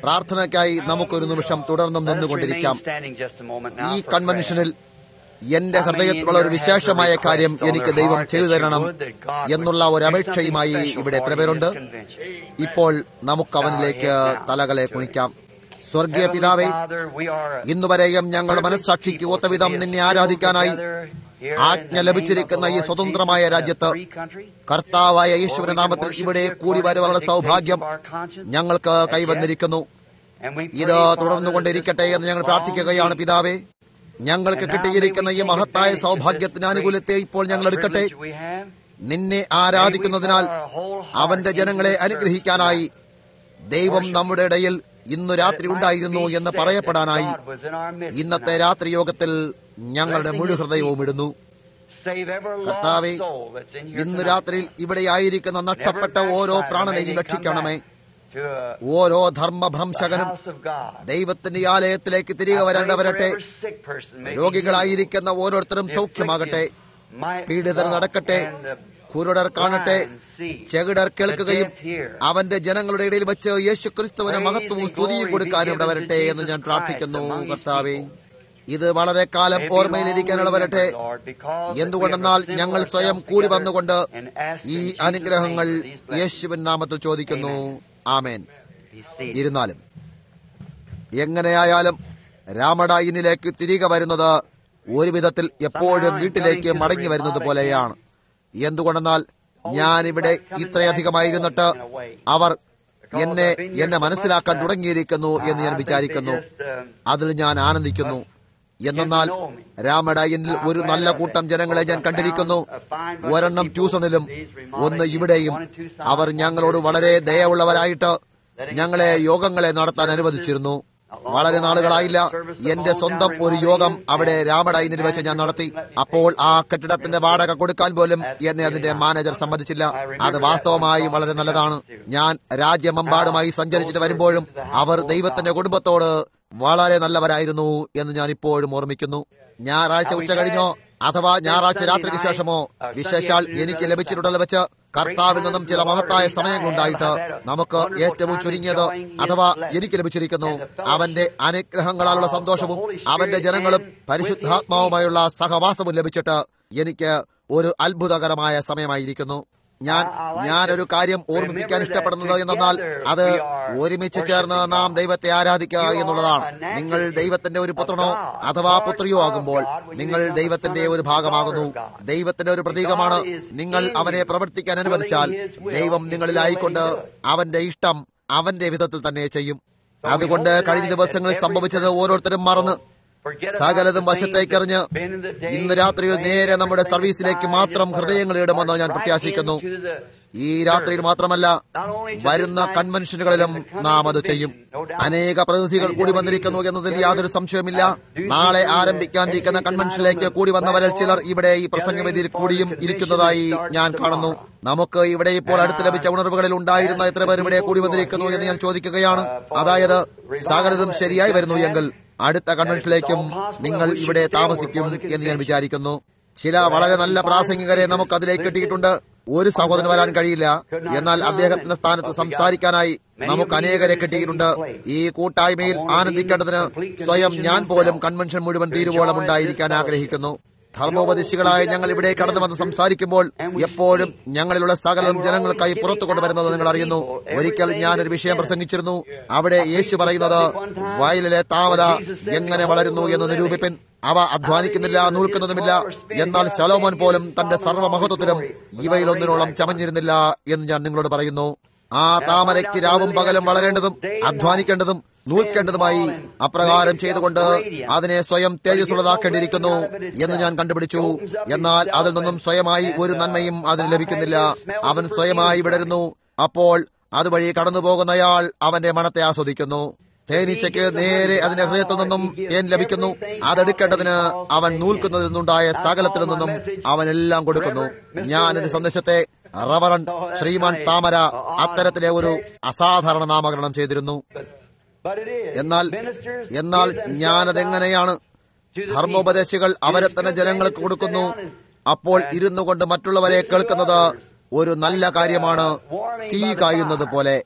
പ്രാർത്ഥനയ്ക്കായി നമുക്കൊരു നിമിഷം തുടർന്നും Let us നിന്നുകൊണ്ടിരിക്കാം remain standing just a moment now ഈ for കൺവെൻഷനിൽ എന്റെ ഹൃദയത്തിലുള്ള ഒരു വിശേഷമായ കാര്യം എനിക്ക് ദൈവം ചെയ്തു തരണം എന്നുള്ള ഒരു അപേക്ഷയുമായി ഇവിടെ എത്ര പേരുണ്ട് ഇപ്പോൾ നമുക്ക് അവനിലേക്ക് തലകളെ കുനിക്കാം സ്വർഗീയ പിതാവേ ഇന്നുവരെയും ഞങ്ങളുടെ മനസ്സാക്ഷിക്ക് ഒത്തവിധം നിന്നെ ആരാധിക്കാനായി ആജ്ഞ ലഭിച്ചിരിക്കുന്ന ഈ സ്വതന്ത്രമായ രാജ്യത്ത് കർത്താവായ യേശുവിന്റെ നാമത്തിൽ ഇവിടെ കൂടി വരുവാനുള്ള സൗഭാഗ്യം ഞങ്ങൾക്ക് കൈവന്നിരിക്കുന്നു ഇത് തുടർന്നുകൊണ്ടിരിക്കട്ടെ എന്ന് ഞങ്ങൾ പ്രാർത്ഥിക്കുകയാണ് പിതാവേ ഞങ്ങൾക്ക് കിട്ടിയിരിക്കുന്ന ഈ മഹത്തായ സൗഭാഗ്യത്തിന് അനുകൂലത്തെ ഇപ്പോൾ ഞങ്ങൾ എടുക്കട്ടെ നിന്നെ ആരാധിക്കുന്നതിനാൽ അവന്റെ ജനങ്ങളെ അനുഗ്രഹിക്കാനായി ദൈവം നമ്മുടെ ഇടയിൽ ഇന്നു രാത്രി ഉണ്ടായിരുന്നു എന്ന് പറയപ്പെടാനായി ഇന്നത്തെ രാത്രി യോഗത്തിൽ ഞങ്ങളുടെ മുഴു ഹൃദയവും ഇടുന്നു കർത്താവെ ഇന്ന് രാത്രിയിൽ ഇവിടെ ആയിരിക്കുന്ന നഷ്ടപ്പെട്ട ഓരോ പ്രാണനെയും രക്ഷിക്കണമേ ഓരോ ധർമ്മഭ്രംശകനും ദൈവത്തിന്റെ ആലയത്തിലേക്ക് തിരികെ വരേണ്ടവരട്ടെ രോഗികളായിരിക്കുന്ന ഓരോരുത്തരും സൗഖ്യമാകട്ടെ പീഡിതർ നടക്കട്ടെ കുരുടർ കാണട്ടെ ചെകിടർ കേൾക്കുകയും അവന്റെ ജനങ്ങളുടെ ഇടയിൽ വെച്ച് യേശു ക്രിസ്തുവിന് മഹത്വവും സ്തുതിയും കൊടുക്കാനും ഇവിടെ വരട്ടെ എന്ന് ഞാൻ പ്രാർത്ഥിക്കുന്നു കർത്താവെ ഇത് വളരെ കാലം ഓർമ്മയിലിരിക്കാനുള്ള വരട്ടെ എന്തുകൊണ്ടെന്നാൽ ഞങ്ങൾ സ്വയം കൂടി വന്നുകൊണ്ട് ഈ അനുഗ്രഹങ്ങൾ യേശുവിൻ നാമത്തിൽ ചോദിക്കുന്നു ആമേൻ ഇരുന്നാലും എങ്ങനെയായാലും രാമഡായിനിലേക്ക് തിരികെ വരുന്നത് ഒരു വിധത്തിൽ എപ്പോഴും വീട്ടിലേക്ക് മടങ്ങി വരുന്നത് പോലെയാണ് എന്തുകൊണ്ടെന്നാൽ ഞാനിവിടെ ഇത്രയധികമായിരുന്നിട്ട് അവർ എന്നെ എന്നെ മനസ്സിലാക്കാൻ തുടങ്ങിയിരിക്കുന്നു എന്ന് ഞാൻ വിചാരിക്കുന്നു അതിൽ ഞാൻ ആനന്ദിക്കുന്നു എന്നാൽ രാമഡായനിൽ ഒരു നല്ല കൂട്ടം ജനങ്ങളെ ഞാൻ കണ്ടിരിക്കുന്നു ഒരെണ്ണം ട്യൂസണിലും ഒന്ന് ഇവിടെയും അവർ ഞങ്ങളോട് വളരെ ദയവുള്ളവരായിട്ട് ഞങ്ങളെ യോഗങ്ങളെ നടത്താൻ അനുവദിച്ചിരുന്നു വളരെ നാളുകളായില്ല എന്റെ സ്വന്തം ഒരു യോഗം അവിടെ രാമഡൈനിൽ വെച്ച് ഞാൻ നടത്തി അപ്പോൾ ആ കെട്ടിടത്തിന്റെ വാടക കൊടുക്കാൻ പോലും എന്നെ അതിന്റെ മാനേജർ സമ്മതിച്ചില്ല അത് വാസ്തവമായി വളരെ നല്ലതാണ് ഞാൻ രാജ്യമെമ്പാടുമായി സഞ്ചരിച്ചിട്ട് വരുമ്പോഴും അവർ ദൈവത്തിന്റെ കുടുംബത്തോട് വളരെ നല്ലവരായിരുന്നു എന്ന് ഞാൻ ഇപ്പോഴും ഓർമ്മിക്കുന്നു ഞായറാഴ്ച ഉച്ച കഴിഞ്ഞോ അഥവാ ഞായറാഴ്ച രാത്രിക്ക് ശേഷമോ വിശേഷാൽ എനിക്ക് ലഭിച്ചിട്ടുള്ളത് വെച്ച് കർത്താവിൽ നിന്നും ചില മഹത്തായ സമയങ്ങളുണ്ടായിട്ട് നമുക്ക് ഏറ്റവും ചുരുങ്ങിയത് അഥവാ എനിക്ക് ലഭിച്ചിരിക്കുന്നു അവന്റെ അനുഗ്രഹങ്ങളാലുള്ള സന്തോഷവും അവന്റെ ജനങ്ങളും പരിശുദ്ധാത്മാവുമായുള്ള സഹവാസവും ലഭിച്ചിട്ട് എനിക്ക് ഒരു അത്ഭുതകരമായ സമയമായിരിക്കുന്നു ഞാൻ ഞാനൊരു കാര്യം ഓർമ്മിപ്പിക്കാൻ ഇഷ്ടപ്പെടുന്നത് എന്നാൽ അത് ഒരുമിച്ച് ചേർന്ന് നാം ദൈവത്തെ ആരാധിക്കുക എന്നുള്ളതാണ് നിങ്ങൾ ദൈവത്തിന്റെ ഒരു പുത്രനോ അഥവാ പുത്രിയോ ആകുമ്പോൾ നിങ്ങൾ ദൈവത്തിന്റെ ഒരു ഭാഗമാകുന്നു ദൈവത്തിന്റെ ഒരു പ്രതീകമാണ് നിങ്ങൾ അവനെ പ്രവർത്തിക്കാൻ അനുവദിച്ചാൽ ദൈവം നിങ്ങളിലായിക്കൊണ്ട് അവന്റെ ഇഷ്ടം അവന്റെ വിധത്തിൽ തന്നെ ചെയ്യും അതുകൊണ്ട് കഴിഞ്ഞ ദിവസങ്ങളിൽ സംഭവിച്ചത് ഓരോരുത്തരും മറന്ന് സകലതും വശത്തേക്കെറിഞ്ഞ് ഇന്ന് രാത്രിയിൽ നേരെ നമ്മുടെ സർവീസിലേക്ക് മാത്രം ഹൃദയങ്ങൾ ഇടുമെന്ന് ഞാൻ പ്രത്യാശിക്കുന്നു ഈ രാത്രിയിൽ മാത്രമല്ല വരുന്ന കൺവെൻഷനുകളിലും നാം അത് ചെയ്യും അനേക പ്രതിനിധികൾ കൂടി വന്നിരിക്കുന്നു എന്നതിൽ യാതൊരു സംശയവുമില്ല നാളെ ആരംഭിക്കാനിരിക്കുന്ന കൺവെൻഷനിലേക്ക് കൂടി വന്നവരിൽ ചിലർ ഇവിടെ ഈ പ്രസംഗവേദിയിൽ കൂടിയും ഇരിക്കുന്നതായി ഞാൻ കാണുന്നു നമുക്ക് ഇവിടെ ഇപ്പോൾ അടുത്ത് ലഭിച്ച ഉണർവുകളിൽ ഉണ്ടായിരുന്ന എത്ര പേർ ഇവിടെ കൂടി വന്നിരിക്കുന്നു എന്ന് ഞാൻ ചോദിക്കുകയാണ് അതായത് സകലതും ശരിയായി വരുന്നു എങ്കിൽ അടുത്ത കൺവെൻഷനിലേക്കും നിങ്ങൾ ഇവിടെ താമസിക്കും എന്ന് ഞാൻ വിചാരിക്കുന്നു ചില വളരെ നല്ല പ്രാസംഗികരെ നമുക്ക് അതിലേക്ക് കിട്ടിയിട്ടുണ്ട് ഒരു സഹോദരൻ വരാൻ കഴിയില്ല എന്നാൽ അദ്ദേഹത്തിന്റെ സ്ഥാനത്ത് സംസാരിക്കാനായി നമുക്ക് അനേകരെ കിട്ടിയിട്ടുണ്ട് ഈ കൂട്ടായ്മയിൽ ആനന്ദിക്കേണ്ടതിന് സ്വയം ഞാൻ പോലും കൺവെൻഷൻ മുഴുവൻ തീരുവോളം ഉണ്ടായിരിക്കാൻ ആഗ്രഹിക്കുന്നു ധർമ്മോപദേശികളായ ഞങ്ങൾ ഇവിടെ കടന്നു വന്ന് സംസാരിക്കുമ്പോൾ എപ്പോഴും ഞങ്ങളിലുള്ള സകലം ജനങ്ങൾക്കായി പുറത്തു കൊണ്ടുവരുന്നത് നിങ്ങൾ അറിയുന്നു ഒരിക്കൽ ഞാൻ ഒരു വിഷയം പ്രസംഗിച്ചിരുന്നു അവിടെ യേശു പറയുന്നത് വയലിലെ താമര എങ്ങനെ വളരുന്നു എന്ന് നിരൂപിപ്പിൻ അവ അധ്വാനിക്കുന്നില്ല നൂൽക്കുന്നതുമില്ല എന്നാൽ ശലോമോൻ പോലും തന്റെ സർവ്വമഹത്വത്തിലും ഇവയിലൊന്നിനോളം ചമഞ്ഞിരുന്നില്ല എന്ന് ഞാൻ നിങ്ങളോട് പറയുന്നു ആ താമരയ്ക്ക് രാവും പകലും വളരേണ്ടതും അധ്വാനിക്കേണ്ടതും നൂൽക്കേണ്ടതുമായി അപ്രകാരം ചെയ്തുകൊണ്ട് അതിനെ സ്വയം തേജസ്സുള്ളതാക്കേണ്ടിയിരിക്കുന്നു എന്ന് ഞാൻ കണ്ടുപിടിച്ചു എന്നാൽ അതിൽ നിന്നും സ്വയമായി ഒരു നന്മയും അതിന് ലഭിക്കുന്നില്ല അവൻ സ്വയമായി വിടരുന്നു അപ്പോൾ അതുവഴി കടന്നുപോകുന്നയാൾ അവന്റെ മണത്തെ ആസ്വദിക്കുന്നു തേനീച്ചയ്ക്ക് നേരെ അതിന്റെ ഹൃദയത്തിൽ നിന്നും തേൻ ലഭിക്കുന്നു അതെടുക്കേണ്ടതിന് അവൻ നൂൽക്കുന്നതിൽ നിന്നുണ്ടായ സകലത്തിൽ നിന്നും അവൻ എല്ലാം കൊടുക്കുന്നു ഞാൻ ഒരു സന്ദേശത്തെ റവറൻ ശ്രീമാൻ താമര അത്തരത്തിലെ ഒരു അസാധാരണ നാമകരണം ചെയ്തിരുന്നു എന്നാൽ എന്നാൽ ഞാനതെങ്ങനെയാണ് ധർമ്മോപദേശികൾ അവരെ തന്നെ ജനങ്ങൾക്ക് കൊടുക്കുന്നു അപ്പോൾ ഇരുന്നു കൊണ്ട് മറ്റുള്ളവരെ കേൾക്കുന്നത് ഒരു നല്ല കാര്യമാണ് തീ കായുന്നത് പോലെ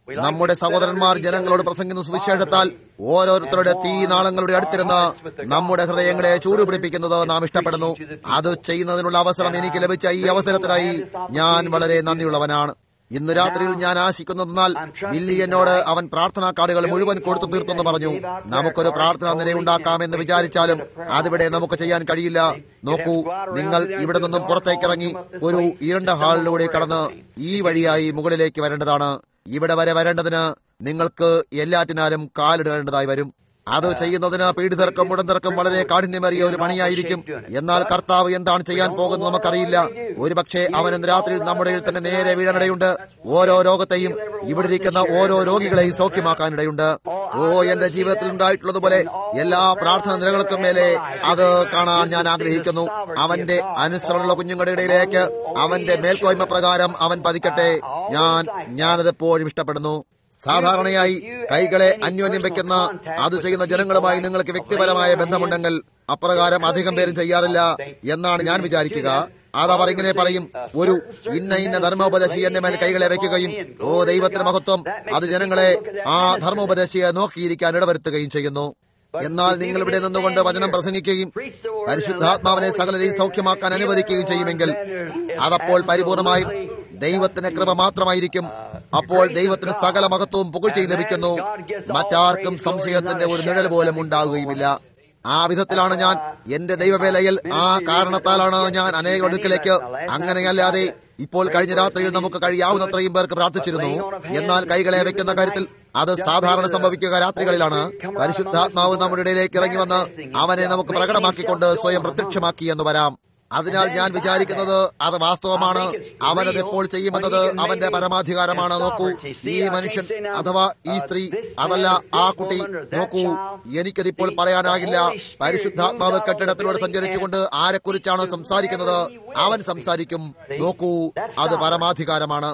നമ്മുടെ സഹോദരന്മാർ ജനങ്ങളോട് പ്രസംഗിക്കുന്ന സുവിശേഷത്താൽ ഓരോരുത്തരുടെ തീ നാളങ്ങളുടെ അടുത്തിരുന്ന് നമ്മുടെ ഹൃദയങ്ങളെ ചൂടുപിടിപ്പിക്കുന്നത് നാം ഇഷ്ടപ്പെടുന്നു അത് ചെയ്യുന്നതിനുള്ള അവസരം എനിക്ക് ലഭിച്ച ഈ അവസരത്തിനായി ഞാൻ വളരെ നന്ദിയുള്ളവനാണ് ഇന്ന് രാത്രിയിൽ ഞാൻ ആശിക്കുന്നതെന്നാൽ ബില്ലി എന്നോട് അവൻ പ്രാർത്ഥനാ കാർഡുകൾ മുഴുവൻ കൊടുത്തു തീർത്തെന്ന് പറഞ്ഞു നമുക്കൊരു പ്രാർത്ഥനാ നിരയുണ്ടാക്കാമെന്ന് വിചാരിച്ചാലും അതിവിടെ നമുക്ക് ചെയ്യാൻ കഴിയില്ല നോക്കൂ നിങ്ങൾ ഇവിടെ നിന്നും പുറത്തേക്കിറങ്ങി ഒരു ഇരുണ്ട ഹാളിലൂടെ കടന്ന് ഈ വഴിയായി മുകളിലേക്ക് വരേണ്ടതാണ് ഇവിടെ വരെ വരേണ്ടതിന് നിങ്ങൾക്ക് എല്ലാറ്റിനാലും കാലിടേണ്ടതായി വരും അത് ചെയ്യുന്നതിന് പീഡിതർക്കും മുടന്തർക്കും വളരെ കാഠിന്യമേറിയ ഒരു പണിയായിരിക്കും എന്നാൽ കർത്താവ് എന്താണ് ചെയ്യാൻ പോകുന്നത് നമുക്കറിയില്ല ഒരുപക്ഷെ അവൻ ഇന്ന് രാത്രിയിൽ നമ്മുടെ ഇടയിൽ തന്നെ നേരെ വീഴാനിടയുണ്ട് ഓരോ രോഗത്തെയും ഇവിടെ ഇരിക്കുന്ന ഓരോ രോഗികളെയും സൗഖ്യമാക്കാനിടയുണ്ട് ഓ എന്റെ ജീവിതത്തിൽ ഉണ്ടായിട്ടുള്ളതുപോലെ എല്ലാ പ്രാർത്ഥന നിരകൾക്കും മേലെ അത് കാണാൻ ഞാൻ ആഗ്രഹിക്കുന്നു അവന്റെ അനുസരണമുള്ള കുഞ്ഞുങ്ങളുടെ ഇടയിലേക്ക് അവന്റെ മേൽക്കോയ്മ പ്രകാരം അവൻ പതിക്കട്ടെ ഞാൻ ഞാനത് എപ്പോഴും ഇഷ്ടപ്പെടുന്നു സാധാരണയായി കൈകളെ അന്യോന്യം വെക്കുന്ന അത് ചെയ്യുന്ന ജനങ്ങളുമായി നിങ്ങൾക്ക് വ്യക്തിപരമായ ബന്ധമുണ്ടെങ്കിൽ അപ്രകാരം അധികം പേരും ചെയ്യാറില്ല എന്നാണ് ഞാൻ വിചാരിക്കുക അതവർ ഇങ്ങനെ പറയും ഒരു ഇന്ന ഇന്ന ധർമ്മോപദേശി എന്റെ മേൽ കൈകളെ വെക്കുകയും ഓ ദൈവത്തിന്റെ മഹത്വം അത് ജനങ്ങളെ ആ ധർമ്മോപദേശിയെ നോക്കിയിരിക്കാൻ ഇടവരുത്തുകയും ചെയ്യുന്നു എന്നാൽ നിങ്ങൾ ഇവിടെ നിന്നുകൊണ്ട് വചനം പ്രസംഗിക്കുകയും പരിശുദ്ധാത്മാവിനെ സകലരെയും സൗഖ്യമാക്കാൻ അനുവദിക്കുകയും ചെയ്യുമെങ്കിൽ അതപ്പോൾ പരിപൂർണമായും ദൈവത്തിന്റെ കൃപ മാത്രമായിരിക്കും അപ്പോൾ ദൈവത്തിന് സകല മഹത്വവും പുകഴ്ചയും ലഭിക്കുന്നു മറ്റാർക്കും സംശയത്തിന്റെ ഒരു നിഴൽ പോലും ഉണ്ടാവുകയുമില്ല ആ വിധത്തിലാണ് ഞാൻ എന്റെ ദൈവവേലയിൽ ആ കാരണത്താലാണ് ഞാൻ അനേക അടുക്കലേക്ക് അങ്ങനെയല്ലാതെ ഇപ്പോൾ കഴിഞ്ഞ രാത്രിയിൽ നമുക്ക് കഴിയാവുന്നത്രയും പേർക്ക് പ്രാർത്ഥിച്ചിരുന്നു എന്നാൽ കൈകളെ വെക്കുന്ന കാര്യത്തിൽ അത് സാധാരണ സംഭവിക്കുക രാത്രികളിലാണ് പരിശുദ്ധാത്മാവ് നമ്മുടെ ഇടയിലേക്ക് ഇറങ്ങി വന്ന് അവനെ നമുക്ക് പ്രകടമാക്കിക്കൊണ്ട് സ്വയം പ്രത്യക്ഷമാക്കി എന്ന് വരാം അതിനാൽ ഞാൻ വിചാരിക്കുന്നത് അത് വാസ്തവമാണ് അവനത് എപ്പോൾ ചെയ്യുമെന്നത് അവന്റെ പരമാധികാരമാണ് നോക്കൂ ഈ മനുഷ്യൻ അഥവാ ഈ സ്ത്രീ അതല്ല ആ കുട്ടി നോക്കൂ എനിക്കതിപ്പോൾ പറയാനാകില്ല പരിശുദ്ധാത്മാവ് കെട്ടിടത്തിലൂടെ സഞ്ചരിച്ചുകൊണ്ട് ആരെക്കുറിച്ചാണോ സംസാരിക്കുന്നത് അവൻ സംസാരിക്കും നോക്കൂ അത് പരമാധികാരമാണ്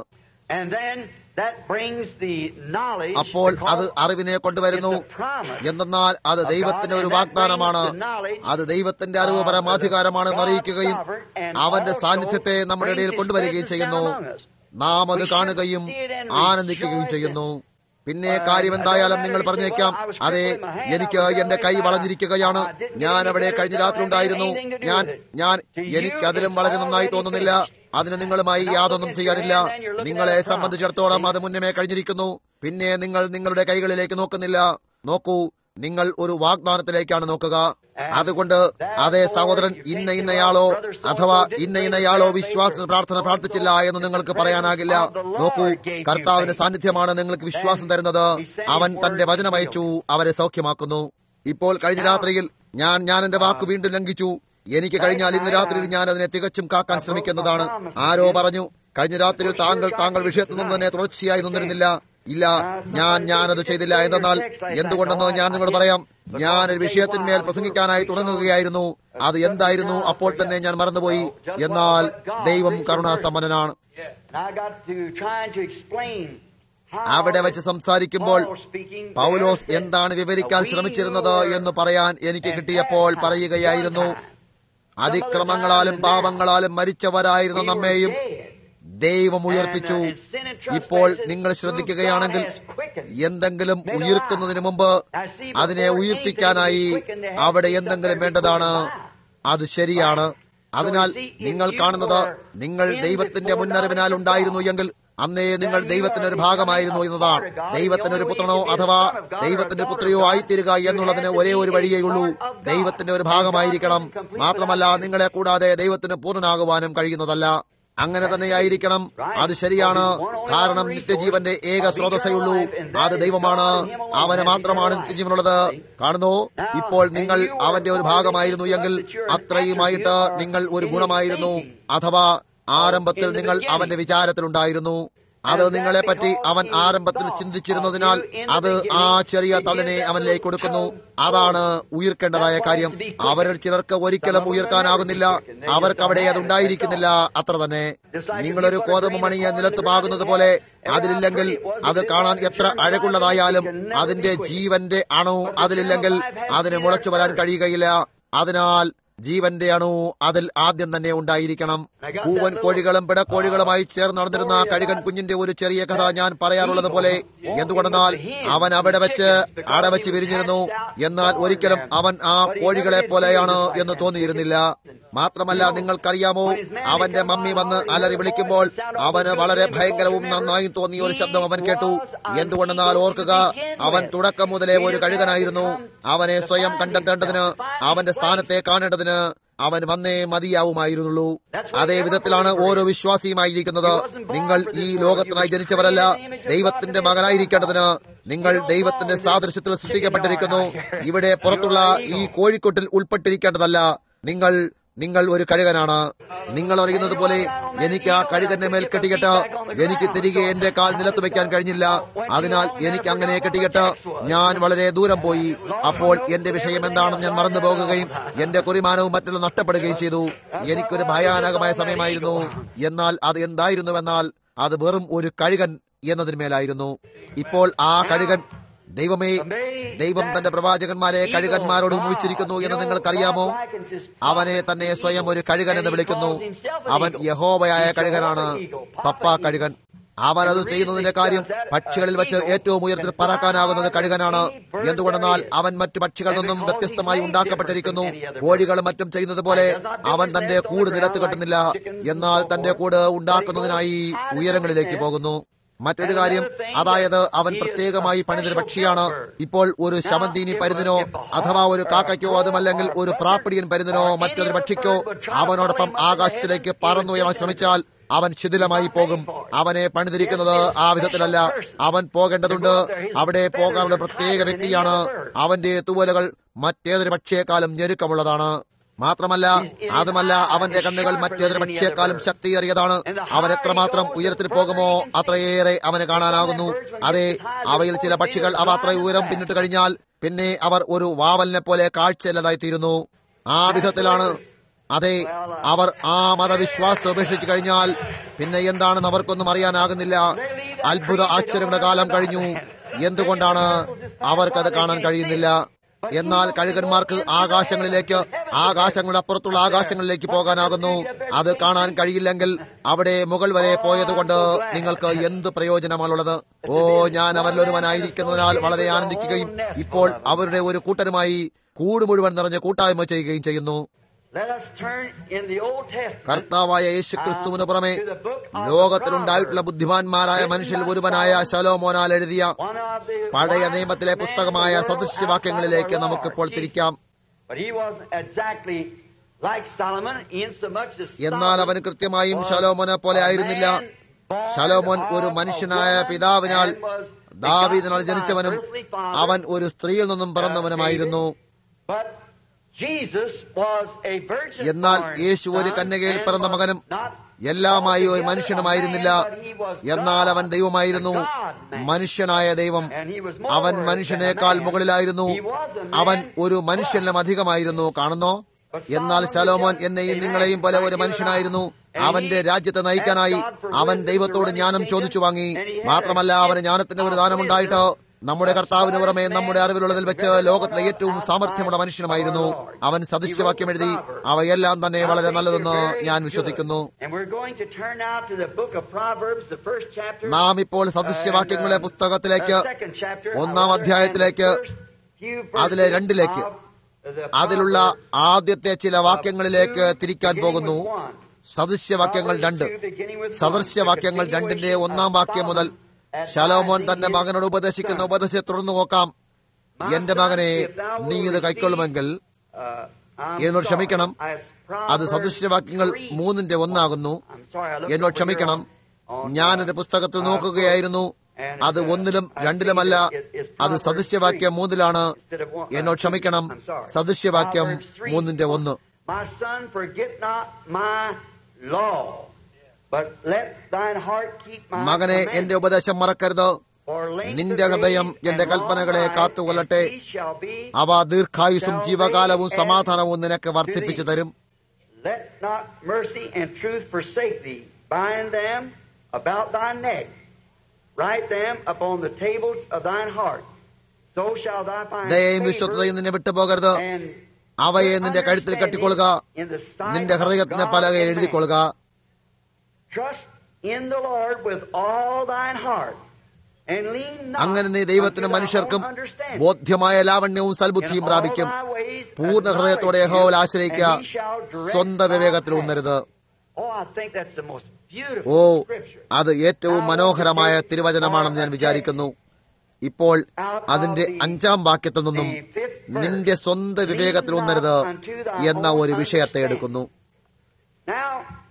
അപ്പോൾ അത് അറിവിനെ കൊണ്ടുവരുന്നു എന്തെന്നാൽ അത് ദൈവത്തിന്റെ ഒരു വാഗ്ദാനമാണ് അത് ദൈവത്തിന്റെ അറിവ് പരമാധികാരമാണെന്ന് അറിയിക്കുകയും അവന്റെ സാന്നിധ്യത്തെ നമ്മുടെ ഇടയിൽ കൊണ്ടുവരികയും ചെയ്യുന്നു നാം അത് കാണുകയും ആനന്ദിക്കുകയും ചെയ്യുന്നു പിന്നെ കാര്യം എന്തായാലും നിങ്ങൾ പറഞ്ഞേക്കാം അതെ എനിക്ക് എന്റെ കൈ വളഞ്ഞിരിക്കുകയാണ് ഞാൻ അവിടെ കഴിഞ്ഞ രാത്രി ഉണ്ടായിരുന്നു ഞാൻ ഞാൻ എനിക്ക് അതിലും വളരെ നന്നായി തോന്നുന്നില്ല അതിന് നിങ്ങളുമായി യാതൊന്നും ചെയ്യാനില്ല നിങ്ങളെ സംബന്ധിച്ചിടത്തോളം അത് മുന്നമേ കഴിഞ്ഞിരിക്കുന്നു പിന്നെ നിങ്ങൾ നിങ്ങളുടെ കൈകളിലേക്ക് നോക്കുന്നില്ല നോക്കൂ നിങ്ങൾ ഒരു വാഗ്ദാനത്തിലേക്കാണ് നോക്കുക അതുകൊണ്ട് അതേ സഹോദരൻ ഇന്ന ഇന്നയാളോ അഥവാ ഇന്ന ഇന്നയാളോ വിശ്വാസ പ്രാർത്ഥന പ്രാർത്ഥിച്ചില്ല എന്ന് നിങ്ങൾക്ക് പറയാനാകില്ല നോക്കൂ കർത്താവിന്റെ സാന്നിധ്യമാണ് നിങ്ങൾക്ക് വിശ്വാസം തരുന്നത് അവൻ തന്റെ വചനം അയച്ചു അവരെ സൗഖ്യമാക്കുന്നു ഇപ്പോൾ കഴിഞ്ഞ രാത്രിയിൽ ഞാൻ ഞാൻ എന്റെ വാക്ക് വീണ്ടും ലംഘിച്ചു എനിക്ക് കഴിഞ്ഞാൽ ഇന്ന് രാത്രിയിൽ ഞാൻ അതിനെ തികച്ചും കാക്കാൻ ശ്രമിക്കുന്നതാണ് ആരോ പറഞ്ഞു കഴിഞ്ഞ രാത്രിയിൽ താങ്കൾ താങ്കൾ വിഷയത്തിൽ നിന്ന് തന്നെ തുടർച്ചയായി നിന്നിരുന്നില്ല ഇല്ല ഞാൻ ഞാനത് ചെയ്തില്ല എന്തെന്നാൽ എന്തുകൊണ്ടെന്ന് ഞാൻ നിങ്ങളോട് പറയാം ഞാൻ ഒരു വിഷയത്തിന്മേൽ പ്രസംഗിക്കാനായി തുടങ്ങുകയായിരുന്നു അത് എന്തായിരുന്നു അപ്പോൾ തന്നെ ഞാൻ മറന്നുപോയി എന്നാൽ ദൈവം കരുണാസമ്പന്നനാണ് അവിടെ വെച്ച് സംസാരിക്കുമ്പോൾ പൗലോസ് എന്താണ് വിവരിക്കാൻ ശ്രമിച്ചിരുന്നത് എന്ന് പറയാൻ എനിക്ക് കിട്ടിയപ്പോൾ പറയുകയായിരുന്നു അതിക്രമങ്ങളാലും പാപങ്ങളാലും മരിച്ചവരായിരുന്ന നമ്മെയും ദൈവം ഉയർപ്പിച്ചു ഇപ്പോൾ നിങ്ങൾ ശ്രദ്ധിക്കുകയാണെങ്കിൽ എന്തെങ്കിലും ഉയർക്കുന്നതിന് മുമ്പ് അതിനെ ഉയർപ്പിക്കാനായി അവിടെ എന്തെങ്കിലും വേണ്ടതാണ് അത് ശരിയാണ് അതിനാൽ നിങ്ങൾ കാണുന്നത് നിങ്ങൾ ദൈവത്തിന്റെ മുന്നറിവിനാൽ ഉണ്ടായിരുന്നു എങ്കിൽ അന്നേ നിങ്ങൾ ദൈവത്തിന്റെ ഒരു ഭാഗമായിരുന്നു എന്നതാണ് ദൈവത്തിന്റെ ഒരു പുത്രനോ അഥവാ ദൈവത്തിന്റെ പുത്രിയോ ആയിത്തീരുക എന്നുള്ളതിന് ഒരേ ഒരു വഴിയേ ഉള്ളൂ ദൈവത്തിന്റെ ഒരു ഭാഗമായിരിക്കണം മാത്രമല്ല നിങ്ങളെ കൂടാതെ ദൈവത്തിന് പൂർണ്ണനാകുവാനും കഴിയുന്നതല്ല അങ്ങനെ തന്നെയായിരിക്കണം അത് ശരിയാണ് കാരണം നിത്യജീവന്റെ ഏക സ്രോതസ്സയുള്ളൂ അത് ദൈവമാണ് അവന് മാത്രമാണ് നിത്യജീവനുള്ളത് കാണുന്നു ഇപ്പോൾ നിങ്ങൾ അവന്റെ ഒരു ഭാഗമായിരുന്നു എങ്കിൽ അത്രയുമായിട്ട് നിങ്ങൾ ഒരു ഗുണമായിരുന്നു അഥവാ ആരംഭത്തിൽ നിങ്ങൾ അവന്റെ വിചാരത്തിലുണ്ടായിരുന്നു അത് നിങ്ങളെ പറ്റി അവൻ ആരംഭത്തിൽ ചിന്തിച്ചിരുന്നതിനാൽ അത് ആ ചെറിയ തള്ളിനെ അവനിലേക്ക് കൊടുക്കുന്നു അതാണ് ഉയർക്കേണ്ടതായ കാര്യം അവരിൽ ചിലർക്ക് ഒരിക്കലും ഉയർക്കാനാകുന്നില്ല അവർക്ക് അവിടെ അത് ഉണ്ടായിരിക്കുന്നില്ല അത്ര തന്നെ നിങ്ങളൊരു കോതമ്പ് മണിയെ നിലത്ത് പാകുന്നത് പോലെ അതിലില്ലെങ്കിൽ അത് കാണാൻ എത്ര അഴകുള്ളതായാലും അതിന്റെ ജീവന്റെ അണു അതിലില്ലെങ്കിൽ അതിന് മുളച്ചു വരാൻ കഴിയുകയില്ല അതിനാൽ ജീവന്റെ അണു അതിൽ ആദ്യം തന്നെ ഉണ്ടായിരിക്കണം പൂവൻ കോഴികളും പിടക്കോഴികളുമായി ചേർന്ന് നടന്നിരുന്ന കഴുകൻ കുഞ്ഞിന്റെ ഒരു ചെറിയ കഥ ഞാൻ പറയാറുള്ളത് പോലെ എന്തുകൊണ്ടെന്നാൽ അവൻ അവിടെ വെച്ച് അടവെച്ച് വിരിഞ്ഞിരുന്നു എന്നാൽ ഒരിക്കലും അവൻ ആ കോഴികളെ പോലെയാണ് എന്ന് തോന്നിയിരുന്നില്ല മാത്രമല്ല നിങ്ങൾക്കറിയാമോ അവന്റെ മമ്മി വന്ന് അലറി വിളിക്കുമ്പോൾ അവന് വളരെ ഭയങ്കരവും നന്നായി തോന്നിയ ഒരു ശബ്ദം അവൻ കേട്ടു എന്തുകൊണ്ടെന്നാൽ ഓർക്കുക അവൻ തുടക്കം മുതലേ ഒരു കഴുകനായിരുന്നു അവനെ സ്വയം കണ്ടെത്തേണ്ടതിന് അവന്റെ സ്ഥാനത്തെ കാണേണ്ടതിന് അവൻ വന്നേ മതിയാവുമായിരുന്നുള്ളൂ അതേ വിധത്തിലാണ് ഓരോ വിശ്വാസിയുമായിരിക്കുന്നത് നിങ്ങൾ ഈ ലോകത്തിനായി ജനിച്ചവരല്ല ദൈവത്തിന്റെ മകനായിരിക്കേണ്ടതിന് നിങ്ങൾ ദൈവത്തിന്റെ സാദൃശ്യത്തിൽ സൃഷ്ടിക്കപ്പെട്ടിരിക്കുന്നു ഇവിടെ പുറത്തുള്ള ഈ കോഴിക്കോട്ടിൽ ഉൾപ്പെട്ടിരിക്കേണ്ടതല്ല നിങ്ങൾ നിങ്ങൾ ഒരു കഴുകനാണ് നിങ്ങൾ അറിയുന്നത് പോലെ എനിക്ക് ആ കഴുകന്റെ മേൽ കെട്ടിക്കെട്ട് എനിക്ക് തിരികെ എന്റെ കാൽ നിലത്ത് വെക്കാൻ കഴിഞ്ഞില്ല അതിനാൽ എനിക്ക് അങ്ങനെ കെട്ടിക്കെട്ട് ഞാൻ വളരെ ദൂരം പോയി അപ്പോൾ എന്റെ വിഷയം എന്താണെന്ന് ഞാൻ മറന്നു പോകുകയും എന്റെ കുറിമാനവും മറ്റുള്ള നഷ്ടപ്പെടുകയും ചെയ്തു എനിക്കൊരു ഭയാനകമായ സമയമായിരുന്നു എന്നാൽ അത് എന്തായിരുന്നുവെന്നാൽ അത് വെറും ഒരു കഴുകൻ എന്നതിന്മേലായിരുന്നു ഇപ്പോൾ ആ കഴുകൻ ദൈവമേ ദൈവം തന്റെ പ്രവാചകന്മാരെ കഴുകന്മാരോട് ഉപയോഗിച്ചിരിക്കുന്നു എന്ന് നിങ്ങൾക്കറിയാമോ അവനെ തന്നെ സ്വയം ഒരു കഴുകൻ എന്ന് വിളിക്കുന്നു അവൻ യഹോവയായ കഴുകനാണ് പപ്പ കഴുകൻ അവൻ അത് ചെയ്യുന്നതിന്റെ കാര്യം പക്ഷികളിൽ വെച്ച് ഏറ്റവും ഉയരത്തിൽ പറക്കാനാകുന്നത് കഴുകനാണ് എന്തുകൊണ്ടെന്നാൽ അവൻ മറ്റു പക്ഷികളിൽ നിന്നും വ്യത്യസ്തമായി ഉണ്ടാക്കപ്പെട്ടിരിക്കുന്നു കോഴികളും മറ്റും ചെയ്യുന്നത് പോലെ അവൻ തന്റെ കൂട് നിലത്ത് കെട്ടുന്നില്ല എന്നാൽ തന്റെ കൂട് ഉണ്ടാക്കുന്നതിനായി ഉയരങ്ങളിലേക്ക് പോകുന്നു മറ്റൊരു കാര്യം അതായത് അവൻ പ്രത്യേകമായി പണിതൊരു പക്ഷിയാണ് ഇപ്പോൾ ഒരു ശവന്തീനി പരുന്നിനോ അഥവാ ഒരു കാക്കയ്ക്കോ അതുമല്ലെങ്കിൽ ഒരു പ്രാപ്പിടിയൻ പരുന്നിനോ മറ്റൊരു പക്ഷിക്കോ അവനോടൊപ്പം ആകാശത്തിലേക്ക് പറന്നുയരാൻ ശ്രമിച്ചാൽ അവൻ ശിഥിലമായി പോകും അവനെ പണിതിരിക്കുന്നത് ആ വിധത്തിലല്ല അവൻ പോകേണ്ടതുണ്ട് അവിടെ പോകാനുള്ള പ്രത്യേക വ്യക്തിയാണ് അവന്റെ തൂവലുകൾ മറ്റേതൊരു പക്ഷിയേക്കാളും ഞെരുക്കമുള്ളതാണ് മാത്രമല്ല അതുമല്ല അവന്റെ കണ്ണുകൾ മറ്റേതൊരു പക്ഷിയേക്കാളും ശക്തിയേറിയതാണ് അവൻ എത്രമാത്രം ഉയരത്തിൽ പോകുമോ അത്രയേറെ അവന് കാണാനാകുന്നു അതെ അവയിൽ ചില പക്ഷികൾ അവ അത്ര ഉയരം പിന്നിട്ട് കഴിഞ്ഞാൽ പിന്നെ അവർ ഒരു വാവലിനെ പോലെ കാഴ്ചയില്ലതായി തീരുന്നു ആ വിധത്തിലാണ് അതെ അവർ ആ മതവിശ്വാസത്തെ ഉപേക്ഷിച്ചു കഴിഞ്ഞാൽ പിന്നെ എന്താണെന്ന് അവർക്കൊന്നും അറിയാനാകുന്നില്ല അത്ഭുത ആശ്ചര്യങ്ങളുടെ കാലം കഴിഞ്ഞു എന്തുകൊണ്ടാണ് അവർക്കത് കാണാൻ കഴിയുന്നില്ല എന്നാൽ കഴുകന്മാർക്ക് ആകാശങ്ങളിലേക്ക് ആകാശങ്ങളുടെ അപ്പുറത്തുള്ള ആകാശങ്ങളിലേക്ക് പോകാനാകുന്നു അത് കാണാൻ കഴിയില്ലെങ്കിൽ അവിടെ മുകൾ വരെ പോയതുകൊണ്ട് നിങ്ങൾക്ക് എന്ത് പ്രയോജനമാണുള്ളത് ഓ ഞാൻ അവരിലൊരുവനായിരിക്കുന്നതിനാൽ വളരെ ആനന്ദിക്കുകയും ഇപ്പോൾ അവരുടെ ഒരു കൂട്ടരുമായി കൂട് മുഴുവൻ നിറഞ്ഞ് കൂട്ടായ്മ ചെയ്യുകയും ചെയ്യുന്നു കർത്താവായ യേശു ക്രിസ്തുവിന് പുറമെ ലോകത്തിലുണ്ടായിട്ടുള്ള ബുദ്ധിമാന്മാരായ മനുഷ്യൽ ഒരുവനായ ശലോമോനാൽ എഴുതിയ പഴയ നിയമത്തിലെ പുസ്തകമായ സദൃശ്യവാക്യങ്ങളിലേക്ക് നമുക്കിപ്പോൾ തിരിക്കാം എന്നാൽ അവൻ കൃത്യമായും ശലോമോനെ പോലെ ആയിരുന്നില്ല ശലോമോൻ ഒരു മനുഷ്യനായ പിതാവിനാൽ ദാവീദിനാൽ ജനിച്ചവനും അവൻ ഒരു സ്ത്രീയിൽ നിന്നും പിറന്നവനുമായിരുന്നു എന്നാൽ യേശു ഒരു കന്യകയിൽ പിറന്ന മകനും എല്ലാമായി ഒരു മനുഷ്യനുമായിരുന്നില്ല എന്നാൽ അവൻ ദൈവമായിരുന്നു മനുഷ്യനായ ദൈവം അവൻ മനുഷ്യനേക്കാൾ മുകളിലായിരുന്നു അവൻ ഒരു മനുഷ്യനിലും അധികമായിരുന്നു കാണുന്നോ എന്നാൽ ശലോമോൻ എന്നെയും നിങ്ങളെയും പോലെ ഒരു മനുഷ്യനായിരുന്നു അവന്റെ രാജ്യത്തെ നയിക്കാനായി അവൻ ദൈവത്തോട് ജ്ഞാനം ചോദിച്ചു വാങ്ങി മാത്രമല്ല അവന് ജ്ഞാനത്തിന്റെ ഒരു ദാനമുണ്ടായിട്ട് നമ്മുടെ കർത്താവിന് പുറമെ നമ്മുടെ അറിവിലുള്ളതിൽ വെച്ച് ലോകത്തിലെ ഏറ്റവും സാമർഥ്യമുള്ള മനുഷ്യനുമായിരുന്നു അവൻ സദൃശ്യവാക്യം എഴുതി അവയെല്ലാം തന്നെ വളരെ നല്ലതെന്ന് ഞാൻ വിശ്വസിക്കുന്നു നാം ഇപ്പോൾ സദൃശ്യവാക്യങ്ങളെ പുസ്തകത്തിലേക്ക് ഒന്നാം അധ്യായത്തിലേക്ക് അതിലെ രണ്ടിലേക്ക് അതിലുള്ള ആദ്യത്തെ ചില വാക്യങ്ങളിലേക്ക് തിരിക്കാൻ പോകുന്നു സദൃശ്യവാക്യങ്ങൾ രണ്ട് സദൃശ്യവാക്യങ്ങൾ രണ്ടിന്റെ ഒന്നാം വാക്യം മുതൽ ശലോമോൻ തന്റെ മകനോട് ഉപദേശിക്കുന്ന ഉപദേശത്തെ തുടർന്ന് നോക്കാം എന്റെ മകനെ നീ ഇത് കൈക്കൊള്ളുമെങ്കിൽ എന്നോട് ക്ഷമിക്കണം അത് സദൃശ്യവാക്യങ്ങൾ മൂന്നിന്റെ ഒന്നാകുന്നു എന്നോട് ക്ഷമിക്കണം ഞാൻ എന്റെ പുസ്തകത്തിൽ നോക്കുകയായിരുന്നു അത് ഒന്നിലും രണ്ടിലുമല്ല അത് സദൃശ്യവാക്യം മൂന്നിലാണ് എന്നോട് ക്ഷമിക്കണം സദൃശ്യവാക്യം മൂന്നിന്റെ ഒന്ന് മകനെ എന്റെ ഉപദേശം മറക്കരുത് നിന്റെ ഹൃദയം എന്റെ കൽപ്പനകളെ കാത്തുകൊള്ളട്ടെ അവ ദീർഘായുസും ജീവകാലവും സമാധാനവും നിനക്ക് വർദ്ധിപ്പിച്ചു തരും ദയയും വിശ്വസ്തയും നിന്നെ വിട്ടുപോകരുത് അവയെ നിന്റെ കഴുത്തിൽ കെട്ടിക്കൊള്ളുക in the sight നിന്റെ of ഹൃദയത്തിന്റെ God പലകയിൽ and എഴുതിക്കൊള്ളുക man. Trust in the Lord with all thine heart. And lean not അങ്ങനെ നീ ദൈവത്തിനും unto thy മനുഷ്യർക്കും own understanding. ബോധ്യമായ ലാവണ്യവും സൽബുദ്ധിയും In all പ്രാപിക്കും thy ways പൂർണ്ണ ഹൃദയത്തോടെ acknowledge യഹോവയിൽ him, ആശ്രയിക്കുക and he shall direct സ്വന്തം thy വിവേകത്തിൽ path. ഊന്നരുത് Oh, I think that's the most beautiful oh scripture. അത് ഏറ്റവും മനോഹരമായ തിരുവചനമാണെന്ന് ഞാൻ വിചാരിക്കുന്നു ഇപ്പോൾ അതിന്റെ അഞ്ചാം വാക്യത്തിൽ നിന്നും നിന്റെ സ്വന്തം വിവേകത്തിൽ ഊന്നരുത് എന്ന ഒരു വിഷയത്തെ എടുക്കുന്നു Now,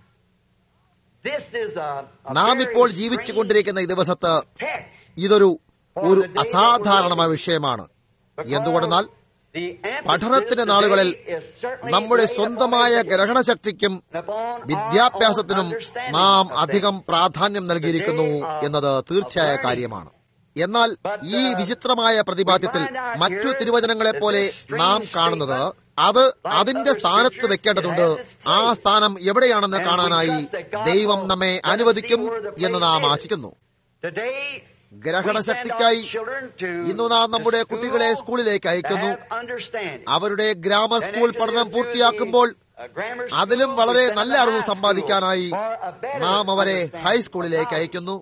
this is a, a നാം very ഇപ്പോൾ strange ജീവിച്ചുകൊണ്ടിരിക്കുന്ന ഈ ദിവസത്ത് text. ഇതൊരു ഒരു അസാധാരണമായ വിഷയമാണ് എന്തുകൊണ്ടെന്നാൽ The emphasis പഠനത്തിന്റെ നാളുകളിൽ today is certainly നമ്മുടെ laid സ്വന്തമായ upon ഗ്രഹണശക്തിക്കും upon our വിദ്യാഭ്യാസത്തിനും own understanding നാം of അധികം things. പ്രാധാന്യം നൽകിയിരിക്കുന്നു എന്നത് തീർച്ചയായ കാര്യമാണ് എന്നാൽ ഈ വിചിത്രമായ പ്രതിപാദ്യത്തിൽ മറ്റു തിരുവചനങ്ങളെ പോലെ നാം കാണുന്നത് അത് അതിന്റെ സ്ഥാനത്ത് വെക്കേണ്ടതുണ്ട് ആ സ്ഥാനം എവിടെയാണെന്ന് കാണാനായി ദൈവം നമ്മെ അനുവദിക്കും എന്ന് നാം ആശിക്കുന്നു Today, ഗ്രഹണശക്തിക്കായി ഇന്ന് നാം നമ്മുടെ കുട്ടികളെ സ്കൂളിലേക്ക് അയക്കുന്നു അവരുടെ ഗ്രാമർ സ്കൂൾ പഠനം പൂർത്തിയാക്കുമ്പോൾ അതിലും വളരെ നല്ല അറിവ് സമ്പാദിക്കാനായി നാം അവരെ ഹൈസ്കൂളിലേക്ക് അയക്കുന്നു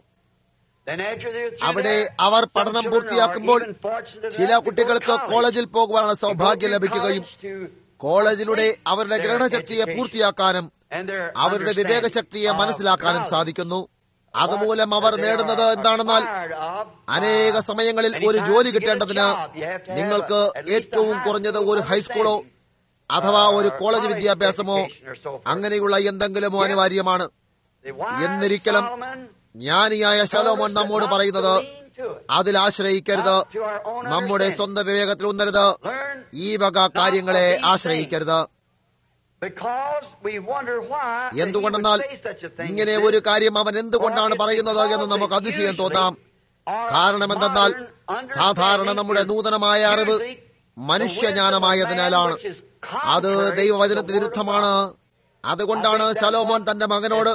അവിടെ അവർ പഠനം പൂർത്തിയാക്കുമ്പോൾ ചില കുട്ടികൾക്ക് കോളേജിൽ പോകുവാനുള്ള സൗഭാഗ്യം ലഭിക്കുകയും കോളേജിലൂടെ അവരുടെ ഗ്രഹണശക്തിയെ പൂർത്തിയാക്കാനും അവരുടെ വിവേകശക്തിയെ മനസ്സിലാക്കാനും സാധിക്കുന്നു അതുമൂലം അവർ നേടുന്നത് എന്താണെന്നാൽ അനേക സമയങ്ങളിൽ ഒരു ജോലി കിട്ടേണ്ടതിന് നിങ്ങൾക്ക് ഏറ്റവും കുറഞ്ഞത് ഒരു ഹൈസ്കൂളോ അഥവാ ഒരു കോളേജ് വിദ്യാഭ്യാസമോ അങ്ങനെയുള്ള എന്തെങ്കിലുമോ അനിവാര്യമാണ് എന്നിരിക്കലും ജ്ഞാനിയായ ശലോമോൻ നമ്മോട് പറയുന്നത് അതിൽ ആശ്രയിക്കരുത് നമ്മുടെ സ്വന്തം വിവേകത്തിൽ ഉന്നരുത് ഈ വക കാര്യങ്ങളെ ആശ്രയിക്കരുത് എന്തുകൊണ്ടെന്നാൽ ഇങ്ങനെ ഒരു കാര്യം അവൻ എന്തുകൊണ്ടാണ് പറയുന്നത് എന്ന് നമുക്ക് അതിശയം തോന്നാം കാരണം എന്തെന്നാൽ സാധാരണ നമ്മുടെ നൂതനമായ അറിവ് മനുഷ്യജ്ഞാനമായതിനാലാണ് അത് ദൈവവചനത്തിന് വിരുദ്ധമാണ് അതുകൊണ്ടാണ് ശലോമോൻ തന്റെ മകനോട്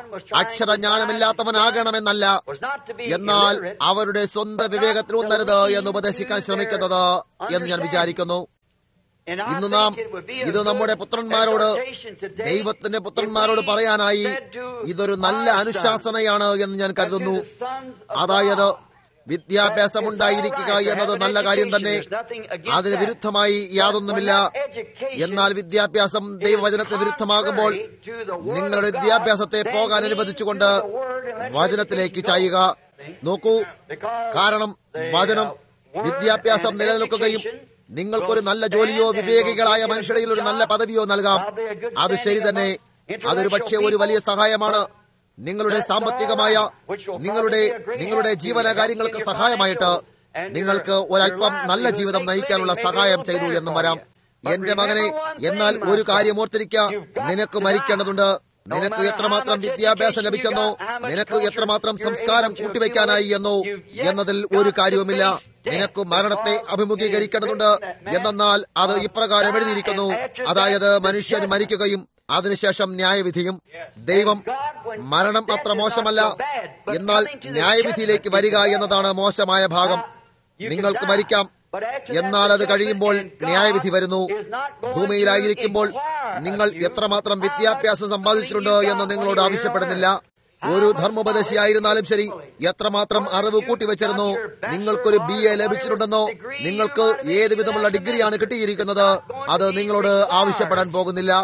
അക്ഷരജ്ഞാനമില്ലാത്തവനാകണമെന്നല്ല എന്നാൽ അവരുടെ സ്വന്തം വിവേകത്തിൽ ഉന്നരുത് എന്ന് ഉപദേശിക്കാൻ ശ്രമിക്കുന്നത് എന്ന് ഞാൻ വിചാരിക്കുന്നു ഇന്ന് നാം ഇത് നമ്മുടെ പുത്രന്മാരോട് ദൈവത്തിന്റെ പുത്രന്മാരോട് പറയാനായി ഇതൊരു നല്ല അനുശാസനയാണ് എന്ന് ഞാൻ കരുതുന്നു അതായത് വിദ്യാഭ്യാസം ഉണ്ടായിരിക്കുക എന്നത് നല്ല കാര്യം തന്നെ അതിന് വിരുദ്ധമായി യാതൊന്നുമില്ല എന്നാൽ വിദ്യാഭ്യാസം ദൈവവചനത്തിന് വിരുദ്ധമാകുമ്പോൾ നിങ്ങളുടെ വിദ്യാഭ്യാസത്തെ പോകാൻ അനുവദിച്ചുകൊണ്ട് വചനത്തിലേക്ക് ചായുക നോക്കൂ കാരണം വചനം വിദ്യാഭ്യാസം നിലനിൽക്കുകയും നിങ്ങൾക്കൊരു നല്ല ജോലിയോ വിവേകികളായ മനുഷ്യരിൽ ഒരു നല്ല പദവിയോ നൽകാം അത് ശരി തന്നെ അതൊരു പക്ഷേ ഒരു വലിയ സഹായമാണ് നിങ്ങളുടെ സാമ്പത്തികമായ നിങ്ങളുടെ നിങ്ങളുടെ ജീവന കാര്യങ്ങൾക്ക് സഹായമായിട്ട് നിങ്ങൾക്ക് ഒരല്പം നല്ല ജീവിതം നയിക്കാനുള്ള സഹായം ചെയ്തു എന്നും വരാം എന്റെ മകനെ എന്നാൽ ഒരു കാര്യം ഓർത്തിരിക്ക നിനക്ക് മരിക്കേണ്ടതുണ്ട് നിനക്ക് എത്രമാത്രം വിദ്യാഭ്യാസം ലഭിച്ചെന്നോ നിനക്ക് എത്രമാത്രം സംസ്കാരം കൂട്ടിവെക്കാനായി എന്നോ എന്നതിൽ ഒരു കാര്യവുമില്ല നിനക്ക് മരണത്തെ അഭിമുഖീകരിക്കേണ്ടതുണ്ട് എന്നാൽ അത് ഇപ്രകാരം എഴുതിയിരിക്കുന്നു അതായത് മനുഷ്യൻ മരിക്കുകയും അതിനുശേഷം ന്യായവിധിയും ദൈവം മരണം അത്ര മോശമല്ല എന്നാൽ ന്യായവിധിയിലേക്ക് വരിക എന്നതാണ് മോശമായ ഭാഗം നിങ്ങൾക്ക് മരിക്കാം എന്നാൽ അത് കഴിയുമ്പോൾ ന്യായവിധി വരുന്നു ഭൂമിയിലായിരിക്കുമ്പോൾ നിങ്ങൾ എത്രമാത്രം വിദ്യാഭ്യാസം സമ്പാദിച്ചിട്ടുണ്ട് എന്ന് നിങ്ങളോട് ആവശ്യപ്പെടുന്നില്ല ഒരു ധർമ്മോപദേശിയായിരുന്നാലും ശരി എത്രമാത്രം അറിവ് കൂട്ടിവെച്ചിരുന്നു നിങ്ങൾക്കൊരു ബി എ ലഭിച്ചിട്ടുണ്ടെന്നോ നിങ്ങൾക്ക് ഏത് വിധമുള്ള ഡിഗ്രിയാണ് കിട്ടിയിരിക്കുന്നത് അത് നിങ്ങളോട് ആവശ്യപ്പെടാൻ പോകുന്നില്ല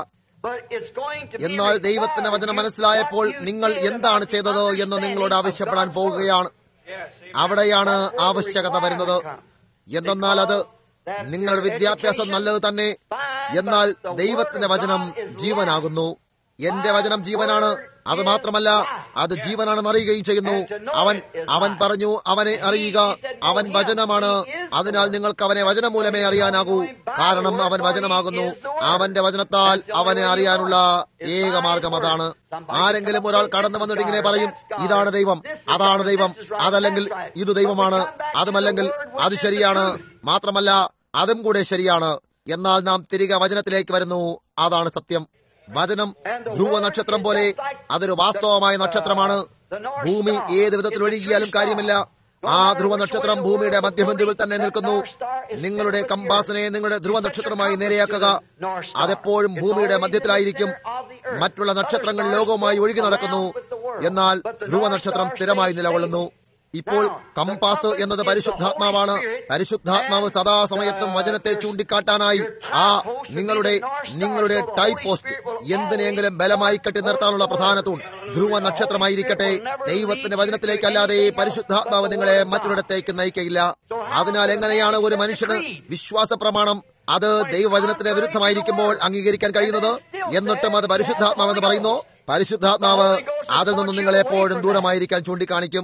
എന്നാൽ ദൈവത്തിന്റെ വചനം മനസ്സിലായപ്പോൾ നിങ്ങൾ എന്താണ് ചെയ്തത് എന്ന് നിങ്ങളോട് ആവശ്യപ്പെടാൻ പോകുകയാണ് അവിടെയാണ് ആവശ്യകത വരുന്നത് എന്തെന്നാൽ അത് നിങ്ങളുടെ വിദ്യാഭ്യാസം നല്ലത് തന്നെ എന്നാൽ ദൈവത്തിന്റെ വചനം ജീവനാകുന്നു എന്റെ വചനം ജീവനാണ് അത് മാത്രമല്ല അത് ജീവനാണെന്ന് അറിയുകയും ചെയ്യുന്നു അവൻ അവൻ പറഞ്ഞു അവനെ അറിയുക അവൻ വചനമാണ് അതിനാൽ നിങ്ങൾക്ക് അവനെ വചനം മൂലമേ അറിയാനാകൂ കാരണം അവൻ വചനമാകുന്നു അവന്റെ വചനത്താൽ അവനെ അറിയാനുള്ള ഏക മാർഗം അതാണ് ആരെങ്കിലും ഒരാൾ കടന്നു വന്നിട്ട് ഇങ്ങനെ പറയും ഇതാണ് ദൈവം അതാണ് ദൈവം അതല്ലെങ്കിൽ ഇത് ദൈവമാണ് അതുമല്ലെങ്കിൽ അത് ശരിയാണ് മാത്രമല്ല അതും കൂടെ ശരിയാണ് എന്നാൽ നാം തിരികെ വചനത്തിലേക്ക് വരുന്നു അതാണ് സത്യം വചനം ധ്രുവ നക്ഷത്രം പോലെ അതൊരു വാസ്തവമായ നക്ഷത്രമാണ് ഭൂമി ഏത് വിധത്തിൽ ഒഴുകിയാലും കാര്യമില്ല ആ ധ്രുവ നക്ഷത്രം ഭൂമിയുടെ മധ്യബിന്ദുവിൽ തന്നെ നിൽക്കുന്നു നിങ്ങളുടെ കമ്പാസിനെ നിങ്ങളുടെ ധ്രുവ നക്ഷത്രമായി നേരെയാക്കുക അതെപ്പോഴും ഭൂമിയുടെ മധ്യത്തിലായിരിക്കും മറ്റുള്ള നക്ഷത്രങ്ങൾ ലോകവുമായി ഒഴുകി നടക്കുന്നു എന്നാൽ ധ്രുവ നക്ഷത്രം സ്ഥിരമായി നിലകൊള്ളുന്നു ഇപ്പോൾ കമ്പാസ് എന്നത് പരിശുദ്ധാത്മാവാണ് പരിശുദ്ധാത്മാവ് സദാസമയത്തും വചനത്തെ ചൂണ്ടിക്കാട്ടാനായി ആ നിങ്ങളുടെ നിങ്ങളുടെ ടൈപ്പ് പോസ്റ്റ് എന്തിനെങ്കിലും ബലമായി കെട്ടി നിർത്താനുള്ള പ്രധാന തൂൺ ധ്രുവ നക്ഷത്രമായിരിക്കട്ടെ ദൈവത്തിന്റെ വചനത്തിലേക്കല്ലാതെ പരിശുദ്ധാത്മാവ് നിങ്ങളെ മറ്റൊരിടത്തേക്ക് നയിക്കയില്ല അതിനാൽ എങ്ങനെയാണ് ഒരു മനുഷ്യന് വിശ്വാസ പ്രമാണം അത് ദൈവവചനത്തിന് വിരുദ്ധമായിരിക്കുമ്പോൾ അംഗീകരിക്കാൻ കഴിയുന്നത് എന്നിട്ടും അത് പരിശുദ്ധാത്മാവെന്ന് പറയുന്നു പരിശുദ്ധാത്മാവ് അതിൽ നിന്നും നിങ്ങളെ എപ്പോഴും ദൂരമായിരിക്കാൻ ചൂണ്ടിക്കാണിക്കും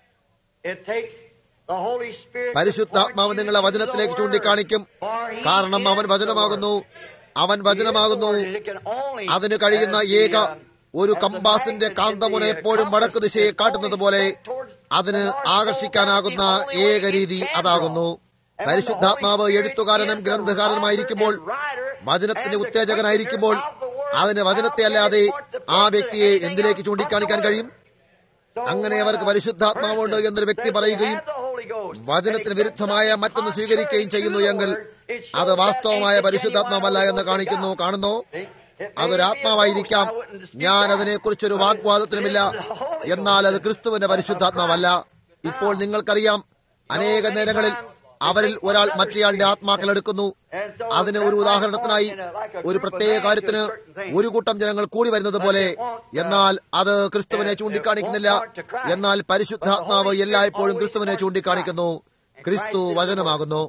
പരിശുദ്ധാത്മാവ് നിങ്ങളെ വചനത്തിലേക്ക് ചൂണ്ടിക്കാണിക്കും കാരണം അവൻ വചനമാകുന്നു അവൻ വചനമാകുന്നു അതിന് കഴിയുന്ന ഏക ഒരു കമ്പാസിന്റെ കാന്തമുന എപ്പോഴും വടക്ക് ദിശയെ കാട്ടുന്നത് പോലെ അതിന് ആകർഷിക്കാനാകുന്ന ഏക രീതി അതാകുന്നു പരിശുദ്ധാത്മാവ് എഴുത്തുകാരനും ഗ്രന്ഥകാരനുമായിരിക്കുമ്പോൾ വചനത്തിന്റെ ഉത്തേജകനായിരിക്കുമ്പോൾ അതിന് വചനത്തെ അല്ലാതെ ആ വ്യക്തിയെ എന്തിലേക്ക് ചൂണ്ടിക്കാണിക്കാൻ കഴിയും അങ്ങനെ അവർക്ക് പരിശുദ്ധാത്മാവുണ്ട് എന്നൊരു വ്യക്തി പറയുകയും വചനത്തിന് വിരുദ്ധമായ മറ്റൊന്ന് സ്വീകരിക്കുകയും ചെയ്യുന്നു എങ്കിൽ അത് വാസ്തവമായ പരിശുദ്ധാത്മാവല്ല എന്ന് കാണിക്കുന്നു കാണുന്നു അതൊരാത്മാവായിരിക്കാം ഞാൻ അതിനെക്കുറിച്ചൊരു വാഗ്വാദത്തിനുമില്ല എന്നാൽ അത് ക്രിസ്തുവിന്റെ പരിശുദ്ധാത്മാവല്ല ഇപ്പോൾ നിങ്ങൾക്കറിയാം അനേക നേരങ്ങളിൽ അവരിൽ ഒരാൾ മറ്റേയാളുടെ ആത്മാക്കൾ എടുക്കുന്നു അതിന് ഒരു ഉദാഹരണത്തിനായി ഒരു പ്രത്യേക കാര്യത്തിന് ഒരു കൂട്ടം ജനങ്ങൾ കൂടി വരുന്നത് പോലെ എന്നാൽ അത് ക്രിസ്തുവിനെ ചൂണ്ടിക്കാണിക്കുന്നില്ല എന്നാൽ പരിശുദ്ധാത്മാവ് എല്ലായ്പ്പോഴും ക്രിസ്തുവിനെ ചൂണ്ടിക്കാണിക്കുന്നു ക്രിസ്തു വചനമാകുന്നു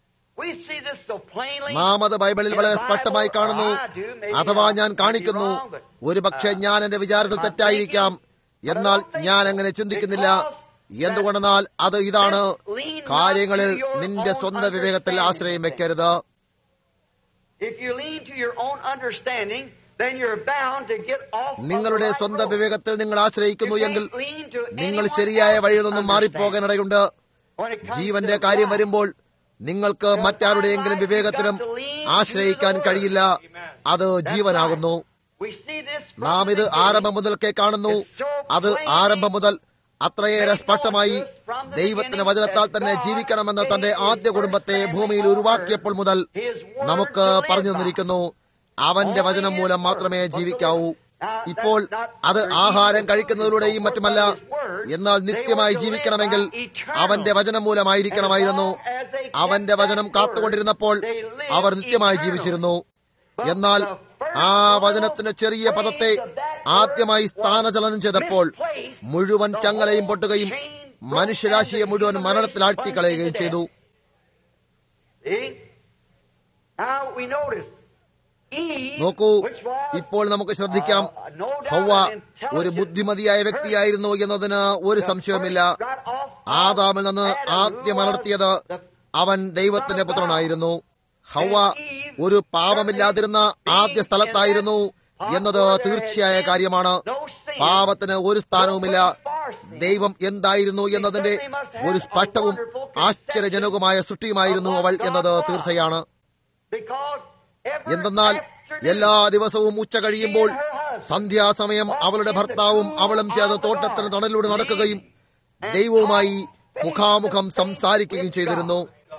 നാം അത് ബൈബിളിൽ വളരെ സ്പഷ്ടമായി കാണുന്നു അഥവാ ഞാൻ കാണിക്കുന്നു ഒരുപക്ഷെ ഞാൻ എന്റെ വിചാരത്തിൽ തെറ്റായിരിക്കാം എന്നാൽ ഞാൻ അങ്ങനെ ചിന്തിക്കുന്നില്ല എന്തുകൊണ്ടെന്നാൽ അത് ഇതാണ് കാര്യങ്ങളിൽ നിന്റെ സ്വന്തം വിവേകത്തിൽ ആശ്രയം വെക്കരുത് നിങ്ങളുടെ സ്വന്തം വിവേകത്തിൽ നിങ്ങൾ ആശ്രയിക്കുന്നു എങ്കിൽ നിങ്ങൾ ശരിയായ വഴിയിൽ നിന്നും മാറിപ്പോകാനിടയുണ്ട് ജീവന്റെ കാര്യം വരുമ്പോൾ നിങ്ങൾക്ക് മറ്റാരുടെയെങ്കിലും വിവേകത്തിലും ആശ്രയിക്കാൻ കഴിയില്ല അത് ജീവനാകുന്നു നാം ഇത് ആരംഭം മുതൽക്കേ കാണുന്നു അത് ആരംഭം മുതൽ അത്രയേറെ സ്പഷ്ടമായി ദൈവത്തിന്റെ വചനത്താൽ തന്നെ ജീവിക്കണമെന്ന തന്റെ ആദ്യ കുടുംബത്തെ ഭൂമിയിൽ ഉരുവാക്കിയപ്പോൾ മുതൽ നമുക്ക് പറഞ്ഞു തന്നിരിക്കുന്നു അവന്റെ വചനം മൂലം മാത്രമേ ജീവിക്കാവൂ ഇപ്പോൾ അത് ആഹാരം കഴിക്കുന്നതിലൂടെയും മറ്റുമല്ല എന്നാൽ നിത്യമായി ജീവിക്കണമെങ്കിൽ അവന്റെ വചനം മൂലമായിരിക്കണമായിരുന്നു അവന്റെ വചനം കാത്തുകൊണ്ടിരുന്നപ്പോൾ അവർ നിത്യമായി ജീവിച്ചിരുന്നു എന്നാൽ ആ വചനത്തിന് ചെറിയ പദത്തെ ആദ്യമായി സ്ഥാനചലനം ചെയ്തപ്പോൾ മുഴുവൻ ചങ്ങലയും പൊട്ടുകയും മനുഷ്യരാശിയെ മുഴുവൻ മരണത്തിൽ ആഴ്ത്തിക്കളയുകയും ചെയ്തു നോക്കൂ ഇപ്പോൾ നമുക്ക് ശ്രദ്ധിക്കാം ഹൗവ ഒരു ബുദ്ധിമതിയായ വ്യക്തിയായിരുന്നു എന്നതിന് ഒരു സംശയവുമില്ല ആദാമിൽ നിന്ന് ആദ്യം വളർത്തിയത് അവൻ ദൈവത്തിന്റെ പുത്രനായിരുന്നു ഹൗവ ഒരു പാപമില്ലാതിരുന്ന ആദ്യ സ്ഥലത്തായിരുന്നു എന്നത് തീർച്ചയായ കാര്യമാണ് പാപത്തിന് ഒരു സ്ഥാനവുമില്ല ദൈവം എന്തായിരുന്നു എന്നതിന്റെ ഒരു സ്പഷ്ടവും ആശ്ചര്യജനകമായ സൃഷ്ടിയുമായിരുന്നു അവൾ എന്നത് തീർച്ചയാണ് എന്തെന്നാൽ എല്ലാ ദിവസവും ഉച്ച കഴിയുമ്പോൾ സന്ധ്യാസമയം അവളുടെ ഭർത്താവും അവളും ചേർന്ന് തോട്ടത്തിന് തണലിലൂടെ നടക്കുകയും ദൈവവുമായി മുഖാമുഖം സംസാരിക്കുകയും ചെയ്തിരുന്നു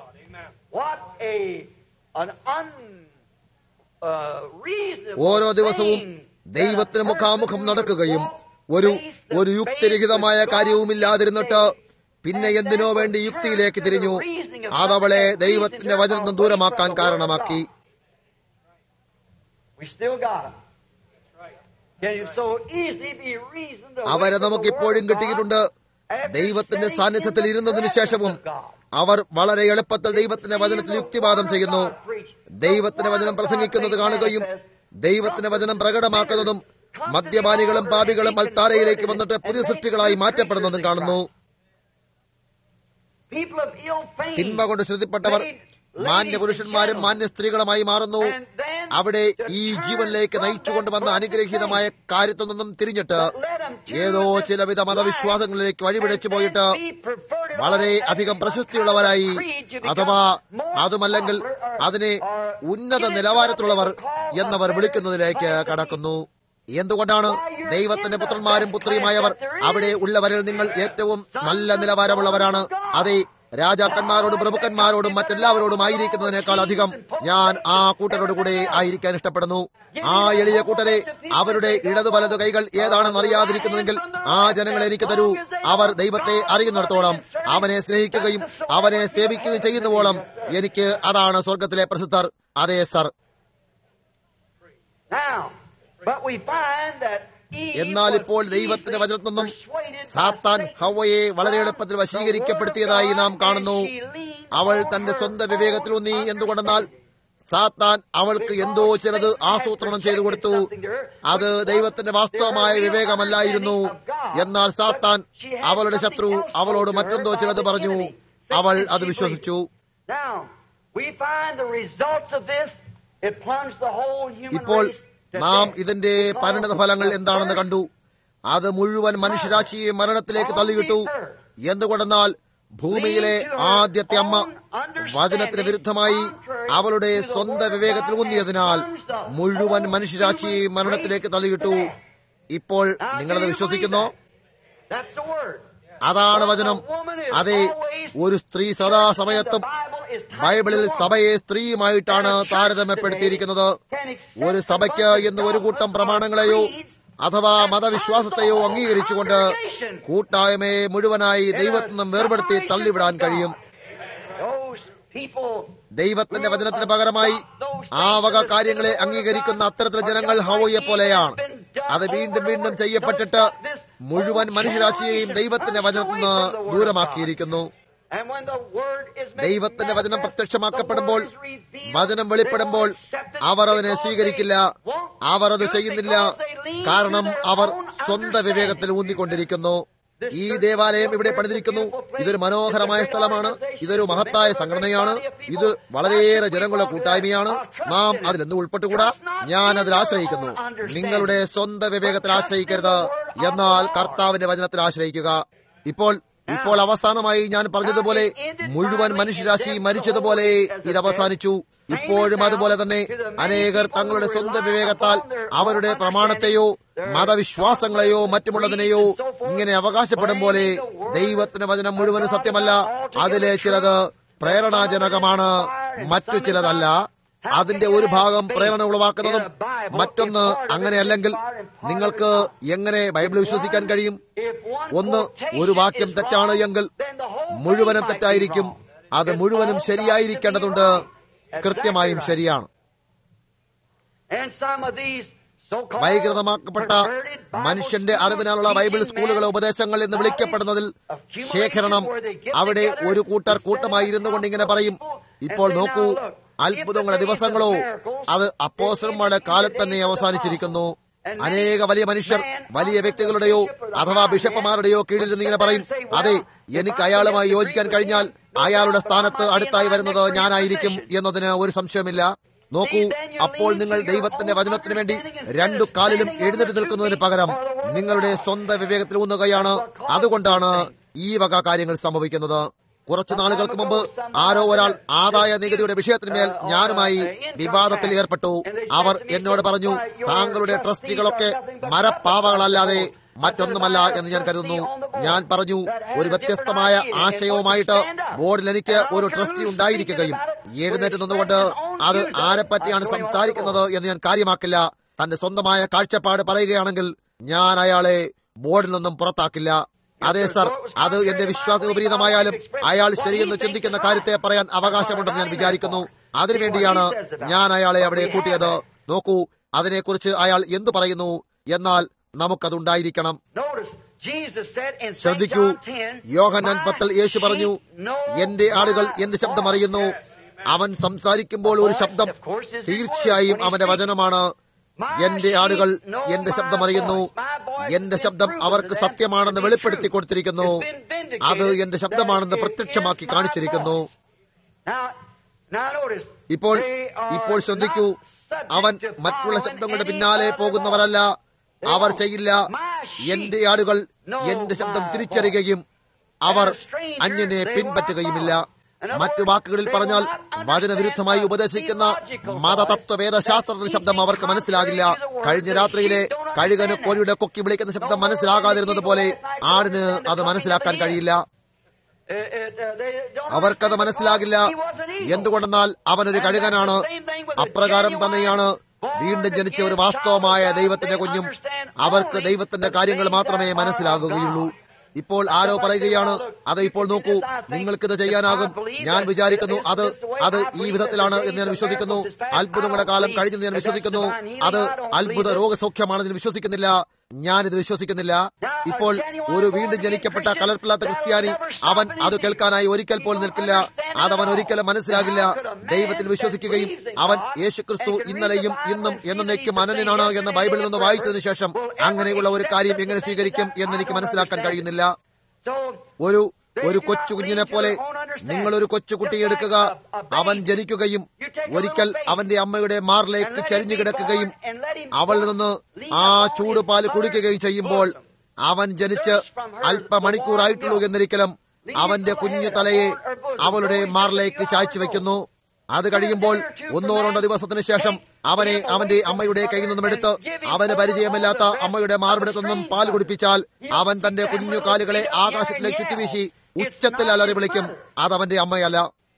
ഓരോ ദിവസവും ദൈവത്തിന് മുഖാമുഖം നടക്കുകയും ഒരു ഒരു യുക്തിരഹിതമായ കാര്യവുമില്ലാതിരുന്നിട്ട് പിന്നെ എന്തിനോ വേണ്ടി യുക്തിയിലേക്ക് തിരിഞ്ഞു അതവളെ ദൈവത്തിന്റെ വചനം ദൂരമാക്കാൻ കാരണമാക്കി അവരെ നമുക്ക് ഇപ്പോഴും കിട്ടിയിട്ടുണ്ട് ദൈവത്തിന്റെ സാന്നിധ്യത്തിൽ ഇരുന്നതിനു ശേഷവും അവർ വളരെ എളുപ്പത്തിൽ ദൈവത്തിന്റെ വചനത്തിൽ യുക്തിവാദം ചെയ്യുന്നു ദൈവത്തിന്റെ വചനം പ്രസംഗിക്കുന്നത് കാണുകയും ദൈവത്തിന്റെ വചനം പ്രകടമാക്കുന്നതും മദ്യപാനികളും പാപികളും അൽത്താരയിലേക്ക് വന്നിട്ട് പുതിയ സൃഷ്ടികളായി മാറ്റപ്പെടുന്നതും കാണുന്നു തിന്മ കൊണ്ട് ശ്രുതിപ്പെട്ടവർ മാന്യ പുരുഷന്മാരും മാന്യ സ്ത്രീകളുമായി മാറുന്നു അവിടെ ഈ ജീവനിലേക്ക് നയിച്ചുകൊണ്ടുവന്ന അനുഗ്രഹീതമായ കാര്യത്തിൽ നിന്നും തിരിഞ്ഞിട്ട് ഏതോ ചിലവിധ മതവിശ്വാസങ്ങളിലേക്ക് വഴിപിടിച്ചു പോയിട്ട് വളരെ അധികം പ്രശസ്തിയുള്ളവരായി അഥവാ അതുമല്ലെങ്കിൽ അതിനെ ഉന്നത നിലവാരത്തിലുള്ളവർ എന്നവർ വിളിക്കുന്നതിലേക്ക് കടക്കുന്നു എന്തുകൊണ്ടാണ് ദൈവത്തിന്റെ പുത്രന്മാരും പുത്രിയുമായവർ അവിടെ ഉള്ളവരിൽ നിങ്ങൾ ഏറ്റവും നല്ല നിലവാരമുള്ളവരാണ് അതെ രാജാക്കന്മാരോടും പ്രഭുക്കന്മാരോടും മറ്റെല്ലാവരോടും ആയിരിക്കുന്നതിനേക്കാൾ അധികം ഞാൻ ആ കൂട്ടരോട് കൂടെ ആയിരിക്കാൻ ഇഷ്ടപ്പെടുന്നു ആ എളിയ കൂട്ടരെ അവരുടെ ഇടതു വലതു കൈകൾ ഏതാണെന്ന് അറിയാതിരിക്കുന്നതെങ്കിൽ ആ ജനങ്ങളെ എനിക്ക് തരൂ അവർ ദൈവത്തെ അറിയുന്നിടത്തോളം അവനെ സ്നേഹിക്കുകയും അവനെ സേവിക്കുകയും ചെയ്യുന്നവോളം എനിക്ക് അതാണ് സ്വർഗത്തിലെ പ്രസിദ്ധർ അതെ sir Now, but we find that Eve എന്നാൽ was ഇപ്പോൾ ദൈവത്തിന്റെ easily വചനത്തിൽ നിന്നും persuaded by സാത്താൻ Satan ഹവയെ വളരെ എളുപ്പത്തിൽ വശീകരിക്കപ്പെടുത്തിയതായി നാം കാണുന്നു അവൾ തന്റെ സ്വന്തം വിവേകത്തിലൂന്നി എന്തുകൊണ്ടെന്നാൽ സാത്താൻ അവൾക്ക് എന്തോ ചിലത് ആസൂത്രണം ചെയ്തു കൊടുത്തു അത് ദൈവത്തിന്റെ വാസ്തവമായ വിവേകമല്ലായിരുന്നു എന്നാൽ സാത്താൻ അവളുടെ ശത്രു അവളോട് മറ്റെന്തോ ചിലത് പറഞ്ഞു അവൾ അത് വിശ്വസിച്ചു Now, we find the results of this. It plunged the whole human ഇപ്പോൾ race to നാം death. ഇതിന്റെ പരിണത ഫലങ്ങൾ എന്താണെന്ന് കണ്ടു അത് മുഴുവൻ മനുഷ്യരാശിയെ മരണത്തിലേക്ക് തള്ളിവിട്ടു എന്തുകൊണ്ടെന്നാൽ ഭൂമിയിലെ ആദ്യത്തെ അമ്മ വചനത്തിന് വിരുദ്ധമായി അവളുടെ സ്വന്തം വിവേകത്തിൽ ഊന്നിയതിനാൽ മുഴുവൻ മനുഷ്യരാശിയെ മരണത്തിലേക്ക് തള്ളിവിട്ടു ഇപ്പോൾ നിങ്ങളത് വിശ്വസിക്കുന്നോ That's the word. അതാണ് വചനം അതെ ഒരു സ്ത്രീ സദാസമയത്തും ബൈബിളിൽ സഭയെ സ്ത്രീയുമായിട്ടാണ് താരതമ്യപ്പെടുത്തിയിരിക്കുന്നത് ഒരു സഭയ്ക്ക് എന്ന് ഒരു കൂട്ടം പ്രമാണങ്ങളെയോ അഥവാ മതവിശ്വാസത്തെയോ അംഗീകരിച്ചുകൊണ്ട് കൂട്ടായ്മയെ മുഴുവനായി ദൈവത്തിൽ നിന്നും വേർപെടുത്തി തള്ളിവിടാൻ കഴിയും Those people ദൈവത്തിന്റെ വചനത്തിന് പകരമായി ആ വക കാര്യങ്ങളെ അംഗീകരിക്കുന്ന അത്തരത്തിലെ ജനങ്ങൾ ഹവോയെ പോലെയാണ് അത് വീണ്ടും വീണ്ടും ചെയ്യപ്പെട്ടിട്ട് മുഴുവൻ മനുഷ്യരാശിയെയും ദൈവത്തിന്റെ വചനത്തിൽ നിന്ന് ദൂരമാക്കിയിരിക്കുന്നു And when the word is made ദൈവത്തിന്റെ വചനം manifest, പ്രത്യക്ഷമാക്കപ്പെടുമ്പോൾ the word is revealed, വചനം വെളിപ്പെടുമ്പോൾ they won't accept it അവർ അതിനെ because സ്വീകരിക്കില്ല they won't അവർ അത് do it ചെയ്യുന്നില്ല because they lean കാരണം to their അവർ own സ്വന്തം വിവേകത്തിൽ understanding. ഊന്നിക്കൊണ്ടിരിക്കുന്നു ഈ ദേവാലയം ഇവിടെ പണിതിരിക്കുന്നു ഇതൊരു മനോഹരമായ സ്ഥലമാണ് ഇതൊരു മഹത്തായ സംഘടനയാണ് ഇത് വളരെയേറെ ജനങ്ങളുടെ കൂട്ടായ്മയാണ് നാം അതിൽ എന്ന് ഉൾപ്പെട്ടുകൂടാ ഞാൻ അതിൽ ആശ്രയിക്കുന്നു നിങ്ങളുടെ സ്വന്തം വിവേകത്തിൽ ആശ്രയിക്കരുത് എന്നാൽ കർത്താവിന്റെ വചനത്തിൽ ആശ്രയിക്കുക ഇപ്പോൾ ഇപ്പോൾ അവസാനമായി ഞാൻ പറഞ്ഞതുപോലെ മുഴുവൻ മനുഷ്യരാശി മരിച്ചതുപോലെ ഇത് അവസാനിച്ചു ഇപ്പോഴും അതുപോലെ തന്നെ അനേകർ തങ്ങളുടെ സ്വന്തം വിവേകത്താൽ അവരുടെ പ്രമാണത്തെയോ മതവിശ്വാസങ്ങളെയോ മറ്റുമുള്ളതിനെയോ ഇങ്ങനെ അവകാശപ്പെടും പോലെ ദൈവത്തിന്റെ വചനം മുഴുവനും സത്യമല്ല അതിലെ ചിലത് പ്രേരണാജനകമാണ് മറ്റു ചിലതല്ല അതിന്റെ ഒരു ഭാഗം പ്രേരണ ഉളവാക്കുന്നതും മറ്റൊന്ന് അങ്ങനെയല്ലെങ്കിൽ നിങ്ങൾക്ക് എങ്ങനെ ബൈബിൾ വിശ്വസിക്കാൻ കഴിയും ഒന്ന് ഒരു വാക്യം തെറ്റാണ് എങ്കിൽ മുഴുവനും തെറ്റായിരിക്കും അത് മുഴുവനും ശരിയായിരിക്കേണ്ടതുണ്ട് കൃത്യമായും ശരിയാണ് വൈകൃതമാക്കപ്പെട്ട മനുഷ്യന്റെ അറിവിനാലുള്ള ബൈബിൾ സ്കൂളുകളെ ഉപദേശങ്ങൾ എന്ന് വിളിക്കപ്പെടുന്നതിൽ ശേഖരണം അവിടെ ഒരു കൂട്ടർ കൂട്ടമായി ഇരുന്നു കൊണ്ട് ഇങ്ങനെ പറയും ഇപ്പോൾ നോക്കൂ അത്ഭുതങ്ങളുടെ ദിവസങ്ങളോ അത് അപ്പോസന്മാരുടെ കാലത്ത് തന്നെ അവസാനിച്ചിരിക്കുന്നു അനേക വലിയ മനുഷ്യർ വലിയ വ്യക്തികളുടെയോ അഥവാ ബിഷപ്പുമാരുടെയോ കീഴിൽ നിന്ന് ഇങ്ങനെ പറയും അതെ എനിക്ക് അയാളുമായി യോജിക്കാൻ കഴിഞ്ഞാൽ അയാളുടെ സ്ഥാനത്ത് അടുത്തായി വരുന്നത് ഞാനായിരിക്കും എന്നതിന് ഒരു സംശയമില്ല നോക്കൂ അപ്പോൾ നിങ്ങൾ ദൈവത്തിന്റെ വചനത്തിന് വേണ്ടി രണ്ടു കാലിലും എഴുന്നേറ്റ് നിൽക്കുന്നതിന് പകരം നിങ്ങളുടെ സ്വന്തം വിവേകത്തിൽ ഊന്നുകയാണ് അതുകൊണ്ടാണ് ഈ വക കാര്യങ്ങൾ സംഭവിക്കുന്നത് കുറച്ചു നാളുകൾക്ക് മുമ്പ് ആരോ ഒരാൾ ആദായ നികുതിയുടെ വിഷയത്തിന്മേൽ ഞാനുമായി വിവാദത്തിൽ ഏർപ്പെട്ടു അവർ എന്നോട് പറഞ്ഞു താങ്കളുടെ ട്രസ്റ്റികളൊക്കെ മരപ്പാവകളല്ലാതെ മറ്റൊന്നുമല്ല എന്ന് ഞാൻ കരുതുന്നു ഞാൻ പറഞ്ഞു ഒരു വ്യത്യസ്തമായ ആശയവുമായിട്ട് ബോർഡിൽ എനിക്ക് ഒരു ട്രസ്റ്റി ഉണ്ടായിരിക്കുകയും എഴുന്നേറ്റ് നിന്നുകൊണ്ട് അത് ആരെപ്പറ്റിയാണ് സംസാരിക്കുന്നത് എന്ന് ഞാൻ കാര്യമാക്കില്ല തന്റെ സ്വന്തമായ കാഴ്ചപ്പാട് പറയുകയാണെങ്കിൽ ഞാൻ അയാളെ ബോർഡിൽ നിന്നും പുറത്താക്കില്ല അതെ സർ അത് എന്റെ വിശ്വാസ വിപരീതമായാലും അയാൾ ശരിയെന്ന് ചിന്തിക്കുന്ന കാര്യത്തെ പറയാൻ അവകാശമുണ്ടെന്ന് ഞാൻ വിചാരിക്കുന്നു അതിനുവേണ്ടിയാണ് ഞാൻ അയാളെ അവിടെ കൂട്ടിയത് നോക്കൂ അതിനെക്കുറിച്ച് അയാൾ എന്തു പറയുന്നു എന്നാൽ നമുക്കതുണ്ടായിരിക്കണം ശ്രദ്ധിക്കൂ യോഹന്നാൻ പത്തൽ യേശു പറഞ്ഞു എന്റെ ആളുകൾ എന്റെ ശബ്ദം അറിയുന്നു അവൻ സംസാരിക്കുമ്പോൾ ഒരു ശബ്ദം തീർച്ചയായും അവന്റെ വചനമാണ് എന്റെ ആളുകൾ എന്റെ ശബ്ദം അറിയുന്നു എന്റെ ശബ്ദം അവർക്ക് സത്യമാണെന്ന് വെളിപ്പെടുത്തി കൊടുത്തിരിക്കുന്നു അത് എന്റെ ശബ്ദമാണെന്ന് പ്രത്യക്ഷമാക്കി കാണിച്ചിരിക്കുന്നു ഇപ്പോൾ ഇപ്പോൾ ശ്രദ്ധിക്കൂ അവൻ മറ്റുള്ള ശബ്ദങ്ങളുടെ പിന്നാലെ പോകുന്നവരല്ല അവർ ചെയ്യില്ല എന്റെ ആളുകൾ എന്റെ ശബ്ദം തിരിച്ചറിയുകയും അവർ അന്യനെ പിൻപറ്റുകയുമില്ല മറ്റു വാക്കുകളിൽ പറഞ്ഞാൽ വചനവിരുദ്ധമായി ഉപദേശിക്കുന്ന മതതത്വ വേദശാസ്ത്രത്തിന്റെ ശബ്ദം അവർക്ക് മനസ്സിലാകില്ല കഴിഞ്ഞ രാത്രിയിലെ കഴുകന് കോഴിയുടെ കൊക്കി വിളിക്കുന്ന ശബ്ദം മനസ്സിലാകാതിരുന്നത് പോലെ ആടിന് അത് മനസ്സിലാക്കാൻ കഴിയില്ല അവർക്കത് മനസ്സിലാകില്ല എന്തുകൊണ്ടെന്നാൽ അവനൊരു കഴുകനാണ് അപ്രകാരം തന്നെയാണ് വീണ്ടും ജനിച്ച ഒരു വാസ്തവമായ ദൈവത്തിന്റെ കുഞ്ഞും അവർക്ക് ദൈവത്തിന്റെ കാര്യങ്ങൾ മാത്രമേ മനസ്സിലാകുകയുള്ളൂ ഇപ്പോൾ ആരോ പറയുകയാണ് അത് ഇപ്പോൾ നോക്കൂ നിങ്ങൾക്കിത് ചെയ്യാനാകും ഞാൻ വിചാരിക്കുന്നു അത് അത് ഈ വിധത്തിലാണ് എന്ന് ഞാൻ വിശ്വസിക്കുന്നു അത്ഭുതങ്ങളുടെ കാലം കഴിഞ്ഞെന്ന് ഞാൻ വിശ്വസിക്കുന്നു അത് അത്ഭുത രോഗസൗഖ്യമാണെന്ന് വിശ്വസിക്കുന്നില്ല ഞാനിത് വിശ്വസിക്കുന്നില്ല ഇപ്പോൾ ഒരു വീണ്ടും ജനിക്കപ്പെട്ട കലർപ്പില്ലാത്ത ക്രിസ്ത്യാനി അവൻ അത് കേൾക്കാനായി ഒരിക്കൽ പോലും നിൽക്കില്ല അതവൻ ഒരിക്കലും മനസ്സിലാകില്ല ദൈവത്തിൽ വിശ്വസിക്കുകയും അവൻ യേശുക്രിസ്തു ഇന്നലെയും ഇന്നും എന്നേക്കും അനന്യനാണ് എന്ന് ബൈബിളിൽ നിന്ന് വായിച്ചതിനു ശേഷം അങ്ങനെയുള്ള ഒരു കാര്യം എങ്ങനെ സ്വീകരിക്കും എന്ന് എനിക്ക് മനസ്സിലാക്കാൻ കഴിയുന്നില്ല ഒരു ഒരു കൊച്ചു കുഞ്ഞിനെ പോലെ നിങ്ങൾ ഒരു കൊച്ചു കുട്ടിയെ എടുക്കുക അവൻ ജനിക്കുകയും ഒരിക്കൽ അവന്റെ അമ്മയുടെ മാറിലേക്ക് ചരിഞ്ഞു കിടക്കുകയും അവളിൽ നിന്ന് ആ ചൂടുപാല് കുടിക്കുകയും ചെയ്യുമ്പോൾ അവൻ ജനിച്ച് അല്പമണിക്കൂറായിട്ടുള്ളൂ എന്നിരിക്കലും അവന്റെ കുഞ്ഞു തലയെ അവളുടെ മാറിലേക്ക് ചായ്ച്ചു വെക്കുന്നു അത് കഴിയുമ്പോൾ ഒന്നോ രണ്ടോ ദിവസത്തിന് ശേഷം അവനെ അവന്റെ അമ്മയുടെ കയ്യിൽ നിന്നും എടുത്ത് അവന് പരിചയമില്ലാത്ത അമ്മയുടെ മാർബിടത്തൊന്നും പാൽ കുടിപ്പിച്ചാൽ അവൻ തന്റെ കുഞ്ഞു കാലുകളെ ആകാശത്തിലേക്ക് ചുറ്റിവീശി ഉച്ചത്തിൽ അലറി വിളിക്കും അതവന്റെ അമ്മയല്ല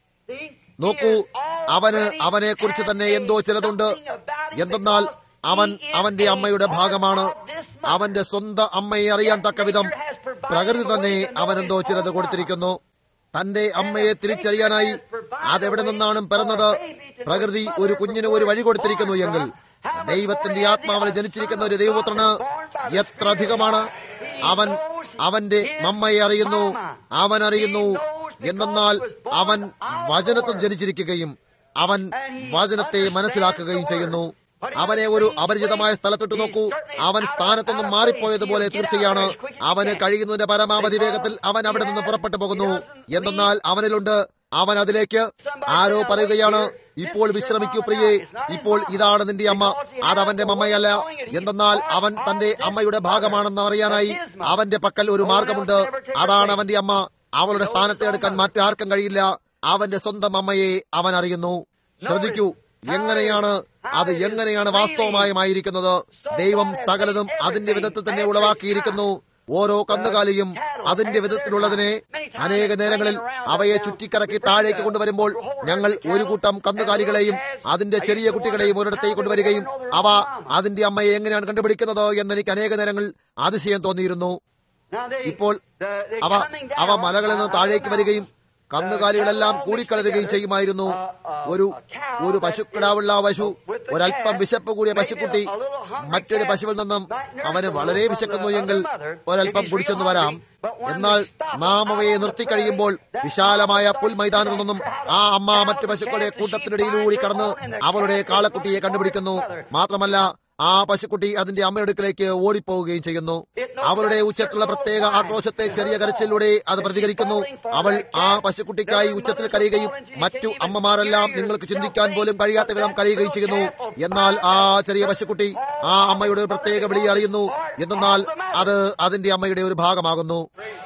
നോക്കൂ അവന് അവനെ കുറിച്ച് തന്നെ എന്തോ ചിലതുണ്ട് എന്തെന്നാൽ അവൻ അവന്റെ അമ്മയുടെ ഭാഗമാണ് അവന്റെ സ്വന്തം അമ്മയെ അറിയാൻ തക്ക വിധം പ്രകൃതി തന്നെ അവനെന്തോ ചിലത് കൊടുത്തിരിക്കുന്നു തന്റെ അമ്മയെ തിരിച്ചറിയാനായി അതെവിടെ നിന്നാണ് പിറന്നത് പ്രകൃതി ഒരു കുഞ്ഞിന് ഒരു വഴി കൊടുത്തിരിക്കുന്നു എങ്കിൽ ദൈവത്തിന്റെ ആത്മാവിൽ ജനിച്ചിരിക്കുന്ന ഒരു ദൈവപുത്രന് എത്ര അധികമാണ് അവൻ അവന്റെ മമ്മയെ അറിയുന്നു അവൻ അറിയുന്നു എന്തെന്നാൽ അവൻ വചനത്തിൽ ജനിച്ചിരിക്കുകയും അവൻ വചനത്തെ മനസ്സിലാക്കുകയും ചെയ്യുന്നു അവനെ ഒരു അപരിചിതമായ സ്ഥലത്തിട്ട് നോക്കൂ അവൻ സ്ഥാനത്തൊന്നും മാറിപ്പോയതുപോലെ തീർച്ചയാണ് അവന് കഴിയുന്നതിന്റെ പരമാവധി വേഗത്തിൽ അവൻ അവിടെ നിന്ന് പുറപ്പെട്ടു പോകുന്നു എന്തെന്നാൽ അവനിലുണ്ട് അവൻ അതിലേക്ക് ആരോ പറയുകയാണ് ഇപ്പോൾ വിശ്രമിക്കൂ പ്രിയേ ഇപ്പോൾ ഇതാണ് നിന്റെ അമ്മ അതവന്റെ അമ്മയല്ല എന്തെന്നാൽ അവൻ തന്റെ അമ്മയുടെ ഭാഗമാണെന്ന് അറിയാനായി അവന്റെ പക്കൽ ഒരു മാർഗമുണ്ട് അതാണ് അവന്റെ അമ്മ അവളുടെ സ്ഥാനത്തെ എടുക്കാൻ മറ്റാർക്കും കഴിയില്ല അവന്റെ സ്വന്തം അമ്മയെ അവൻ അറിയുന്നു ശ്രദ്ധിക്കൂ എങ്ങനെയാണ് അത് എങ്ങനെയാണ് വാസ്തവമായുമായിരിക്കുന്നത് ദൈവം സകലതും അതിന്റെ വിധത്തിൽ തന്നെ ഉളവാക്കിയിരിക്കുന്നു ഓരോ കന്നുകാലിയും അതിന്റെ വിധത്തിലുള്ളതിനെ അനേക നേരങ്ങളിൽ അവയെ ചുറ്റിക്കറക്കി താഴേക്ക് കൊണ്ടുവരുമ്പോൾ ഞങ്ങൾ ഒരു കൂട്ടം കന്നുകാലികളെയും അതിന്റെ ചെറിയ കുട്ടികളെയും ഒരിടത്തേക്ക് കൊണ്ടുവരികയും അവ അതിന്റെ അമ്മയെ എങ്ങനെയാണ് കണ്ടുപിടിക്കുന്നത് എന്ന് എനിക്ക് അനേക നേരങ്ങൾ അതിശയം തോന്നിയിരുന്നു ഇപ്പോൾ അവ അവ മലകളിൽ നിന്ന് താഴേക്ക് വരികയും കന്നുകാലികളെല്ലാം കൂടിക്കളരുകയും ചെയ്യുമായിരുന്നു ഒരു ഒരു പശുക്കിടാവുള്ള പശു ഒരല്പം വിശപ്പ് കൂടിയ പശുക്കുട്ടി മറ്റൊരു പശുവിൽ നിന്നും അവന് വളരെ വിശക്കുന്നു എങ്കിൽ ഒരല്പം കുടിച്ചെന്ന് വരാം എന്നാൽ നാം അവയെ നിർത്തിക്കഴിയുമ്പോൾ വിശാലമായ പുൽമൈതാനത്തിൽ നിന്നും ആ അമ്മ മറ്റു പശുക്കളുടെ കൂട്ടത്തിനിടയിലൂടി കടന്ന് അവളുടെ കാളക്കുട്ടിയെ കണ്ടുപിടിക്കുന്നു മാത്രമല്ല ആ പശുക്കുട്ടി അതിന്റെ അമ്മയെടുക്കലേക്ക് ഓടിപ്പോവുകയും ചെയ്യുന്നു അവളുടെ ഉച്ചത്തിലുള്ള പ്രത്യേക ആക്രോശത്തെ ചെറിയ കരച്ചിലൂടെ അത് പ്രതികരിക്കുന്നു അവൾ ആ പശുക്കുട്ടിക്കായി ഉച്ചത്തിൽ കരയുകയും മറ്റു അമ്മമാരെല്ലാം നിങ്ങൾക്ക് ചിന്തിക്കാൻ പോലും കഴിയാത്ത വിധം കരയുകയും ചെയ്യുന്നു എന്നാൽ ആ ചെറിയ പശുക്കുട്ടി ആ അമ്മയുടെ ഒരു പ്രത്യേക വിളി അറിയുന്നു എന്നാൽ അത് അതിന്റെ അമ്മയുടെ ഒരു ഭാഗമാകുന്നു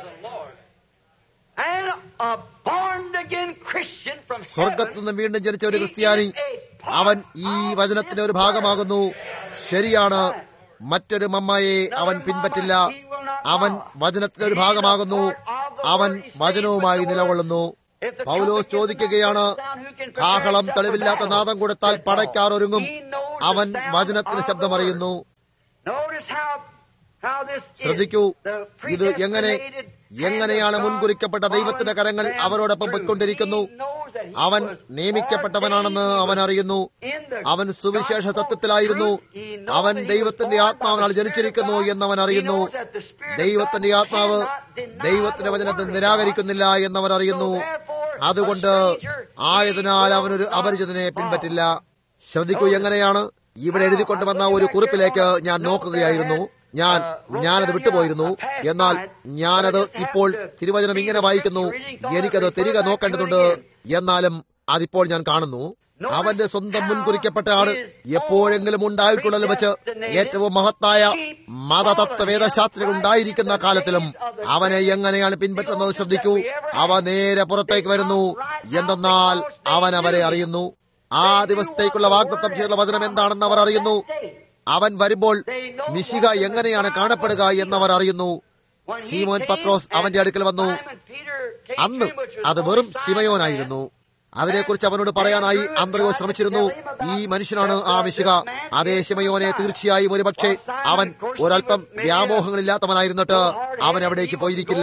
And a born again Christian from സ്വർഗത്തു heaven നിന്ന് വീണ്ടും ജനിച്ച ഒരു ക്രിസ്ത്യാനി അവൻ ഈ വചനത്തിന്റെ ഒരു ഭാഗമാകുന്നു ശരിയാണ് മറ്റൊരു മമ്മയെ അവൻ പിൻപറ്റില്ല അവൻ വചനത്തിന്റെ ഒരു ഭാഗമാകുന്നു അവൻ വചനവുമായി നിലകൊള്ളുന്നു പൗലോസ് ചോദിക്കുകയാണ് കാഹളം തെളിവില്ലാത്ത നാദം കൊടുത്താൽ പടയ്ക്കാർ ഒരുങ്ങും അവൻ വചനത്തിന് ശബ്ദമറിയുന്നു Notice how, how this is. ശ്രദ്ധിക്കൂ The ഇത് എങ്ങനെ predestinated എങ്ങനെയാണ് hand of God മുൻകുറിക്കപ്പെട്ട ദൈവത്തിന്റെ കരങ്ങൾ following them അവരോടൊപ്പം through. പൊയ്ക്കൊണ്ടിരിക്കുന്നു He knows that he അവൻ was നിയമിക്കപ്പെട്ടവനാണെന്ന് ordained. അവൻ അറിയുന്നു In the അവൻ സുവിശേഷ gospel തത്വത്തിലായിരുന്നു truth, he knows അവൻ that he was ദൈവത്തിന്റെ born by ആത്മാവിനാൽ the Spirit ജനിച്ചിരിക്കുന്നു of God. എന്നവൻ He അറിയുന്നു knows that the Spirit of ദൈവത്തിന്റെ God ആത്മാവ് cannot deny ദൈവത്തിന്റെ the വചനത്തെ word of നിരാകരിക്കുന്നില്ല എന്നവൻ അറിയുന്നു So therefore, അതുകൊണ്ട് a stranger, ആയതിനാൽ he അവനൊരു will not അപരിചിതനെ follow. പിൻപറ്റില്ല ശ്രദ്ധിക്കൂ എങ്ങനെയാണ് ഇവിടെ എഴുതിക്കൊണ്ടുവന്ന ഒരു കുറിപ്പിലേക്ക് ഞാൻ നോക്കുകയായിരുന്നു ഞാൻ ഞാനത് വിട്ടുപോയിരുന്നു എന്നാൽ ഞാനത് ഇപ്പോൾ തിരുവചനം ഇങ്ങനെ വായിക്കുന്നു എനിക്കത് തിരികെ നോക്കേണ്ടതുണ്ട് എന്നാലും അതിപ്പോൾ ഞാൻ കാണുന്നു അവന്റെ സ്വന്തം മുൻകുറിക്കപ്പെട്ട ആള് എപ്പോഴെങ്കിലും ഉണ്ടായിട്ടുള്ളത് വെച്ച് ഏറ്റവും മഹത്തായ മതതത്വ വേദശാസ്ത്രികൾ ഉണ്ടായിരിക്കുന്ന കാലത്തിലും അവനെ എങ്ങനെയാണ് പിൻപറ്റുന്നത് ശ്രദ്ധിക്കൂ അവ നേരെ പുറത്തേക്ക് വരുന്നു എന്തെന്നാൽ അവൻ അവരെ അറിയുന്നു ആ ദിവസത്തേക്കുള്ള വാഗ്ദത്തം ചെയ്തുള്ള വചനം എന്താണെന്ന് അവർ അറിയുന്നു അവൻ വരുമ്പോൾ മിശിക എങ്ങനെയാണ് കാണപ്പെടുക എന്നവർ അറിയുന്നു സീമോൻ പത്രോസ് അവന്റെ അടുക്കൽ വന്നു അന്ന് അത് വെറും ശിമയോനായിരുന്നു അതിനെക്കുറിച്ച് അവനോട് പറയാനായി അന്ത്രയോ ശ്രമിച്ചിരുന്നു ഈ മനുഷ്യനാണ് ആ മിശിക അതേ ശിമയോനെ തീർച്ചയായും ഒരുപക്ഷെ അവൻ ഒരല്പം വ്യാമോഹങ്ങളില്ലാത്തവനായിരുന്നിട്ട് അവൻ അവിടേക്ക് പോയിരിക്കില്ല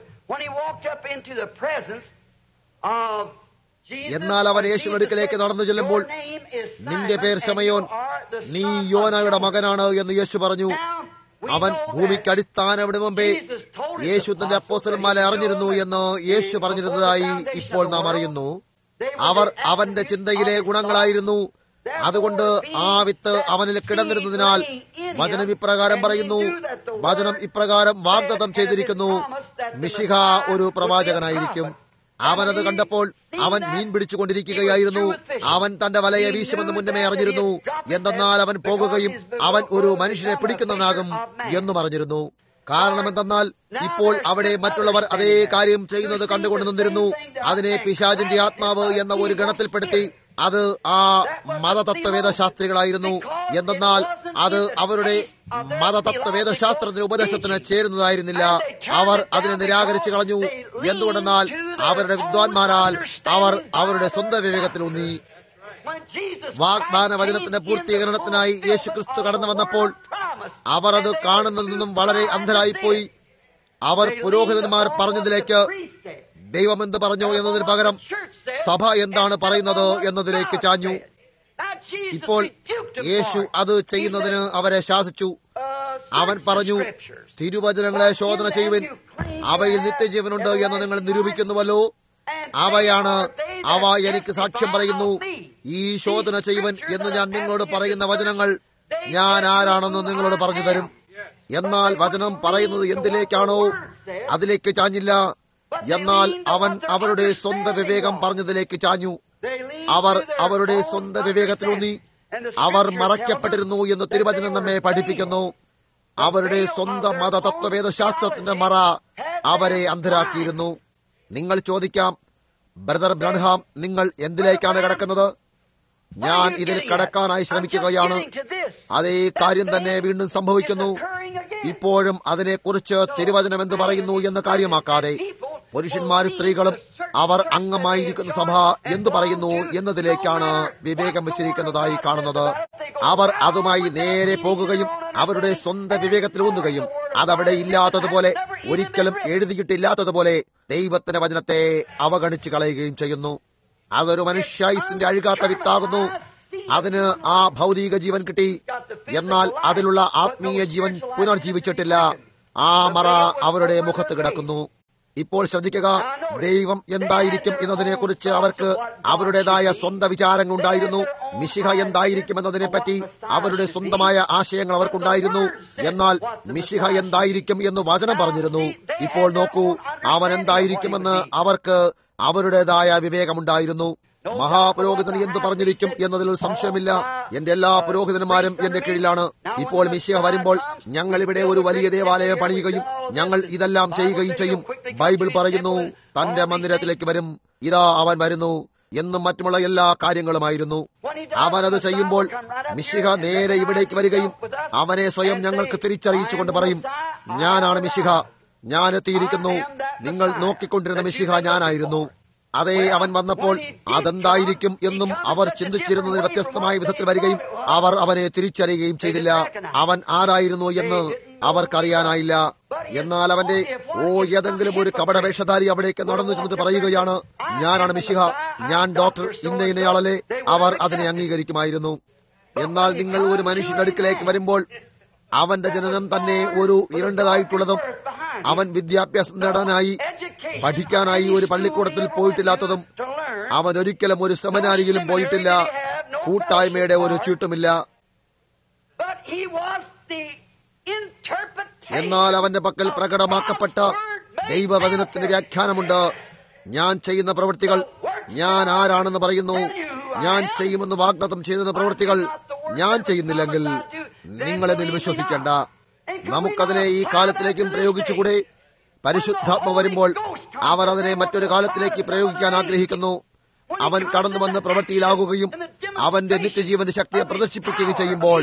എന്നാൽ അവൻ യേശുവിന്റെ അടുക്കലേക്ക് നടന്നു ചെല്ലുമ്പോൾ നിന്റെ പേർ ശമയോൻ നീ യോനയുടെ മകനാണ് എന്ന് യേശു പറഞ്ഞു അവൻ ഭൂമിക്ക് അടിസ്ഥാനവിടെ മുമ്പേ യേശു തന്റെ അപ്പോസ്റ്റലന്മാരെ അറിഞ്ഞിരുന്നു എന്ന് യേശു പറഞ്ഞിരുന്നതായി ഇപ്പോൾ നാം അറിയുന്നു അവർ അവന്റെ ചിന്തയിലെ ഗുണങ്ങളായിരുന്നു അതുകൊണ്ട് ആ വിത്ത് അവനിൽ കിടന്നിരുന്നതിനാൽ വചനം ഇപ്രകാരം പറയുന്നു വചനം ഇപ്രകാരം വാഗ്ദത്തം ചെയ്തിരിക്കുന്നു മിഷിഹ ഒരു പ്രവാചകനായിരിക്കും അവനത് കണ്ടപ്പോൾ അവൻ മീൻ പിടിച്ചുകൊണ്ടിരിക്കുകയായിരുന്നു അവൻ തന്റെ വലയെ വീശുമെന്ന് മുന്നമേ അറിഞ്ഞിരുന്നു എന്തെന്നാൽ അവൻ പോകുകയും അവൻ ഒരു മനുഷ്യനെ പിടിക്കുന്നവനാകും എന്നും അറിഞ്ഞിരുന്നു കാരണം എന്തെന്നാൽ ഇപ്പോൾ അവിടെ മറ്റുള്ളവർ അതേ കാര്യം ചെയ്യുന്നത് കണ്ടുകൊണ്ട് നിന്നിരുന്നു അതിനെ പിശാചിന്റെ ആത്മാവ് എന്ന ഒരു ഗണത്തിൽപ്പെടുത്തി അത് ആ മതതത്വവേദശാസ്ത്രികളായിരുന്നു എന്തെന്നാൽ അത് അവരുടെ മതതത്വവേദശാസ്ത്രത്തിന്റെ ഉപദേശത്തിന് ചേരുന്നതായിരുന്നില്ല അവർ അതിനെ നിരാകരിച്ചു കളഞ്ഞു എന്തുകൊണ്ടെന്നാൽ അവരുടെ വിദ്വാൻമാരാൽ അവർ അവരുടെ സ്വന്തം വിവേകത്തിൽ ഊന്നി വാഗ്ദാന വചനത്തിന്റെ പൂർത്തീകരണത്തിനായി യേശു ക്രിസ്തു കടന്നു വന്നപ്പോൾ അവർ അത് കാണുന്നതിൽ നിന്നും വളരെ അന്ധരായിപ്പോയി അവർ പുരോഹിതന്മാർ പറഞ്ഞതിലേക്ക് ദൈവം എന്ത് പറഞ്ഞോ എന്നതിന് പകരം സഭ എന്താണ് പറയുന്നത് എന്നതിലേക്ക് ചാഞ്ഞു ഇപ്പോൾ യേശു അത് ചെയ്യുന്നതിന് അവരെ ശാസിച്ചു അവൻ പറഞ്ഞു തിരുവചനങ്ങളെ ശോധന ചെയ്യുവിൻ അവയിൽ നിത്യജീവനുണ്ട് എന്ന് നിങ്ങൾ നിരൂപിക്കുന്നുവല്ലോ അവയാണ് അവ എനിക്ക് സാക്ഷ്യം പറയുന്നു ഈ ശോധന ചെയ്യുവൻ എന്ന് ഞാൻ നിങ്ങളോട് പറയുന്ന വചനങ്ങൾ ഞാൻ ആരാണെന്ന് നിങ്ങളോട് പറഞ്ഞു തരും എന്നാൽ വചനം പറയുന്നത് എന്തിലേക്കാണോ അതിലേക്ക് ചാഞ്ഞില്ല എന്നാൽ അവൻ അവരുടെ സ്വന്തം വിവേകം പറഞ്ഞതിലേക്ക് ചാഞ്ഞു അവർ അവരുടെ സ്വന്തം വിവേകത്തിലൂന്നി അവർ മറയ്ക്കപ്പെട്ടിരുന്നു എന്ന് തിരുവചനം നമ്മെ പഠിപ്പിക്കുന്നു അവരുടെ സ്വന്തം മതതത്വവേദശാസ്ത്രത്തിന്റെ മറ അവരെ അന്ധരാക്കിയിരുന്നു നിങ്ങൾ ചോദിക്കാം ബ്രദർ ബ്രൺഹാം നിങ്ങൾ എന്തിലേക്കാണ് കിടക്കുന്നത് ഞാൻ ഇതിൽ കടക്കാനായി ശ്രമിക്കുകയാണ് അതേ കാര്യം തന്നെ വീണ്ടും സംഭവിക്കുന്നു ഇപ്പോഴും അതിനെക്കുറിച്ച് തിരുവചനം എന്ത് പറയുന്നു എന്ന് കാര്യമാക്കാതെ പുരുഷന്മാരും സ്ത്രീകളും അവർ അംഗമായിരിക്കുന്ന സഭ എന്തു പറയുന്നു എന്നതിലേക്കാണ് വിവേകം വെച്ചിരിക്കുന്നതായി കാണുന്നത് അവർ അതുമായി നേരെ പോകുകയും അവരുടെ സ്വന്തം വിവേകത്തിൽ ഊന്നുകയും അതവിടെ ഇല്ലാത്തതുപോലെ ഒരിക്കലും എഴുതിയിട്ടില്ലാത്തതുപോലെ ദൈവത്തിന്റെ വചനത്തെ അവഗണിച്ചു കളയുകയും ചെയ്യുന്നു അതൊരു മനുഷ്യായുസിന്റെ അഴുകാത്ത വിത്താകുന്നു അതിന് ആ ഭൗതിക ജീവൻ കിട്ടി എന്നാൽ അതിലുള്ള ആത്മീയ ജീവൻ പുനർജീവിച്ചിട്ടില്ല ആ മറ അവരുടെ മുഖത്ത് കിടക്കുന്നു ഇപ്പോൾ ശ്രദ്ധിക്കുക ദൈവം എന്തായിരിക്കും എന്നതിനെക്കുറിച്ച് അവർക്ക് അവരുടേതായ സ്വന്തം വിചാരങ്ങൾ ഉണ്ടായിരുന്നു മിശിഹ എന്തായിരിക്കും എന്നതിനെപ്പറ്റി അവരുടെ സ്വന്തമായ ആശയങ്ങൾ അവർക്കുണ്ടായിരുന്നു എന്നാൽ മിശിഹ എന്തായിരിക്കും എന്ന് വചനം പറഞ്ഞിരുന്നു ഇപ്പോൾ നോക്കൂ അവൻ എന്തായിരിക്കുമെന്ന് അവർക്ക് അവരുടേതായ വിവേകമുണ്ടായിരുന്നു മഹാപുരോഹിതൻ എന്ത് പറഞ്ഞിരിക്കും എന്നതിൽ ഒരു സംശയമില്ല എന്റെ എല്ലാ പുരോഹിതന്മാരും എന്റെ കീഴിലാണ് ഇപ്പോൾ മിശിഹ വരുമ്പോൾ ഞങ്ങൾ ഇവിടെ ഒരു വലിയ ദേവാലയം പണിയുകയും ഞങ്ങൾ ഇതെല്ലാം ചെയ്യുകയും ചെയ്യും ബൈബിൾ പറയുന്നു തന്റെ മന്ദിരത്തിലേക്ക് വരും ഇതാ അവൻ വരുന്നു എന്നും മറ്റുമുള്ള എല്ലാ കാര്യങ്ങളുമായിരുന്നു അവൻ അത് ചെയ്യുമ്പോൾ മിശിഹ നേരെ ഇവിടേക്ക് വരികയും അവനെ സ്വയം ഞങ്ങൾക്ക് തിരിച്ചറിയിച്ചുകൊണ്ട് പറയും ഞാനാണ് മിശിഹ ഞാൻ എത്തിയിരിക്കുന്നു നിങ്ങൾ നോക്കിക്കൊണ്ടിരുന്ന മിശിഹ ഞാനായിരുന്നു അതേ അവൻ വന്നപ്പോൾ അതെന്തായിരിക്കും എന്നും അവർ ചിന്തിച്ചിരുന്നതിന് വ്യത്യസ്തമായ വിധത്തിൽ വരികയും അവർ അവനെ തിരിച്ചറിയുകയും ചെയ്തില്ല അവൻ ആരായിരുന്നു എന്ന് അവർക്കറിയാനായില്ല എന്നാൽ അവന്റെ ഓ ഏതെങ്കിലും ഒരു കപട വേഷധാരി അവിടേക്ക് നടന്നു ചെന്നിട്ട് പറയുകയാണ് ഞാനാണ് മിശിഹ ഞാൻ ഡോക്ടർ ഇന്ന ഇന്നയാളല്ലേ അവർ അതിനെ അംഗീകരിക്കുമായിരുന്നു എന്നാൽ നിങ്ങൾ ഒരു മനുഷ്യന്റെ അടുക്കിലേക്ക് വരുമ്പോൾ അവന്റെ ജനനം തന്നെ ഒരു ഇരുണ്ടതായിട്ടുള്ളതും അവൻ വിദ്യാഭ്യാസം നേടാനായി പഠിക്കാനായി ഒരു പള്ളിക്കൂടത്തിൽ പോയിട്ടില്ലാത്തതും അവൻ ഒരിക്കലും ഒരു സെമിനാരിയിലും പോയിട്ടില്ല കൂട്ടായ്മയുടെ ഒരു ചീട്ടുമില്ല എന്നാൽ അവന്റെ പക്കൽ പ്രകടമാക്കപ്പെട്ട ദൈവവചനത്തിന്റെ വ്യാഖ്യാനമുണ്ട് ഞാൻ ചെയ്യുന്ന പ്രവൃത്തികൾ ഞാൻ ആരാണെന്ന് പറയുന്നു ഞാൻ ചെയ്യുമെന്ന് വാഗ്ദത്തം ചെയ്യുന്ന പ്രവൃത്തികൾ ഞാൻ ചെയ്യുന്നില്ലെങ്കിൽ നിങ്ങൾ എന്നിൽ വിശ്വസിക്കേണ്ട നമുക്കതിനെ ഈ കാലത്തിലേക്കും പ്രയോഗിച്ചുകൂടെ പരിശുദ്ധാത്മ വരുമ്പോൾ അവർ അതിനെ മറ്റൊരു കാലത്തിലേക്ക് പ്രയോഗിക്കാൻ ആഗ്രഹിക്കുന്നു അവൻ കടന്നു വന്ന് പ്രവൃത്തിയിലാകുകയും അവന്റെ നിത്യജീവന്റെ ശക്തിയെ പ്രദർശിപ്പിക്കുകയും ചെയ്യുമ്പോൾ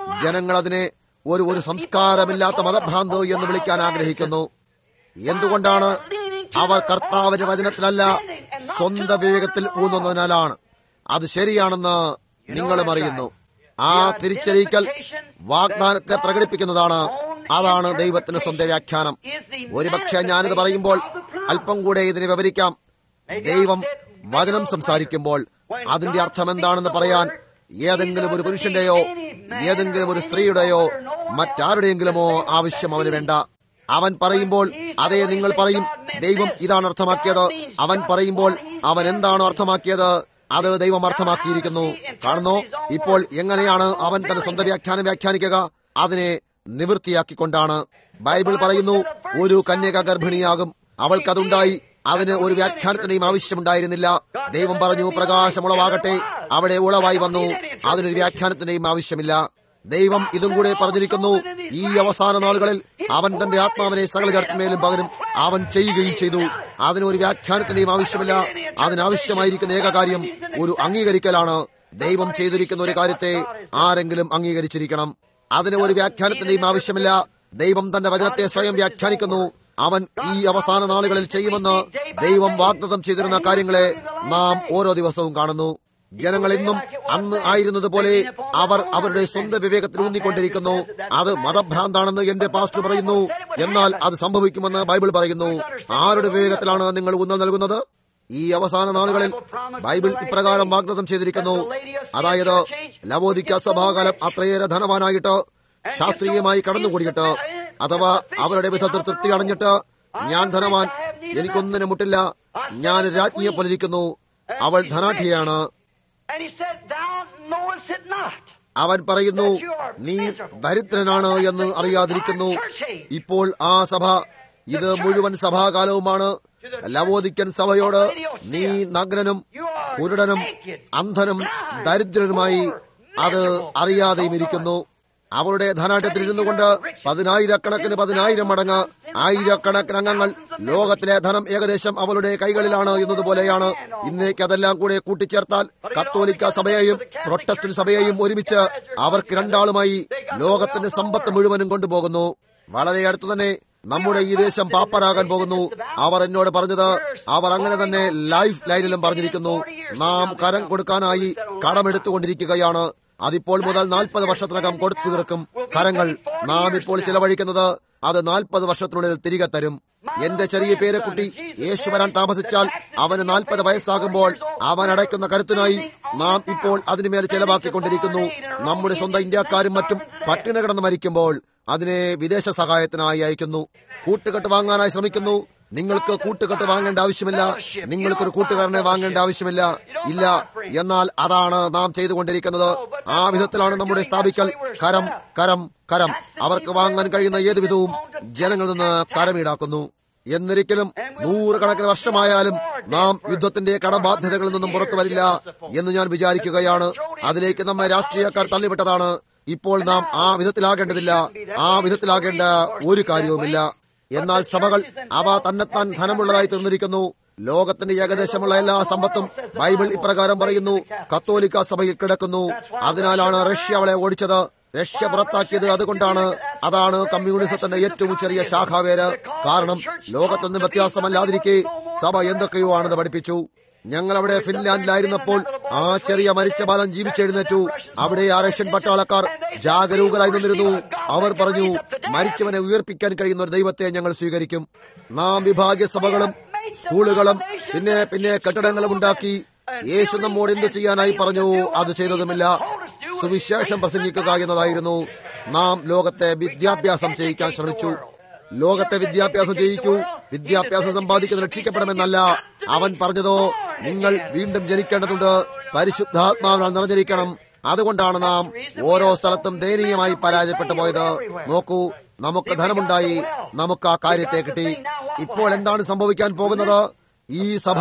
ജനങ്ങൾ അതിനെ ഒരു ഒരു സംസ്കാരമില്ലാത്ത മതഭ്രാന്ത് എന്ന് വിളിക്കാൻ ആഗ്രഹിക്കുന്നു എന്തുകൊണ്ടാണ് അവർ കർത്താവിന്റെ വചനത്തിലല്ല സ്വന്തം വിവേകത്തിൽ ഊന്നുന്നതിനാലാണ് അത് ശരിയാണെന്ന് നിങ്ങളും അറിയുന്നു ആ തിരിച്ചറിയിക്കൽ വാഗ്ദാനത്തെ പ്രകടിപ്പിക്കുന്നതാണ് അതാണ് ദൈവത്തിന് സ്വന്തം വ്യാഖ്യാനം ഒരുപക്ഷെ ഞാനിത് പറയുമ്പോൾ അല്പം കൂടെ ഇതിനെ വിവരിക്കാം ദൈവം വചനം സംസാരിക്കുമ്പോൾ അതിന്റെ അർത്ഥം എന്താണെന്ന് പറയാൻ ഏതെങ്കിലും ഒരു പുരുഷന്റെയോ ഏതെങ്കിലും ഒരു സ്ത്രീയുടെയോ മറ്റാരുടെയെങ്കിലുമോ ആവശ്യം അവന് വേണ്ട അവൻ പറയുമ്പോൾ അതേ നിങ്ങൾ പറയും ദൈവം ഇതാണ് അർത്ഥമാക്കിയത് അവൻ പറയുമ്പോൾ അവൻ എന്താണ് അർത്ഥമാക്കിയത് അത് ദൈവം അർത്ഥമാക്കിയിരിക്കുന്നു കാണുന്നു ഇപ്പോൾ എങ്ങനെയാണ് അവൻ തന്റെ സ്വന്തം വ്യാഖ്യാനം വ്യാഖ്യാനിക്കുക അതിനെ നിവൃത്തിയാക്കിക്കൊണ്ടാണ് ബൈബിൾ പറയുന്നു ഒരു കന്യക ഗർഭിണിയാകും അവൾക്കതുണ്ടായി അതിന് ഒരു വ്യാഖ്യാനത്തിന്റെയും ആവശ്യമുണ്ടായിരുന്നില്ല ദൈവം പറഞ്ഞു പ്രകാശം ഉളവാകട്ടെ അവിടെ ഉളവായി വന്നു അതിനൊരു വ്യാഖ്യാനത്തിന്റെയും ആവശ്യമില്ല ദൈവം ഇതും കൂടെ പറഞ്ഞിരിക്കുന്നു ഈ അവസാന നാളുകളിൽ അവൻ തന്റെ ആത്മാവിനെ സകല ജഡത്തിന്മേലും പകരും അവൻ ചെയ്യുകയും ചെയ്തു അതിന് ഒരു വ്യാഖ്യാനത്തിന്റെയും ആവശ്യമില്ല അതിനാവശ്യമായിരിക്കുന്ന ഏക കാര്യം ഒരു അംഗീകരിക്കലാണ് ദൈവം ചെയ്തിരിക്കുന്ന ഒരു കാര്യത്തെ ആരെങ്കിലും അംഗീകരിച്ചിരിക്കണം അതിന് ഒരു വ്യാഖ്യാനത്തിന്റെയും ആവശ്യമില്ല ദൈവം തന്റെ വചനത്തെ സ്വയം വ്യാഖ്യാനിക്കുന്നു അവൻ ഈ അവസാന നാളുകളിൽ ചെയ്യുമെന്ന് ദൈവം വാഗ്ദത്തം ചെയ്തിരുന്ന കാര്യങ്ങളെ നാം ഓരോ ദിവസവും കാണുന്നു ജനങ്ങൾ ഇന്നും അന്ന് ആയിരുന്നത് പോലെ അവർ അവരുടെ സ്വന്തം വിവേകത്തിൽ ഊന്നിക്കൊണ്ടിരിക്കുന്നു അത് മതഭ്രാന്താണെന്ന് എന്റെ പാസ്റ്റർ പറയുന്നു എന്നാൽ അത് സംഭവിക്കുമെന്ന് ബൈബിൾ പറയുന്നു ആരുടെ വിവേകത്തിലാണ് നിങ്ങൾ ഊന്നൽ നൽകുന്നത് ഈ അവസാന നാളുകളിൽ ബൈബിൾ ഇപ്രകാരം വാഗ്ദത്തം ചെയ്തിരിക്കുന്നു അതായത് ലവോദിക്ക സഭാകാലം അത്രയേറെ ധനവാനായിട്ട് ശാസ്ത്രീയമായി കടന്നുകൂടിയിട്ട് അഥവാ അവരുടെ വിധത്തിൽ തൃപ്തി അടഞ്ഞിട്ട് ഞാൻ ധനവാൻ എനിക്കൊന്നിനും മുട്ടില്ല ഞാൻ രാജ്ഞിയെ പോലിരിക്കുന്നു അവൾ ധനാഠ്യയാണ് And he said, Thou knowest it not. അവൻ പറയുന്നു നീ ദരിദ്രനാണ് എന്ന് അറിയാതിരിക്കുന്നു ഇപ്പോൾ ആ സഭ ഇത് മുഴുവൻ സഭാകാലവുമാണ് ലവോദിക്കൻ സഭയോട് നീ നഗ്നനും കുരുടനും അന്ധനും ദരിദ്രനുമായി അത് അറിയാതെയും ഇരിക്കുന്നു അവളുടെ ധനാട്ടത്തിൽ ഇരുന്നു കൊണ്ട് പതിനായിരക്കണക്കിന് പതിനായിരം മടങ്ങ് ആയിരക്കണക്കിന് അംഗങ്ങൾ ലോകത്തിലെ ധനം ഏകദേശം അവളുടെ കൈകളിലാണ് എന്നതുപോലെയാണ് ഇന്നേക്ക് അതെല്ലാം കൂടെ കൂട്ടിച്ചേർത്താൽ കത്തോലിക്ക സഭയെയും പ്രൊട്ടസ്റ്റന്റ് സഭയെയും ഒരുമിച്ച് അവർക്ക് രണ്ടാളുമായി ലോകത്തിന്റെ സമ്പത്ത് മുഴുവനും കൊണ്ടുപോകുന്നു വളരെ അടുത്തു തന്നെ നമ്മുടെ ഈ ദേശം പാപ്പരാകാൻ പോകുന്നു അവർ എന്നോട് പറഞ്ഞത് അവർ അങ്ങനെ തന്നെ ലൈഫ് ലൈനിലും പറഞ്ഞിരിക്കുന്നു നാം കരം കൊടുക്കാനായി കടമെടുത്തുകൊണ്ടിരിക്കുകയാണ് അതിപ്പോൾ മുതൽ നാൽപ്പത് വർഷത്തിനകം കൊടുത്തു തീർക്കും കരങ്ങൾ നാം ഇപ്പോൾ ചിലവഴിക്കുന്നത് അത് നാൽപ്പത് വർഷത്തിനുള്ളിൽ തിരികെ തരും എന്റെ ചെറിയ പേരക്കുട്ടി യേശു വരാൻ താമസിച്ചാൽ അവന് നാൽപ്പത് വയസ്സാകുമ്പോൾ അവൻ അടയ്ക്കുന്ന കരുത്തിനായി നാം ഇപ്പോൾ അതിനുമേൽ ചെലവാക്കിക്കൊണ്ടിരിക്കുന്നു നമ്മുടെ സ്വന്തം ഇന്ത്യക്കാരും മറ്റും പട്ടിണി കിടന്ന് മരിക്കുമ്പോൾ അതിനെ വിദേശ സഹായത്തിനായി അയക്കുന്നു കൂട്ടുകെട്ട് വാങ്ങാനായി ശ്രമിക്കുന്നു നിങ്ങൾക്ക് കൂട്ടുകെട്ട് വാങ്ങേണ്ട ആവശ്യമില്ല നിങ്ങൾക്കൊരു കൂട്ടുകാരനെ വാങ്ങേണ്ട ആവശ്യമില്ല ഇല്ല എന്നാൽ അതാണ് നാം ചെയ്തുകൊണ്ടിരിക്കുന്നത് ആ വിധത്തിലാണ് നമ്മുടെ സ്ഥാപിക്കൽ കരം കരം കരം അവർക്ക് വാങ്ങാൻ കഴിയുന്ന ഏത് വിധവും ജനങ്ങളിൽ നിന്ന് കരം ഈടാക്കുന്നു എന്നിരിക്കലും നൂറുകണക്കിന് വർഷമായാലും നാം യുദ്ധത്തിന്റെ കടബാധ്യതകളിൽ നിന്നും പുറത്തു വരില്ല എന്ന് ഞാൻ വിചാരിക്കുകയാണ് അതിലേക്ക് നമ്മെ രാഷ്ട്രീയക്കാർ തള്ളിവിട്ടതാണ് ഇപ്പോൾ നാം ആ വിധത്തിലാകേണ്ടതില്ല ആ വിധത്തിലാകേണ്ട ഒരു കാര്യവുമില്ല എന്നാൽ സഭകൾ അവ തന്നെത്താൻ ധനമുള്ളതായി തീർന്നിരിക്കുന്നു ലോകത്തിന്റെ ഏകദേശമുള്ള എല്ലാ സമ്പത്തും ബൈബിൾ ഇപ്രകാരം പറയുന്നു കത്തോലിക്ക സഭയിൽ കിടക്കുന്നു അതിനാലാണ് റഷ്യ അവളെ ഓടിച്ചത് റഷ്യ പുറത്താക്കിയത് അതുകൊണ്ടാണ് അതാണ് കമ്മ്യൂണിസത്തിന്റെ ഏറ്റവും ചെറിയ ശാഖാവേര് കാരണം ലോകത്തൊന്നും വ്യത്യാസമല്ലാതിരിക്കെ സഭ എന്തൊക്കെയോ ആണെന്ന് പഠിപ്പിച്ചു ഞങ്ങൾ അവിടെ ഫിൻലാൻഡിലായിരുന്നപ്പോൾ ആ ചെറിയ മരിച്ച ബാലൻ ജീവിച്ചെഴുന്നേറ്റു അവിടെ ആ റഷ്യൻ പട്ടാളക്കാർ ജാഗരൂകരായി നിന്നിരുന്നു അവർ പറഞ്ഞു മരിച്ചവനെ ഉയർപ്പിക്കാൻ കഴിയുന്ന ഒരു ദൈവത്തെ ഞങ്ങൾ സ്വീകരിക്കും നാം വിഭാഗീയ സഭകളും സ്കൂളുകളും പിന്നെ പിന്നെ കെട്ടിടങ്ങളും ഉണ്ടാക്കി യേശു നമ്മോട് എന്ത് ചെയ്യാനായി പറഞ്ഞു അത് ചെയ്തതുമില്ല സുവിശേഷം പ്രസംഗിക്കുക എന്നതായിരുന്നു നാം ലോകത്തെ വിദ്യാഭ്യാസം ചെയ്യിക്കാൻ ശ്രമിച്ചു ലോകത്തെ വിദ്യാഭ്യാസം ചെയ്യിക്കൂ വിദ്യാഭ്യാസം സമ്പാദിക്കുന്നത് രക്ഷിക്കപ്പെടുമെന്നല്ല അവൻ പറഞ്ഞതോ നിങ്ങൾ വീണ്ടും ജനിക്കേണ്ടതുണ്ട് പരിശുദ്ധാത്മാവിനാൽ നിറഞ്ഞിരിക്കണം അതുകൊണ്ടാണ് നാം ഓരോ സ്ഥലത്തും ദയനീയമായി പരാജയപ്പെട്ടു പോയത് നോക്കൂ നമുക്ക് ധനമുണ്ടായി നമുക്ക് ആ കാര്യത്തെ കിട്ടി ഇപ്പോൾ എന്താണ് സംഭവിക്കാൻ പോകുന്നത് ഈ സഭ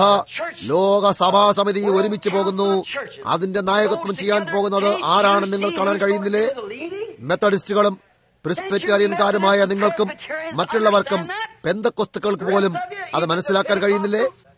ലോക സഭാ സമിതി ഒരുമിച്ച് പോകുന്നു അതിന്റെ നായകത്വം ചെയ്യാൻ പോകുന്നത് ആരാണെന്ന് നിങ്ങൾ കാണാൻ കഴിയുന്നില്ലേ മെത്തഡിസ്റ്റുകളും പ്രിസ്പെറ്റേറിയൻകാരുമായ നിങ്ങൾക്കും മറ്റുള്ളവർക്കും പെന്തക്കൊസ്തുക്കൾക്ക് പോലും അത് മനസ്സിലാക്കാൻ കഴിയുന്നില്ലേ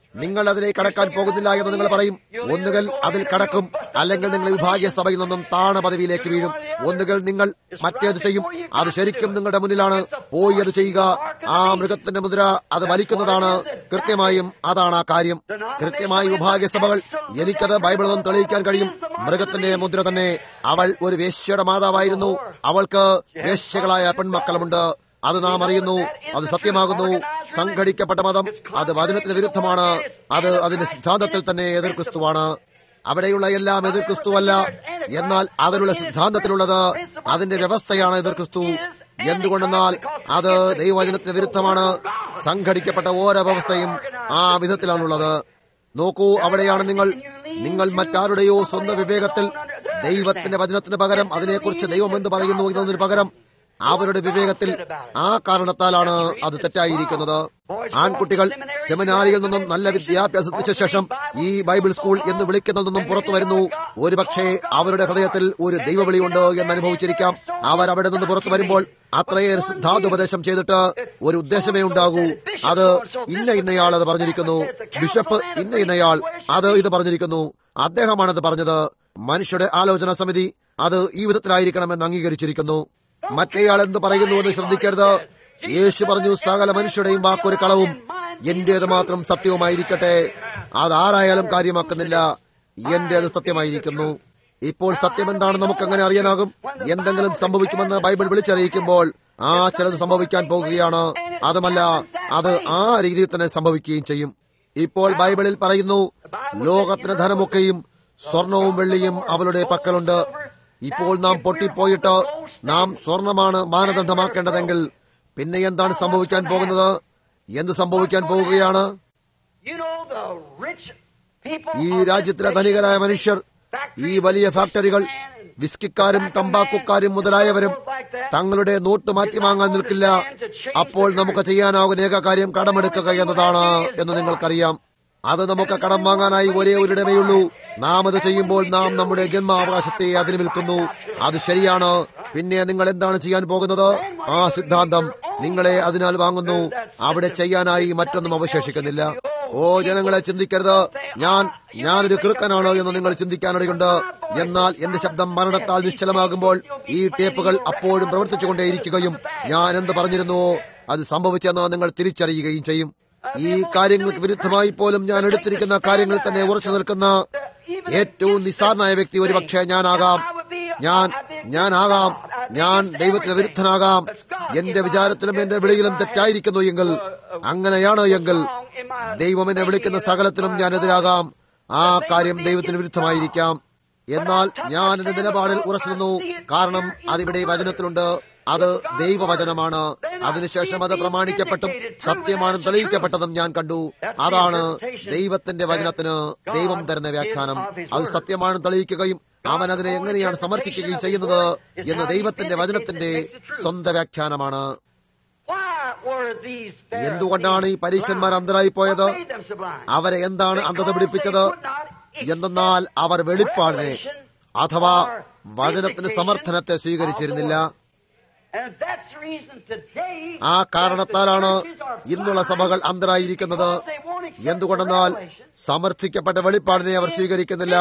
നിങ്ങൾ അതിലേക്ക് കടക്കാൻ പോകുന്നില്ല എന്ന് നിങ്ങൾ പറയും ഒന്നുകിൽ അതിൽ കടക്കും അല്ലെങ്കിൽ നിങ്ങൾ വിഭാഗീയ സഭയിൽ നിന്നും താണ പദവിയിലേക്ക് വീഴും ഒന്നുകിൽ നിങ്ങൾ മറ്റേത് ചെയ്യും അത് ശരിക്കും നിങ്ങളുടെ മുന്നിലാണ് പോയി അത് ചെയ്യുക ആ മൃഗത്തിന്റെ മുദ്ര അത് വലിക്കുന്നതാണ് കൃത്യമായും അതാണ് ആ കാര്യം കൃത്യമായി വിഭാഗീയ സഭകൾ എനിക്കത് ബൈബിളിൽ നിന്നും തെളിയിക്കാൻ കഴിയും മൃഗത്തിന്റെ മുദ്ര തന്നെ അവൾ ഒരു വേശ്യയുടെ മാതാവായിരുന്നു അവൾക്ക് വേശ്യകളായ പെൺമക്കളുമുണ്ട് അത് നാം അറിയുന്നു അത് സത്യമാകുന്നു സംഘടിക്കപ്പെട്ട മതം അത് വചനത്തിന് വിരുദ്ധമാണ് അത് അതിന്റെ സിദ്ധാന്തത്തിൽ തന്നെ എതിർ ക്രിസ്തുവാണ് അവിടെയുള്ള എല്ലാം എതിർ ക്രിസ്തുവല്ല എന്നാൽ അതിലുള്ള സിദ്ധാന്തത്തിലുള്ളത് അതിന്റെ വ്യവസ്ഥയാണ് എതിർ ക്രിസ്തു എന്തുകൊണ്ടെന്നാൽ അത് ദൈവവചനത്തിന് വിരുദ്ധമാണ് സംഘടിക്കപ്പെട്ട ഓരോ വ്യവസ്ഥയും ആ വിധത്തിലാണുള്ളത് നോക്കൂ അവിടെയാണ് നിങ്ങൾ നിങ്ങൾ മറ്റാരുടെയോ സ്വന്തം വിവേകത്തിൽ ദൈവത്തിന്റെ വചനത്തിന് പകരം അതിനെക്കുറിച്ച് ദൈവം എന്ത് പറയുന്നു എന്നതിന് പകരം അവരുടെ വിവേകത്തിൽ ആ കാരണത്താലാണ് അത് തെറ്റായിരിക്കുന്നത് ആൺകുട്ടികൾ സെമിനാരിയിൽ നിന്നും നല്ല വിദ്യാഭ്യാസത്തിന് ശേഷം ഈ ബൈബിൾ സ്കൂൾ എന്ന് വിളിക്കുന്നതിൽ നിന്നും പുറത്തു വരുന്നു ഒരുപക്ഷെ അവരുടെ ഹൃദയത്തിൽ ഒരു ദൈവവിളിയുണ്ട് എന്ന് അനുഭവിച്ചിരിക്കാം അവർ അവിടെ നിന്ന് പുറത്തു വരുമ്പോൾ അത്രയേറെ സിദ്ധാന്തോപദേശം ചെയ്തിട്ട് ഒരു ഉദ്ദേശമേ ഉണ്ടാകൂ അത് ഇന്ന ഇന്നയാൾ അത് പറഞ്ഞിരിക്കുന്നു ബിഷപ്പ് ഇന്ന ഇന്നയാൾ അത് ഇത് പറഞ്ഞിരിക്കുന്നു അദ്ദേഹമാണത് പറഞ്ഞത് മനുഷ്യരുടെ ആലോചന സമിതി അത് ഈ വിധത്തിലായിരിക്കണമെന്ന് അംഗീകരിച്ചിരിക്കുന്നു മറ്റേയാൾ എന്ത് പറയുന്നു എന്ന് ശ്രദ്ധിക്കരുത് യേശു പറഞ്ഞു സകല മനുഷ്യരുടെയും വാക്കൊരു കളവും എന്റേത് മാത്രം സത്യവുമായിരിക്കട്ടെ അതാരായാലും കാര്യമാക്കുന്നില്ല എന്റേത് സത്യമായിരിക്കുന്നു ഇപ്പോൾ സത്യം എന്താണെന്ന് നമുക്ക് എങ്ങനെ അറിയാനാകും എന്തെങ്കിലും സംഭവിക്കുമെന്ന് ബൈബിൾ വിളിച്ചറിയിക്കുമ്പോൾ ആ ചിലത് സംഭവിക്കാൻ പോകുകയാണ് അതുമല്ല അത് ആ രീതിയിൽ തന്നെ സംഭവിക്കുകയും ചെയ്യും ഇപ്പോൾ ബൈബിളിൽ പറയുന്നു ലോകത്തിന് ധനമൊക്കെയും സ്വർണവും വെള്ളിയും അവളുടെ പക്കലുണ്ട് ഇപ്പോൾ നാം പൊട്ടിപ്പോയിട്ട് നാം സ്വർണമാണ് മാനദണ്ഡമാക്കേണ്ടതെങ്കിൽ പിന്നെ എന്താണ് സംഭവിക്കാൻ പോകുന്നത് എന്ത് സംഭവിക്കാൻ പോവുകയാണ് You know, the rich people ഈ of രാജ്യത്തിലെ this ധനികരായ nation, മനുഷ്യർ factories, ഈ വലിയ ഫാക്ടറികൾ വിസ്കിക്കാരും തമ്പാക്കുക്കാരും മുതലായവരും തങ്ങളുടെ നോട്ട് മാറ്റി വാങ്ങാൻ നിൽക്കില്ല അപ്പോൾ നമുക്ക് ചെയ്യാനാകുന്ന ഏക കാര്യം കടമെടുക്കുക എന്നതാണ് എന്ന് നിങ്ങൾക്കറിയാം അത് നമുക്ക് കടം വാങ്ങാനായി ഒരേ ഒരിടമേയുള്ളൂ നാം അത് ചെയ്യുമ്പോൾ നാം നമ്മുടെ ജന്മാവകാശത്തെ അതിന് വിൽക്കുന്നു അത് ശരിയാണ് പിന്നെ നിങ്ങൾ എന്താണ് ചെയ്യാൻ പോകുന്നത് ആ സിദ്ധാന്തം നിങ്ങളെ അതിനാൽ വാങ്ങുന്നു അവിടെ ചെയ്യാനായി മറ്റൊന്നും അവശേഷിക്കുന്നില്ല ഓ ജനങ്ങളെ ചിന്തിക്കരുത് ഞാൻ ഞാനൊരു കൃക്കനാണ് എന്ന് നിങ്ങൾ ചിന്തിക്കാനിടയുണ്ട് എന്നാൽ എന്റെ ശബ്ദം മരണത്താൽ നിശ്ചലമാകുമ്പോൾ ഈ ടേപ്പുകൾ അപ്പോഴും പ്രവർത്തിച്ചുകൊണ്ടേയിരിക്കുകയും ഞാൻ എന്ത് പറഞ്ഞിരുന്നുവോ അത് സംഭവിച്ചെന്ന് നിങ്ങൾ തിരിച്ചറിയുകയും ചെയ്യും ഈ കാര്യങ്ങൾക്ക് വിരുദ്ധമായി പോലും ഞാൻ എടുത്തിരിക്കുന്ന കാര്യങ്ങളിൽ തന്നെ ഉറച്ചു നിൽക്കുന്ന ഏറ്റവും നിസ്സാരനായ വ്യക്തി ഒരുപക്ഷെ ഞാനാകാം ഞാൻ ഞാനാകാം ഞാൻ ദൈവത്തിന് വിരുദ്ധനാകാം എന്റെ വിചാരത്തിലും എന്റെ വിളിയിലും തെറ്റായിരിക്കുന്നു എങ്കിൽ അങ്ങനെയാണ് എങ്കിൽ ദൈവം എന്നെ വിളിക്കുന്ന സകലത്തിലും ഞാൻ എതിരാകാം ആ കാര്യം ദൈവത്തിന് വിരുദ്ധമായിരിക്കാം എന്നാൽ ഞാൻ എന്റെ നിലപാടിൽ ഉറച്ചു നിന്നു കാരണം അതിവിടെ വചനത്തിലുണ്ട് അത് ദൈവവചനമാണ് അതിനുശേഷം അത് പ്രമാണിക്കപ്പെട്ടും സത്യമാണെന്ന് തെളിയിക്കപ്പെട്ടതും ഞാൻ കണ്ടു അതാണ് ദൈവത്തിന്റെ വചനത്തിന് ദൈവം തരുന്ന വ്യാഖ്യാനം അത് സത്യമാണെന്ന് തെളിയിക്കുകയും അവൻ അതിനെ എങ്ങനെയാണ് സമർത്ഥിക്കുകയും ചെയ്യുന്നത് എന്ന് ദൈവത്തിന്റെ വചനത്തിന്റെ സ്വന്തം വ്യാഖ്യാനമാണ് Why were these Pharisees എന്തുകൊണ്ടാണ് ഈ പരീക്ഷന്മാർ അന്ധരായി പോയത് What made them so blind? അവരെ എന്താണ് അന്ധത പിടിപ്പിച്ചത് എന്തെന്നാൽ അവർ വെളിപ്പാടിനെ അഥവാ വചനത്തിന് സമർത്ഥനത്തെ സ്വീകരിച്ചിരുന്നില്ല And that's the reason today ആ കാരണത്താലാണ് ഇന്നുള്ള സഭകൾ അന്ധരായിരിക്കുന്നത് എന്തുകൊണ്ടെന്നാൽ സമർത്ഥിക്കപ്പെട്ട വെളിപ്പാടിനെ അവർ സ്വീകരിക്കുന്നില്ല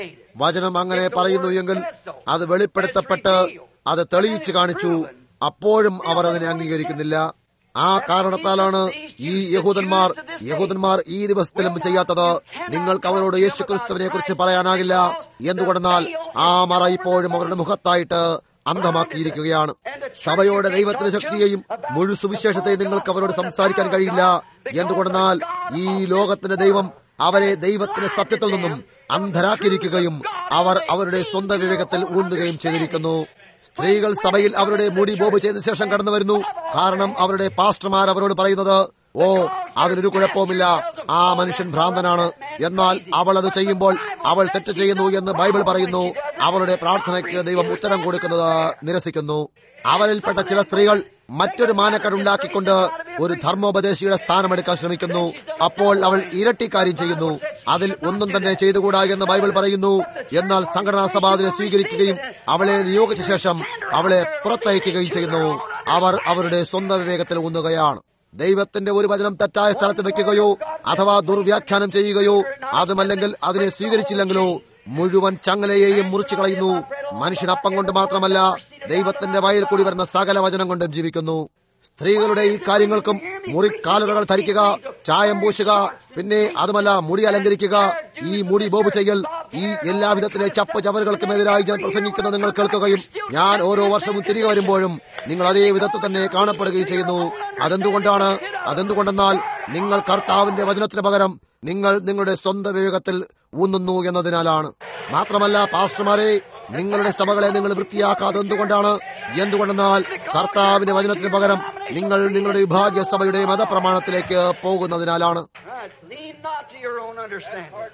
വചനം അങ്ങനെ പറയുന്നു എങ്കിൽ അത് വെളിപ്പെടുത്തപ്പെട്ട് അത് തെളിയിച്ചു കാണിച്ചു അപ്പോഴും അവർ അതിനെ അംഗീകരിക്കുന്നില്ല ആ കാരണത്താലാണ് ഈ യഹൂദന്മാർ യഹൂദന്മാർ ഈ ദിവസത്തിലും ചെയ്യാത്തത് നിങ്ങൾക്ക് അവരോട് യേശു ക്രിസ്തുവിനെ കുറിച്ച് പറയാനാകില്ല എന്തുകൊണ്ടെന്നാൽ ആ മറ ഇപ്പോഴും അവരുടെ മുഖത്തായിട്ട് അന്ധമാക്കിയിരിക്കുകയാണ് സഭയോടെ ദൈവത്തിന്റെ ശക്തിയെയും മുഴു സുവിശേഷത്തെയും നിങ്ങൾക്ക് അവരോട് സംസാരിക്കാൻ കഴിയില്ല എന്തുകൊണ്ടെന്നാൽ ഈ ലോകത്തിന്റെ ദൈവം അവരെ ദൈവത്തിന്റെ സത്യത്തിൽ നിന്നും അന്ധരാക്കിയിരിക്കുകയും അവർ അവരുടെ സ്വന്തം വിവേകത്തിൽ ഊന്നുകയും ചെയ്തിരിക്കുന്നു സ്ത്രീകൾ സഭയിൽ അവരുടെ മുടി ബോബ് ചെയ്ത ശേഷം കടന്നു വരുന്നു കാരണം അവരുടെ പാസ്റ്റർമാർ അവരോട് പറയുന്നത് ഓ അതിനൊരു കുഴപ്പവുമില്ല ആ മനുഷ്യൻ ഭ്രാന്തനാണ് എന്നാൽ അവൾ അത് ചെയ്യുമ്പോൾ അവൾ തെറ്റ് ചെയ്യുന്നു എന്ന് ബൈബിൾ പറയുന്നു അവളുടെ പ്രാർത്ഥനയ്ക്ക് ദൈവം ഉത്തരം കൊടുക്കുന്നത് നിരസിക്കുന്നു അവരിൽപ്പെട്ട ചില സ്ത്രീകൾ മറ്റൊരു മാനക്കടുണ്ടാക്കിക്കൊണ്ട് ഒരു ധർമ്മോപദേശിയുടെ സ്ഥാനമെടുക്കാൻ ശ്രമിക്കുന്നു അപ്പോൾ അവൾ ഇരട്ടിക്കാര്യം ചെയ്യുന്നു അതിൽ ഒന്നും തന്നെ ചെയ്തുകൂടാ എന്ന് ബൈബിൾ പറയുന്നു എന്നാൽ സംഘടനാ സഭ അതിനെ സ്വീകരിക്കുകയും അവളെ നിയോഗിച്ച ശേഷം അവളെ പുറത്തയക്കുകയും ചെയ്യുന്നു അവർ അവരുടെ സ്വന്തം വിവേകത്തിൽ ഊന്നുകയാണ് ദൈവത്തിന്റെ ഒരു വചനം തെറ്റായ സ്ഥലത്ത് വെക്കുകയോ അഥവാ ദുർവ്യാഖ്യാനം ചെയ്യുകയോ അതുമല്ലെങ്കിൽ അതിനെ സ്വീകരിച്ചില്ലെങ്കിലോ മുഴുവൻ ചങ്ങലയെയും മുറിച്ചു കളയുന്നു മനുഷ്യൻ അപ്പം കൊണ്ട് മാത്രമല്ല ദൈവത്തിന്റെ വയൽ കൂടി വരുന്ന സകല വചനം കൊണ്ടും ജീവിക്കുന്നു സ്ത്രീകളുടെ ഈ കാര്യങ്ങൾക്കും മുറിക്കാലുകൾ ധരിക്കുക ചായം പൂശുക പിന്നെ അതുമല്ല മുടി അലങ്കരിക്കുക ഈ മുടി ബോബ് ചെയ്യൽ ഈ എല്ലാവിധത്തിലെ ചപ്പ് ചവറുകൾക്കും എതിരായി ഞാൻ പ്രസംഗിക്കുന്നത് നിങ്ങൾ കേൾക്കുകയും ഞാൻ ഓരോ വർഷവും തിരികെ വരുമ്പോഴും നിങ്ങൾ അതേ വിധത്തിൽ തന്നെ കാണപ്പെടുകയും ചെയ്യുന്നു അതെന്തുകൊണ്ടാണ് അതെന്തുകൊണ്ടെന്നാൽ നിങ്ങൾ കർത്താവിന്റെ വചനത്തിന് പകരം നിങ്ങൾ നിങ്ങളുടെ സ്വന്തം വിവേകത്തിൽ ഊന്നുന്നു എന്നതിനാലാണ് മാത്രമല്ല പാസ്റ്റർമാരെ നിങ്ങളുടെ സഭകളെ നിങ്ങൾ വൃത്തിയാക്കാതെ എന്തുകൊണ്ടാണ് എന്തുകൊണ്ടെന്നാൽ കർത്താവിന്റെ വചനത്തിന് പകരം നിങ്ങൾ നിങ്ങളുടെ വിഭാഗ്യ സഭയുടെ മതപ്രമാണത്തിലേക്ക് പോകുന്നതിനാലാണ് Right. Lean not to your own understanding.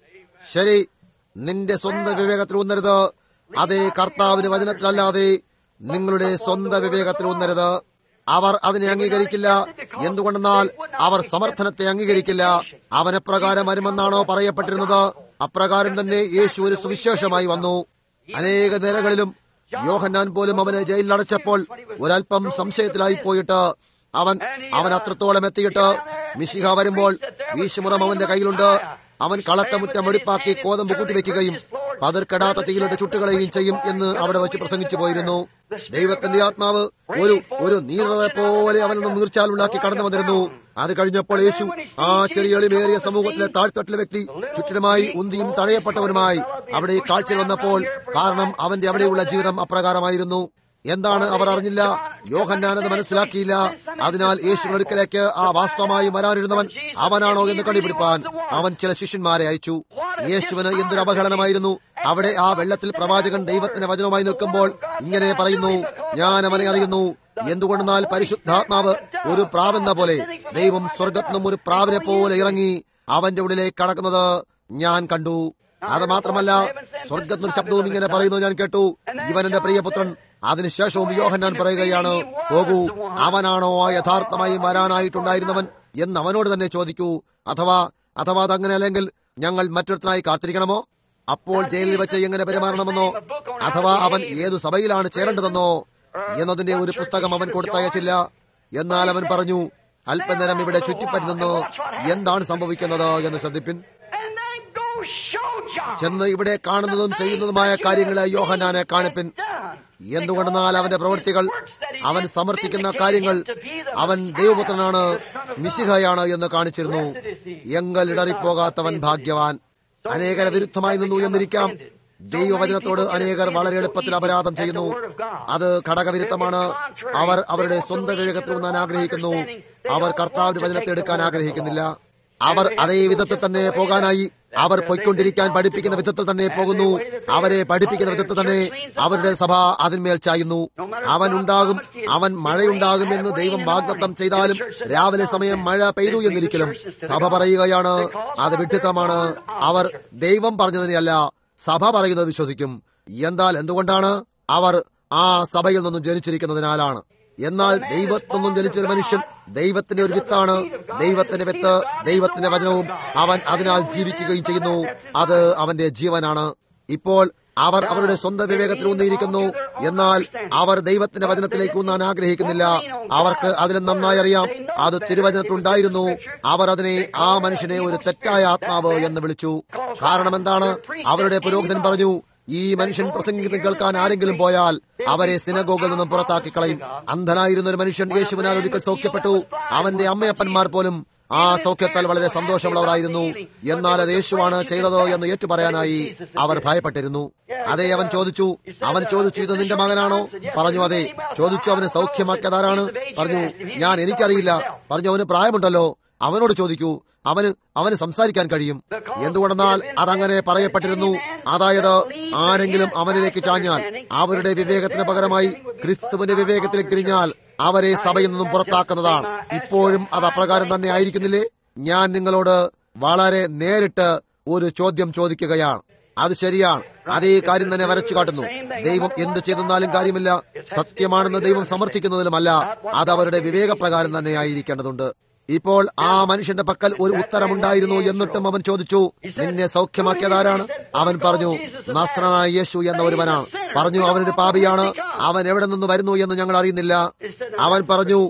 ശരി നിന്റെ സ്വന്തം വിവേകത്തിൽ ഊന്നരുത് അതേ കർത്താവിന്റെ വചനത്തിലല്ലാതെ നിങ്ങളുടെ സ്വന്തം വിവേകത്തിൽ ഊന്നരുത് അവർ അതിനെ അംഗീകരിക്കില്ല എന്തുകൊണ്ടെന്നാൽ അവർ സമർത്ഥനത്തെ അംഗീകരിക്കില്ല അവൻ എപ്രകാരം വരുമെന്നാണോ പറയപ്പെട്ടിരുന്നത് അപ്രകാരം തന്നെ യേശു ഒരു സുവിശേഷമായി വന്നു അനേക നേരങ്ങളിലും യോഹന്നാൻ പോലും അവനെ ജയിലിൽ അടച്ചപ്പോൾ ഒരല്പം സംശയത്തിലായി പോയിട്ട് അവൻ അവൻ അത്രത്തോളം എത്തിയിട്ട് മിശിഹ വരുമ്പോൾ വീശുമുറം അവന്റെ കയ്യിലുണ്ട് അവൻ കളത്തമുറ്റം വെടിപ്പാക്കി കോതമ്പ് കൂട്ടിവെക്കുകയും പതിർക്കെടാത്ത തീയിലിട്ട് ചുട്ടുകളയുകയും ചെയ്യും എന്ന് അവിടെ വെച്ച് പ്രസംഗിച്ചു പോയിരുന്നു ദൈവത്തിന്റെ ആത്മാവ് ഒരു ഒരു നീററെ പോലെ അവനിൽ നിന്ന് നീർച്ചാലുണ്ടാക്കി കടന്നു വന്നിരുന്നു അത് കഴിഞ്ഞപ്പോൾ യേശു ആ ചെറിയ എളിമേറിയ സമൂഹത്തിലെ താഴ്ത്തട്ടിലെ വ്യക്തി ചുറ്റിനുമായി ഉന്തിയും തടയപ്പെട്ടവനുമായി അവിടെ കാഴ്ചയിൽ വന്നപ്പോൾ കാരണം അവന്റെ അവിടെയുള്ള ജീവിതം അപ്രകാരമായിരുന്നു എന്താണ് അവർ അറിഞ്ഞില്ല യോഹന്നാനത് മനസ്സിലാക്കിയില്ല അതിനാൽ യേശു അടുക്കലേക്ക് ആ വാസ്തവമായി വരാനിരുന്നവൻ അവനാണോ എന്ന് കണ്ടുപിടിപ്പാൻ അവൻ ചില ശിഷ്യന്മാരെ അയച്ചു യേശുവിന് എന്തൊരു അപകടമായിരുന്നു അവിടെ ആ വെള്ളത്തിൽ പ്രവാചകൻ ദൈവത്തിന്റെ വചനവുമായി നിൽക്കുമ്പോൾ ഇങ്ങനെ പറയുന്നു ഞാൻ അവനെ അറിയുന്നു എന്തുകൊണ്ടെന്നാൽ പരിശുദ്ധാത്മാവ് ഒരു പ്രാവെന്ന പോലെ ദൈവം സ്വർഗത്തിനും ഒരു പ്രാവിനെ പോലെ ഇറങ്ങി അവന്റെ ഉള്ളിലേക്ക് കടക്കുന്നത് ഞാൻ കണ്ടു അത് മാത്രമല്ല സ്വർഗത്തിനൊരു ശബ്ദവും ഇങ്ങനെ പറയുന്നു ഞാൻ കേട്ടു ഇവൻ എന്റെ പ്രിയപുത്രൻ അതിനുശേഷവും യോഹന്നാൻ പറയുകയാണ് പോകൂ അവനാണോ ആ യഥാർത്ഥമായി വരാനായിട്ടുണ്ടായിരുന്നവൻ എന്ന് അവനോട് തന്നെ ചോദിക്കൂ അഥവാ അഥവാ അതങ്ങനെ അല്ലെങ്കിൽ ഞങ്ങൾ മറ്റൊരുത്തനായി കാത്തിരിക്കണമോ അപ്പോൾ ജയിലിൽ വെച്ച് എങ്ങനെ പെരുമാറണമെന്നോ അഥവാ അവൻ ഏതു സഭയിലാണ് ചേരേണ്ടതെന്നോ എന്നതിന്റെ ഒരു പുസ്തകം അവൻ കൊടുത്തയച്ചില്ല എന്നാൽ അവൻ പറഞ്ഞു അല്പനേരം ഇവിടെ ചുറ്റിപ്പറ്റി നിന്ന് എന്താണ് സംഭവിക്കുന്നത് എന്ന് ശ്രദ്ധിപ്പിൻ And then go show John. ചെന്ന് ഇവിടെ കാണുന്നതും ചെയ്യുന്നതുമായ കാര്യങ്ങളെ യോഹനാനെ കാണിപ്പിൻ Done. എന്തുകൊണ്ടെന്നാൽ അവന്റെ പ്രവൃത്തികൾ അവൻ സമർത്ഥിക്കുന്ന കാര്യങ്ങൾ അവൻ ദൈവപുത്രനാണ് മിശിഹയാണ് എന്ന് കാണിച്ചിരുന്നു എങ്കൽ ഇടറിപ്പോകാത്തവൻ ഭാഗ്യവാൻ അനേകര വിരുദ്ധമായി നിന്നു എന്നിരിക്കാം ദൈവവചനത്തോട് അനേകർ വളരെ എളുപ്പത്തിൽ അപരാധം ചെയ്യുന്നു അത് ഘടകവിരുദ്ധമാണ് അവർ അവരുടെ സ്വന്തം വിവേകത്തിൽ ഊന്നാൻ ആഗ്രഹിക്കുന്നു അവർ കർത്താവിന്റെ വചനത്തെ എടുക്കാൻ ആഗ്രഹിക്കുന്നില്ല അവർ അതേ വിധത്തിൽ തന്നെ പോകാനായി അവർ പൊയ്ക്കൊണ്ടിരിക്കാൻ പഠിപ്പിക്കുന്ന വിധത്തിൽ തന്നെ പോകുന്നു അവരെ പഠിപ്പിക്കുന്ന വിധത്തിൽ തന്നെ അവരുടെ സഭ അതിന്മേൽ ചായുന്നു അവൻ ഉണ്ടാകും അവൻ മഴയുണ്ടാകും എന്ന് ദൈവം വാഗ്ദത്തം ചെയ്താലും രാവിലെ സമയം മഴ പെയ്തു എന്നിരിക്കലും സഭ പറയുകയാണ് അത് വിഡിത്തമാണ് അവർ ദൈവം പറഞ്ഞതിനെയല്ല സഭ പറയുന്നത് വിശ്വസിക്കും എന്നാൽ എന്തുകൊണ്ടാണ് അവർ ആ സഭയിൽ നിന്നും ജനിച്ചിരിക്കുന്നതിനാലാണ് എന്നാൽ ദൈവത്തിൽ നിന്നും ജനിച്ചൊരു മനുഷ്യൻ ദൈവത്തിന്റെ ഒരു വിത്താണ് ദൈവത്തിന്റെ വിത്ത് ദൈവത്തിന്റെ വചനവും അവൻ അതിനാൽ ജീവിക്കുകയും ചെയ്യുന്നു അത് അവന്റെ ജീവനാണ് ഇപ്പോൾ അവർ അവരുടെ സ്വന്തം വിവേകത്തിൽ ഊന്നിയിരിക്കുന്നു എന്നാൽ അവർ ദൈവത്തിന്റെ വചനത്തിലേക്ക് ഊന്നാൻ ആഗ്രഹിക്കുന്നില്ല അവർക്ക് അതിന് നന്നായി അറിയാം അത് തിരുവചനത്തിലുണ്ടായിരുന്നു അവർ അതിനെ ആ മനുഷ്യനെ ഒരു തെറ്റായ ആത്മാവ് എന്ന് വിളിച്ചു കാരണം എന്താണ് അവരുടെ പുരോഹിതൻ പറഞ്ഞു ഈ മനുഷ്യൻ പ്രസംഗിക്കുന്നത് കേൾക്കാൻ ആരെങ്കിലും പോയാൽ അവരെ സിനഗോഗിൽ നിന്നും പുറത്താക്കി കളയും അന്ധനായിരുന്ന ഒരു മനുഷ്യൻ യേശുവിനാൽ ഒരിക്കൽ സൗഖ്യപ്പെട്ടു അവന്റെ അമ്മയപ്പന്മാർ പോലും ആ സൗഖ്യത്താൽ വളരെ സന്തോഷമുള്ളവരായിരുന്നു എന്നാൽ അത് യേശുവാണ് ചെയ്തത് എന്ന് ഏറ്റുപറയാനായി അവർ ഭയപ്പെട്ടിരുന്നു അതെ അവൻ ചോദിച്ചു അവൻ ചോദിച്ചു ഇത് നിന്റെ മകനാണോ പറഞ്ഞു അതെ ചോദിച്ചു അവന് സൗഖ്യമാക്കിയതാരാണ് പറഞ്ഞു ഞാൻ എനിക്കറിയില്ല പറഞ്ഞു അവന് പ്രായമുണ്ടല്ലോ അവനോട് ചോദിക്കൂ അവന് അവന് സംസാരിക്കാൻ കഴിയും എന്തുകൊണ്ടെന്നാൽ അതങ്ങനെ പറയപ്പെട്ടിരുന്നു അതായത് ആരെങ്കിലും അവനിലേക്ക് ചാഞ്ഞാൽ അവരുടെ വിവേകത്തിന് പകരമായി ക്രിസ്തുവിന്റെ വിവേകത്തിലേക്ക് തിരിഞ്ഞാൽ അവരെ സഭയിൽ നിന്നും പുറത്താക്കുന്നതാണ് ഇപ്പോഴും അത് അപ്രകാരം തന്നെ ആയിരിക്കുന്നില്ലേ ഞാൻ നിങ്ങളോട് വളരെ നേരിട്ട് ഒരു ചോദ്യം ചോദിക്കുകയാണ് അത് ശരിയാണ് അതേ കാര്യം തന്നെ വരച്ചു കാട്ടുന്നു ദൈവം എന്ത് ചെയ്തെന്നാലും കാര്യമില്ല സത്യമാണെന്ന് ദൈവം സമർത്ഥിക്കുന്നതിലുമല്ല അത് അവരുടെ വിവേകപ്രകാരം തന്നെ ആയിരിക്കേണ്ടതുണ്ട് ഇപ്പോൾ ആ മനുഷ്യന്റെ പക്കൽ ഒരു ഉത്തരമുണ്ടായിരുന്നു എന്നിട്ടും അവൻ ചോദിച്ചു നിന്നെ സൗഖ്യമാക്കിയതാരാണ് അവൻ പറഞ്ഞു നസ്രനായ യേശു എന്ന ഒരുവനാണ് പറഞ്ഞു അവനൊരു പാപിയാണ് അവൻ എവിടെ നിന്ന് വരുന്നു എന്ന് ഞങ്ങൾ അറിയുന്നില്ല അവൻ പറഞ്ഞു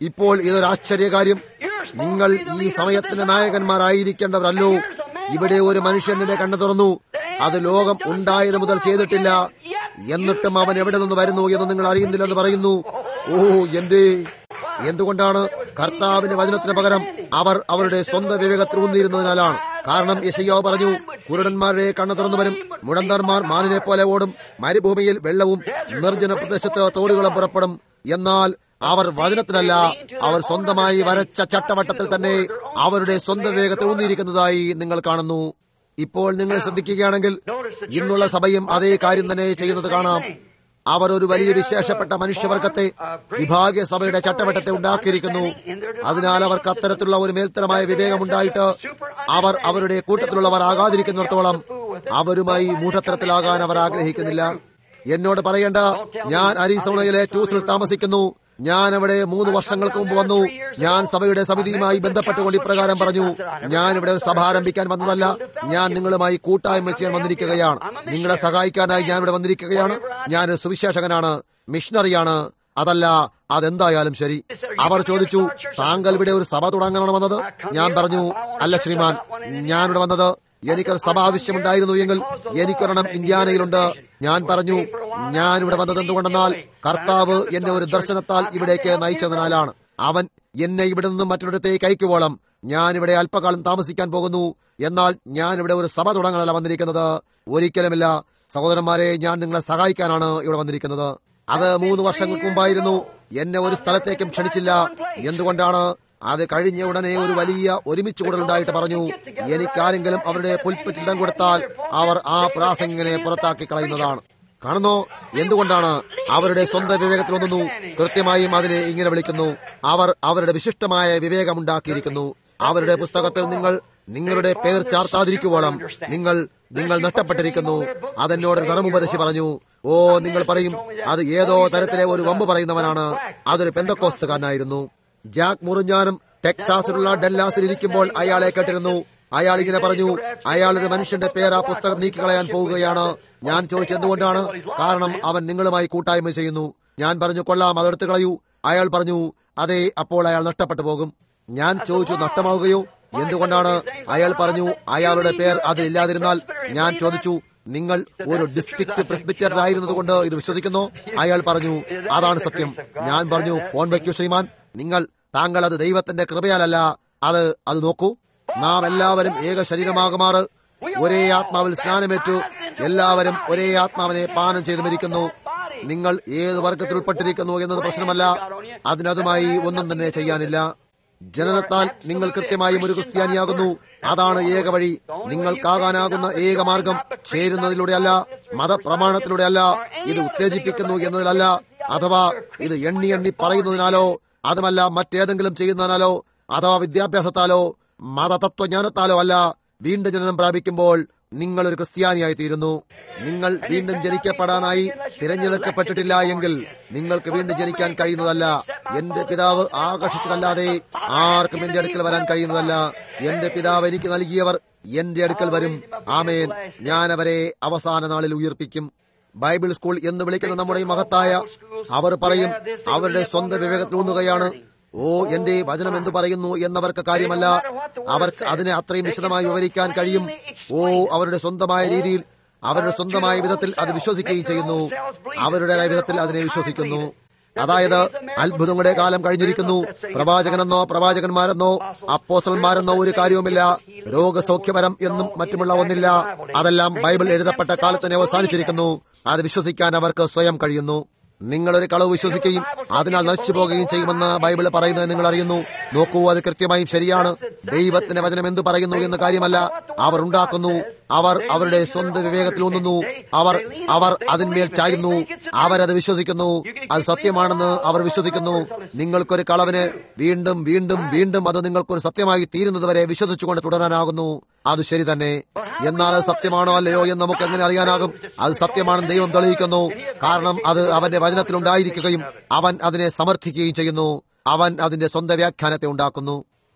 ഇപ്പോൾ ഇതൊരു ആശ്ചര്യകാര്യം നിങ്ങൾ ഈ സമയത്തിന്റെ നായകന്മാരായിരിക്കേണ്ടവരല്ലോ ഇവിടെ ഒരു മനുഷ്യന്റെ കണ്ണു തുറന്നു അത് ലോകം ഉണ്ടായത് മുതൽ ചെയ്തിട്ടില്ല എന്നിട്ടും അവൻ എവിടെ നിന്ന് വരുന്നു എന്ന് നിങ്ങൾ അറിയുന്നില്ലെന്ന് പറയുന്നു ഓ എന്റെ എന്തുകൊണ്ടാണ് കർത്താവിന്റെ വചനത്തിന് പകരം അവർ അവരുടെ സ്വന്തം വിവേകത്തിൽ ഊന്നിയിരുന്നതിനാലാണ് കാരണം യശയ്യാവ് പറഞ്ഞു കുരുടന്മാരുടെ കണ്ണു തുറന്നു വരും മുടന്തർമാർ മാനിനെ പോലെ ഓടും മരുഭൂമിയിൽ വെള്ളവും നിർജ്ജന പ്രദേശത്ത് തോടുകളും പുറപ്പെടും എന്നാൽ അവർ വചനത്തിനല്ല അവർ സ്വന്തമായി വരച്ച ചട്ടവട്ടത്തിൽ തന്നെ അവരുടെ സ്വന്തം വേഗത്തിൽ ഊന്നിയിരിക്കുന്നതായി നിങ്ങൾ കാണുന്നു ഇപ്പോൾ നിങ്ങൾ ശ്രദ്ധിക്കുകയാണെങ്കിൽ ഇന്നുള്ള സഭയും അതേ കാര്യം തന്നെ ചെയ്യുന്നത് കാണാം അവർ ഒരു വലിയ വിശേഷപ്പെട്ട മനുഷ്യവർഗത്തെ വിഭാഗീയ സഭയുടെ ചട്ടവട്ടത്തെ ഉണ്ടാക്കിയിരിക്കുന്നു അതിനാൽ അവർക്ക് അത്തരത്തിലുള്ള ഒരു മേൽത്തരമായ വിവേകമുണ്ടായിട്ട് അവർ അവരുടെ കൂട്ടത്തിലുള്ളവർ ആകാതിരിക്കുന്നിടത്തോളം അവരുമായി മൂഢത്തരത്തിലാകാൻ അവർ ആഗ്രഹിക്കുന്നില്ല എന്നോട് പറയേണ്ട ഞാൻ അരീസോണയിലെ ടൂസിൽ താമസിക്കുന്നു ഞാൻ അവിടെ മൂന്ന് വർഷങ്ങൾക്ക് മുമ്പ് വന്നു ഞാൻ സഭയുടെ സമിതിയുമായി ബന്ധപ്പെട്ടുകൊണ്ട് ഇപ്രകാരം പറഞ്ഞു ഞാൻ ഇവിടെ ഒരു സഭ ആരംഭിക്കാൻ വന്നതല്ല ഞാൻ നിങ്ങളുമായി കൂട്ടായ്മ ചെയ്യാൻ വന്നിരിക്കുകയാണ് നിങ്ങളെ സഹായിക്കാനായി ഞാൻ ഇവിടെ വന്നിരിക്കുകയാണ് ഞാൻ ഒരു സുവിശേഷകനാണ് മിഷണറിയാണ് അതല്ല അതെന്തായാലും ശരി അവർ ചോദിച്ചു താങ്കൾ ഇവിടെ ഒരു സഭ തുടങ്ങാനാണ് വന്നത് ഞാൻ പറഞ്ഞു അല്ല ശ്രീമാൻ ഞാൻ ഇവിടെ വന്നത് എനിക്കൊരു സഭ ആവശ്യമുണ്ടായിരുന്നു എങ്കിൽ എനിക്കൊരെണ്ണം ഇന്ത്യാനയിലുണ്ട് ഞാൻ പറഞ്ഞു ഞാൻ ഇവിടെ വന്നത് എന്തുകൊണ്ടെന്നാൽ കർത്താവ് എന്നെ ഒരു ദർശനത്താൽ ഇവിടേക്ക് നയിച്ചതിനാലാണ് അവൻ എന്നെ ഇവിടെ നിന്നും മറ്റൊരിടത്തേക്ക് അയക്കുവോളം ഞാൻ ഇവിടെ അല്പകാലം താമസിക്കാൻ പോകുന്നു എന്നാൽ ഞാൻ ഇവിടെ ഒരു സഭ തുടങ്ങാനല്ല വന്നിരിക്കുന്നത് ഒരിക്കലുമില്ല സഹോദരന്മാരെ ഞാൻ നിങ്ങളെ സഹായിക്കാനാണ് ഇവിടെ വന്നിരിക്കുന്നത് അത് മൂന്ന് വർഷങ്ങൾക്ക് മുമ്പായിരുന്നു എന്നെ ഒരു സ്ഥലത്തേക്കും ക്ഷണിച്ചില്ല എന്തുകൊണ്ടാണ് അത് കഴിഞ്ഞ ഉടനെ ഒരു വലിയ ഒരുമിച്ച് കൂടലുണ്ടായിട്ട് പറഞ്ഞു എനിക്കാരെങ്കിലും അവരുടെ പുൽപ്പറ്റിൽ ഇടം കൊടുത്താൽ അവർ ആ പ്രാസംഗികനെ പുറത്താക്കി കളയുന്നതാണ് കാണുന്നോ എന്തുകൊണ്ടാണ് അവരുടെ സ്വന്തം വിവേകത്തിൽ ഒന്നുന്നു കൃത്യമായും അതിനെ ഇങ്ങനെ വിളിക്കുന്നു അവർ അവരുടെ വിശിഷ്ടമായ വിവേകമുണ്ടാക്കിയിരിക്കുന്നു അവരുടെ പുസ്തകത്തിൽ നിങ്ങൾ നിങ്ങളുടെ പേർ ചാർത്താതിരിക്കുവോളം നിങ്ങൾ നിങ്ങൾ നഷ്ടപ്പെട്ടിരിക്കുന്നു അതെന്നോട് ധർമ്മോപദേശി പറഞ്ഞു ഓ നിങ്ങൾ പറയും അത് ഏതോ തരത്തിലെ ഒരു വമ്പ് പറയുന്നവനാണ് അതൊരു പെന്തക്കോസ്തുകാരനായിരുന്നു ജാക്ക് മുറിഞ്ഞാനും ടെക്സാസിലുള്ള ഡെല്ലാസിൽ ഇരിക്കുമ്പോൾ അയാളെ കേട്ടിരുന്നു അയാൾ ഇങ്ങനെ പറഞ്ഞു അയാൾ ഒരു മനുഷ്യന്റെ പേര് ആ പുസ്തകം നീക്കിക്കളയാൻ പോവുകയാണ് ഞാൻ ചോദിച്ചു എന്തുകൊണ്ടാണ് കാരണം അവൻ നിങ്ങളുമായി കൂട്ടായ്മ ചെയ്യുന്നു ഞാൻ പറഞ്ഞു കൊള്ളാം അതെടുത്ത് കളയൂ അയാൾ പറഞ്ഞു അതെ അപ്പോൾ അയാൾ നഷ്ടപ്പെട്ടു പോകും ഞാൻ ചോദിച്ചു നഷ്ടമാവുകയോ എന്തുകൊണ്ടാണ് അയാൾ പറഞ്ഞു അയാളുടെ പേർ അതിലില്ലാതിരുന്നാൽ ഞാൻ ചോദിച്ചു നിങ്ങൾ ഒരു ഡിസ്ട്രിക്ട് പ്രസിഡന്റായിരുന്നത് കൊണ്ട് ഇത് വിശ്വസിക്കുന്നു അയാൾ പറഞ്ഞു അതാണ് സത്യം ഞാൻ പറഞ്ഞു ഫോൺ വയ്ക്കൂ ശ്രീമാൻ നിങ്ങൾ താങ്കൾ അത് ദൈവത്തിന്റെ കൃപയാലല്ല അത് അത് നോക്കൂ നാം എല്ലാവരും ഏക ശരീരമാകുമാറ് ഒരേ ആത്മാവിൽ സ്നാനമേറ്റു എല്ലാവരും ഒരേ ആത്മാവിനെ പാനം ചെയ്തു മരിക്കുന്നു നിങ്ങൾ ഏത് വർഗത്തിൽ ഉൾപ്പെട്ടിരിക്കുന്നു എന്നത് പ്രശ്നമല്ല അതിനതുമായി ഒന്നും തന്നെ ചെയ്യാനില്ല ജനനത്താൽ നിങ്ങൾ കൃത്യമായും ഒരു ക്രിസ്ത്യാനിയാകുന്നു അതാണ് ഏക വഴി നിങ്ങൾക്കാകാനാകുന്ന ഏക മാർഗം ചേരുന്നതിലൂടെയല്ല മതപ്രമാണത്തിലൂടെയല്ല ഇത് ഉത്തേജിപ്പിക്കുന്നു എന്നതിലല്ല അഥവാ ഇത് എണ്ണി എണ്ണി പറയുന്നതിനാലോ അതുമല്ല മറ്റേതെങ്കിലും ചെയ്യുന്നതിനാലോ അഥവാ വിദ്യാഭ്യാസത്താലോ മതതത്വജ്ഞാനത്താലോ അല്ല വീണ്ടും ജനനം പ്രാപിക്കുമ്പോൾ നിങ്ങൾ ഒരു ക്രിസ്ത്യാനിയായി തീരുന്നു നിങ്ങൾ വീണ്ടും ജനിക്കപ്പെടാനായി തിരഞ്ഞെടുക്കപ്പെട്ടിട്ടില്ല എങ്കിൽ നിങ്ങൾക്ക് വീണ്ടും ജനിക്കാൻ കഴിയുന്നതല്ല എന്റെ പിതാവ് ആകർഷിച്ചതല്ലാതെ ആർക്കും എന്റെ അടുക്കൽ വരാൻ കഴിയുന്നതല്ല എന്റെ പിതാവ് എനിക്ക് നൽകിയവർ എന്റെ അടുക്കൽ വരും ആമേൻ ഞാൻ അവരെ അവസാന നാളിൽ ഉയർപ്പിക്കും ബൈബിൾ സ്കൂൾ എന്ന് വിളിക്കുന്ന നമ്മുടെ ഈ മഹത്തായ അവർ പറയും അവരുടെ സ്വന്തം വിവേകത്തിൽ ഊന്നുകയാണ് ഓ എന്റെ വചനം എന്തു പറയുന്നു എന്നവർക്ക് കാര്യമല്ല അവർക്ക് അതിനെ അത്രയും വിശദമായി വിവരിക്കാൻ കഴിയും ഓ അവരുടെ സ്വന്തമായ രീതിയിൽ അവരുടെ സ്വന്തമായ വിധത്തിൽ അത് വിശ്വസിക്കുകയും ചെയ്യുന്നു അവരുടേതായ വിധത്തിൽ അതിനെ വിശ്വസിക്കുന്നു അതായത് അത്ഭുതങ്ങളുടെ കാലം കഴിഞ്ഞിരിക്കുന്നു പ്രവാചകനെന്നോ പ്രവാചകന്മാരെന്നോ അപ്പോസന്മാരെന്നോ ഒരു കാര്യവുമില്ല രോഗസൗഖ്യപരം എന്നും മറ്റുമുള്ള ഒന്നില്ല അതെല്ലാം ബൈബിൾ എഴുതപ്പെട്ട കാലത്തിനെ അവസാനിച്ചിരിക്കുന്നു അത് വിശ്വസിക്കാൻ അവർക്ക് സ്വയം കഴിയുന്നു നിങ്ങൾ ഒരു കളവ് വിശ്വസിക്കുകയും അതിനാൽ നശിച്ചു പോകുകയും ചെയ്യുമെന്ന് ബൈബിൾ പറയുന്നത് നിങ്ങൾ അറിയുന്നു നോക്കൂ അത് കൃത്യമായും ശരിയാണ് ദൈവത്തിന്റെ വചനം എന്തു പറയുന്നു എന്ന കാര്യമല്ല അവർ ഉണ്ടാക്കുന്നു അവർ അവരുടെ സ്വന്തം വിവേകത്തിൽ ഊന്നുന്നു അവർ അവർ അതിന്മേൽ ചായുന്നു അവരത് വിശ്വസിക്കുന്നു അത് സത്യമാണെന്ന് അവർ വിശ്വസിക്കുന്നു നിങ്ങൾക്കൊരു കളവിന് വീണ്ടും വീണ്ടും വീണ്ടും അത് നിങ്ങൾക്കൊരു സത്യമായി തീരുന്നതുവരെ വിശ്വസിച്ചുകൊണ്ട് തുടരാനാകുന്നു അത് ശരി തന്നെ എന്നാൽ അത് സത്യമാണോ അല്ലയോ എന്ന് നമുക്ക് എങ്ങനെ അറിയാനാകും അത് സത്യമാണെന്ന് ദൈവം തെളിയിക്കുന്നു കാരണം അത് അവന്റെ വചനത്തിലുണ്ടായിരിക്കുകയും അവൻ അതിനെ സമർത്ഥിക്കുകയും ചെയ്യുന്നു അവൻ അതിന്റെ സ്വന്തം വ്യാഖ്യാനത്തെ ഉണ്ടാക്കുന്നു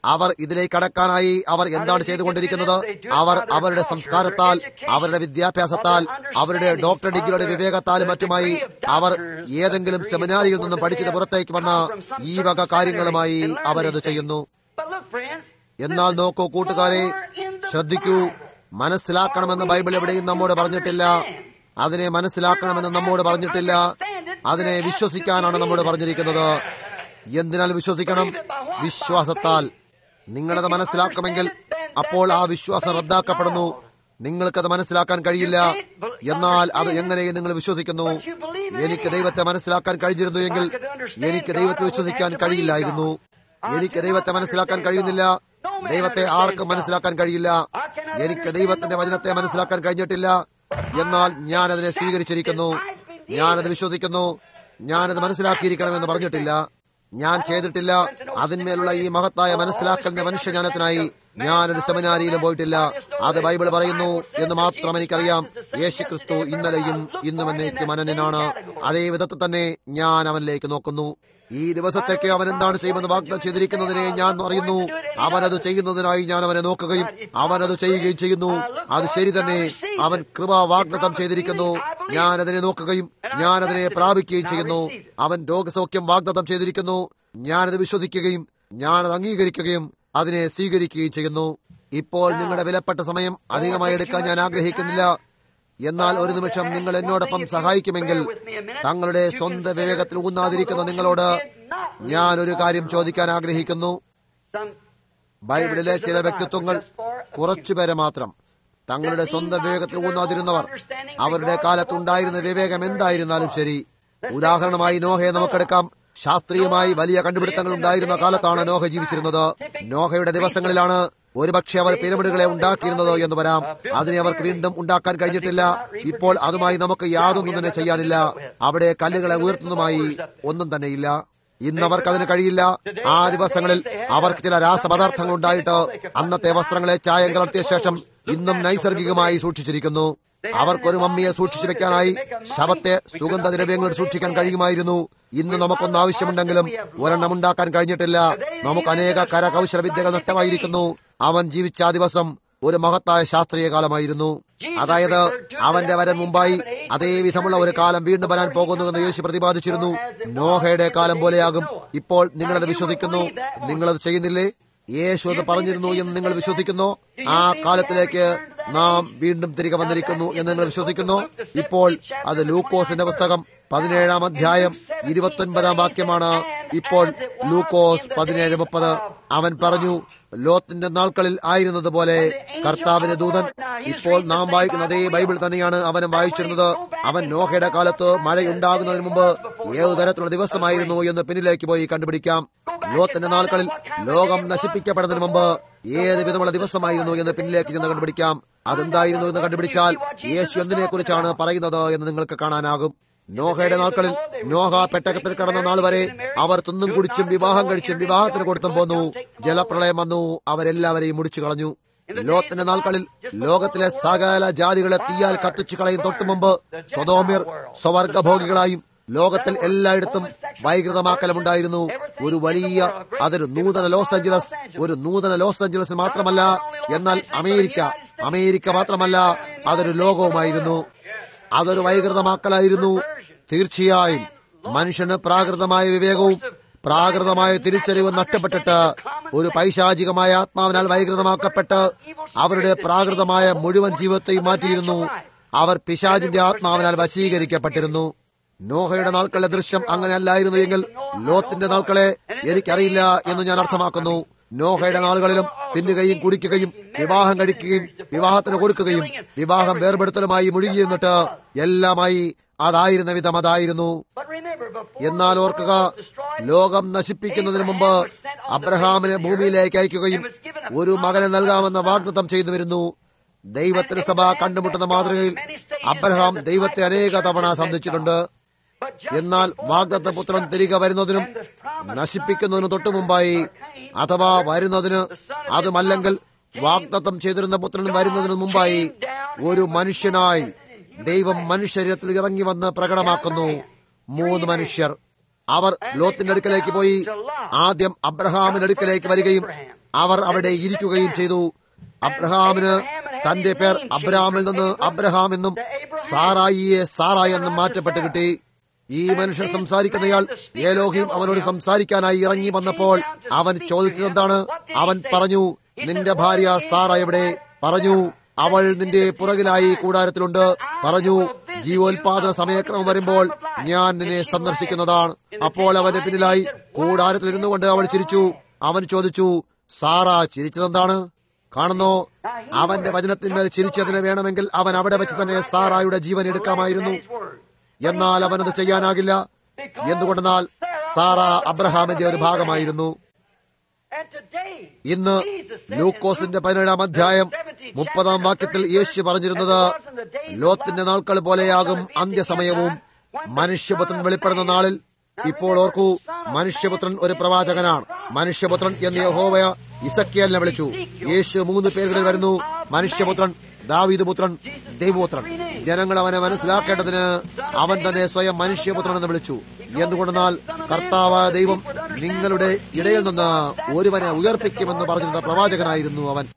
അവർ ഇതിലേക്ക് കടക്കാനായി അവർ എന്താണ് ചെയ്തുകൊണ്ടിരിക്കുന്നത് അവർ അവരുടെ സംസ്കാരത്താൽ അവരുടെ വിദ്യാഭ്യാസത്താൽ അവരുടെ ഡോക്ടർ ഡിഗ്രിയുടെ വിവേകത്താലും മറ്റുമായി അവർ ഏതെങ്കിലും സെമിനാരിയിൽ നിന്നും പഠിച്ചത് പുറത്തേക്ക് വന്ന ഈ വക കാര്യങ്ങളുമായി അവരത് ചെയ്യുന്നു But look, friends, എന്നാൽ നോക്കൂ കൂട്ടുകാരെ ശ്രദ്ധിക്കൂ മനസ്സിലാക്കണമെന്ന് ബൈബിൾ എവിടെയും നമ്മോട് പറഞ്ഞിട്ടില്ല അതിനെ മനസ്സിലാക്കണമെന്ന് നമ്മോട് പറഞ്ഞിട്ടില്ല അതിനെ വിശ്വസിക്കാനാണ് നമ്മോട് പറഞ്ഞിരിക്കുന്നത് എന്തിനാൽ വിശ്വസിക്കണം വിശ്വാസത്താൽ നിങ്ങളത് മനസ്സിലാക്കുമെങ്കിൽ അപ്പോൾ ആ വിശ്വാസം റദ്ദാക്കപ്പെടുന്നു നിങ്ങൾക്കത് മനസ്സിലാക്കാൻ കഴിയില്ല എന്നാൽ അത് എങ്ങനെ നിങ്ങൾ വിശ്വസിക്കുന്നു എനിക്ക് ദൈവത്തെ മനസ്സിലാക്കാൻ കഴിഞ്ഞിരുന്നു എങ്കിൽ എനിക്ക് ദൈവത്തെ വിശ്വസിക്കാൻ കഴിയില്ലായിരുന്നു എനിക്ക് ദൈവത്തെ മനസ്സിലാക്കാൻ കഴിയുന്നില്ല ദൈവത്തെ ആർക്കും മനസ്സിലാക്കാൻ കഴിയില്ല എനിക്ക് ദൈവത്തിന്റെ വചനത്തെ മനസ്സിലാക്കാൻ കഴിഞ്ഞിട്ടില്ല എന്നാൽ ഞാൻ അതിനെ സ്വീകരിച്ചിരിക്കുന്നു ഞാനത് വിശ്വസിക്കുന്നു ഞാനത് മനസ്സിലാക്കിയിരിക്കണമെന്ന് പറഞ്ഞിട്ടില്ല ഞാൻ ചെയ്തിട്ടില്ല അതിന്മേലുള്ള ഈ മഹത്തായ മനസ്സിലാക്കലിന്റെ മനുഷ്യജ്ഞാനത്തിനായി ഞാനൊരു സെമിനാരിയിലും പോയിട്ടില്ല അത് ബൈബിൾ പറയുന്നു എന്ന് മാത്രം എനിക്കറിയാം യേശു ക്രിസ്തു ഇന്നലെയും ഇന്നും എന്നേക്കും അനന്യനാണ് അതേ വിധത്തിൽ തന്നെ ഞാൻ അവനിലേക്ക് നോക്കുന്നു ഈ ദിവസത്തേക്ക് അവൻ എന്താണ് ചെയ്യുമെന്ന് വാഗ്ദാനം ചെയ്തിരിക്കുന്നതിനെ ഞാൻ അറിയുന്നു അവനത് ചെയ്യുന്നതിനായി ഞാൻ അവനെ നോക്കുകയും അവനത് ചെയ്യുകയും ചെയ്യുന്നു അത് ശരി തന്നെ അവൻ കൃപ വാഗ്ദത്തം ചെയ്തിരിക്കുന്നു ഞാൻ അതിനെ നോക്കുകയും ഞാൻ അതിനെ പ്രാപിക്കുകയും ചെയ്യുന്നു അവൻ രോഗസൗഖ്യം വാഗ്ദത്തം ചെയ്തിരിക്കുന്നു ഞാനത് വിശ്വസിക്കുകയും ഞാനത് അംഗീകരിക്കുകയും അതിനെ സ്വീകരിക്കുകയും ചെയ്യുന്നു ഇപ്പോൾ നിങ്ങളുടെ വിലപ്പെട്ട സമയം അധികമായി എടുക്കാൻ ഞാൻ ആഗ്രഹിക്കുന്നില്ല എന്നാൽ ഒരു നിമിഷം നിങ്ങൾ എന്നോടൊപ്പം സഹായിക്കുമെങ്കിൽ തങ്ങളുടെ സ്വന്തം വിവേകത്തിൽ ഊന്നാതിരിക്കുന്ന നിങ്ങളോട് ഞാൻ ഒരു കാര്യം ചോദിക്കാൻ ആഗ്രഹിക്കുന്നു some ബൈബിളിലെ ചില വ്യക്തിത്വങ്ങൾ കുറച്ചുപേരെ മാത്രം തങ്ങളുടെ സ്വന്തം വിവേകത്തിൽ ഊന്നാതിരുന്നവർ അവരുടെ കാലത്തുണ്ടായിരുന്ന വിവേകം എന്തായിരുന്നാലും ശരി ഉദാഹരണമായി നോഹയെ നമുക്കെടുക്കാം ശാസ്ത്രീയമായി വലിയ കണ്ടുപിടുത്തങ്ങൾ ഉണ്ടായിരുന്ന കാലത്താണ് നോഹ ജീവിച്ചിരുന്നത് നോഹയുടെ ദിവസങ്ങളിലാണ് ഒരുപക്ഷെ അവർ പിരമിഡുകളെ ഉണ്ടാക്കിയിരുന്നത് എന്ന് വരാം അതിനെ അവർക്ക് വീണ്ടും ഉണ്ടാക്കാൻ കഴിഞ്ഞിട്ടില്ല ഇപ്പോൾ അതുമായി നമുക്ക് യാതൊന്നും തന്നെ ചെയ്യാനില്ല അവിടെ കല്ലുകളെ ഉയർത്തുന്നതുമായി ഒന്നും തന്നെയില്ല ഇന്ന് അവർക്ക് അതിന് കഴിയില്ല ആ ദിവസങ്ങളിൽ അവർക്ക് ചില രാസപദാർത്ഥങ്ങൾ ഉണ്ടായിട്ട് അന്നത്തെ വസ്ത്രങ്ങളെ ചായം കലർത്തിയ ശേഷം ഇന്നും നൈസർഗികമായി സൂക്ഷിച്ചിരിക്കുന്നു അവർക്കൊരു മമ്മിയെ സൂക്ഷിച്ചു വെക്കാനായി ശവത്തെ സുഗന്ധദ്രവ്യങ്ങൾ സൂക്ഷിക്കാൻ കഴിയുമായിരുന്നു ഇന്ന് നമുക്കൊന്ന് ആവശ്യമുണ്ടെങ്കിലും ഒരെണ്ണം ഉണ്ടാക്കാൻ കഴിഞ്ഞിട്ടില്ല നമുക്ക് അനേക കരകൗശല വിദ്യകൾ നഷ്ടമായിരിക്കുന്നു അവൻ ജീവിച്ച ആ ദിവസം ഒരു മഹത്തായ ശാസ്ത്രീയ കാലമായിരുന്നു അതായത് അവന്റെ വരൻ മുമ്പായി അതേ വിധമുള്ള ഒരു കാലം വീണ്ടും വരാൻ പോകുന്നുവെന്ന് യേശു പ്രതിപാദിച്ചിരുന്നു നോഹയുടെ കാലം പോലെയാകും ഇപ്പോൾ നിങ്ങളത് വിശ്വസിക്കുന്നു നിങ്ങളത് ചെയ്യുന്നില്ലേ യേശു അത് പറഞ്ഞിരുന്നു എന്ന് നിങ്ങൾ വിശ്വസിക്കുന്നു ആ കാലത്തിലേക്ക് നാം വീണ്ടും തിരികെ വന്നിരിക്കുന്നു എന്ന് നിങ്ങൾ വിശ്വസിക്കുന്നു ഇപ്പോൾ അത് ലൂക്കോസിന്റെ പുസ്തകം പതിനേഴാം അധ്യായം ഇരുപത്തൊൻപതാം വാക്യമാണ് ഇപ്പോൾ ലൂക്കോസ് പതിനേഴ് മുപ്പത് അവൻ പറഞ്ഞു ലോത്തിന്റെ നാൾക്കളിൽ ആയിരുന്നത് പോലെ കർത്താവിന്റെ ദൂതൻ ഇപ്പോൾ നാം വായിക്കുന്ന അതേ ബൈബിൾ തന്നെയാണ് അവനും വായിച്ചിരുന്നത് അവൻ നോഹയുടെ കാലത്ത് മഴയുണ്ടാകുന്നതിന് മുമ്പ് ഏതു തരത്തിലുള്ള ദിവസമായിരുന്നു എന്ന് പിന്നിലേക്ക് പോയി കണ്ടുപിടിക്കാം ലോത്തിന്റെ നാൾക്കളിൽ ലോകം നശിപ്പിക്കപ്പെടുന്നതിന് മുമ്പ് ഏത് വിധമുള്ള ദിവസമായിരുന്നു എന്ന് പിന്നിലേക്ക് ചെന്ന് കണ്ടുപിടിക്കാം അതെന്തായിരുന്നു എന്ന് കണ്ടുപിടിച്ചാൽ യേശു എന്തിനെ കുറിച്ചാണ് പറയുന്നത് എന്ന് നിങ്ങൾക്ക് കാണാനാകും നോഹയുടെ നാൾക്കളിൽ നോഹ പെട്ടകത്തിൽ കടന്ന നാൾ വരെ അവർ തിന്നും കുടിച്ചും വിവാഹം കഴിച്ചും വിവാഹത്തിന് കൊടുത്തും പോന്നു ജലപ്രളയം വന്നു അവരെല്ലാവരെയും മുടിച്ചു കളഞ്ഞു ലോത്തിന്റെ നാൾക്കളിൽ ലോകത്തിലെ സകല ജാതികളെ തീയാൽ കത്തിച്ചു കളയും തൊട്ടുമുമ്പ് സ്വതോമ്യർ സ്വവർഗഭോഗികളായും ലോകത്തിൽ എല്ലായിടത്തും വൈകൃതമാക്കലുണ്ടായിരുന്നു ഒരു വലിയ അതൊരു നൂതന ലോസ് ഏഞ്ചലസ് ഒരു നൂതന ലോസ് ഏഞ്ചലസ് മാത്രമല്ല എന്നാൽ അമേരിക്ക അമേരിക്ക മാത്രമല്ല അതൊരു ലോകവുമായിരുന്നു അതൊരു വൈകൃതമാക്കലായിരുന്നു തീർച്ചയായും മനുഷ്യന് പ്രാകൃതമായ വിവേകവും പ്രാകൃതമായ തിരിച്ചറിവും നഷ്ടപ്പെട്ടിട്ട് ഒരു പൈശാചികമായ ആത്മാവിനാൽ വൈകൃതമാക്കപ്പെട്ട് അവരുടെ പ്രാകൃതമായ മുഴുവൻ ജീവിതത്തെയും മാറ്റിയിരുന്നു അവർ പിശാചിന്റെ ആത്മാവിനാൽ വശീകരിക്കപ്പെട്ടിരുന്നു നോഹയുടെ നാൾക്കളുടെ ദൃശ്യം അങ്ങനെ അല്ലായിരുന്നു എങ്കിൽ ലോത്തിന്റെ നാൾക്കളെ എനിക്കറിയില്ല എന്ന് ഞാൻ അർത്ഥമാക്കുന്നു നോഹയുടെ നാളുകളിലും തിന്നുകയും കുടിക്കുകയും വിവാഹം കഴിക്കുകയും വിവാഹത്തിന് കൊടുക്കുകയും വിവാഹം വേർപെടുത്തലുമായി മുഴുകിയിരുന്നിട്ട് എല്ലാമായി അതായിരുന്ന വിധം അതായിരുന്നു But remember, before എന്നാൽ ഓർക്കുക ലോകം നശിപ്പിക്കുന്നതിന് മുമ്പ് അബ്രഹാമിനെ ഭൂമിയിലേക്ക് അയക്കുകയും ഒരു മകനെ നൽകാമെന്ന വാഗ്ദത്തം ചെയ്തു വരുന്നു ദൈവത്തിന് സഭ കണ്ടുമുട്ടുന്ന മാതൃകയിൽ അബ്രഹാം ദൈവത്തെ അനേക തവണ സന്ധിച്ചിട്ടുണ്ട് but just എന്നാൽ വാഗ്ദത്ത പുത്രൻ തിരികെ വരുന്നതിനും നശിപ്പിക്കുന്നതിനും തൊട്ടു മുമ്പായി അഥവാ വരുന്നതിന് അതുമല്ലെങ്കിൽ വാഗ്ദത്തം ചെയ്തിരുന്ന പുത്രൻ വരുന്നതിന് മുമ്പായി ഒരു മനുഷ്യനായി ദൈവം മനുഷ്യരത്തിൽ ഇറങ്ങി വന്ന് പ്രകടമാക്കുന്നു മൂന്ന് മനുഷ്യർ അവർ ലോത്തിന്റെ അടുക്കലേക്ക് പോയി ആദ്യം അബ്രഹാമിന്റെ അടുക്കലേക്ക് വരികയും അവർ അവിടെ ഇരിക്കുകയും ചെയ്തു അബ്രഹാമിന് തന്റെ പേർ അബ്രഹാമിൽ നിന്ന് അബ്രഹാം എന്നും സാറായിയെ സാറ എന്നും മാറ്റപ്പെട്ട് കിട്ടി ഈ മനുഷ്യൻ സംസാരിക്കുന്നയാൾ ഏലോഹിം അവനോട് സംസാരിക്കാനായി ഇറങ്ങി വന്നപ്പോൾ അവൻ ചോദിച്ചതെന്താണ് അവൻ പറഞ്ഞു നിന്റെ ഭാര്യ സാറ എവിടെ പറഞ്ഞു അവൾ നിന്റെ പുറകിലായി കൂടാരത്തിലുണ്ട് പറഞ്ഞു ജീവോത്പാദന സമയക്രമം വരുമ്പോൾ ഞാൻ നിന്നെ സന്ദർശിക്കുന്നതാണ് അപ്പോൾ അവന്റെ പിന്നിലായി കൂടാരത്തിൽ ഇരുന്നു കൊണ്ട് അവൾ ചിരിച്ചു അവൻ ചോദിച്ചു സാറ ചിരിച്ചതെന്താണ് കാണുന്നോ അവന്റെ വചനത്തിന്മേൽ ചിരിച്ചതിന് വേണമെങ്കിൽ അവൻ അവിടെ വെച്ച് തന്നെ സാറായുടെ ജീവൻ എടുക്കാമായിരുന്നു എന്നാൽ അവനത് ചെയ്യാനാകില്ല എന്തുകൊണ്ടെന്നാൽ സാറ അബ്രഹാമിന്റെ ഒരു ഭാഗമായിരുന്നു ഇന്ന് ലൂക്കോസിന്റെ പതിനേഴാം അധ്യായം മുപ്പതാം വാക്യത്തിൽ യേശു പറഞ്ഞിരുന്നത് ലോത്തിന്റെ നാൾക്കൾ പോലെയാകും അന്ത്യസമയവും മനുഷ്യപുത്രൻ വെളിപ്പെടുന്ന നാളിൽ ഇപ്പോൾ ഓർക്കൂ മനുഷ്യപുത്രൻ ഒരു പ്രവാചകനാണ് മനുഷ്യപുത്രൻ എന്ന് യഹോവയ ഇസക്കിയലിനെ വിളിച്ചു യേശു മൂന്ന് പേരുകളിൽ വരുന്നു മനുഷ്യപുത്രൻ ദാവീദ് പുത്രൻ ദൈവപുത്രൻ ജനങ്ങൾ അവനെ മനസ്സിലാക്കേണ്ടതിന് അവൻ തന്നെ സ്വയം മനുഷ്യപുത്രൻ എന്ന് വിളിച്ചു എന്തുകൊണ്ടെന്നാൽ കർത്താവായ ദൈവം നിങ്ങളുടെ ഇടയിൽ നിന്ന് ഒരുവനെ ഉയർപ്പിക്കുമെന്ന് പറഞ്ഞിരുന്ന പ്രവാചകനായിരുന്നു അവൻ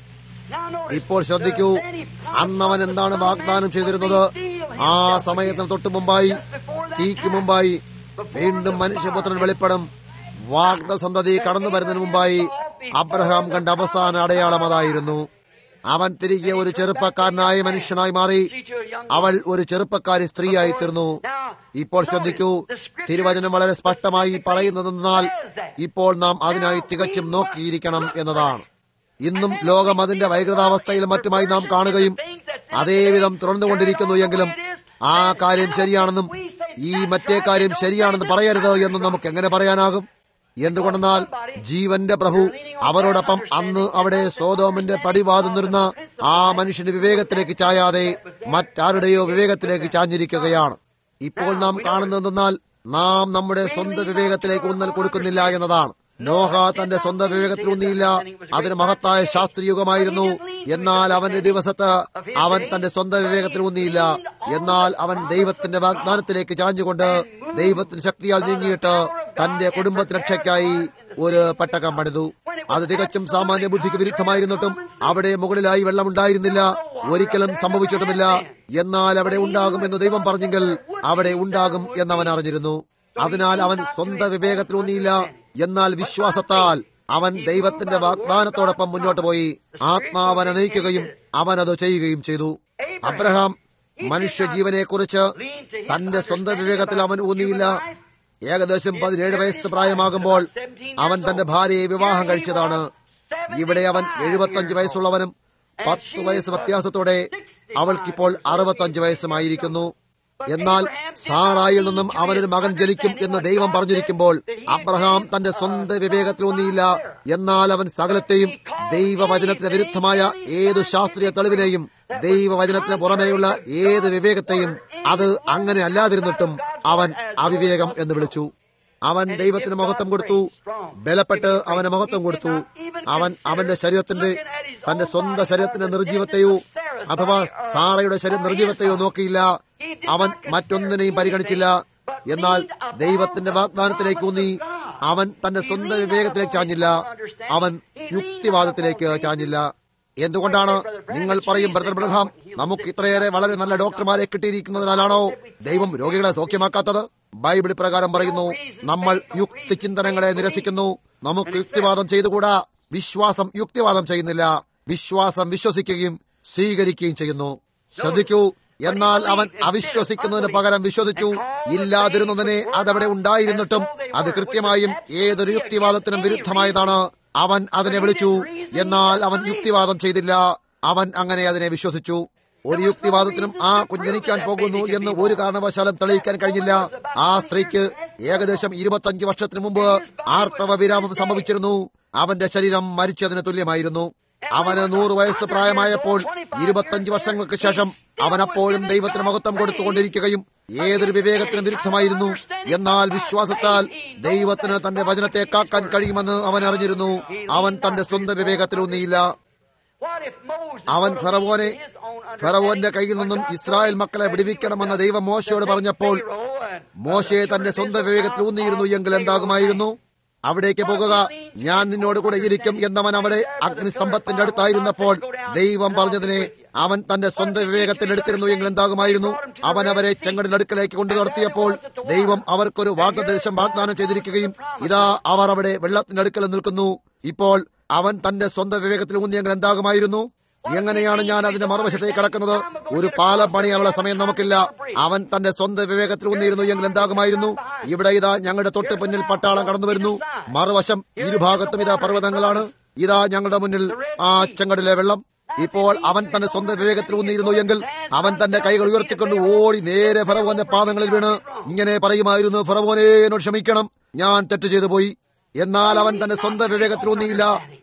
ഇപ്പോൾ ശ്രദ്ധിക്കൂ അന്നവൻ എന്താണ് വാഗ്ദാനം ചെയ്തിരുന്നത് ആ സമയത്തിന് തൊട്ടു മുമ്പായി തീക്ക് മുമ്പായി വീണ്ടും മനുഷ്യപുത്രൻ വെളിപ്പെടും വാഗ്ദ സന്തതി കടന്നു വരുന്നതിന് മുമ്പായി അബ്രഹാം കണ്ട അവസാന അടയാളം അതായിരുന്നു അവൻ തിരികെ ഒരു ചെറുപ്പക്കാരനായ മനുഷ്യനായി മാറി അവൾ ഒരു ചെറുപ്പക്കാരി സ്ത്രീയായി തീർന്നു ഇപ്പോൾ ശ്രദ്ധിക്കൂ തിരുവചനം വളരെ സ്പഷ്ടമായി പറയുന്നതെന്നാൽ ഇപ്പോൾ നാം അതിനായി തികച്ചും നോക്കിയിരിക്കണം എന്നതാണ് ഇന്നും ലോകം അതിന്റെ വൈകൃതാവസ്ഥയിലും മറ്റുമായി നാം കാണുകയും അതേവിധം തുറന്നുകൊണ്ടിരിക്കുന്നു എങ്കിലും ആ കാര്യം ശരിയാണെന്നും ഈ മറ്റേ കാര്യം ശരിയാണെന്ന് പറയരുത് എന്നും നമുക്ക് എങ്ങനെ പറയാനാകും എന്തുകൊണ്ടെന്നാൽ ജീവന്റെ പ്രഭു അവരോടൊപ്പം അന്ന് അവിടെ സോതോമിന്റെ പടിവാതുന്നിരുന്ന ആ മനുഷ്യന്റെ വിവേകത്തിലേക്ക് ചായാതെ മറ്റാരുടെയോ വിവേകത്തിലേക്ക് ചാഞ്ഞിരിക്കുകയാണ് ഇപ്പോൾ നാം കാണുന്നതെന്നാൽ നാം നമ്മുടെ സ്വന്തം വിവേകത്തിലേക്ക് ഊന്നൽ കൊടുക്കുന്നില്ല എന്നതാണ് നോഹ തന്റെ സ്വന്തം വിവേകത്തിൽ ഊന്നിയില്ല അതിന് മഹത്തായ ശാസ്ത്രീയുഗമായിരുന്നു എന്നാൽ അവന്റെ ദിവസത്ത് അവൻ തന്റെ സ്വന്തം വിവേകത്തിൽ ഊന്നിയില്ല എന്നാൽ അവൻ ദൈവത്തിന്റെ വാഗ്ദാനത്തിലേക്ക് ചാഞ്ഞുകൊണ്ട് ദൈവത്തിന്റെ ശക്തിയാൽ നീങ്ങിയിട്ട് തന്റെ കുടുംബരക്ഷയ്ക്കായി ഒരു പെട്ടകം പണിതു അത് തികച്ചും സാമാന്യ ബുദ്ധിക്ക് വിരുദ്ധമായിരുന്നിട്ടും അവിടെ മുകളിലായി വെള്ളമുണ്ടായിരുന്നില്ല ഒരിക്കലും സംഭവിച്ചിട്ടുമില്ല എന്നാൽ അവിടെ ഉണ്ടാകുമെന്ന് ദൈവം പറഞ്ഞെങ്കിൽ അവിടെ ഉണ്ടാകും എന്നവൻ അറിഞ്ഞിരുന്നു അതിനാൽ അവൻ സ്വന്തം വിവേകത്തിലൊന്നിയില്ല എന്നാൽ വിശ്വാസത്താൽ അവൻ ദൈവത്തിന്റെ വാഗ്ദാനത്തോടൊപ്പം മുന്നോട്ട് പോയി ആത്മാവനെ നയിക്കുകയും അവൻ അത് ചെയ്യുകയും ചെയ്തു അബ്രഹാം മനുഷ്യജീവനെക്കുറിച്ച് തന്റെ സ്വന്തം വിവേകത്തിൽ അവൻ ഊന്നിയില്ല ഏകദേശം പതിനേഴ് വയസ്സ് പ്രായമാകുമ്പോൾ അവൻ തന്റെ ഭാര്യയെ വിവാഹം കഴിച്ചതാണ് ഇവിടെ അവൻ എഴുപത്തഞ്ച് വയസ്സുള്ളവനും പത്ത് വയസ്സ് വ്യത്യാസത്തോടെ അവൾക്കിപ്പോൾ അറുപത്തഞ്ച് വയസ്സുമായിരിക്കുന്നു എന്നാൽ സാറായിൽ നിന്നും അവനൊരു മകൻ ജനിക്കും എന്ന് ദൈവം പറഞ്ഞിരിക്കുമ്പോൾ അബ്രഹാം തന്റെ സ്വന്തം വിവേകത്തിലൊന്നിയില്ല എന്നാൽ അവൻ സകലത്തെയും ദൈവവചനത്തിന് വിരുദ്ധമായ ഏതു ശാസ്ത്രീയ തെളിവിനെയും ദൈവവചനത്തിന് പുറമേയുള്ള ഏത് വിവേകത്തെയും അത് അങ്ങനെ അല്ലാതിരുന്നിട്ടും അവൻ അവിവേകം എന്ന് വിളിച്ചു അവൻ ദൈവത്തിന് മഹത്വം കൊടുത്തു ബലപ്പെട്ട് അവന് മഹത്വം കൊടുത്തു അവൻ അവന്റെ ശരീരത്തിന്റെ തന്റെ സ്വന്തം ശരീരത്തിന്റെ നിർജീവത്തെയോ അഥവാ സാറയുടെ ശരീര നിർജീവത്തെയോ നോക്കിയില്ല അവൻ മറ്റൊന്നിനെയും പരിഗണിച്ചില്ല എന്നാൽ ദൈവത്തിന്റെ വാഗ്ദാനത്തിലേക്ക് ഊന്നി അവൻ തന്റെ സ്വന്തം വിവേകത്തിലേക്ക് ചാഞ്ഞില്ല അവൻ യുക്തിവാദത്തിലേക്ക് ചാഞ്ഞില്ല എന്തുകൊണ്ടാണ് നിങ്ങൾ പറയും ബ്രദർ ബ്രഹാം നമുക്ക് ഇത്രയേറെ വളരെ നല്ല ഡോക്ടർമാരെ കിട്ടിയിരിക്കുന്നതിനാലാണോ ദൈവം രോഗികളെ സൗഖ്യമാക്കാത്തത് ബൈബിൾ പ്രകാരം പറയുന്നു നമ്മൾ യുക്തിചിന്തനങ്ങളെ നിരസിക്കുന്നു നമുക്ക് യുക്തിവാദം ചെയ്തുകൂടാ വിശ്വാസം യുക്തിവാദം ചെയ്യുന്നില്ല വിശ്വാസം വിശ്വസിക്കുകയും സ്വീകരിക്കുകയും ചെയ്യുന്നു ശ്രദ്ധിക്കൂ എന്നാൽ അവൻ അവിശ്വസിക്കുന്നതിന് പകരം വിശ്വസിച്ചു ഇല്ലാതിരുന്നതിനെ അതവിടെ ഉണ്ടായിരുന്നിട്ടും അത് കൃത്യമായും ഏതൊരു യുക്തിവാദത്തിനും വിരുദ്ധമായതാണ് അവൻ അതിനെ വിളിച്ചു എന്നാൽ അവൻ യുക്തിവാദം ചെയ്തില്ല അവൻ അങ്ങനെ അതിനെ വിശ്വസിച്ചു ഒരു യുക്തിവാദത്തിനും ആ കുഞ്ഞനിക്കാൻ പോകുന്നു എന്ന് ഒരു കാരണവശാലും തെളിയിക്കാൻ കഴിഞ്ഞില്ല ആ സ്ത്രീക്ക് ഏകദേശം ഇരുപത്തഞ്ച് വർഷത്തിന് മുമ്പ് ആർത്തവ വിരാമം സംഭവിച്ചിരുന്നു അവന്റെ ശരീരം മരിച്ചതിന് തുല്യമായിരുന്നു അവന് നൂറ് വയസ്സ് പ്രായമായപ്പോൾ ഇരുപത്തഞ്ച് വർഷങ്ങൾക്ക് ശേഷം അവൻ അപ്പോഴും ദൈവത്തിന് മഹത്വം കൊടുത്തുകൊണ്ടിരിക്കുകയും ഏതൊരു വിവേകത്തിനും വിരുദ്ധമായിരുന്നു എന്നാൽ വിശ്വാസത്താൽ ദൈവത്തിന് തന്റെ വചനത്തെ കാക്കാൻ കഴിയുമെന്ന് അവൻ അറിഞ്ഞിരുന്നു അവൻ തന്റെ സ്വന്തം വിവേകത്തിലൊന്നിയില്ല അവൻ ഫറവോനെ ഫറവോന്റെ കയ്യിൽ നിന്നും ഇസ്രായേൽ മക്കളെ വിടുവിക്കണമെന്ന് ദൈവം മോശയോട് പറഞ്ഞപ്പോൾ മോശയെ തന്റെ സ്വന്തം വിവേകത്തിൽ ഊന്നിയിരുന്നു എങ്കിൽ എന്താകുമായിരുന്നു അവിടേക്ക് പോകുക ഞാൻ നിന്നോട് കൂടെ ഇരിക്കും എന്നവൻ അവിടെ അഗ്നിസ്തംഭത്തിന്റെ അടുത്തായിരുന്നപ്പോൾ ദൈവം പറഞ്ഞതിനെ അവൻ തന്റെ സ്വന്തം വിവേകത്തിൽ എടുത്തിരുന്നു എങ്കിൽ എന്താകുമായിരുന്നു അവൻ അവരെ ചെങ്കടിനടുക്കലേക്ക് കൊണ്ടു നടത്തിയപ്പോൾ ദൈവം അവർക്കൊരു വാഗ്ദേശം വാഗ്ദാനം ചെയ്തിരിക്കുകയും ഇതാ അവർ അവിടെ വെള്ളത്തിന്റെ അടുക്കൽ നിൽക്കുന്നു ഇപ്പോൾ അവൻ തന്റെ സ്വന്തം വിവേകത്തിൽ ഊന്നിയെങ്കിൽ എന്താകുമായിരുന്നു എങ്ങനെയാണ് ഞാൻ അതിന്റെ മറുവശത്തേക്ക് കടക്കുന്നത് ഒരു പാലം പണിയാനുള്ള സമയം നമുക്കില്ല അവൻ തന്റെ സ്വന്തം വിവേകത്തിൽ ഊന്നിയിരുന്നു എങ്കിൽ എന്താകുമായിരുന്നു ഇവിടെ ഇതാ ഞങ്ങളുടെ തൊട്ട് പിന്നിൽ പട്ടാളം കടന്നു വരുന്നു മറുവശം ഇരുഭാഗത്തും ഇതാ പർവ്വതങ്ങളാണ് ഇതാ ഞങ്ങളുടെ മുന്നിൽ ആ ചെങ്കടിലെ വെള്ളം ഇപ്പോൾ അവൻ തന്റെ സ്വന്തം വിവേകത്തിൽ ഊന്നിയിരുന്നു എങ്കിൽ അവൻ തന്റെ കൈകൾ ഉയർത്തിക്കൊണ്ട് ഓടി നേരെ ഫറവോന്റെ പാദങ്ങളിൽ വീണ് ഇങ്ങനെ പറയുമായിരുന്നു ഫറവോനെ എന്നോട് ക്ഷമിക്കണം ഞാൻ തെറ്റ് ചെയ്തു പോയി എന്നാൽ അവൻ തന്റെ സ്വന്തം വിവേകത്തിൽ ഊന്നിയില്ല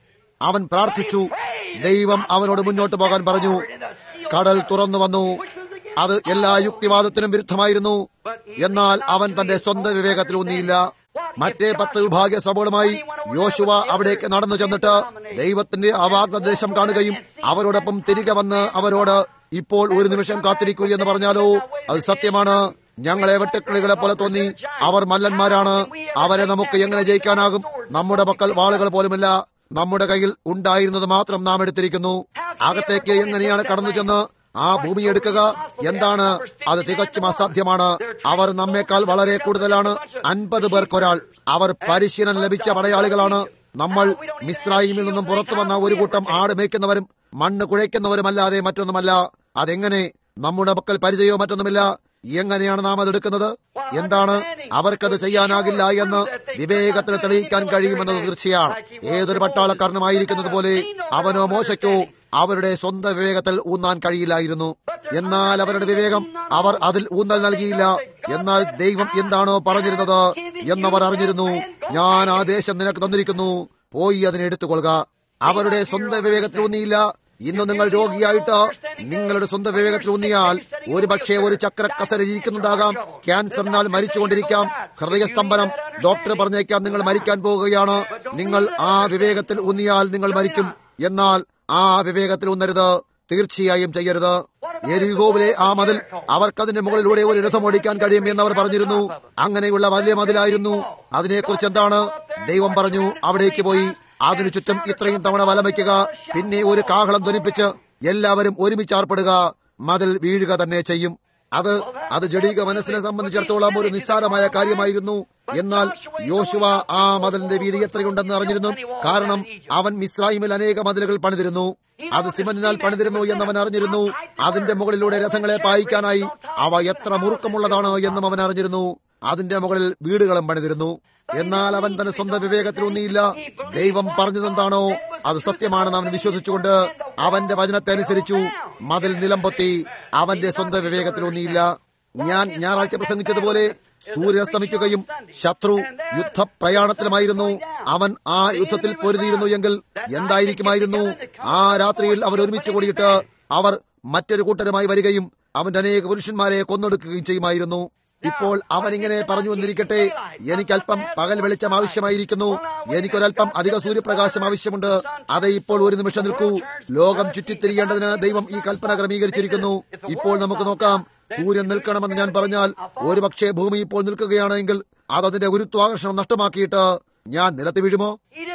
അവൻ പ്രാർത്ഥിച്ചു ദൈവം അവനോട് മുന്നോട്ട് പോകാൻ പറഞ്ഞു കടൽ തുറന്നു വന്നു അത് എല്ലാ യുക്തിവാദത്തിനും വിരുദ്ധമായിരുന്നു എന്നാൽ അവൻ തന്റെ സ്വന്തം വിവേകത്തിൽ ഊന്നിയില്ല മറ്റേ പത്ത് വിഭാഗീയ സഭകളുമായി യോശുവ അവിടേക്ക് നടന്നു ചെന്നിട്ട് ദൈവത്തിന്റെ അവാഗ്ദേശം കാണുകയും അവരോടൊപ്പം തിരികെ വന്ന് അവരോട് ഇപ്പോൾ ഒരു നിമിഷം കാത്തിരിക്കൂ എന്ന് പറഞ്ഞാലോ അത് സത്യമാണ് ഞങ്ങളെ വെട്ടുക്കിളികളെ പോലെ തോന്നി അവർ മല്ലന്മാരാണ് അവരെ നമുക്ക് എങ്ങനെ ജയിക്കാനാകും നമ്മുടെ പക്കൽ വാളുകൾ പോലുമില്ല നമ്മുടെ കയ്യിൽ ഉണ്ടായിരുന്നത് മാത്രം നാം എടുത്തിരിക്കുന്നു അകത്തേക്ക് എങ്ങനെയാണ് കടന്നു ചെന്ന് ആ ഭൂമി എടുക്കുക എന്താണ് അത് തികച്ചും അസാധ്യമാണ് അവർ നമ്മേക്കാൾ വളരെ കൂടുതലാണ് അൻപത് പേർക്കൊരാൾ അവർ പരിശീലനം ലഭിച്ച പടയാളികളാണ് നമ്മൾ മിസ്രൈമിൽ നിന്നും പുറത്തു വന്ന ഒരു കൂട്ടം ആട് മേയ്ക്കുന്നവരും മണ്ണ് കുഴയ്ക്കുന്നവരുമല്ലാതെ മറ്റൊന്നുമല്ല അതെങ്ങനെ നമ്മുടെ പക്കൽ പരിചയമോ മറ്റൊന്നുമില്ല എങ്ങനെയാണ് നാം അത് എടുക്കുന്നത് എന്താണ് അവർക്കത് ചെയ്യാനാകില്ല എന്ന് വിവേകത്തിന് തെളിയിക്കാൻ കഴിയുമെന്നത് തീർച്ചയാണ് ഏതൊരു പട്ടാളക്കാരനുമായിരിക്കുന്നത് പോലെ അവനോ മോശയ്ക്കോ അവരുടെ സ്വന്തം വിവേകത്തിൽ ഊന്നാൻ കഴിയില്ലായിരുന്നു എന്നാൽ അവരുടെ വിവേകം അവർ അതിൽ ഊന്നൽ നൽകിയില്ല എന്നാൽ ദൈവം എന്താണോ പറഞ്ഞിരുന്നത് എന്നവർ അറിഞ്ഞിരുന്നു ഞാൻ ആ ദേശം നിനക്ക് തന്നിരിക്കുന്നു പോയി അതിനെ എടുത്തുകൊള്ളുക അവരുടെ സ്വന്തം വിവേകത്തിൽ ഊന്നിയില്ല ഇന്ന് നിങ്ങൾ രോഗിയായിട്ട് നിങ്ങളുടെ സ്വന്തം വിവേകത്തിൽ ഊന്നിയാൽ ഒരു പക്ഷേ ഒരു ചക്രക്കസര ഇരിക്കുന്നുണ്ടാകാം ക്യാൻസറിനാൽ മരിച്ചുകൊണ്ടിരിക്കാം ഹൃദയസ്തംഭനം ഡോക്ടർ പറഞ്ഞേക്കാം നിങ്ങൾ മരിക്കാൻ പോവുകയാണ് നിങ്ങൾ ആ വിവേകത്തിൽ ഊന്നിയാൽ നിങ്ങൾ മരിക്കും എന്നാൽ ആ വിവേകത്തിൽ ഊന്നരുത് തീർച്ചയായും ചെയ്യരുത് എരിഗോവിലെ ആ മതിൽ അവർക്കതിന്റെ മുകളിലൂടെ ഒരു രഥം ഓടിക്കാൻ കഴിയും എന്നവർ പറഞ്ഞിരുന്നു അങ്ങനെയുള്ള വലിയ മതിലായിരുന്നു അതിനെക്കുറിച്ച് എന്താണ് ദൈവം പറഞ്ഞു അവിടേക്ക് പോയി അതിനു ചുറ്റും ഇത്രയും തവണ വലം വയ്ക്കുക പിന്നെ ഒരു കാഹളം ധ്വനിപ്പിച്ച് എല്ലാവരും ഒരുമിച്ച് ആർപ്പെടുക മതിൽ വീഴുക തന്നെ ചെയ്യും അത് അത് ജഡീക മനസ്സിനെ സംബന്ധിച്ചിടത്തോളം ഒരു നിസ്സാരമായ കാര്യമായിരുന്നു എന്നാൽ യോശുവ ആ മതിലിന്റെ വീതി എത്രയുണ്ടെന്ന് അറിഞ്ഞിരുന്നു കാരണം അവൻ മിസ്രൈമിൽ അനേക മതിലുകൾ പണിതിരുന്നു അത് സിമന്റിനാൽ പണിതിരുന്നു എന്നവൻ അറിഞ്ഞിരുന്നു അതിന്റെ മുകളിലൂടെ രഥങ്ങളെ പായിക്കാനായി അവ എത്ര മുറുക്കമുള്ളതാണ് എന്നും അവൻ അറിഞ്ഞിരുന്നു അതിന്റെ മുകളിൽ വീടുകളും പണിതിരുന്നു എന്നാൽ അവൻ തന്റെ സ്വന്തം വിവേകത്തിലൊന്നിയില്ല ദൈവം പറഞ്ഞതെന്താണോ അത് സത്യമാണെന്ന് അവൻ വിശ്വസിച്ചുകൊണ്ട് അവന്റെ വചനത്തെ അനുസരിച്ചു മതിൽ നിലംപൊത്തി അവന്റെ സ്വന്തം വിവേകത്തിലൊന്നിയില്ല ഞാൻ ഞായറാഴ്ച പ്രസംഗിച്ചതുപോലെ സൂര്യാസ്തമിക്കുകയും ശത്രു യുദ്ധപ്രയാണത്തിലുമായിരുന്നു അവൻ ആ യുദ്ധത്തിൽ പൊരുതിയിരുന്നു എങ്കിൽ എന്തായിരിക്കുമായിരുന്നു ആ രാത്രിയിൽ അവർ ഒരുമിച്ച് കൂടിയിട്ട് അവർ മറ്റൊരു കൂട്ടരുമായി വരികയും അവന്റെ അനേക പുരുഷന്മാരെ കൊന്നൊടുക്കുകയും ചെയ്യുമായിരുന്നു ഇപ്പോൾ അവൻ ഇങ്ങനെ പറഞ്ഞു വന്നിരിക്കട്ടെ എനിക്ക് അല്പം പകൽ വെളിച്ചം ആവശ്യമായിരിക്കുന്നു എനിക്കൊരല്പം അധിക സൂര്യപ്രകാശം ആവശ്യമുണ്ട് അത് ഇപ്പോൾ ഒരു നിമിഷം നിൽക്കൂ ലോകം ചുറ്റിത്തിരിയേണ്ടതിന് ദൈവം ഈ കൽപ്പന ക്രമീകരിച്ചിരിക്കുന്നു ഇപ്പോൾ നമുക്ക് നോക്കാം സൂര്യൻ നിൽക്കണമെന്ന് ഞാൻ പറഞ്ഞാൽ ഒരുപക്ഷെ ഭൂമി ഇപ്പോൾ നിൽക്കുകയാണെങ്കിൽ അത് അതിന്റെ ഗുരുത്വാകർഷണം നഷ്ടമാക്കിയിട്ട് ഞാൻ നിലത്ത് വീഴുമോ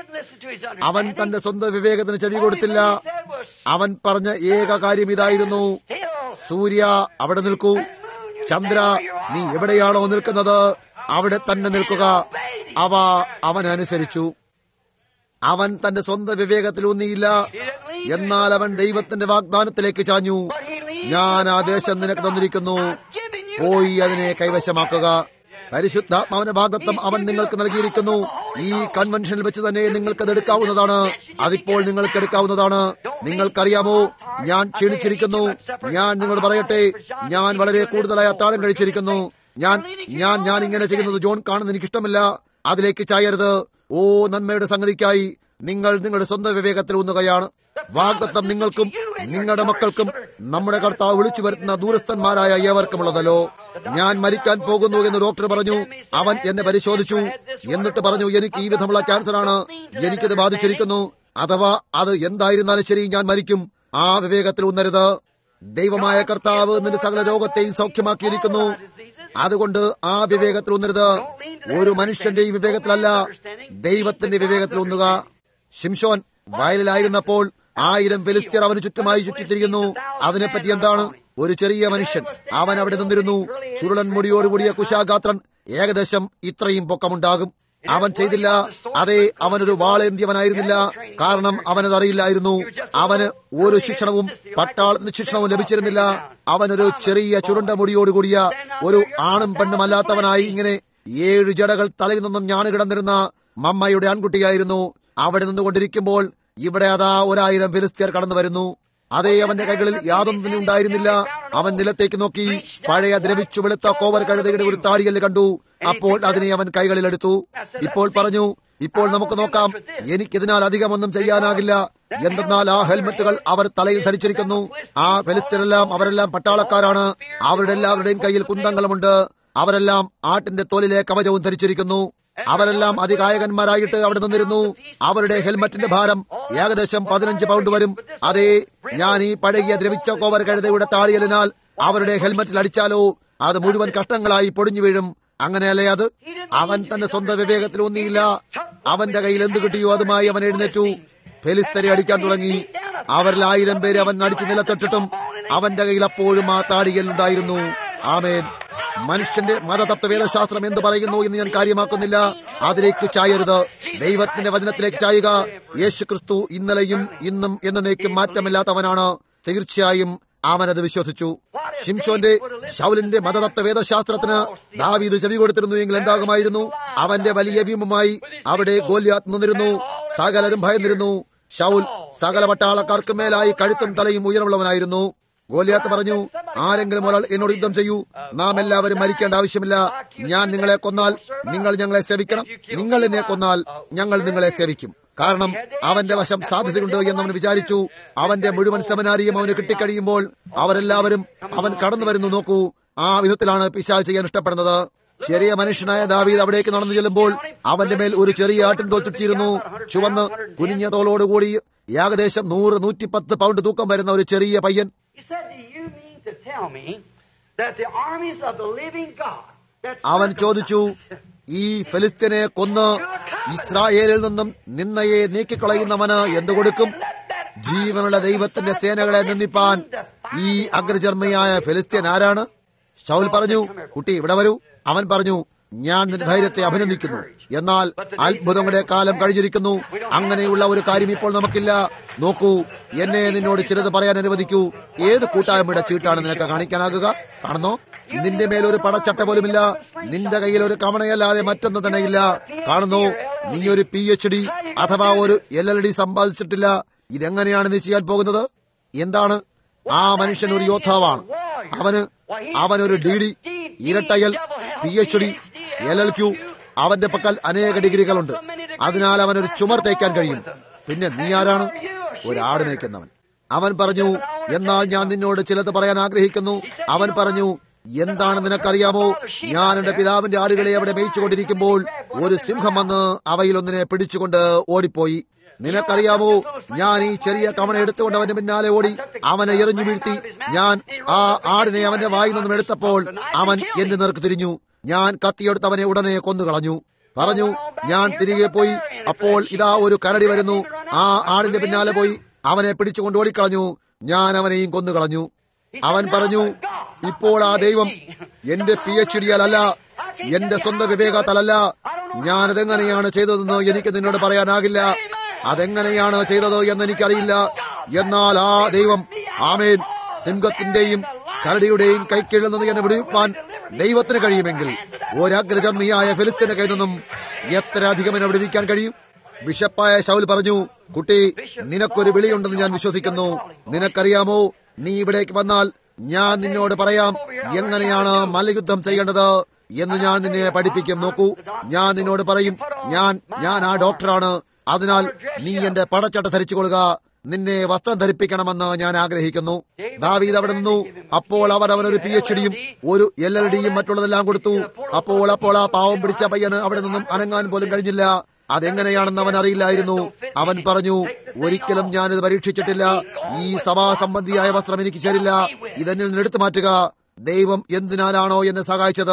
അവൻ തന്റെ സ്വന്തം വിവേകത്തിന് ചെവി കൊടുത്തില്ല അവൻ പറഞ്ഞ ഏക കാര്യം ഇതായിരുന്നു സൂര്യ അവിടെ നിൽക്കൂ ചന്ദ്ര നീ എവിടെയാണോ നിൽക്കുന്നത് അവിടെ തന്നെ നിൽക്കുക അവ അവനനുസരിച്ചു അവൻ തന്റെ സ്വന്തം വിവേകത്തിൽ ഊന്നിയില്ല എന്നാൽ അവൻ ദൈവത്തിന്റെ വാഗ്ദാനത്തിലേക്ക് ചാഞ്ഞു ഞാൻ ആ ദേശം നിനക്ക് തന്നിരിക്കുന്നു പോയി അതിനെ കൈവശമാക്കുക പരിശുദ്ധാത്മാവിന്റെ ഭാഗത്വം അവൻ നിങ്ങൾക്ക് നൽകിയിരിക്കുന്നു ഈ കൺവെൻഷനിൽ വെച്ച് തന്നെ നിങ്ങൾക്കത് എടുക്കാവുന്നതാണ് അതിപ്പോൾ നിങ്ങൾക്ക് എടുക്കാവുന്നതാണ് നിങ്ങൾക്കറിയാമോ ഞാൻ ക്ഷീണിച്ചിരിക്കുന്നു ഞാൻ നിങ്ങൾ പറയട്ടെ ഞാൻ വളരെ കൂടുതലായി അത്താഴം കഴിച്ചിരിക്കുന്നു ഞാൻ ഞാൻ ഞാൻ ഇങ്ങനെ ചെയ്യുന്നത് ജോൺ കാണുന്നത് എനിക്ക് ഇഷ്ടമില്ല അതിലേക്ക് ചായരുത് ഓ നന്മയുടെ സംഗതിക്കായി നിങ്ങൾ നിങ്ങളുടെ സ്വന്തം വിവേകത്തിൽ ഊന്നുകയാണ് വാഗ്ദത്തം നിങ്ങൾക്കും നിങ്ങളുടെ മക്കൾക്കും നമ്മുടെ കർത്താവ് വിളിച്ചു വരുത്തുന്ന ദൂരസ്ഥന്മാരായ ഏവർക്കുമുള്ളതല്ലോ ഞാൻ മരിക്കാൻ പോകുന്നു എന്ന് ഡോക്ടർ പറഞ്ഞു അവൻ എന്നെ പരിശോധിച്ചു എന്നിട്ട് പറഞ്ഞു എനിക്ക് ഈ വിധമുള്ള ക്യാൻസറാണ് എനിക്കിത് ബാധിച്ചിരിക്കുന്നു അഥവാ അത് എന്തായിരുന്നാലും ശരി ഞാൻ മരിക്കും ആ വിവേകത്തിൽ ഉന്നരുത് ദൈവമായ കർത്താവ് നിന്റെ സകല രോഗത്തെയും സൗഖ്യമാക്കിയിരിക്കുന്നു അതുകൊണ്ട് ആ വിവേകത്തിൽ ഉന്നരുത് ഒരു മനുഷ്യന്റെയും വിവേകത്തിലല്ല ദൈവത്തിന്റെ വിവേകത്തിൽ ഒന്നുക ഷിംഷോൻ വയലിലായിരുന്നപ്പോൾ ആയിരം ഫെലിസ്തീർ അവന് ചുറ്റുമായി ചുറ്റിത്തിരിക്കുന്നു അതിനെപ്പറ്റി എന്താണ് ഒരു ചെറിയ മനുഷ്യൻ അവൻ അവിടെ നിന്നിരുന്നു ചുരുളൻ മുടിയോടുകൂടിയ കുശാഗാത്രൻ ഏകദേശം ഇത്രയും പൊക്കമുണ്ടാകും അവൻ ചെയ്തില്ല അതെ അവനൊരു വാളേന്തിയവനായിരുന്നില്ല കാരണം അവനത് അറിയില്ലായിരുന്നു അവന് ഒരു ശിക്ഷണവും പട്ടാളത്തിന് ശിക്ഷണവും ലഭിച്ചിരുന്നില്ല അവനൊരു ചെറിയ ചുരുണ്ട മുടിയോടുകൂടിയ ഒരു ആണും പെണ്ണും അല്ലാത്തവനായി ഇങ്ങനെ ഏഴ് ജടകൾ തലയിൽ നിന്നും ഞാണ് കിടന്നിരുന്ന മമ്മയുടെ ആൺകുട്ടിയായിരുന്നു അവിടെ നിന്നുകൊണ്ടിരിക്കുമ്പോൾ ഇവിടെ അതാ ഒരായിരം ഫിലിസ്തീർ കടന്നു വരുന്നു അതേ അവന്റെ കൈകളിൽ യാതൊന്നും തന്നെ ഉണ്ടായിരുന്നില്ല അവൻ നിലത്തേക്ക് നോക്കി പഴയ ദ്രവിച്ചു വെളുത്ത കോവർ കഴുതയുടെ ഒരു താടിയല് കണ്ടു അപ്പോൾ അതിനെ അവൻ കൈകളിലെടുത്തു ഇപ്പോൾ പറഞ്ഞു ഇപ്പോൾ നമുക്ക് നോക്കാം എനിക്കിതിനാൽ അധികമൊന്നും ചെയ്യാനാകില്ല എന്തെന്നാൽ ആ ഹെൽമറ്റുകൾ അവർ തലയിൽ ധരിച്ചിരിക്കുന്നു ആ ഫെലിസ്തീരെല്ലാം അവരെല്ലാം പട്ടാളക്കാരാണ് അവരുടെ എല്ലാവരുടെയും കയ്യിൽ കുന്തങ്ങളുമുണ്ട് അവരെല്ലാം ആട്ടിന്റെ തോലിലെ കവചവും ധരിച്ചിരിക്കുന്നു അവരെല്ലാം അതികായകന്മാരായിട്ട് അവിടെ നിന്നിരുന്നു അവരുടെ ഹെൽമറ്റിന്റെ ഭാരം ഏകദേശം പതിനഞ്ച് പൗണ്ട് വരും അതേ ഞാൻ ഈ പഴകിയ ദ്രവിച്ച കോവർ കഴുതയുടെ താടിയലിനാൽ അവരുടെ ഹെൽമറ്റിൽ അടിച്ചാലോ അത് മുഴുവൻ കഷ്ടങ്ങളായി പൊടിഞ്ഞു വീഴും അങ്ങനെയല്ലേ അത് അവൻ തന്റെ സ്വന്തം വിവേകത്തിൽ ഒന്നിയില്ല അവന്റെ കയ്യിൽ എന്ത് കിട്ടിയോ അതുമായി അവൻ എഴുന്നേറ്റു ഫെലിസ്തരെ അടിക്കാൻ തുടങ്ങി അവരിൽ ആയിരം പേര് അവൻ അടിച്ചു നിലത്തൊട്ടിട്ടും അവന്റെ കയ്യിൽ അപ്പോഴും ആ താടിയൽ ഉണ്ടായിരുന്നു ആമേൻ മനുഷ്യന്റെ മതതത്വവേദശാസ്ത്രം എന്ത് പറയുന്നു എന്ന് ഞാൻ കാര്യമാക്കുന്നില്ല അതിലേക്ക് ചായരുത് ദൈവത്തിന്റെ വചനത്തിലേക്ക് ചായുക യേശു ക്രിസ്തു ഇന്നലെയും ഇന്നും എന്നേക്കും മാറ്റമില്ലാത്തവനാണ് തീർച്ചയായും അവനത് വിശ്വസിച്ചു ഷിംഷോന്റെ ഷൗലിന്റെ മതതത്വ വേദശാസ്ത്രത്തിന് ദാവീദ് ചെവി കൊടുത്തിരുന്നു എങ്കിൽ എന്താകുമായിരുന്നു അവന്റെ വലിയ വ്യൂമുമായി അവിടെ ഗോല്യാത്ത് നിന്നിരുന്നു സകലരും ഭയന്നിരുന്നു ഷൗൽ സകല പട്ടാളക്കാർക്ക് മേലായി കഴുത്തും തലയും ഉയരമുള്ളവനായിരുന്നു ഗോലിയാത്ത് പറഞ്ഞു ആരെങ്കിലും ഒരാൾ എന്നോട് യുദ്ധം ചെയ്യൂ നാം എല്ലാവരും മരിക്കേണ്ട ആവശ്യമില്ല ഞാൻ നിങ്ങളെ കൊന്നാൽ നിങ്ങൾ ഞങ്ങളെ സേവിക്കണം നിങ്ങൾ എന്നെ കൊന്നാൽ ഞങ്ങൾ നിങ്ങളെ സേവിക്കും കാരണം അവന്റെ വശം സാധ്യതയുണ്ട് എന്നവൻ വിചാരിച്ചു അവന്റെ മുഴുവൻ സെമിനാരിയും അവന് കിട്ടിക്കഴിയുമ്പോൾ അവരെല്ലാവരും അവൻ കടന്നു വരുന്നു നോക്കൂ ആ വിധത്തിലാണ് പിശാൽ ചെയ്യാൻ ഇഷ്ടപ്പെടുന്നത് ചെറിയ മനുഷ്യനായ ദാവീദ് അവിടേക്ക് നടന്നു ചെല്ലുമ്പോൾ അവന്റെ മേൽ ഒരു ചെറിയ ആട്ടിൻ തോൽ ചുറ്റിയിരുന്നു ചുവന്ന് കുനിഞ്ഞ തോലോടുകൂടി ഏകദേശം നൂറ് നൂറ്റിപ്പത്ത് പൗണ്ട് തൂക്കം വരുന്ന ഒരു ചെറിയ പയ്യൻ He said, Do you mean to tell me that the armies of the living God that അവൻ ചോദിച്ചു ഈ ഫെലിസ്തീനെ കൊന്ന് ഇസ്രായേലിൽ നിന്നും നിന്നയെ നീക്കിക്കളയുന്നവന് എന്തു കൊടുക്കും ജീവനുള്ള ദൈവത്തിന്റെ സേനകളെ നിന്ദിപ്പാൻ ഈ അഗ്രചർമ്മയായ ഫെലിസ്തീൻ ആരാണ് ഷൗൽ പറഞ്ഞു കുട്ടി ഇവിടെ വരൂ അവൻ പറഞ്ഞു ഞാൻ നിന്റെ ധൈര്യത്തെ അഭിനന്ദിക്കുന്നു എന്നാൽ അത്ഭുതങ്ങളുടെ കാലം കഴിഞ്ഞിരിക്കുന്നു അങ്ങനെയുള്ള ഒരു കാര്യം ഇപ്പോൾ നമുക്കില്ല നോക്കൂ എന്നെ നിന്നോട് ചിലത് പറയാൻ അനുവദിക്കൂ ഏത് കൂട്ടായ്മയുടെ ചീട്ടാണ് നിനക്ക് കാണിക്കാനാകുക കാണുന്നോ നിന്റെ മേലൊരു പടച്ചട്ട പോലുമില്ല നിന്റെ കയ്യിൽ ഒരു കമണയല്ലാതെ മറ്റൊന്നും തന്നെ ഇല്ല കാണുന്നു നീ ഒരു പി എച്ച് ഡി അഥവാ ഒരു എൽ എൽ ഡി സമ്പാദിച്ചിട്ടില്ല ഇതെങ്ങനെയാണ് നീ ചെയ്യാൻ പോകുന്നത് എന്താണ് ആ മനുഷ്യൻ ഒരു യോദ്ധാവാണ് അവന് അവനൊരു ഡി ഡി ഇരട്ടയൽ P H D L L Q അവന്റെ പക്കൽ അനേക ഡിഗ്രികളുണ്ട് അതിനാൽ അവനൊരു ചുമർ തേക്കാൻ കഴിയും പിന്നെ നീ ആരാണ് ഒരാട് മേയ്ക്കുന്നവൻ അവൻ പറഞ്ഞു എന്നാൽ ഞാൻ നിന്നോട് ചിലത് പറയാൻ ആഗ്രഹിക്കുന്നു അവൻ പറഞ്ഞു എന്താണ് നിനക്കറിയാമോ ഞാൻ എന്റെ പിതാവിന്റെ ആടുകളെ അവിടെ മേയിച്ചുകൊണ്ടിരിക്കുമ്പോൾ ഒരു സിംഹം വന്ന് അവയിലൊന്നിനെ പിടിച്ചുകൊണ്ട് ഓടിപ്പോയി നിനക്കറിയാമോ ഞാൻ ഈ ചെറിയ കമണ എടുത്തുകൊണ്ട് അവന്റെ പിന്നാലെ ഓടി അവനെ എറിഞ്ഞു വീഴ്ത്തി ഞാൻ ആ ആടിനെ അവന്റെ വായിൽ നിന്നും എടുത്തപ്പോൾ അവൻ എന്റെ നേർക്ക് തിരിഞ്ഞു ഞാൻ കത്തിയെടുത്ത് അവനെ ഉടനെ കൊന്നുകളഞ്ഞു പറഞ്ഞു ഞാൻ തിരികെ പോയി അപ്പോൾ ഇതാ ഒരു കരടി വരുന്നു ആ ആടിന്റെ പിന്നാലെ പോയി അവനെ പിടിച്ചുകൊണ്ട് ഓടിക്കളഞ്ഞു ഞാൻ അവനെയും കൊന്നുകളഞ്ഞു അവൻ പറഞ്ഞു ഇപ്പോൾ ആ ദൈവം എന്റെ പി എച്ച് ഡിയാലല്ല എന്റെ സ്വന്തം വിവേകത്താലല്ല ഞാനതെങ്ങനെയാണ് ചെയ്തതെന്ന് എനിക്ക് നിന്നോട് പറയാനാകില്ല അതെങ്ങനെയാണ് ചെയ്തത് എന്ന് എനിക്കറിയില്ല എന്നാൽ ആ ദൈവം ആമേൻ സിംഹത്തിന്റെയും കരടിയുടെയും കൈക്കീഴിൽ നിന്ന് എന്നെ വിടുവിപ്പാൻ ദൈവത്തിന് കഴിയുമെങ്കിൽ ഒരഗ്രജമ്മിയായ ഫിലിസ്തീന്റെ കയ്യിൽ നിന്നും എത്ര അധികം എന്നെ വിടുവിക്കാൻ കഴിയും ബിഷപ്പായ ശൗൽ പറഞ്ഞു കുട്ടി നിനക്കൊരു വിളിയുണ്ടെന്ന് ഞാൻ വിശ്വസിക്കുന്നു നിനക്കറിയാമോ നീ ഇവിടേക്ക് വന്നാൽ ഞാൻ നിന്നോട് പറയാം എങ്ങനെയാണ് മല്ലയുദ്ധം ചെയ്യേണ്ടത് എന്ന് ഞാൻ നിന്നെ പഠിപ്പിക്കും നോക്കൂ ഞാൻ നിന്നോട് പറയും ഞാൻ ഞാൻ ആ ഡോക്ടറാണ് അതിനാൽ നീ എന്റെ പടച്ചട്ട ധരിച്ചുകൊള്ളുക നിന്നെ വസ്ത്രം ധരിപ്പിക്കണമെന്ന് ഞാൻ ആഗ്രഹിക്കുന്നു ദാവീദ് അവിടെ നിന്നു അപ്പോൾ അവർ അവനൊരു പി എച്ച് ഡിയും ഒരു എൽ എൽ ഡിയും മറ്റുള്ളതെല്ലാം കൊടുത്തു അപ്പോൾ അപ്പോൾ ആ പാവം പിടിച്ച പയ്യന് അവിടെ നിന്നും അനങ്ങാൻ പോലും കഴിഞ്ഞില്ല അതെങ്ങനെയാണെന്ന് അവൻ അറിയില്ലായിരുന്നു അവൻ പറഞ്ഞു ഒരിക്കലും ഞാനിത് പരീക്ഷിച്ചിട്ടില്ല ഈ സഭാ സംബന്ധിയായ വസ്ത്രം എനിക്ക് ചേരില്ല ഇതെന്നിൽ നിന്ന് എടുത്തു മാറ്റുക ദൈവം എന്തിനാലാണോ എന്നെ സഹായിച്ചത്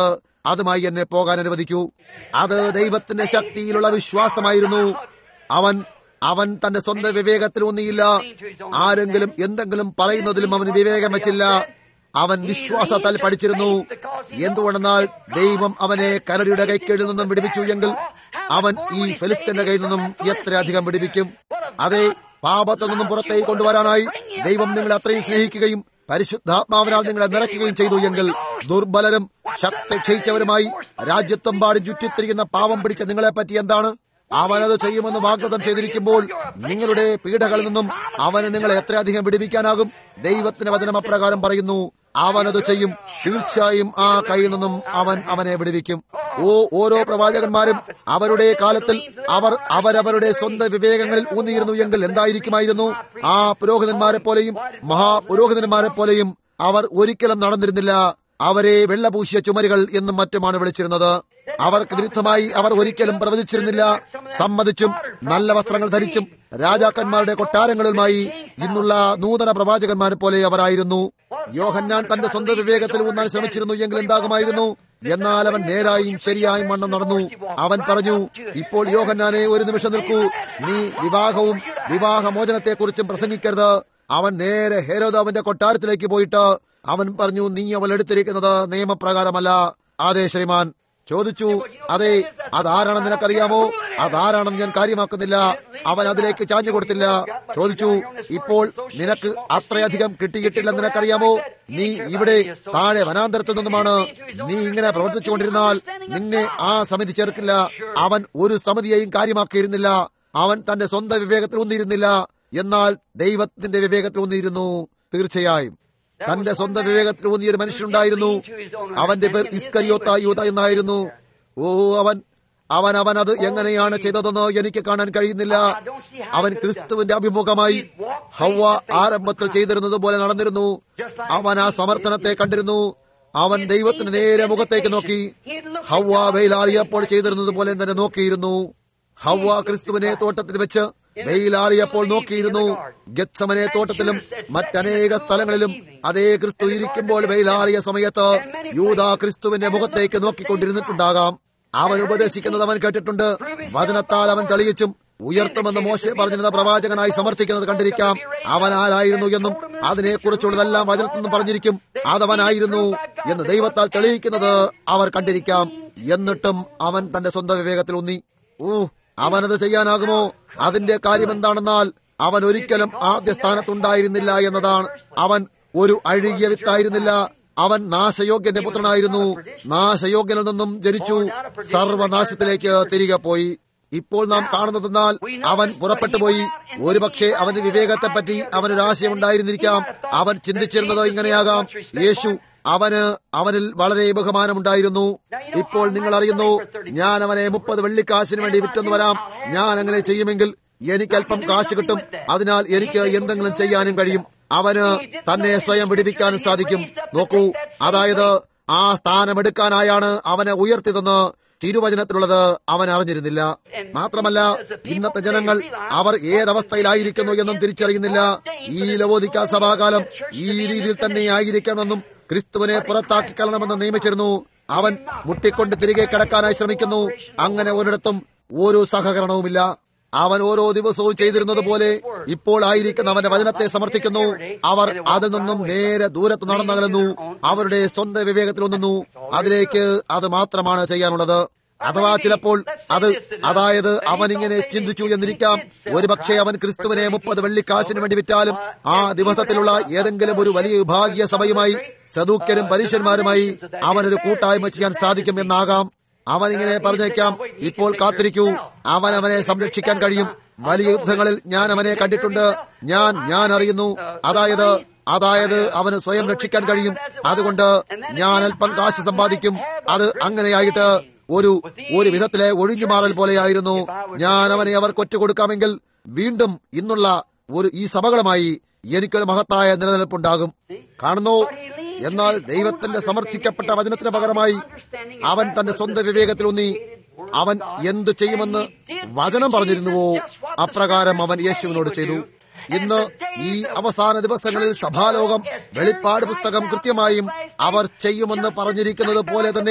അതുമായി എന്നെ പോകാൻ അനുവദിക്കൂ അത് ദൈവത്തിന്റെ ശക്തിയിലുള്ള വിശ്വാസമായിരുന്നു അവൻ അവൻ തന്റെ സ്വന്തം വിവേകത്തിൽ ഒന്നിയില്ല ആരെങ്കിലും എന്തെങ്കിലും പറയുന്നതിലും അവന് വിവേകം വെച്ചില്ല അവൻ വിശ്വാസത്താൽ പഠിച്ചിരുന്നു എന്തുകൊണ്ടെന്നാൽ ദൈവം അവനെ കരടിയുടെ കൈക്കീഴിൽ നിന്നും വിടുവിച്ചു എങ്കിൽ അവൻ ഈ ഫെലിസ്തന്റെ കയ്യിൽ നിന്നും എത്രയധികം വിടുവിക്കും അതെ പാപത്തിൽ നിന്നും പുറത്തേക്ക് കൊണ്ടുവരാനായി ദൈവം നിങ്ങളെ അത്രയും സ്നേഹിക്കുകയും പരിശുദ്ധാത്മാവിനാൽ നിങ്ങളെ നിറയ്ക്കുകയും ചെയ്തു എങ്കിൽ ദുർബലരും ശക്തി ക്ഷയിച്ചവരുമായി രാജ്യത്തെമ്പാടും ചുറ്റിത്തിരിക്കുന്ന പാവം പിടിച്ച നിങ്ങളെ പറ്റി എന്താണ് അവനത് ചെയ്യുമെന്ന് വാഗ്ദത്തം ചെയ്തിരിക്കുമ്പോൾ നിങ്ങളുടെ പീഡകളിൽ നിന്നും അവന് നിങ്ങളെ എത്രയധികം വിടുവിക്കാനാകും ദൈവത്തിന്റെ വചനം അപ്രകാരം പറയുന്നു അവനത് ചെയ്യും തീർച്ചയായും ആ കയ്യിൽ നിന്നും അവൻ അവനെ വിടുവിക്കും ഓ ഓരോ പ്രവാചകന്മാരും അവരുടെ കാലത്തിൽ അവർ അവരവരുടെ സ്വന്തം വിവേകങ്ങളിൽ ഊന്നിയിരുന്നു എങ്കിൽ എന്തായിരിക്കുമായിരുന്നു ആ പുരോഹിതന്മാരെ പോലെയും മഹാപുരോഹിതന്മാരെ പോലെയും അവർ ഒരിക്കലും നടന്നിരുന്നില്ല അവരെ വെള്ളപൂശിയ ചുമരുകൾ എന്നും മറ്റുമാണ് വിളിച്ചിരുന്നത് അവർക്ക് വിരുദ്ധമായി അവർ ഒരിക്കലും പ്രവചിച്ചിരുന്നില്ല സമ്മതിച്ചും നല്ല വസ്ത്രങ്ങൾ ധരിച്ചും രാജാക്കന്മാരുടെ കൊട്ടാരങ്ങളുമായി ഇന്നുള്ള നൂതന പ്രവാചകന്മാരെ പോലെ അവരായിരുന്നു യോഹന്നാൻ തന്റെ സ്വന്തം വിവേകത്തിൽ ഊന്നാൻ ശ്രമിച്ചിരുന്നു എങ്കിൽ എന്താകുമായിരുന്നു എന്നാൽ അവൻ നേരായും ശരിയായും വണ്ണം നടന്നു അവൻ പറഞ്ഞു ഇപ്പോൾ യോഹന്നാനെ ഒരു നിമിഷം നിൽക്കൂ നീ വിവാഹവും വിവാഹമോചനത്തെക്കുറിച്ചും പ്രസംഗിക്കരുത് അവൻ നേരെ ഹേരോദാവിന്റെ കൊട്ടാരത്തിലേക്ക് പോയിട്ട് അവൻ പറഞ്ഞു നീ അവൾ എടുത്തിരിക്കുന്നത് നിയമപ്രകാരമല്ല അതെ ശ്രീമാൻ ചോദിച്ചു അതെ അതാരാണെന്ന് നിനക്കറിയാമോ അതാരാണെന്ന് ഞാൻ കാര്യമാക്കുന്നില്ല അവൻ അതിലേക്ക് ചാഞ്ഞു കൊടുത്തില്ല ചോദിച്ചു ഇപ്പോൾ നിനക്ക് അത്രയധികം കിട്ടിയിട്ടില്ലെന്ന് നിനക്കറിയാമോ നീ ഇവിടെ താഴെ വനാന്തരത്തിൽ നിന്നുമാണ് നീ ഇങ്ങനെ പ്രവർത്തിച്ചുകൊണ്ടിരുന്നാൽ നിന്നെ ആ സമിതി ചേർക്കില്ല അവൻ ഒരു സമിതിയെയും കാര്യമാക്കിയിരുന്നില്ല അവൻ തന്റെ സ്വന്തം വിവേകത്തിൽ ഊന്നിയിരുന്നില്ല എന്നാൽ ദൈവത്തിന്റെ വിവേകത്തിൽ ഊന്നിയിരുന്നു തീർച്ചയായും തന്റെ സ്വന്തം വിവേകത്തിൽ ഊന്നിയ ഒരു മനുഷ്യനുണ്ടായിരുന്നു അവന്റെ പേർ ഇസ്കരിയോത്ത യൂത എന്നായിരുന്നു ഓ അവൻ അവൻ അവൻ അത് എങ്ങനെയാണ് ചെയ്തതെന്ന് എനിക്ക് കാണാൻ കഴിയുന്നില്ല അവൻ ക്രിസ്തുവിന്റെ അഭിമുഖമായി ഹൗവ ആരംഭത്തിൽ ചെയ്തിരുന്നത് പോലെ നടന്നിരുന്നു അവൻ ആ സമർത്ഥനത്തെ കണ്ടിരുന്നു അവൻ ദൈവത്തിന് നേരെ മുഖത്തേക്ക് നോക്കി ഹൗവ വെയിലാറിയപ്പോൾ ചെയ്തിരുന്നത് പോലെ തന്നെ നോക്കിയിരുന്നു ഹൗവ ക്രിസ്തുവിനെ തോട്ടത്തിൽ വെച്ച് വെയിലാറിയപ്പോൾ നോക്കിയിരുന്നു ഗത്സമനെ തോട്ടത്തിലും മറ്റനേക സ്ഥലങ്ങളിലും അതേ ക്രിസ്തു ഇരിക്കുമ്പോൾ വെയിലാറിയ സമയത്ത് യൂത ക്രിസ്തുവിന്റെ മുഖത്തേക്ക് നോക്കിക്കൊണ്ടിരുന്നിട്ടുണ്ടാകാം അവൻ ഉപദേശിക്കുന്നത് അവൻ കേട്ടിട്ടുണ്ട് വചനത്താൽ അവൻ തെളിയിച്ചും ഉയർത്തുമെന്ന് മോശ പറഞ്ഞിരുന്ന പ്രവാചകനായി സമർത്ഥിക്കുന്നത് കണ്ടിരിക്കാം അവൻ ആരായിരുന്നു എന്നും അതിനെക്കുറിച്ചുള്ളതെല്ലാം വചനത്തിൽ നിന്നും പറഞ്ഞിരിക്കും അതവനായിരുന്നു എന്ന് ദൈവത്താൽ തെളിയിക്കുന്നത് അവർ കണ്ടിരിക്കാം എന്നിട്ടും അവൻ തന്റെ സ്വന്തം വിവേകത്തിൽ ഊന്നി ഊ അവനത് ചെയ്യാനാകുമോ അതിന്റെ കാര്യം എന്താണെന്നാൽ അവൻ ഒരിക്കലും ആദ്യ സ്ഥാനത്തുണ്ടായിരുന്നില്ല എന്നതാണ് അവൻ ഒരു അഴുകിയ വിത്തായിരുന്നില്ല അവൻ നാശയോഗ്യന്റെ പുത്രനായിരുന്നു നാശയോഗ്യനിൽ നിന്നും ജനിച്ചു സർവനാശത്തിലേക്ക് തിരികെ പോയി ഇപ്പോൾ നാം കാണുന്നതെന്നാൽ അവൻ പുറപ്പെട്ടു പോയി ഒരുപക്ഷെ അവന്റെ വിവേകത്തെപ്പറ്റി അവനൊരു ആശയമുണ്ടായിരുന്നിരിക്കാം അവൻ ചിന്തിച്ചിരുന്നത് ഇങ്ങനെയാകാം യേശു അവന് അവനിൽ വളരെ ബഹുമാനമുണ്ടായിരുന്നു ഇപ്പോൾ നിങ്ങൾ അറിയുന്നു ഞാൻ അവനെ മുപ്പത് വെള്ളിക്കാശിന് വേണ്ടി വിറ്റെന്ന് വരാം ഞാൻ അങ്ങനെ ചെയ്യുമെങ്കിൽ എനിക്ക് അല്പം കാശ് കിട്ടും അതിനാൽ എനിക്ക് എന്തെങ്കിലും ചെയ്യാനും കഴിയും അവന് തന്നെ സ്വയം വിടിവിക്കാനും സാധിക്കും നോക്കൂ അതായത് ആ സ്ഥാനമെടുക്കാനായാണ് അവനെ ഉയർത്തിയതെന്ന് തിരുവചനത്തിലുള്ളത് അവൻ അറിഞ്ഞിരുന്നില്ല മാത്രമല്ല ഇന്നത്തെ ജനങ്ങൾ അവർ ഏതവസ്ഥയിലായിരിക്കുന്നു എന്നും തിരിച്ചറിയുന്നില്ല ഈ ലവോദിക്ക സഭാകാലം ഈ രീതിയിൽ തന്നെ ആയിരിക്കണമെന്നും ക്രിസ്തുവിനെ പുറത്താക്കി കളണമെന്ന് നിയമിച്ചിരുന്നു അവൻ മുട്ടിക്കൊണ്ട് തിരികെ കിടക്കാനായി ശ്രമിക്കുന്നു അങ്ങനെ ഒരിടത്തും ഒരു സഹകരണവുമില്ല അവൻ ഓരോ ദിവസവും ചെയ്തിരുന്നത് പോലെ ഇപ്പോൾ ആയിരിക്കുന്ന അവന്റെ വചനത്തെ സമർത്ഥിക്കുന്നു അവർ അതിൽ നിന്നും നേരെ ദൂരത്ത് നടന്നകലുന്നു അവരുടെ സ്വന്തം വിവേകത്തിൽ ഒന്നുന്നു അതിലേക്ക് അത് മാത്രമാണ് ചെയ്യാനുള്ളത് അഥവാ ചിലപ്പോൾ അത് അതായത് അവൻ ഇങ്ങനെ ചിന്തിച്ചു എന്നിരിക്കാം ഒരുപക്ഷെ അവൻ ക്രിസ്തുവിനെ മുപ്പത് വെള്ളിക്കാശിന് വേണ്ടി വിറ്റാലും ആ ദിവസത്തിലുള്ള ഏതെങ്കിലും ഒരു വലിയ വിഭാഗീയ സഭയുമായി സദൂക്യരും പരീശന്മാരുമായി അവനൊരു കൂട്ടായ്മ ചെയ്യാൻ സാധിക്കും എന്നാകാം അവൻ ഇങ്ങനെ പറഞ്ഞേക്കാം ഇപ്പോൾ കാത്തിരിക്കൂ അവൻ അവനെ സംരക്ഷിക്കാൻ കഴിയും വലിയ യുദ്ധങ്ങളിൽ ഞാൻ അവനെ കണ്ടിട്ടുണ്ട് ഞാൻ ഞാൻ അറിയുന്നു അതായത് അതായത് അവന് സ്വയം രക്ഷിക്കാൻ കഴിയും അതുകൊണ്ട് ഞാൻ അല്പം കാശ് സമ്പാദിക്കും അത് അങ്ങനെയായിട്ട് ഒരു ഒരു വിധത്തിലെ ഒഴിഞ്ഞുമാറൽ പോലെയായിരുന്നു ഞാൻ അവനെ അവർക്ക് ഒറ്റ കൊടുക്കാമെങ്കിൽ വീണ്ടും ഇന്നുള്ള ഒരു ഈ സഭകളുമായി എനിക്കൊരു മഹത്തായ നിലനിൽപ്പുണ്ടാകും കാണുന്നു എന്നാൽ ദൈവത്തിന്റെ സമർത്ഥിക്കപ്പെട്ട വചനത്തിന് പകരമായി അവൻ തന്റെ സ്വന്തം വിവേകത്തിൽ ഊന്നി അവൻ എന്തു ചെയ്യുമെന്ന് വചനം പറഞ്ഞിരുന്നുവോ അപ്രകാരം അവൻ യേശുവിനോട് ചെയ്തു ഇന്ന് ഈ അവസാന ദിവസങ്ങളിൽ സഭാലോകം വെളിപ്പാട് പുസ്തകം കൃത്യമായും അവർ ചെയ്യുമെന്ന് പറഞ്ഞിരിക്കുന്നത് പോലെ തന്നെ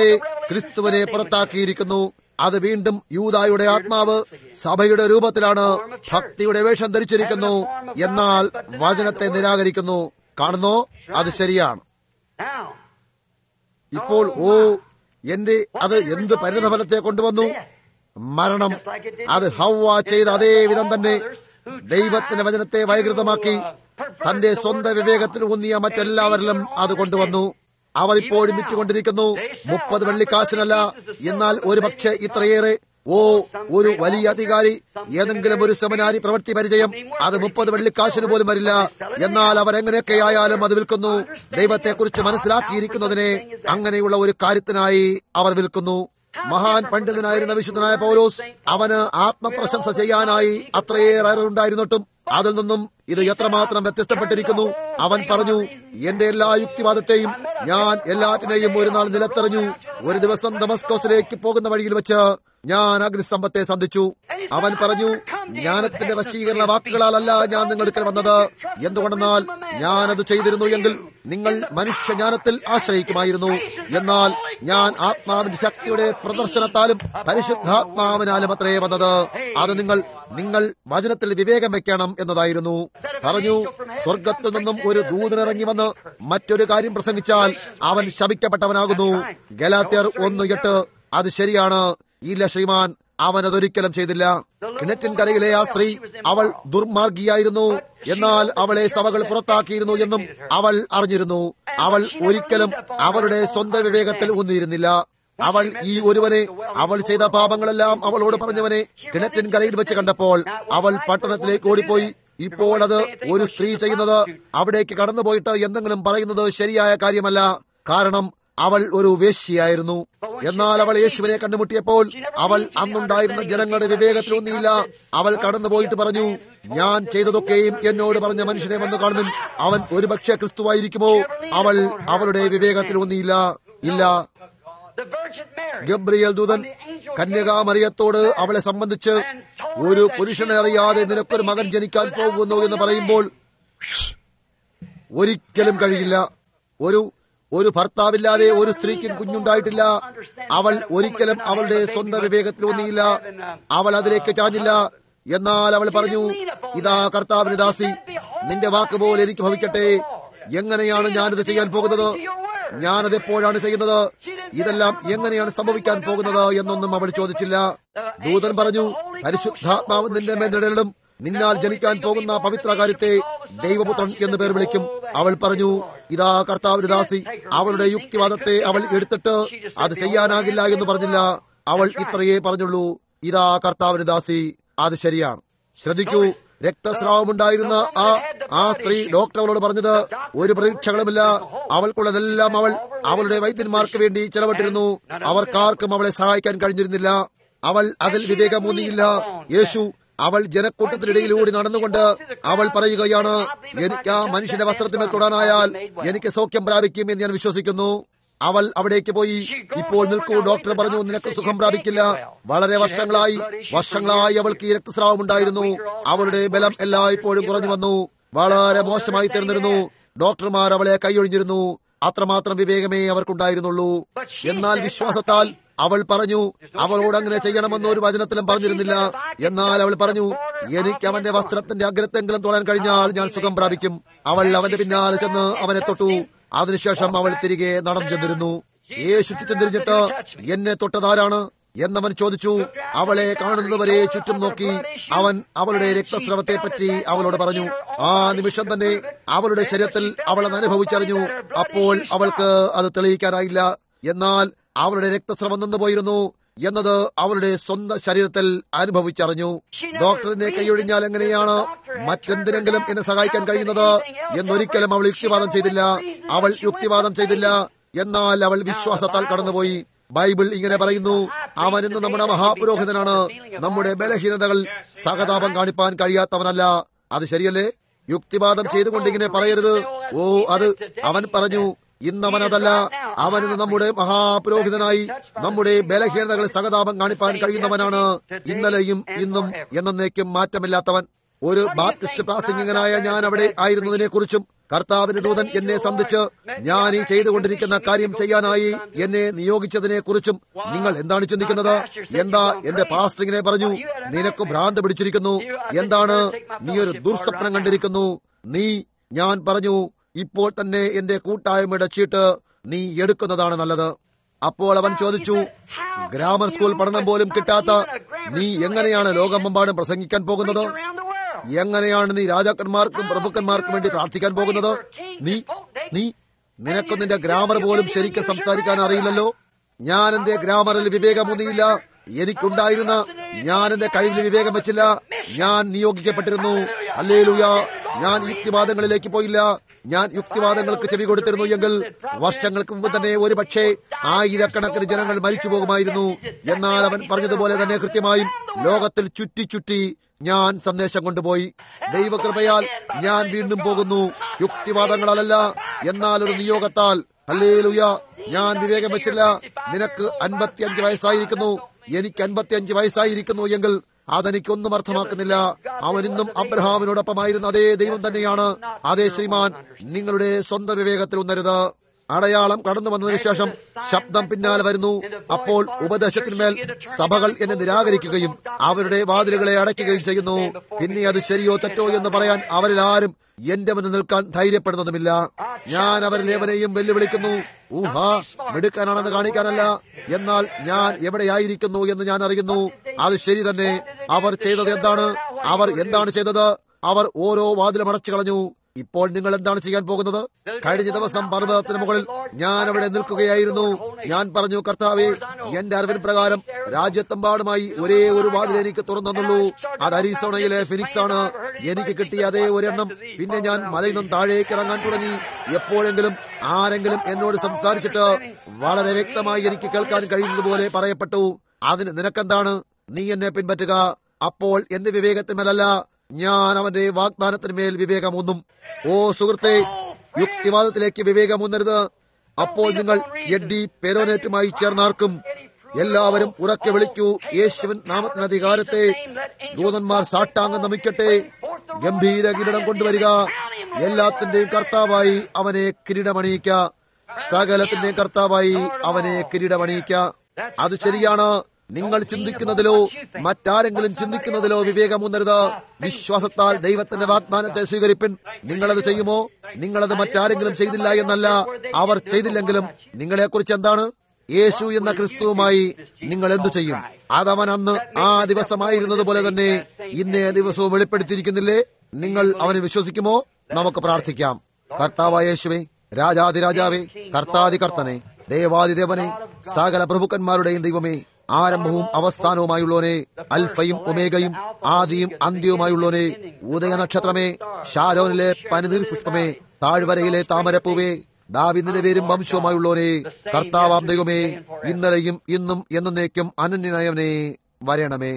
ക്രിസ്തുവിനെ പുറത്താക്കിയിരിക്കുന്നു അത് വീണ്ടും യൂതായുടെ ആത്മാവ് സഭയുടെ രൂപത്തിലാണ് ഭക്തിയുടെ വേഷം ധരിച്ചിരിക്കുന്നു എന്നാൽ വചനത്തെ നിരാകരിക്കുന്നു കാണുന്നോ അത് ശരിയാണ് Now, ഇപ്പോൾ ഓ എന്റെ അത് എന്ത് പരിണതഫലത്തെ കൊണ്ടുവന്നു മരണം അത് ഹൗവ ചെയ്ത അതേ വിധം തന്നെ ദൈവത്തിന്റെ വചനത്തെ വൈകൃതമാക്കി തന്റെ സ്വന്തം വിവേകത്തിൽ ഊന്നിയ മറ്റെല്ലാവരിലും അത് കൊണ്ടുവന്നു അവർ ഇപ്പോഴും വിറ്റുകൊണ്ടിരിക്കുന്നു മുപ്പത് വെള്ളിക്കാശിനല്ല എന്നാൽ ഒരുപക്ഷെ ഇത്രയേറെ ഓ ഒരു വലിയ അധികാരി ഏതെങ്കിലും ഒരു സെമിനാരി പ്രവൃത്തി പരിചയം അത് മുപ്പത് വെള്ളിക്കാശിന് പോലും വരില്ല എന്നാൽ അവർ എങ്ങനെയൊക്കെയായാലും അത് വിൽക്കുന്നു ദൈവത്തെക്കുറിച്ച് മനസ്സിലാക്കിയിരിക്കുന്നതിനെ അങ്ങനെയുള്ള ഒരു കാര്യത്തിനായി അവർ വിൽക്കുന്നു മഹാൻ പണ്ഡിതനായിരുന്ന വിശുദ്ധനായ പൗലോസ് അവന് ആത്മപ്രശംസ ചെയ്യാനായി അത്രയേറെ ഉണ്ടായിരുന്നിട്ടും അതിൽ നിന്നും ഇത് എത്രമാത്രം വ്യത്യസ്തപ്പെട്ടിരിക്കുന്നു അവൻ പറഞ്ഞു എന്റെ എല്ലാ യുക്തിവാദത്തെയും ഞാൻ എല്ലാറ്റിനെയും ഒരു നാൾ നിലത്തെറിഞ്ഞു ഒരു ദിവസം ദമസ്കോസിലേക്ക് പോകുന്ന വഴിയിൽ വെച്ച് ഞാൻ അഗ്നിസ്തംഭത്തെ സന്ധിച്ചു അവൻ പറഞ്ഞു ജ്ഞാനത്തിന്റെ വശീകരണ വാക്കുകളാലല്ല ഞാൻ നിങ്ങളുടെ വന്നത് എന്തുകൊണ്ടെന്നാൽ ഞാനത് ചെയ്തിരുന്നു എങ്കിൽ നിങ്ങൾ മനുഷ്യജ്ഞാനത്തിൽ ആശ്രയിക്കുമായിരുന്നു എന്നാൽ ഞാൻ ആത്മാവിന്റെ ശക്തിയുടെ പ്രദർശനത്താലും പരിശുദ്ധാത്മാവിനാലും അത്രേ വന്നത് അത് നിങ്ങൾ നിങ്ങൾ വചനത്തിൽ വിവേകം വെക്കണം എന്നതായിരുന്നു പറഞ്ഞു സ്വർഗത്തിൽ നിന്നും ഒരു ദൂതനിറങ്ങി വന്ന് മറ്റൊരു കാര്യം പ്രസംഗിച്ചാൽ അവൻ ശപിക്കപ്പെട്ടവനാകുന്നു ഗലാത്യർ ഒന്ന് എട്ട് അത് ശരിയാണ് ഇല്ല ശ്രീമാൻ അവൻ അതൊരിക്കലും ചെയ്തില്ല കിണറ്റിൻ കരയിലെ ആ സ്ത്രീ അവൾ ദുർമാർഗിയായിരുന്നു എന്നാൽ അവളെ സഭകൾ പുറത്താക്കിയിരുന്നു എന്നും അവൾ അറിഞ്ഞിരുന്നു അവൾ ഒരിക്കലും അവളുടെ സ്വന്തം വിവേകത്തിൽ ഊന്നിയിരുന്നില്ല അവൾ ഈ ഒരുവനെ അവൾ ചെയ്ത പാപങ്ങളെല്ലാം അവളോട് പറഞ്ഞവനെ കിണറ്റിൻ കരയിൽ വെച്ച് കണ്ടപ്പോൾ അവൾ പട്ടണത്തിലേക്ക് ഓടിപ്പോയി ഇപ്പോൾ അത് ഒരു സ്ത്രീ ചെയ്യുന്നത് അവിടേക്ക് കടന്നുപോയിട്ട് എന്തെങ്കിലും പറയുന്നത് ശരിയായ കാര്യമല്ല കാരണം അവൾ ഒരു വേശ്യയായിരുന്നു എന്നാൽ അവൾ യേശുവിനെ കണ്ടുമുട്ടിയപ്പോൾ അവൾ അന്നുണ്ടായിരുന്ന ജനങ്ങളുടെ വിവേകത്തിലൊന്നിയില്ല അവൾ കടന്നുപോയിട്ട് പറഞ്ഞു ഞാൻ ചെയ്തതൊക്കെയും എന്നോട് പറഞ്ഞ മനുഷ്യനെ വന്ന് കാണുമെൻ അവൻ ഒരുപക്ഷെ ക്രിസ്തുവായിരിക്കുമോ അവൾ അവളുടെ വിവേകത്തിലൊന്നിയില്ല ഇല്ല the Virgin Mary, ഗബ്രിയേൽ ദൂതൻ when the angel കന്യകാമറിയത്തോട് അവളെ സംബന്ധിച്ച് ഒരു പുരുഷനെ അറിയാതെ നിനക്കൊരു മകൻ ജനിക്കാൻ പോകുന്നു എന്ന് പറയുമ്പോൾ ഒരിക്കലും കഴിയില്ല ഒരു ഒരു ഭർത്താവില്ലാതെ ഒരു സ്ത്രീക്കും കുഞ്ഞുണ്ടായിട്ടില്ല അവൾ ഒരിക്കലും അവളുടെ സ്വന്തം വിവേകത്തിലൊന്നിയില്ല അവൾ അതിലേക്ക് ചാഞ്ഞില്ല എന്നാൽ അവൾ പറഞ്ഞു ഇതാ കർത്താവിന് ദാസി നിന്റെ വാക്ക് പോലെ എനിക്ക് ഭവിക്കട്ടെ എങ്ങനെയാണ് ഞാനിത് ചെയ്യാൻ പോകുന്നത് ഞാനത് എപ്പോഴാണ് ചെയ്യുന്നത് ഇതെല്ലാം എങ്ങനെയാണ് സംഭവിക്കാൻ പോകുന്നത് എന്നൊന്നും അവൾ ചോദിച്ചില്ല ദൂതൻ പറഞ്ഞു പരിശുദ്ധാത്മാവ് നിന്റെ മേൽ നിഴലിടും നിന്നാൽ ജനിക്കാൻ പോകുന്ന പവിത്ര കാര്യത്തെ ദൈവപുത്രൻ എന്ന് പേർ വിളിക്കും അവൾ പറഞ്ഞു ഇതാ കർത്താവിന് ദാസി അവളുടെ യുക്തിവാദത്തെ അവൾ എടുത്തിട്ട് അത് ചെയ്യാനാകില്ല എന്ന് പറഞ്ഞില്ല അവൾ ഇത്രയേ പറഞ്ഞുള്ളൂ ഇതാ കർത്താവിന് ദാസി അത് ശരിയാണ് ശ്രദ്ധിക്കൂ രക്തസ്രാവമുണ്ടായിരുന്ന ആ ആ സ്ത്രീ ഡോക്ടർ അവളോട് പറഞ്ഞത് ഒരു പ്രതീക്ഷകളുമില്ല അവൾക്കുള്ളതെല്ലാം അവൾ അവളുടെ വൈദ്യന്മാർക്ക് വേണ്ടി ചെലവിട്ടിരുന്നു അവർക്കാർക്കും അവളെ സഹായിക്കാൻ കഴിഞ്ഞിരുന്നില്ല അവൾ അതിൽ വിവേകമൂന്നിയില്ല യേശു അവൾ ജനക്കൂട്ടത്തിനിടയിലൂടെ നടന്നുകൊണ്ട് അവൾ പറയുകയാണ് എനിക്ക് ആ മനുഷ്യന്റെ വസ്ത്രത്തിന്മേൽ തൊടാനായാൽ എനിക്ക് സൗഖ്യം പ്രാപിക്കും എന്ന് ഞാൻ വിശ്വസിക്കുന്നു അവൾ അവിടേക്ക് പോയി ഇപ്പോൾ നിൽക്കൂ ഡോക്ടർ പറഞ്ഞു നിനക്ക് സുഖം പ്രാപിക്കില്ല വളരെ വർഷങ്ങളായി വർഷങ്ങളായി അവൾക്ക് ഈ രക്തസ്രാവം ഉണ്ടായിരുന്നു അവളുടെ ബലം എല്ലായ്പ്പോഴും കുറഞ്ഞു വന്നു വളരെ മോശമായി തീർന്നിരുന്നു ഡോക്ടർമാർ അവളെ കൈയൊഴിഞ്ഞിരുന്നു അത്രമാത്രം വിവേകമേ അവർക്കുണ്ടായിരുന്നുള്ളൂ എന്നാൽ വിശ്വാസത്താൽ അവൾ പറഞ്ഞു അവളോട് അങ്ങനെ ചെയ്യണമെന്ന് ഒരു വചനത്തിലും പറഞ്ഞിരുന്നില്ല എന്നാൽ അവൾ പറഞ്ഞു എനിക്ക് അവന്റെ വസ്ത്രത്തിന്റെ അഗ്രത്തെങ്കിലും തൊടാൻ കഴിഞ്ഞാൽ ഞാൻ സുഖം പ്രാപിക്കും അവൾ അവന്റെ പിന്നാലെ ചെന്ന് അവനെ തൊട്ടു അതിനുശേഷം അവൾ തിരികെ നടന്നു ചെന്നിരുന്നു യേശു ചുറ്റും തിരിഞ്ഞിട്ട് എന്നെ തൊട്ടതാരാണ് എന്നവൻ ചോദിച്ചു അവളെ കാണുന്നവരെ ചുറ്റും നോക്കി അവൻ അവളുടെ രക്തസ്രവത്തെ പറ്റി അവളോട് പറഞ്ഞു ആ നിമിഷം തന്നെ അവളുടെ ശരീരത്തിൽ അവൾ അത് അനുഭവിച്ചറിഞ്ഞു അപ്പോൾ അവൾക്ക് അത് തെളിയിക്കാനായില്ല എന്നാൽ അവളുടെ രക്തസ്രവം നിന്ന് പോയിരുന്നു എന്നത് അവളുടെ സ്വന്തം ശരീരത്തിൽ അനുഭവിച്ചറിഞ്ഞു ഡോക്ടറിനെ കൈയൊഴിഞ്ഞാൽ എങ്ങനെയാണ് മറ്റെന്തിനെങ്കിലും എന്നെ സഹായിക്കാൻ കഴിയുന്നത് എന്നൊരിക്കലും അവൾ യുക്തിവാദം ചെയ്തില്ല അവൾ യുക്തിവാദം ചെയ്തില്ല എന്നാൽ അവൾ വിശ്വാസത്താൽ കടന്നുപോയി ബൈബിൾ ഇങ്ങനെ പറയുന്നു അവൻ ഇന്ന് നമ്മുടെ മഹാപുരോഹിതനാണ് നമ്മുടെ ബലഹീനതകൾ സഹതാപം കാണിപ്പാൻ കഴിയാത്തവനല്ല അത് ശരിയല്ലേ യുക്തിവാദം ചെയ്തുകൊണ്ട് ഇങ്ങനെ പറയരുത് ഓ അത് അവൻ പറഞ്ഞു ഇന്നവൻ അതല്ല അവൻ ഇന്ന് നമ്മുടെ മഹാപുരോഹിതനായി നമ്മുടെ ബലഹീനതകൾ സഹതാപം കാണിപ്പാൻ കഴിയുന്നവനാണ് ഇന്നലെയും ഇന്നും എന്നേക്കും മാറ്റമില്ലാത്തവൻ ഒരു ബാപ്റ്റിസ്റ്റ് പ്രാസംഗികനായ ഞാൻ അവിടെ ആയിരുന്നതിനെ കുറിച്ചും കർത്താവിന്റെ ദൂതൻ എന്നെ സന്ധിച്ച് ഞാൻ ഈ ചെയ്തുകൊണ്ടിരിക്കുന്ന കാര്യം ചെയ്യാനായി എന്നെ നിയോഗിച്ചതിനെ കുറിച്ചും നിങ്ങൾ എന്താണ് ചിന്തിക്കുന്നത് എന്താ എന്റെ പാസ്റ്ററിങ്ങിനെ പറഞ്ഞു നിനക്ക് ഭ്രാന്ത് പിടിച്ചിരിക്കുന്നു എന്താണ് നീ ഒരു ദുർസ്വപ്നം കണ്ടിരിക്കുന്നു നീ ഞാൻ പറഞ്ഞു ഇപ്പോൾ തന്നെ എന്റെ കൂട്ടായ്മയുടെ ചീട്ട് നീ എടുക്കുന്നതാണ് നല്ലത് അപ്പോൾ അവൻ ചോദിച്ചു ഗ്രാമർ സ്കൂൾ പഠനം പോലും കിട്ടാത്ത നീ എങ്ങനെയാണ് ലോകമെമ്പാടും പ്രസംഗിക്കാൻ പോകുന്നത് എങ്ങനെയാണ് നീ രാജാക്കന്മാർക്കും പ്രഭുക്കന്മാർക്കും വേണ്ടി പ്രാർത്ഥിക്കാൻ പോകുന്നത് നീ നീ നിനക്ക് നിന്റെ ഗ്രാമർ പോലും ശരിക്കും സംസാരിക്കാൻ അറിയില്ലല്ലോ ഞാൻ എന്റെ ഗ്രാമറിൽ വിവേകമൊന്നിയില്ല എനിക്കുണ്ടായിരുന്ന ഞാൻ എന്റെ കഴിവിൽ വിവേകം വെച്ചില്ല ഞാൻ നിയോഗിക്കപ്പെട്ടിരുന്നു അല്ലേലൂയ ഞാൻ യുക്തിവാദങ്ങളിലേക്ക് പോയില്ല ഞാൻ യുക്തിവാദങ്ങൾക്ക് ചെവി കൊടുത്തിരുന്നു എങ്കിൽ വർഷങ്ങൾക്ക് മുമ്പ് തന്നെ ഒരു പക്ഷേ ആയിരക്കണക്കിന് ജനങ്ങൾ മരിച്ചു പോകുമായിരുന്നു എന്നാൽ അവൻ പറഞ്ഞതുപോലെ തന്നെ കൃത്യമായും ലോകത്തിൽ ചുറ്റി ചുറ്റി ഞാൻ സന്ദേശം കൊണ്ടുപോയി ദൈവകൃപയാൽ ഞാൻ വീണ്ടും പോകുന്നു യുക്തിവാദങ്ങളല്ല എന്നാൽ ഒരു നിയോഗത്താൽ അല്ലേലുയ ഞാൻ വിവേകം വെച്ചില്ല നിനക്ക് അൻപത്തിയഞ്ച് വയസ്സായിരിക്കുന്നു എനിക്ക് അൻപത്തിയഞ്ച് വയസ്സായിരിക്കുന്നു എങ്കിൽ അതെനിക്കൊന്നും അർത്ഥമാക്കുന്നില്ല അവൻ ഇന്നും അബ്രഹാമിനോടൊപ്പമായിരുന്ന അതേ ദൈവം തന്നെയാണ് അതേ ശ്രീമാൻ നിങ്ങളുടെ സ്വന്തം വിവേകത്തിൽ ഉന്നരുത് അടയാളം കടന്നു വന്നതിന് ശേഷം ശബ്ദം പിന്നാലെ വരുന്നു അപ്പോൾ ഉപദേശത്തിന്മേൽ സഭകൾ എന്നെ നിരാകരിക്കുകയും അവരുടെ വാതിലുകളെ അടയ്ക്കുകയും ചെയ്യുന്നു പിന്നെ അത് ശരിയോ തെറ്റോ എന്ന് പറയാൻ അവരിൽ ആരും എന്റെ മുന്നിൽ നിൽക്കാൻ ധൈര്യപ്പെടുന്നതുമില്ല ഞാൻ അവരിൽ ഏവനെയും വെല്ലുവിളിക്കുന്നു ഊഹാ മിടുക്കാനാണെന്ന് കാണിക്കാനല്ല എന്നാൽ ഞാൻ എവിടെയായിരിക്കുന്നു എന്ന് ഞാൻ അറിയുന്നു അത് ശരി തന്നെ അവർ ചെയ്തത് എന്താണ് അവർ എന്താണ് ചെയ്തത് അവർ ഓരോ വാതിലും അടച്ചു കളഞ്ഞു ഇപ്പോൾ നിങ്ങൾ എന്താണ് ചെയ്യാൻ പോകുന്നത് കഴിഞ്ഞ ദിവസം പർവ്വതത്തിന് മുകളിൽ ഞാൻ അവിടെ നിൽക്കുകയായിരുന്നു ഞാൻ പറഞ്ഞു കർത്താവെ എന്റെ അറിവിൻ പ്രകാരം രാജ്യത്തെമ്പാടുമായി ഒരേ ഒരു വാതിൽ എനിക്ക് തുറന്നുള്ളൂ അത് അരീസോണയിലെ ഫിനിക്സ് ആണ് എനിക്ക് കിട്ടിയ അതേ ഒരെണ്ണം പിന്നെ ഞാൻ മലയിൽ നിന്നും താഴേക്ക് ഇറങ്ങാൻ തുടങ്ങി എപ്പോഴെങ്കിലും ആരെങ്കിലും എന്നോട് സംസാരിച്ചിട്ട് വളരെ വ്യക്തമായി എനിക്ക് കേൾക്കാൻ കഴിയുന്നത് പോലെ പറയപ്പെട്ടു അതിന് നിനക്കെന്താണ് നീ എന്നെ പിൻപറ്റുക അപ്പോൾ എന്റെ വിവേകത്തിന്മേലല്ല ഞാൻ അവന്റെ വാഗ്ദാനത്തിന്മേൽ വിവേകമൊന്നും ഓ സുഹൃത്തെ യുക്തിവാദത്തിലേക്ക് വിവേകമൊന്നരുത് അപ്പോൾ നിങ്ങൾ എഡ്ഡി പെരോനേറ്റുമായി ചേർന്നാർക്കും എല്ലാവരും ഉറക്കെ വിളിക്കൂ യേശുവിൻ നാമത്തിന് അധികാരത്തെ ദൂതന്മാർ സാട്ടാങ്ങ് നമിക്കട്ടെ ഗംഭീര കിരീടം കൊണ്ടുവരിക എല്ലാത്തിന്റെയും കർത്താവായി അവനെ കിരീടമണിയിക്ക സകലത്തിന്റെയും കർത്താവായി അവനെ കിരീടമണിയിക്ക അത് ശരിയാണ് നിങ്ങൾ ചിന്തിക്കുന്നതിലോ മറ്റാരെങ്കിലും ചിന്തിക്കുന്നതിലോ വിവേകമൂന്നരുത് വിശ്വാസത്താൽ ദൈവത്തിന്റെ വാഗ്ദാനത്തെ സ്വീകരിപ്പിൻ നിങ്ങളത് ചെയ്യുമോ നിങ്ങളത് മറ്റാരെങ്കിലും ചെയ്തില്ല എന്നല്ല അവർ ചെയ്തില്ലെങ്കിലും നിങ്ങളെക്കുറിച്ച് എന്താണ് യേശു എന്ന ക്രിസ്തുവുമായി നിങ്ങൾ എന്തു ചെയ്യും അതവൻ അന്ന് ആ ദിവസമായിരുന്നത് പോലെ തന്നെ ഇന്നേ ദിവസവും വെളിപ്പെടുത്തിയിരിക്കുന്നില്ലേ നിങ്ങൾ അവനെ വിശ്വസിക്കുമോ നമുക്ക് പ്രാർത്ഥിക്കാം കർത്താവായ യേശുവേ രാജാതിരാജാവേ കർത്താതി കർത്തനെ ദേവാദിദേവനെ സകല പ്രഭുക്കന്മാരുടെയും ദൈവമേ ആരംഭവും അവസാനവുമായുള്ളോനെ അൽഫയും ഒമേഗയും ആദിയും അന്ത്യവുമായുള്ളോനെ ഉദയ നക്ഷത്രമേ ഷാരോനിലെ പനിനീർ പുഷ്പമേ താഴ്വരയിലെ താമരപ്പൂവേ ദാവിദിന്റെ പേരും വംശവുമായുള്ളോനെ കർത്താവാം ദൈവമേ ഇന്നലെയും ഇന്നും എന്നേക്കും അനന്യനയവനെ വരണമേ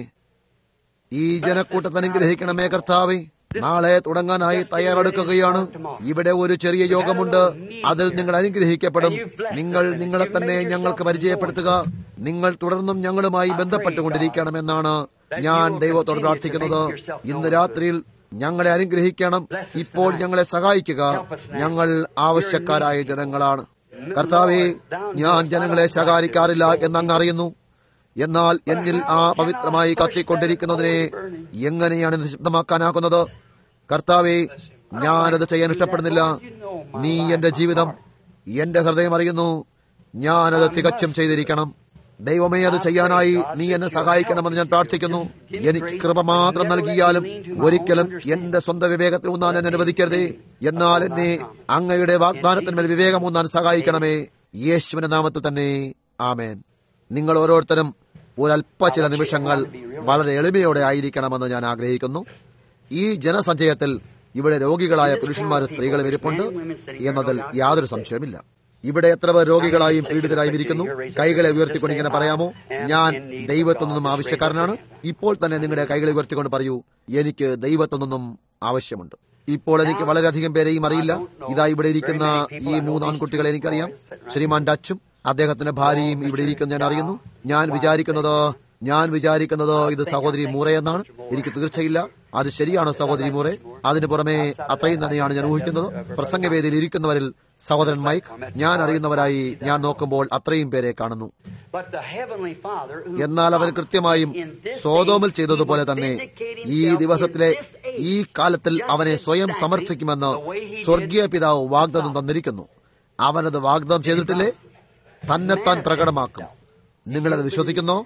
ഈ ജനക്കൂട്ടത്തെ അനുഗ്രഹിക്കണമേ കർത്താവേ നാളെ തുടങ്ങാനായി തയ്യാറെടുക്കുകയാണ് ഇവിടെ ഒരു ചെറിയ യോഗമുണ്ട് അതിൽ നിങ്ങൾ അനുഗ്രഹിക്കപ്പെടും നിങ്ങൾ നിങ്ങളെ തന്നെ ഞങ്ങൾക്ക് പരിചയപ്പെടുത്തുക നിങ്ങൾ തുടർന്നും ഞങ്ങളുമായി ബന്ധപ്പെട്ടുകൊണ്ടിരിക്കണമെന്നാണ് ഞാൻ ദൈവത്തോട് പ്രാർത്ഥിക്കുന്നത് ഇന്ന് രാത്രിയിൽ ഞങ്ങളെ അനുഗ്രഹിക്കണം ഇപ്പോൾ ഞങ്ങളെ സഹായിക്കുക ഞങ്ങൾ ആവശ്യക്കാരായ ജനങ്ങളാണ് കർത്താവെ ഞാൻ ജനങ്ങളെ ശകാരിക്കാറില്ല എന്നങ്ങ് അറിയുന്നു എന്നാൽ എന്നിൽ ആ പവിത്രമായി കത്തിക്കൊണ്ടിരിക്കുന്നതിനെ എങ്ങനെയാണ് നിശബ്ദമാക്കാനാകുന്നത് കർത്താവെ ഞാനത് ചെയ്യാൻ ഇഷ്ടപ്പെടുന്നില്ല നീ എന്റെ ജീവിതം എന്റെ ഹൃദയം അറിയുന്നു ഞാനത് തികച്ചും ചെയ്തിരിക്കണം ദൈവമേ അത് ചെയ്യാനായി നീ എന്നെ സഹായിക്കണമെന്ന് ഞാൻ പ്രാർത്ഥിക്കുന്നു എനിക്ക് കൃപ മാത്രം നൽകിയാലും ഒരിക്കലും എന്റെ സ്വന്തം വിവേകത്തിൽ ഊന്നാൻ എന്നെ അനുവദിക്കരുതേ എന്നാൽ എന്നെ അങ്ങയുടെ വാഗ്ദാനത്തിന്മേൽ വിവേകം ഊന്നാൻ സഹായിക്കണമേ യേശുവിന്റെ നാമത്തിൽ തന്നെ ആമേൻ നിങ്ങൾ ഓരോരുത്തരും ഒരല്പ ചില നിമിഷങ്ങൾ വളരെ എളിമയോടെ ആയിരിക്കണമെന്ന് ഞാൻ ആഗ്രഹിക്കുന്നു ഈ ജനസഞ്ചയത്തിൽ ഇവിടെ രോഗികളായ പുരുഷന്മാരും സ്ത്രീകളും ഇരിപ്പുണ്ട് എന്നതിൽ യാതൊരു സംശയമില്ല ഇവിടെ എത്ര പേർ രോഗികളായും പീഡിതരായും ഇരിക്കുന്നു കൈകളെ ഉയർത്തിക്കൊണ്ട് ഇങ്ങനെ പറയാമോ ഞാൻ ദൈവത്തിൽ നിന്നും ആവശ്യക്കാരനാണ് ഇപ്പോൾ തന്നെ നിങ്ങളുടെ കൈകളെ ഉയർത്തിക്കൊണ്ട് പറയൂ എനിക്ക് ദൈവത്തിൽ നിന്നും ആവശ്യമുണ്ട് ഇപ്പോൾ എനിക്ക് വളരെയധികം പേരെയും അറിയില്ല ഇതാ ഇവിടെ ഇരിക്കുന്ന ഈ മൂന്ന് ആൺകുട്ടികളെ എനിക്കറിയാം ശ്രീമാൻ ഡച്ചും അദ്ദേഹത്തിന്റെ ഭാര്യയും ഇവിടെ ഇരിക്കുന്ന ഞാൻ അറിയുന്നു ഞാൻ വിചാരിക്കുന്നത് ഞാൻ വിചാരിക്കുന്നത് ഇത് സഹോദരി മൂറ എന്നാണ് എനിക്ക് തീർച്ചയില്ല അത് ശരിയാണോ സഹോദരി മോറെ അതിനു പുറമെ അത്രയും തന്നെയാണ് ഞാൻ ഊഹിക്കുന്നത് പ്രസംഗവേദിയിൽ ഇരിക്കുന്നവരിൽ സഹോദരൻ മൈക്ക് ഞാൻ അറിയുന്നവരായി ഞാൻ നോക്കുമ്പോൾ അത്രയും പേരെ കാണുന്നു But the Heavenly Father, who എന്നാൽ അവൻ കൃത്യമായും സോതോമിൽ ചെയ്തതുപോലെ തന്നെ ഈ ദിവസത്തിലെ ഈ കാലത്തിൽ അവനെ സ്വയം സമർത്ഥിക്കുമെന്ന് സ്വർഗീയ പിതാവ് വാഗ്ദത്തം തന്നിരിക്കുന്നു അവനത് വാഗ്ദത്തം ചെയ്തിട്ടില്ലേ തന്നെത്താൻ പ്രകടമാക്കും നിങ്ങളത് വിശ്വസിക്കുന്നോ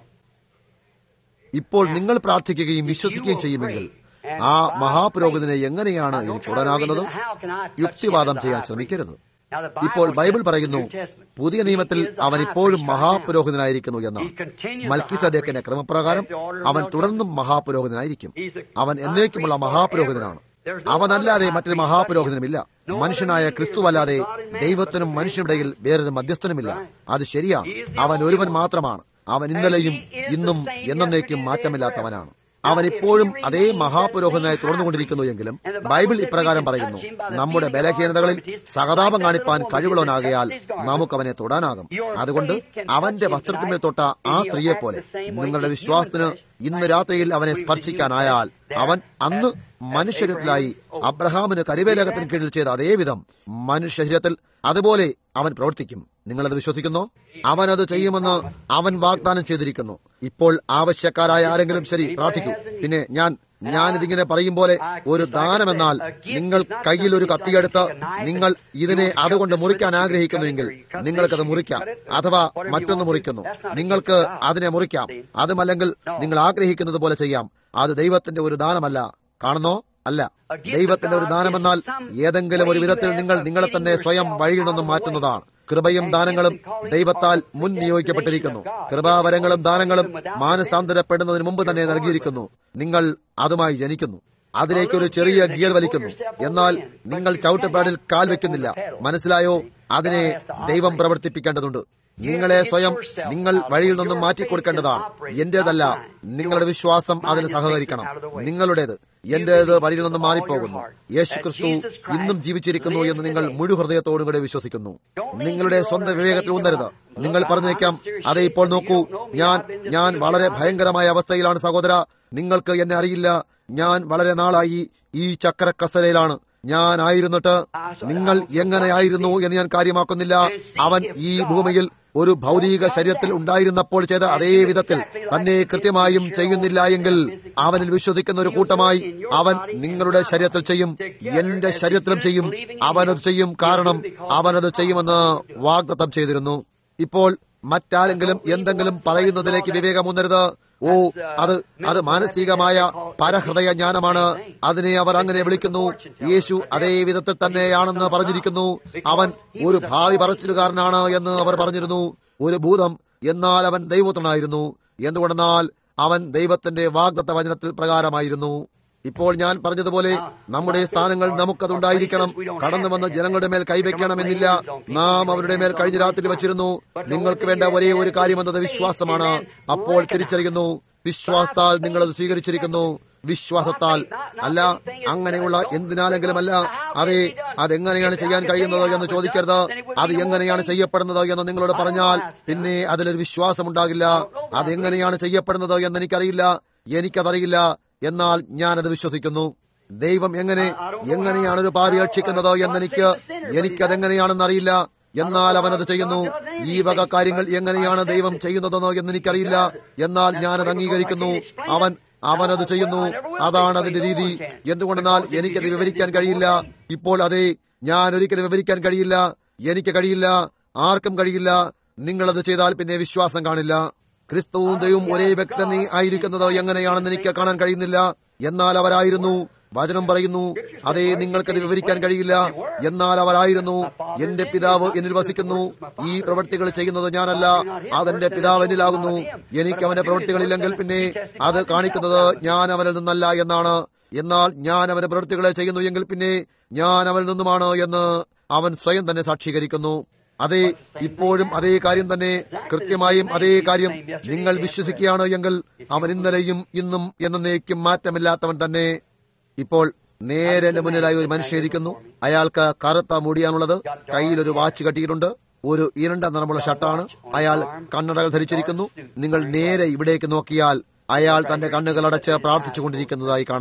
ഇപ്പോൾ നിങ്ങൾ പ്രാർത്ഥിക്കുകയും വിശ്വസിക്കുകയും ചെയ്യുമെങ്കിൽ ആ മഹാപുരോഹിതനെ എങ്ങനെയാണ് എനിക്ക് ഉടനാകുന്നത് യുക്തിവാദം ചെയ്യാൻ ശ്രമിക്കരുത് ഇപ്പോൾ ബൈബിൾ പറയുന്നു പുതിയ നിയമത്തിൽ അവൻ ഇപ്പോഴും മഹാപുരോഹിതനായിരിക്കുന്നു എന്നാണ് മൽക്കിസദേക്കിന്റെ ക്രമപ്രകാരം അവൻ തുടർന്നും മഹാപുരോഹിതനായിരിക്കും അവൻ എന്നേക്കുമുള്ള മഹാപുരോഹിതനാണ് അവനല്ലാതെ മറ്റൊരു മഹാപുരോഹിതനുമില്ല മനുഷ്യനായ ക്രിസ്തുവല്ലാതെ ദൈവത്തിനും മനുഷ്യരുടെയിൽ വേറൊരു മധ്യസ്ഥനുമില്ല അത് ശരിയാണ് അവൻ ഒരുവൻ മാത്രമാണ് അവൻ ഇന്നലെയും ഇന്നും എന്നേക്കും മാറ്റമില്ലാത്തവനാണ് അവൻ ഇപ്പോഴും അതേ മഹാപുരോഹിതനായി തുടർന്നുകൊണ്ടിരിക്കുന്നു എങ്കിലും ബൈബിൾ ഇപ്രകാരം പറയുന്നു നമ്മുടെ ബലഹീനതകളിൽ സഹതാപം കാണിപ്പാൻ കഴിവുള്ളവനാകയാൽ നമുക്കവനെ തൊടാനാകും അതുകൊണ്ട് അവന്റെ വസ്ത്രത്തിന്മേൽ തൊട്ട ആ സ്ത്രീയെ പോലെ നിങ്ങളുടെ വിശ്വാസത്തിന് ഇന്ന് രാത്രിയിൽ അവനെ സ്പർശിക്കാനായാൽ അവൻ അന്ന് മനുഷ്യരത്തിലായി അബ്രഹാമിന് കരിവേലകത്തിന് കീഴിൽ ചെയ്ത അതേവിധം മനുഷ്യശരീരത്തിൽ അതുപോലെ അവൻ പ്രവർത്തിക്കും നിങ്ങളത് വിശ്വസിക്കുന്നോ അവൻ അത് ചെയ്യുമെന്ന് അവൻ വാഗ്ദാനം ചെയ്തിരിക്കുന്നു ഇപ്പോൾ ആവശ്യക്കാരായ ആരെങ്കിലും ശരി പ്രാർത്ഥിക്കൂ പിന്നെ ഞാൻ ഞാനിതിങ്ങനെ പറയും പോലെ ഒരു ദാനമെന്നാൽ നിങ്ങൾ കയ്യിൽ ഒരു കത്തിയെടുത്ത് നിങ്ങൾ ഇതിനെ അതുകൊണ്ട് മുറിക്കാൻ ആഗ്രഹിക്കുന്നുവെങ്കിൽ നിങ്ങൾക്കത് മുറിക്കാം അഥവാ മറ്റൊന്ന് മുറിക്കുന്നു നിങ്ങൾക്ക് അതിനെ മുറിക്കാം അതുമല്ലെങ്കിൽ നിങ്ങൾ ആഗ്രഹിക്കുന്നത് പോലെ ചെയ്യാം അത് ദൈവത്തിന്റെ ഒരു ദാനമല്ല കാണുന്നോ അല്ല ദൈവത്തിന്റെ ഒരു ദാനമെന്നാൽ ഏതെങ്കിലും ഒരു വിധത്തിൽ നിങ്ങൾ നിങ്ങളെ തന്നെ സ്വയം വഴിയിൽ നിന്നും മാറ്റുന്നതാണ് കൃപയും ദാനങ്ങളും ദൈവത്താൽ മുൻ നിയോഗിക്കപ്പെട്ടിരിക്കുന്നു കൃപാവരങ്ങളും ദാനങ്ങളും മാനസാന്തരപ്പെടുന്നതിന് മുമ്പ് തന്നെ നൽകിയിരിക്കുന്നു നിങ്ങൾ അതുമായി ജനിക്കുന്നു അതിലേക്ക് ഒരു ചെറിയ ഗിയർ വലിക്കുന്നു എന്നാൽ നിങ്ങൾ ചവിട്ടുപാടിൽ കാൽ വെക്കുന്നില്ല മനസ്സിലായോ അതിനെ ദൈവം പ്രവർത്തിപ്പിക്കേണ്ടതുണ്ട് നിങ്ങളെ സ്വയം നിങ്ങൾ വഴിയിൽ നിന്നും മാറ്റിക്കൊടുക്കേണ്ടതാണ് എന്റേതല്ല നിങ്ങളുടെ വിശ്വാസം അതിന് സഹകരിക്കണം നിങ്ങളുടേത് എന്റേത് വഴിയിൽ നിന്നും മാറിപ്പോകുന്നു യേശു ക്രിസ്തു ഇന്നും ജീവിച്ചിരിക്കുന്നു എന്ന് നിങ്ങൾ മുഴു ഹൃദയത്തോടും കൂടെ വിശ്വസിക്കുന്നു നിങ്ങളുടെ സ്വന്തം വിവേകത്തിൽ ഊന്നരുത് നിങ്ങൾ പറഞ്ഞു വെക്കാം അതെ ഇപ്പോൾ നോക്കൂ ഞാൻ ഞാൻ വളരെ ഭയങ്കരമായ അവസ്ഥയിലാണ് സഹോദര നിങ്ങൾക്ക് എന്നെ അറിയില്ല ഞാൻ വളരെ നാളായി ഈ ചക്ര കസരയിലാണ് ഞാൻ ആയിരുന്നിട്ട് നിങ്ങൾ എങ്ങനെയായിരുന്നു എന്ന് ഞാൻ കാര്യമാക്കുന്നില്ല അവൻ ഈ ഭൂമിയിൽ ഒരു ഭൗതിക ശരീരത്തിൽ ഉണ്ടായിരുന്നപ്പോൾ ചെയ്ത അതേ വിധത്തിൽ തന്നെ കൃത്യമായും ചെയ്യുന്നില്ല എങ്കിൽ അവനിൽ വിശ്വസിക്കുന്ന ഒരു കൂട്ടമായി അവൻ നിങ്ങളുടെ ശരീരത്തിൽ ചെയ്യും എന്റെ ശരീരത്തിലും ചെയ്യും അവനത് ചെയ്യും കാരണം അവനത് ചെയ്യുമെന്ന് വാഗ്ദത്തം ചെയ്തിരുന്നു ഇപ്പോൾ മറ്റാരെങ്കിലും എന്തെങ്കിലും പറയുന്നതിലേക്ക് വിവേകമൂന്നരുത് ഓ അത് അത് മാനസികമായ പരഹൃദയ ജ്ഞാനമാണ് അതിനെ അവർ അങ്ങനെ വിളിക്കുന്നു യേശു അതേ വിധത്തിൽ തന്നെയാണെന്ന് പറഞ്ഞിരിക്കുന്നു അവൻ ഒരു ഭാവി പറച്ചിലുകാരനാണ് എന്ന് അവർ പറഞ്ഞിരുന്നു ഒരു ഭൂതം എന്നാൽ അവൻ ദൈവത്തിനായിരുന്നു എന്തുകൊണ്ടെന്നാൽ അവൻ ദൈവത്തിന്റെ വാഗ്ദത്ത വചനത്തിൽ പ്രകാരമായിരുന്നു ഇപ്പോൾ ഞാൻ പറഞ്ഞതുപോലെ നമ്മുടെ സ്ഥാനങ്ങൾ നമുക്കതുണ്ടായിരിക്കണം കടന്നു വന്ന് ജനങ്ങളുടെ മേൽ കൈവയ്ക്കണമെന്നില്ല നാം അവരുടെ മേൽ കഴിഞ്ഞ രാത്രി വച്ചിരുന്നു നിങ്ങൾക്ക് വേണ്ട ഒരേ ഒരു കാര്യമെന്നത് വിശ്വാസമാണ് അപ്പോൾ തിരിച്ചറിയുന്നു വിശ്വാസത്താൽ നിങ്ങൾ അത് സ്വീകരിച്ചിരിക്കുന്നു വിശ്വാസത്താൽ അല്ല അങ്ങനെയുള്ള എന്തിനാലെങ്കിലും അല്ല അതെ അതെങ്ങനെയാണ് ചെയ്യാൻ കഴിയുന്നത് എന്ന് ചോദിക്കരുത് അത് എങ്ങനെയാണ് ചെയ്യപ്പെടുന്നത് എന്ന് നിങ്ങളോട് പറഞ്ഞാൽ പിന്നെ അതിലൊരു വിശ്വാസം ഉണ്ടാകില്ല അതെങ്ങനെയാണ് ചെയ്യപ്പെടുന്നത് എന്ന് എനിക്കറിയില്ല എനിക്കതറിയില്ല എന്നാൽ ഞാനത് വിശ്വസിക്കുന്നു ദൈവം എങ്ങനെ എങ്ങനെയാണ് ഒരു പാവി രക്ഷിക്കുന്നത് എന്നെനിക്ക് എനിക്കതെങ്ങനെയാണെന്ന് അറിയില്ല എന്നാൽ അവനത് ചെയ്യുന്നു ഈ വക കാര്യങ്ങൾ എങ്ങനെയാണ് ദൈവം ചെയ്യുന്നതെന്ന് എന്നെനിക്കറിയില്ല എന്നാൽ ഞാനത് അംഗീകരിക്കുന്നു അവൻ അവനത് ചെയ്യുന്നു അതാണ് അതിന്റെ രീതി എന്തുകൊണ്ടെന്നാൽ എനിക്കത് വിവരിക്കാൻ കഴിയില്ല ഇപ്പോൾ അതെ ഞാൻ ഒരിക്കലും വിവരിക്കാൻ കഴിയില്ല എനിക്ക് കഴിയില്ല ആർക്കും കഴിയില്ല നിങ്ങളത് ചെയ്താൽ പിന്നെ വിശ്വാസം കാണില്ല ക്രിസ്തുവും ദൈവവും ഒരേ വ്യക്തി തന്നെ ആയിരിക്കുന്നത് എങ്ങനെയാണെന്ന് എനിക്ക് കാണാൻ കഴിയുന്നില്ല എന്നാൽ അവരായിരുന്നു വചനം പറയുന്നു അതേ നിങ്ങൾക്കത് വിവരിക്കാൻ കഴിയില്ല എന്നാൽ അവരായിരുന്നു എന്റെ പിതാവ് എന്നിൽ വസിക്കുന്നു ഈ പ്രവൃത്തികൾ ചെയ്യുന്നത് ഞാനല്ല അതെന്റെ പിതാവ് എന്നിലാകുന്നു എനിക്ക് അവന്റെ പ്രവൃത്തികളില്ലെങ്കിൽ പിന്നെ അത് കാണിക്കുന്നത് ഞാൻ അവനിൽ നിന്നല്ല എന്നാണ് എന്നാൽ ഞാൻ അവന്റെ പ്രവൃത്തികളെ ചെയ്യുന്നു എങ്കിൽ പിന്നെ ഞാൻ അവനിൽ നിന്നുമാണ് എന്ന് അവൻ സ്വയം തന്നെ സാക്ഷീകരിക്കുന്നു അതെ ഇപ്പോഴും അതേ കാര്യം തന്നെ കൃത്യമായും അതേ കാര്യം നിങ്ങൾ വിശ്വസിക്കുകയാണ് എങ്കിൽ അവൻ ഇന്നലെയും ഇന്നും എന്നേക്കും മാറ്റമില്ലാത്തവൻ തന്നെ ഇപ്പോൾ നേരെ എന്റെ മുന്നിലായി ഒരു മനുഷ്യൻ ഇരിക്കുന്നു അയാൾക്ക് കറുത്ത മുടിയാണുള്ളത് കയ്യിൽ ഒരു വാച്ച് കെട്ടിയിട്ടുണ്ട് ഒരു ഇരുണ്ട നിറമുള്ള ഷർട്ടാണ് അയാൾ കണ്ണടകൾ ധരിച്ചിരിക്കുന്നു നിങ്ങൾ നേരെ ഇവിടേക്ക് നോക്കിയാൽ അയാൾ തന്റെ കണ്ണുകൾ അടച്ച് പ്രാർത്ഥിച്ചുകൊണ്ടിരിക്കുന്നതായി കാണാം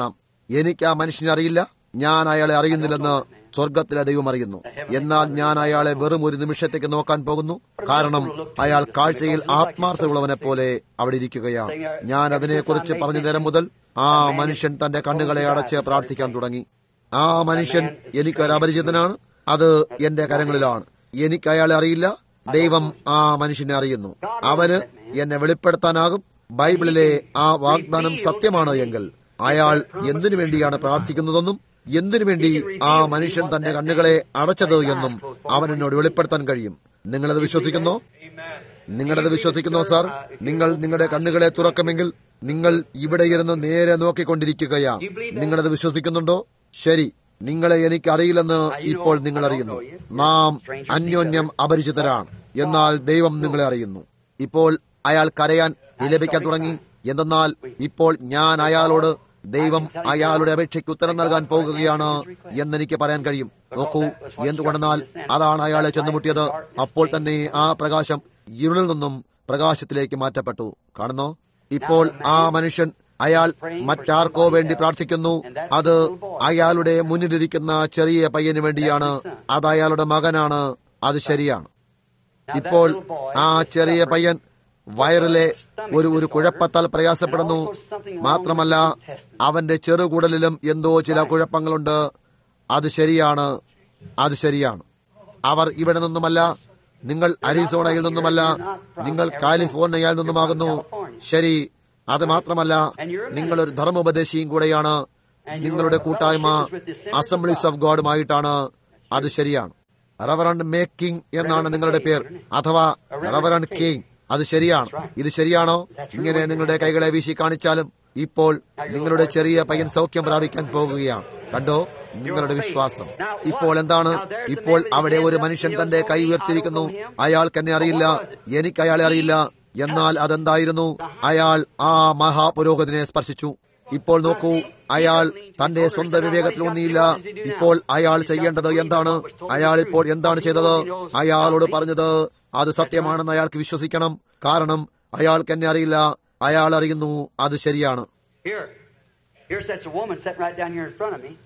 എനിക്ക് ആ മനുഷ്യനെ അറിയില്ല ഞാൻ അയാളെ അറിയുന്നില്ലെന്ന് സ്വർഗത്തിലെ ദൈവം അറിയുന്നു എന്നാൽ ഞാൻ അയാളെ വെറും ഒരു നിമിഷത്തേക്ക് നോക്കാൻ പോകുന്നു കാരണം അയാൾ കാഴ്ചയിൽ ആത്മാർത്ഥമുള്ളവനെ പോലെ അവിടെ ഇരിക്കുകയാണ് ഞാൻ അതിനെക്കുറിച്ച് പറഞ്ഞു നേരം മുതൽ ആ മനുഷ്യൻ തന്റെ കണ്ണുകളെ അടച്ച് പ്രാർത്ഥിക്കാൻ തുടങ്ങി ആ മനുഷ്യൻ എനിക്കൊരു അപരിചിതനാണ് അത് എന്റെ കരങ്ങളിലാണ് എനിക്ക് അയാളെ അറിയില്ല ദൈവം ആ മനുഷ്യനെ അറിയുന്നു അവന് എന്നെ വെളിപ്പെടുത്താനാകും ബൈബിളിലെ ആ വാഗ്ദാനം സത്യമാണ് എങ്കിൽ അയാൾ എന്തിനു വേണ്ടിയാണ് പ്രാർത്ഥിക്കുന്നതെന്നും എന്തിനു വേണ്ടി ആ മനുഷ്യൻ തന്റെ കണ്ണുകളെ അടച്ചത് എന്നും അവൻ എന്നോട് വെളിപ്പെടുത്താൻ കഴിയും നിങ്ങളത് വിശ്വസിക്കുന്നോ നിങ്ങളത് വിശ്വസിക്കുന്നോ സാർ നിങ്ങൾ നിങ്ങളുടെ കണ്ണുകളെ തുറക്കുമെങ്കിൽ നിങ്ങൾ ഇവിടെ ഇരുന്ന് നേരെ നോക്കിക്കൊണ്ടിരിക്കുകയാണ് നിങ്ങളത് വിശ്വസിക്കുന്നുണ്ടോ ശരി നിങ്ങളെ എനിക്ക് അറിയില്ലെന്ന് ഇപ്പോൾ നിങ്ങൾ അറിയുന്നു നാം അന്യോന്യം അപരിചിതരാണ് എന്നാൽ ദൈവം നിങ്ങളെ അറിയുന്നു ഇപ്പോൾ അയാൾ കരയാൻ വിലപിക്കാൻ തുടങ്ങി എന്തെന്നാൽ ഇപ്പോൾ ഞാൻ അയാളോട് ദൈവം അയാളുടെ അപേക്ഷയ്ക്ക് ഉത്തരം നൽകാൻ പോകുകയാണ് എന്നെനിക്ക് പറയാൻ കഴിയും നോക്കൂ എന്തുകൊണ്ടെന്നാൽ അതാണ് അയാളെ ചെന്നുമുട്ടിയത് അപ്പോൾ തന്നെ ആ പ്രകാശം ഇരുളിൽ നിന്നും പ്രകാശത്തിലേക്ക് മാറ്റപ്പെട്ടു കാണുന്നോ ഇപ്പോൾ ആ മനുഷ്യൻ അയാൾ മറ്റാർക്കോ വേണ്ടി പ്രാർത്ഥിക്കുന്നു അത് അയാളുടെ മുന്നിലിരിക്കുന്ന ചെറിയ പയ്യന് വേണ്ടിയാണ് അത് അയാളുടെ മകനാണ് അത് ശരിയാണ് ഇപ്പോൾ ആ ചെറിയ പയ്യൻ വയറിലെ ഒരു ഒരു കുഴപ്പത്താൽ പ്രയാസപ്പെടുന്നു മാത്രമല്ല അവന്റെ ചെറുകുടലിലും എന്തോ ചില കുഴപ്പങ്ങളുണ്ട് അത് ശരിയാണ് അത് ശരിയാണ് അവർ ഇവിടെ നിന്നുമല്ല നിങ്ങൾ അരിസോണയിൽ നിന്നുമല്ല നിങ്ങൾ കാലിഫോർണിയയിൽ നിന്നുമാകുന്നു ശരി അത് മാത്രമല്ല നിങ്ങളൊരു ധർമ്മോപദേശിയും കൂടെയാണ് നിങ്ങളുടെ കൂട്ടായ്മ അസംബ്ലീസ് ഓഫ് ഗോഡുമായിട്ടാണ് അത് ശരിയാണ് റവറണ്ട് മേക്കിംഗ് എന്നാണ് നിങ്ങളുടെ പേർ അഥവാ റവറണ്ട് കിങ് അത് ശരിയാണ് ഇത് ശരിയാണോ ഇങ്ങനെ നിങ്ങളുടെ കൈകളെ വീശി കാണിച്ചാലും ഇപ്പോൾ നിങ്ങളുടെ ചെറിയ പയ്യൻ സൗഖ്യം പ്രാപിക്കാൻ പോകുകയാണ് കണ്ടോ നിങ്ങളുടെ വിശ്വാസം ഇപ്പോൾ എന്താണ് ഇപ്പോൾ അവിടെ ഒരു മനുഷ്യൻ തന്റെ കൈ ഉയർത്തിയിരിക്കുന്നു അയാൾക്ക് എന്നെ അറിയില്ല എനിക്ക് അയാളെ അറിയില്ല എന്നാൽ അതെന്തായിരുന്നു അയാൾ ആ മഹാപുരോഹിതനെ സ്പർശിച്ചു ഇപ്പോൾ നോക്കൂ അയാൾ തന്റെ സ്വന്തം വിവേകത്തിൽ ഒന്നിയില്ല ഇപ്പോൾ അയാൾ ചെയ്യേണ്ടത് എന്താണ് അയാൾ ഇപ്പോൾ എന്താണ് ചെയ്തത് അയാളോട് പറഞ്ഞത് അത് സത്യമാണെന്ന് അയാൾക്ക് വിശ്വസിക്കണം കാരണം അയാൾക്ക് എന്നെ അറിയില്ല അയാൾ അറിയുന്നു അത് ശരിയാണ് Here, here sits a woman sitting right down here in front of me.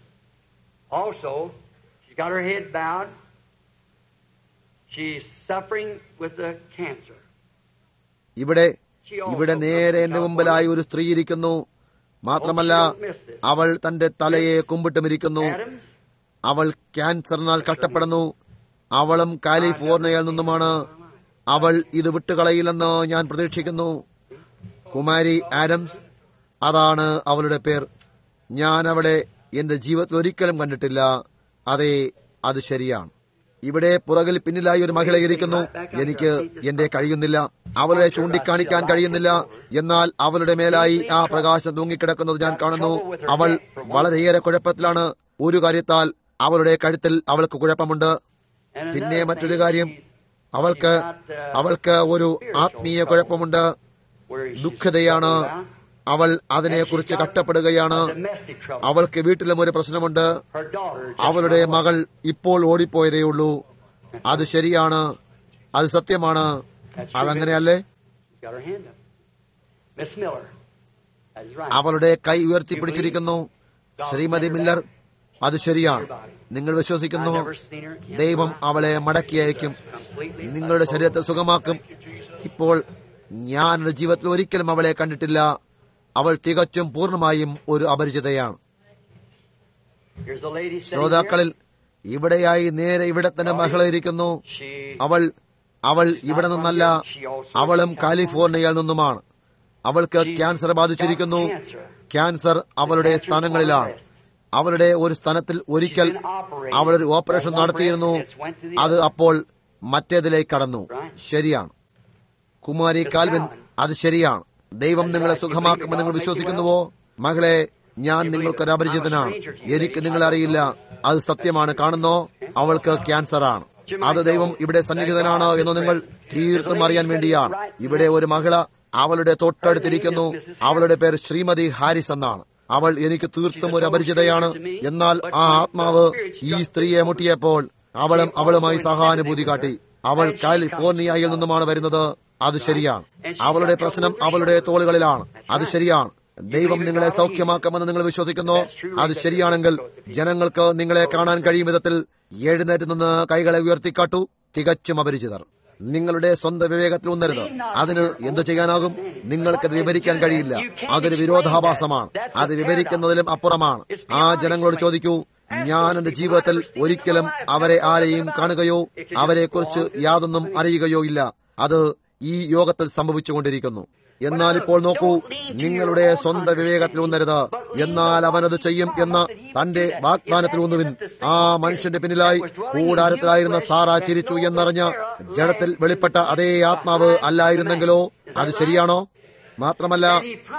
Also, she's got her head bowed. She's suffering with the cancer. ഇവിടെ ഇവിടെ നേരെ എന്റെ മുമ്പിലായി ഒരു സ്ത്രീ ഇരിക്കുന്നു മാത്രമല്ല അവൾ തന്റെ തലയെ കുമ്പിട്ടുമിരിക്കുന്നു Adams, അവൾ ക്യാൻസറിനാൽ കഷ്ടപ്പെടുന്നു അവളും കാലിഫോർണിയയിൽ നിന്നുമാണ് അവൾ ഇത് വിട്ടുകളയില്ലെന്ന് ഞാൻ പ്രതീക്ഷിക്കുന്നു കുമാരി ആഡംസ് അതാണ് അവളുടെ പേർ ഞാൻ അവളെ എന്റെ ജീവിതത്തിൽ ഒരിക്കലും കണ്ടിട്ടില്ല അതെ അത് ശരിയാണ് ഇവിടെ പുറകിൽ പിന്നിലായി ഒരു മഹിള ഇരിക്കുന്നു എനിക്ക് എന്റെ കഴിയുന്നില്ല അവളെ ചൂണ്ടിക്കാണിക്കാൻ കഴിയുന്നില്ല എന്നാൽ അവളുടെ മേലായി ആ പ്രകാശം തൂങ്ങിക്കിടക്കുന്നത് ഞാൻ കാണുന്നു അവൾ വളരെയേറെ കുഴപ്പത്തിലാണ് ഒരു കാര്യത്താൽ അവളുടെ കഴുത്തിൽ അവൾക്ക് കുഴപ്പമുണ്ട് and പിന്നെ another മറ്റൊരു thing, കാര്യം she's- അവൾക്ക് she's got, uh, അവൾക്ക് ഒരു ആത്മീയ കുഴപ്പമുണ്ട് where she's ദുഃഖതയാണ് suffering about. അവൾ അതിനെക്കുറിച്ച് കഷ്ടപ്പെടുകയാണ് Domestic trouble. അവൾക്ക് വീട്ടിലും ഒരു പ്രശ്നമുണ്ട് Her daughter just അവളുടെ ran away. മകൾ ഇപ്പോൾ ഓടിപ്പോയതേയുള്ളൂ അത് ശരിയാണ് അത് സത്യമാണ് അതങ്ങനെയല്ലേ She's got her hand up. Miss Miller. That is right. അവളുടെ കൈ ഉയർത്തിപ്പിടിച്ചിരിക്കുന്നു ശ്രീമതി മില്ലർ അത് ശരിയാണ് നിങ്ങൾ വിശ്വസിക്കുന്നു I've never seen her in ദൈവം my അവളെ മടക്കി അയക്കും completely നിങ്ങളുടെ ശരീരത്തെ സുഖമാക്കും ഇപ്പോൾ ഞാൻ എന്റെ ജീവിതത്തിൽ ഒരിക്കലും അവളെ കണ്ടിട്ടില്ല അവൾ തികച്ചും പൂർണ്ണമായും ഒരു അപരിചിതയാണ് Here's a lady sitting ശ്രോതാക്കളിൽ ഇവിടെയായി നേരെ ഇവിടെ തന്നെ മഹിള ഇരിക്കുന്നു here. She അവൾ അവൾ ഇവിടെ നിന്നല്ല അവളും കാലിഫോർണിയയിൽ നിന്നുമാണ് അവൾക്ക് ക്യാൻസർ ബാധിച്ചിരിക്കുന്നു ക്യാൻസർ അവളുടെ സ്ഥാനങ്ങളിലാണ് അവളുടെ ഒരു സ്ഥലത്തിൽ ഒരിക്കൽ അവളൊരു ഓപ്പറേഷൻ നടത്തിയിരുന്നു അത് അപ്പോൾ മറ്റേതിലേക്ക് കടന്നു ശരിയാണ് കുമാരി കാൽവിൻ അത് ശരിയാണ് ദൈവം നിങ്ങളെ സുഖമാക്കുമെന്ന് നിങ്ങൾ വിശ്വസിക്കുന്നുവോ മകളെ ഞാൻ നിങ്ങൾക്കൊരു അപരിചിതനാണ് എനിക്ക് നിങ്ങളെ അറിയില്ല അത് സത്യമാണ് കാണുന്നോ അവൾക്ക് ക്യാൻസറാണ് അത് ദൈവം ഇവിടെ സന്നിഹിതനാണ് എന്ന് നിങ്ങൾ തീർത്തും അറിയാൻ വേണ്ടിയാണ് ഇവിടെ ഒരു മഹിള അവളുടെ തൊട്ടടുത്തിരിക്കുന്നു അവളുടെ പേര് ശ്രീമതി ഹാരിസ് എന്നാണ് അവൾ എനിക്ക് തീർത്തും ഒരു അപരിചിതയാണ് എന്നാൽ ആ ആത്മാവ് ഈ സ്ത്രീയെ മുട്ടിയപ്പോൾ അവളും അവളുമായി സഹാനുഭൂതി കാട്ടി അവൾ കാലിഫോർണിയയിൽ നിന്നുമാണ് വരുന്നത് അത് ശരിയാണ് അവളുടെ പ്രശ്നം അവളുടെ തോളുകളിലാണ് അത് ശരിയാണ് ദൈവം നിങ്ങളെ സൗഖ്യമാക്കുമെന്ന് നിങ്ങൾ വിശ്വസിക്കുന്നു അത് ശരിയാണെങ്കിൽ ജനങ്ങൾക്ക് നിങ്ങളെ കാണാൻ കഴിയും വിധത്തിൽ എഴുന്നേറ്റ് നിന്ന് കൈകളെ ഉയർത്തിക്കാട്ടു തികച്ചും അപരിചിതർ നിങ്ങളുടെ സ്വന്തം വിവേകത്തിൽ ഉന്നരുത് അതിന് എന്തു ചെയ്യാനാകും നിങ്ങൾക്കത് വിവരിക്കാൻ കഴിയില്ല അതൊരു വിരോധാഭാസമാണ് അത് വിവരിക്കുന്നതിലും അപ്പുറമാണ് ആ ജനങ്ങളോട് ചോദിക്കൂ ഞാൻ എന്റെ ജീവിതത്തിൽ ഒരിക്കലും അവരെ ആരെയും കാണുകയോ അവരെക്കുറിച്ച് യാതൊന്നും അറിയുകയോ ഇല്ല അത് ഈ യോഗത്തിൽ സംഭവിച്ചുകൊണ്ടിരിക്കുന്നു എന്നാൽ ഇപ്പോൾ നോക്കൂ നിങ്ങളുടെ സ്വന്തം വിവേകത്തിൽ ഊന്നരുത് എന്നാൽ അവനത് ചെയ്യും എന്ന തന്റെ വാഗ്ദാനത്തിൽ ഊന്നുവിൻ ആ മനുഷ്യന്റെ പിന്നിലായി കൂടാരത്തിലായിരുന്ന സാറ ചിരിച്ചു എന്നറിഞ്ഞ ജഡത്തിൽ വെളിപ്പെട്ട അതേ ആത്മാവ് അല്ലായിരുന്നെങ്കിലോ അത് ശരിയാണോ മാത്രമല്ല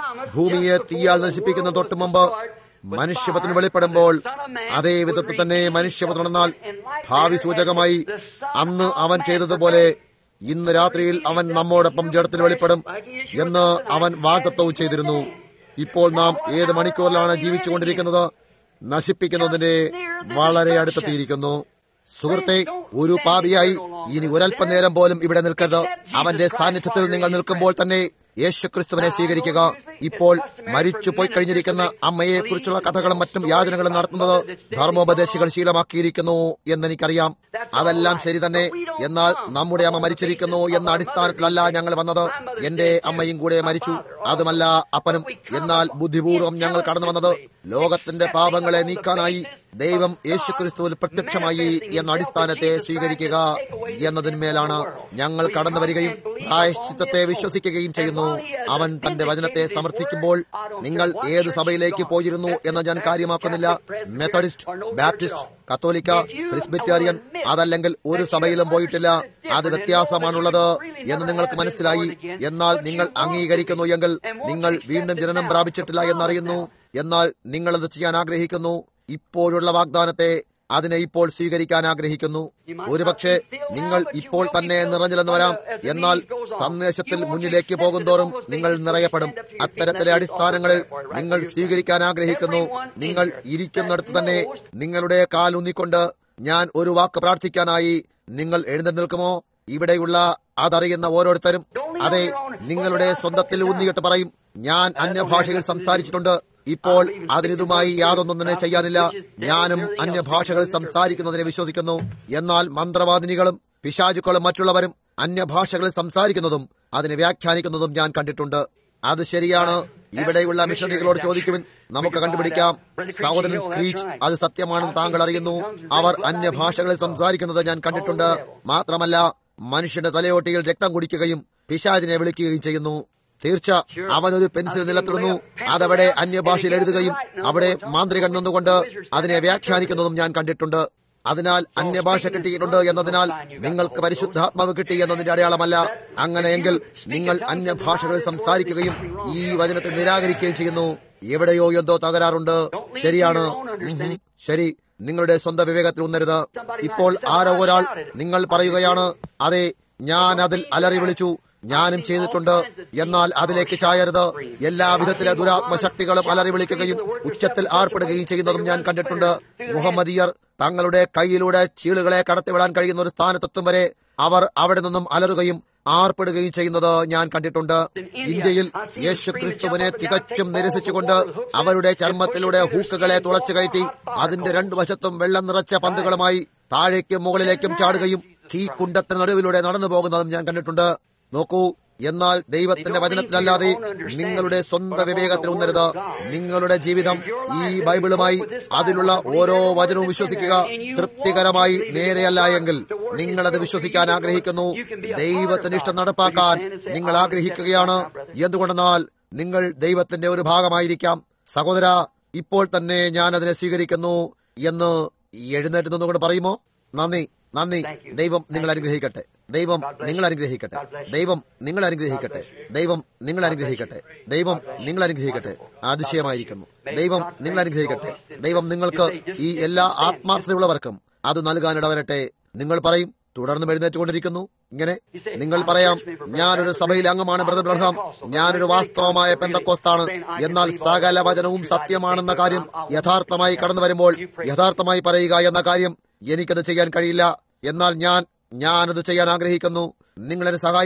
ഭൂമിയെ തീയാൽ നശിപ്പിക്കുന്ന തൊട്ടു മുമ്പ് മനുഷ്യപത്തിന് വെളിപ്പെടുമ്പോൾ അതേ വിധത്തിൽ തന്നെ മനുഷ്യപത്രെന്നാൽ ഭാവി സൂചകമായി അന്ന് അവൻ ചെയ്തതുപോലെ ഇന്ന് രാത്രിയിൽ അവൻ നമ്മോടൊപ്പം ജഡത്തിൽ വെളിപ്പെടും എന്ന് അവൻ വാഗ്ദത്വവും ചെയ്തിരുന്നു ഇപ്പോൾ നാം ഏത് മണിക്കൂറിലാണ് ജീവിച്ചുകൊണ്ടിരിക്കുന്നത് നശിപ്പിക്കുന്നതിന്റെ വളരെ അടുത്തെത്തിയിരിക്കുന്നു സുഹൃത്തെ ഒരു പാപിയായി ഇനി ഒരല്പനേരം പോലും ഇവിടെ നിൽക്കരുത് അവന്റെ സാന്നിധ്യത്തിൽ നിങ്ങൾ നിൽക്കുമ്പോൾ തന്നെ യേശുക്രിസ്തുവിനെ സ്വീകരിക്കുക ഇപ്പോൾ മരിച്ചു പോയി കഴിഞ്ഞിരിക്കുന്ന അമ്മയെ കുറിച്ചുള്ള കഥകളും മറ്റും യാചനകളും നടത്തുന്നത് ധർമ്മോപദേശികൾ ശീലമാക്കിയിരിക്കുന്നു എന്നെനിക്കറിയാം അതെല്ലാം ശരി തന്നെ എന്നാൽ നമ്മുടെ അമ്മ മരിച്ചിരിക്കുന്നു എന്ന അടിസ്ഥാനത്തിലല്ല ഞങ്ങൾ വന്നത് എന്റെ അമ്മയും കൂടെ മരിച്ചു അതുമല്ല അപ്പനും എന്നാൽ ബുദ്ധിപൂർവം ഞങ്ങൾ കടന്നു വന്നത് ലോകത്തിന്റെ പാപങ്ങളെ നീക്കാനായി ദൈവം യേശുക്രിസ്തുവിൽ പ്രത്യക്ഷമായി എന്ന അടിസ്ഥാനത്തെ സ്വീകരിക്കുക എന്നതിന്മേലാണ് ഞങ്ങൾ കടന്നു വരികയും പ്രായശ്ചിത്തത്തെ വിശ്വസിക്കുകയും ചെയ്യുന്നു അവൻ തന്റെ വചനത്തെ സമർത്ഥിക്കുമ്പോൾ നിങ്ങൾ ഏത് സഭയിലേക്ക് പോയിരുന്നു എന്ന് ഞാൻ കാര്യമാക്കുന്നില്ല മെത്തഡിസ്റ്റ് ബാപ്റ്റിസ്റ്റ് കത്തോലിക്ക പ്രിസ്ബിറ്റേറിയൻ അതല്ലെങ്കിൽ ഒരു സഭയിലും പോയിട്ടില്ല അത് വ്യത്യാസമാണുള്ളത് എന്ന് നിങ്ങൾക്ക് മനസ്സിലായി എന്നാൽ നിങ്ങൾ അംഗീകരിക്കുന്നു എങ്കിൽ നിങ്ങൾ വീണ്ടും ജനനം പ്രാപിച്ചിട്ടില്ല എന്നറിയുന്നു എന്നാൽ നിങ്ങളത് ചെയ്യാൻ ആഗ്രഹിക്കുന്നു ഇപ്പോഴുള്ള വാഗ്ദാനത്തെ അതിനെ ഇപ്പോൾ സ്വീകരിക്കാൻ ആഗ്രഹിക്കുന്നു ഒരുപക്ഷെ നിങ്ങൾ ഇപ്പോൾ തന്നെ നിറഞ്ഞില്ലെന്ന് വരാം എന്നാൽ സന്ദേശത്തിൽ മുന്നിലേക്ക് പോകുന്തോറും നിങ്ങൾ നിറയപ്പെടും അത്തരത്തിലെ അടിസ്ഥാനങ്ങളിൽ നിങ്ങൾ സ്വീകരിക്കാൻ ആഗ്രഹിക്കുന്നു നിങ്ങൾ ഇരിക്കുന്നിടത്ത് തന്നെ നിങ്ങളുടെ കാൽ ഊന്നിക്കൊണ്ട് ഞാൻ ഒരു വാക്ക് പ്രാർത്ഥിക്കാനായി നിങ്ങൾ എഴുന്നേറ്റ് നിൽക്കുമോ ഇവിടെയുള്ള അതറിയുന്ന ഓരോരുത്തരും അതെ നിങ്ങളുടെ സ്വന്തത്തിൽ ഊന്നിയിട്ട് പറയും ഞാൻ അന്യഭാഷയിൽ സംസാരിച്ചിട്ടുണ്ട് ഇപ്പോൾ അതിനിതുമായി യാതൊന്നും തന്നെ ചെയ്യാനില്ല ഞാനും അന്യഭാഷകൾ സംസാരിക്കുന്നതിനെ വിശ്വസിക്കുന്നു എന്നാൽ മന്ത്രവാദിനികളും പിശാചുക്കളും മറ്റുള്ളവരും അന്യഭാഷകളിൽ സംസാരിക്കുന്നതും അതിനെ വ്യാഖ്യാനിക്കുന്നതും ഞാൻ കണ്ടിട്ടുണ്ട് അത് ശരിയാണ് ഇവിടെയുള്ള മിഷണറികളോട് ചോദിക്കുവിൻ നമുക്ക് കണ്ടുപിടിക്കാം സഹോദരൻ ക്രീച്ച് അത് സത്യമാണെന്ന് താങ്കൾ അറിയുന്നു അവർ അന്യഭാഷകളിൽ സംസാരിക്കുന്നത് ഞാൻ കണ്ടിട്ടുണ്ട് മാത്രമല്ല മനുഷ്യന്റെ തലയോട്ടിയിൽ രക്തം കുടിക്കുകയും പിശാചിനെ വിളിക്കുകയും ചെയ്യുന്നു തീർച്ച അവനൊരു പെൻസിൽ നിലത്തിടുന്നു അതവിടെ അന്യഭാഷയിൽ എഴുതുകയും അവിടെ മാന്ത്രികൻ നിന്നുകൊണ്ട് അതിനെ വ്യാഖ്യാനിക്കുന്നതും ഞാൻ കണ്ടിട്ടുണ്ട് അതിനാൽ അന്യഭാഷ കിട്ടിയിട്ടുണ്ട് എന്നതിനാൽ നിങ്ങൾക്ക് പരിശുദ്ധാത്മാവ് കിട്ടി എന്നതിന്റെ അടയാളമല്ല അങ്ങനെയെങ്കിൽ നിങ്ങൾ അന്യഭാഷകളിൽ സംസാരിക്കുകയും ഈ വചനത്തെ നിരാകരിക്കുകയും ചെയ്യുന്നു എവിടെയോ എന്തോ തകരാറുണ്ട് ശരിയാണ് ഉം ഹും. ശരി നിങ്ങളുടെ സ്വന്തം വിവേകത്തിൽ ഉന്നരുത് ഇപ്പോൾ ആരോ ഒരാൾ നിങ്ങൾ പറയുകയാണ് അതെ ഞാൻ അതിൽ അലറി വിളിച്ചു ഞാനും ചെയ്തിട്ടുണ്ട് എന്നാൽ അതിലേക്ക് ചായരുത് എല്ലാവിധത്തിലെ ദുരാത്മശക്തികളും അലറി വിളിക്കുകയും ഉച്ചത്തിൽ ആർപ്പെടുകയും ചെയ്യുന്നതും ഞാൻ കണ്ടിട്ടുണ്ട് മുഹമ്മദിയർ തങ്ങളുടെ കൈയിലൂടെ ചീളുകളെ കടത്തിവിടാൻ കഴിയുന്ന ഒരു സ്ഥാനത്തെത്തും വരെ അവർ അവിടെ നിന്നും അലറുകയും ആർപ്പെടുകയും ചെയ്യുന്നത് ഞാൻ കണ്ടിട്ടുണ്ട് ഇന്ത്യയിൽ യേശു ക്രിസ്തുവിനെ തികച്ചും നിരസിച്ചുകൊണ്ട് അവരുടെ ചർമ്മത്തിലൂടെ ഹൂക്കുകളെ തുളച്ചു കയറ്റി അതിന്റെ രണ്ടു വശത്തും വെള്ളം നിറച്ച പന്തുകളുമായി താഴേക്കും മുകളിലേക്കും ചാടുകയും തീ കുണ്ടത്തിന് നടുവിലൂടെ നടന്നു പോകുന്നതും ഞാൻ കണ്ടിട്ടുണ്ട് നോക്കൂ എന്നാൽ ദൈവത്തിന്റെ വചനത്തിലല്ലാതെ നിങ്ങളുടെ സ്വന്തം വിവേകത്തിൽ ഉന്നരുത് നിങ്ങളുടെ ജീവിതം ഈ ബൈബിളുമായി അതിലുള്ള ഓരോ വചനവും വിശ്വസിക്കുക തൃപ്തികരമായി നേരെയല്ല എങ്കിൽ നിങ്ങളത് വിശ്വസിക്കാൻ ആഗ്രഹിക്കുന്നു ദൈവത്തിന്റെ ഇഷ്ടം നടപ്പാക്കാൻ നിങ്ങൾ ആഗ്രഹിക്കുകയാണ് എന്തുകൊണ്ടെന്നാൽ നിങ്ങൾ ദൈവത്തിന്റെ ഒരു ഭാഗമായിരിക്കാം സഹോദര ഇപ്പോൾ തന്നെ ഞാൻ അതിനെ സ്വീകരിക്കുന്നു എന്ന് എഴുന്നേറ്റ് നിന്നുകൊണ്ട് പറയുമോ നന്ദി നന്ദി ദൈവം നിങ്ങൾ അനുഗ്രഹിക്കട്ടെ ദൈവം നിങ്ങൾ അനുഗ്രഹിക്കട്ടെ ദൈവം നിങ്ങൾ അനുഗ്രഹിക്കട്ടെ ദൈവം നിങ്ങൾ അനുഗ്രഹിക്കട്ടെ ദൈവം നിങ്ങൾ അനുഗ്രഹിക്കട്ടെ അതിശയമായിരിക്കുന്നു ദൈവം നിങ്ങൾ അനുഗ്രഹിക്കട്ടെ ദൈവം നിങ്ങൾക്ക് ഈ എല്ലാ ആത്മാർത്ഥതയുള്ളവർക്കും അത് നൽകാനിടവരട്ടെ നിങ്ങൾ പറയും തുടർന്ന് എഴുന്നേറ്റുകൊണ്ടിരിക്കുന്നു ഇങ്ങനെ നിങ്ങൾ പറയാം ഞാനൊരു സഭയിലെ അംഗമാണ് ബ്രദർ ബ്രഹാം ഞാനൊരു വാസ്തവമായ പെന്തക്കോസ്താണ് എന്നാൽ സകല വചനവും സത്യമാണെന്ന കാര്യം യഥാർത്ഥമായി കടന്നു വരുമ്പോൾ യഥാർത്ഥമായി പറയുക എന്ന കാര്യം എനിക്കത് ചെയ്യാൻ കഴിയില്ല എന്നാൽ ഞാൻ ഞാനത് ചെയ്യാൻ ആഗ്രഹിക്കുന്നു നിങ്ങളെന്നെ സഹായിക്കണം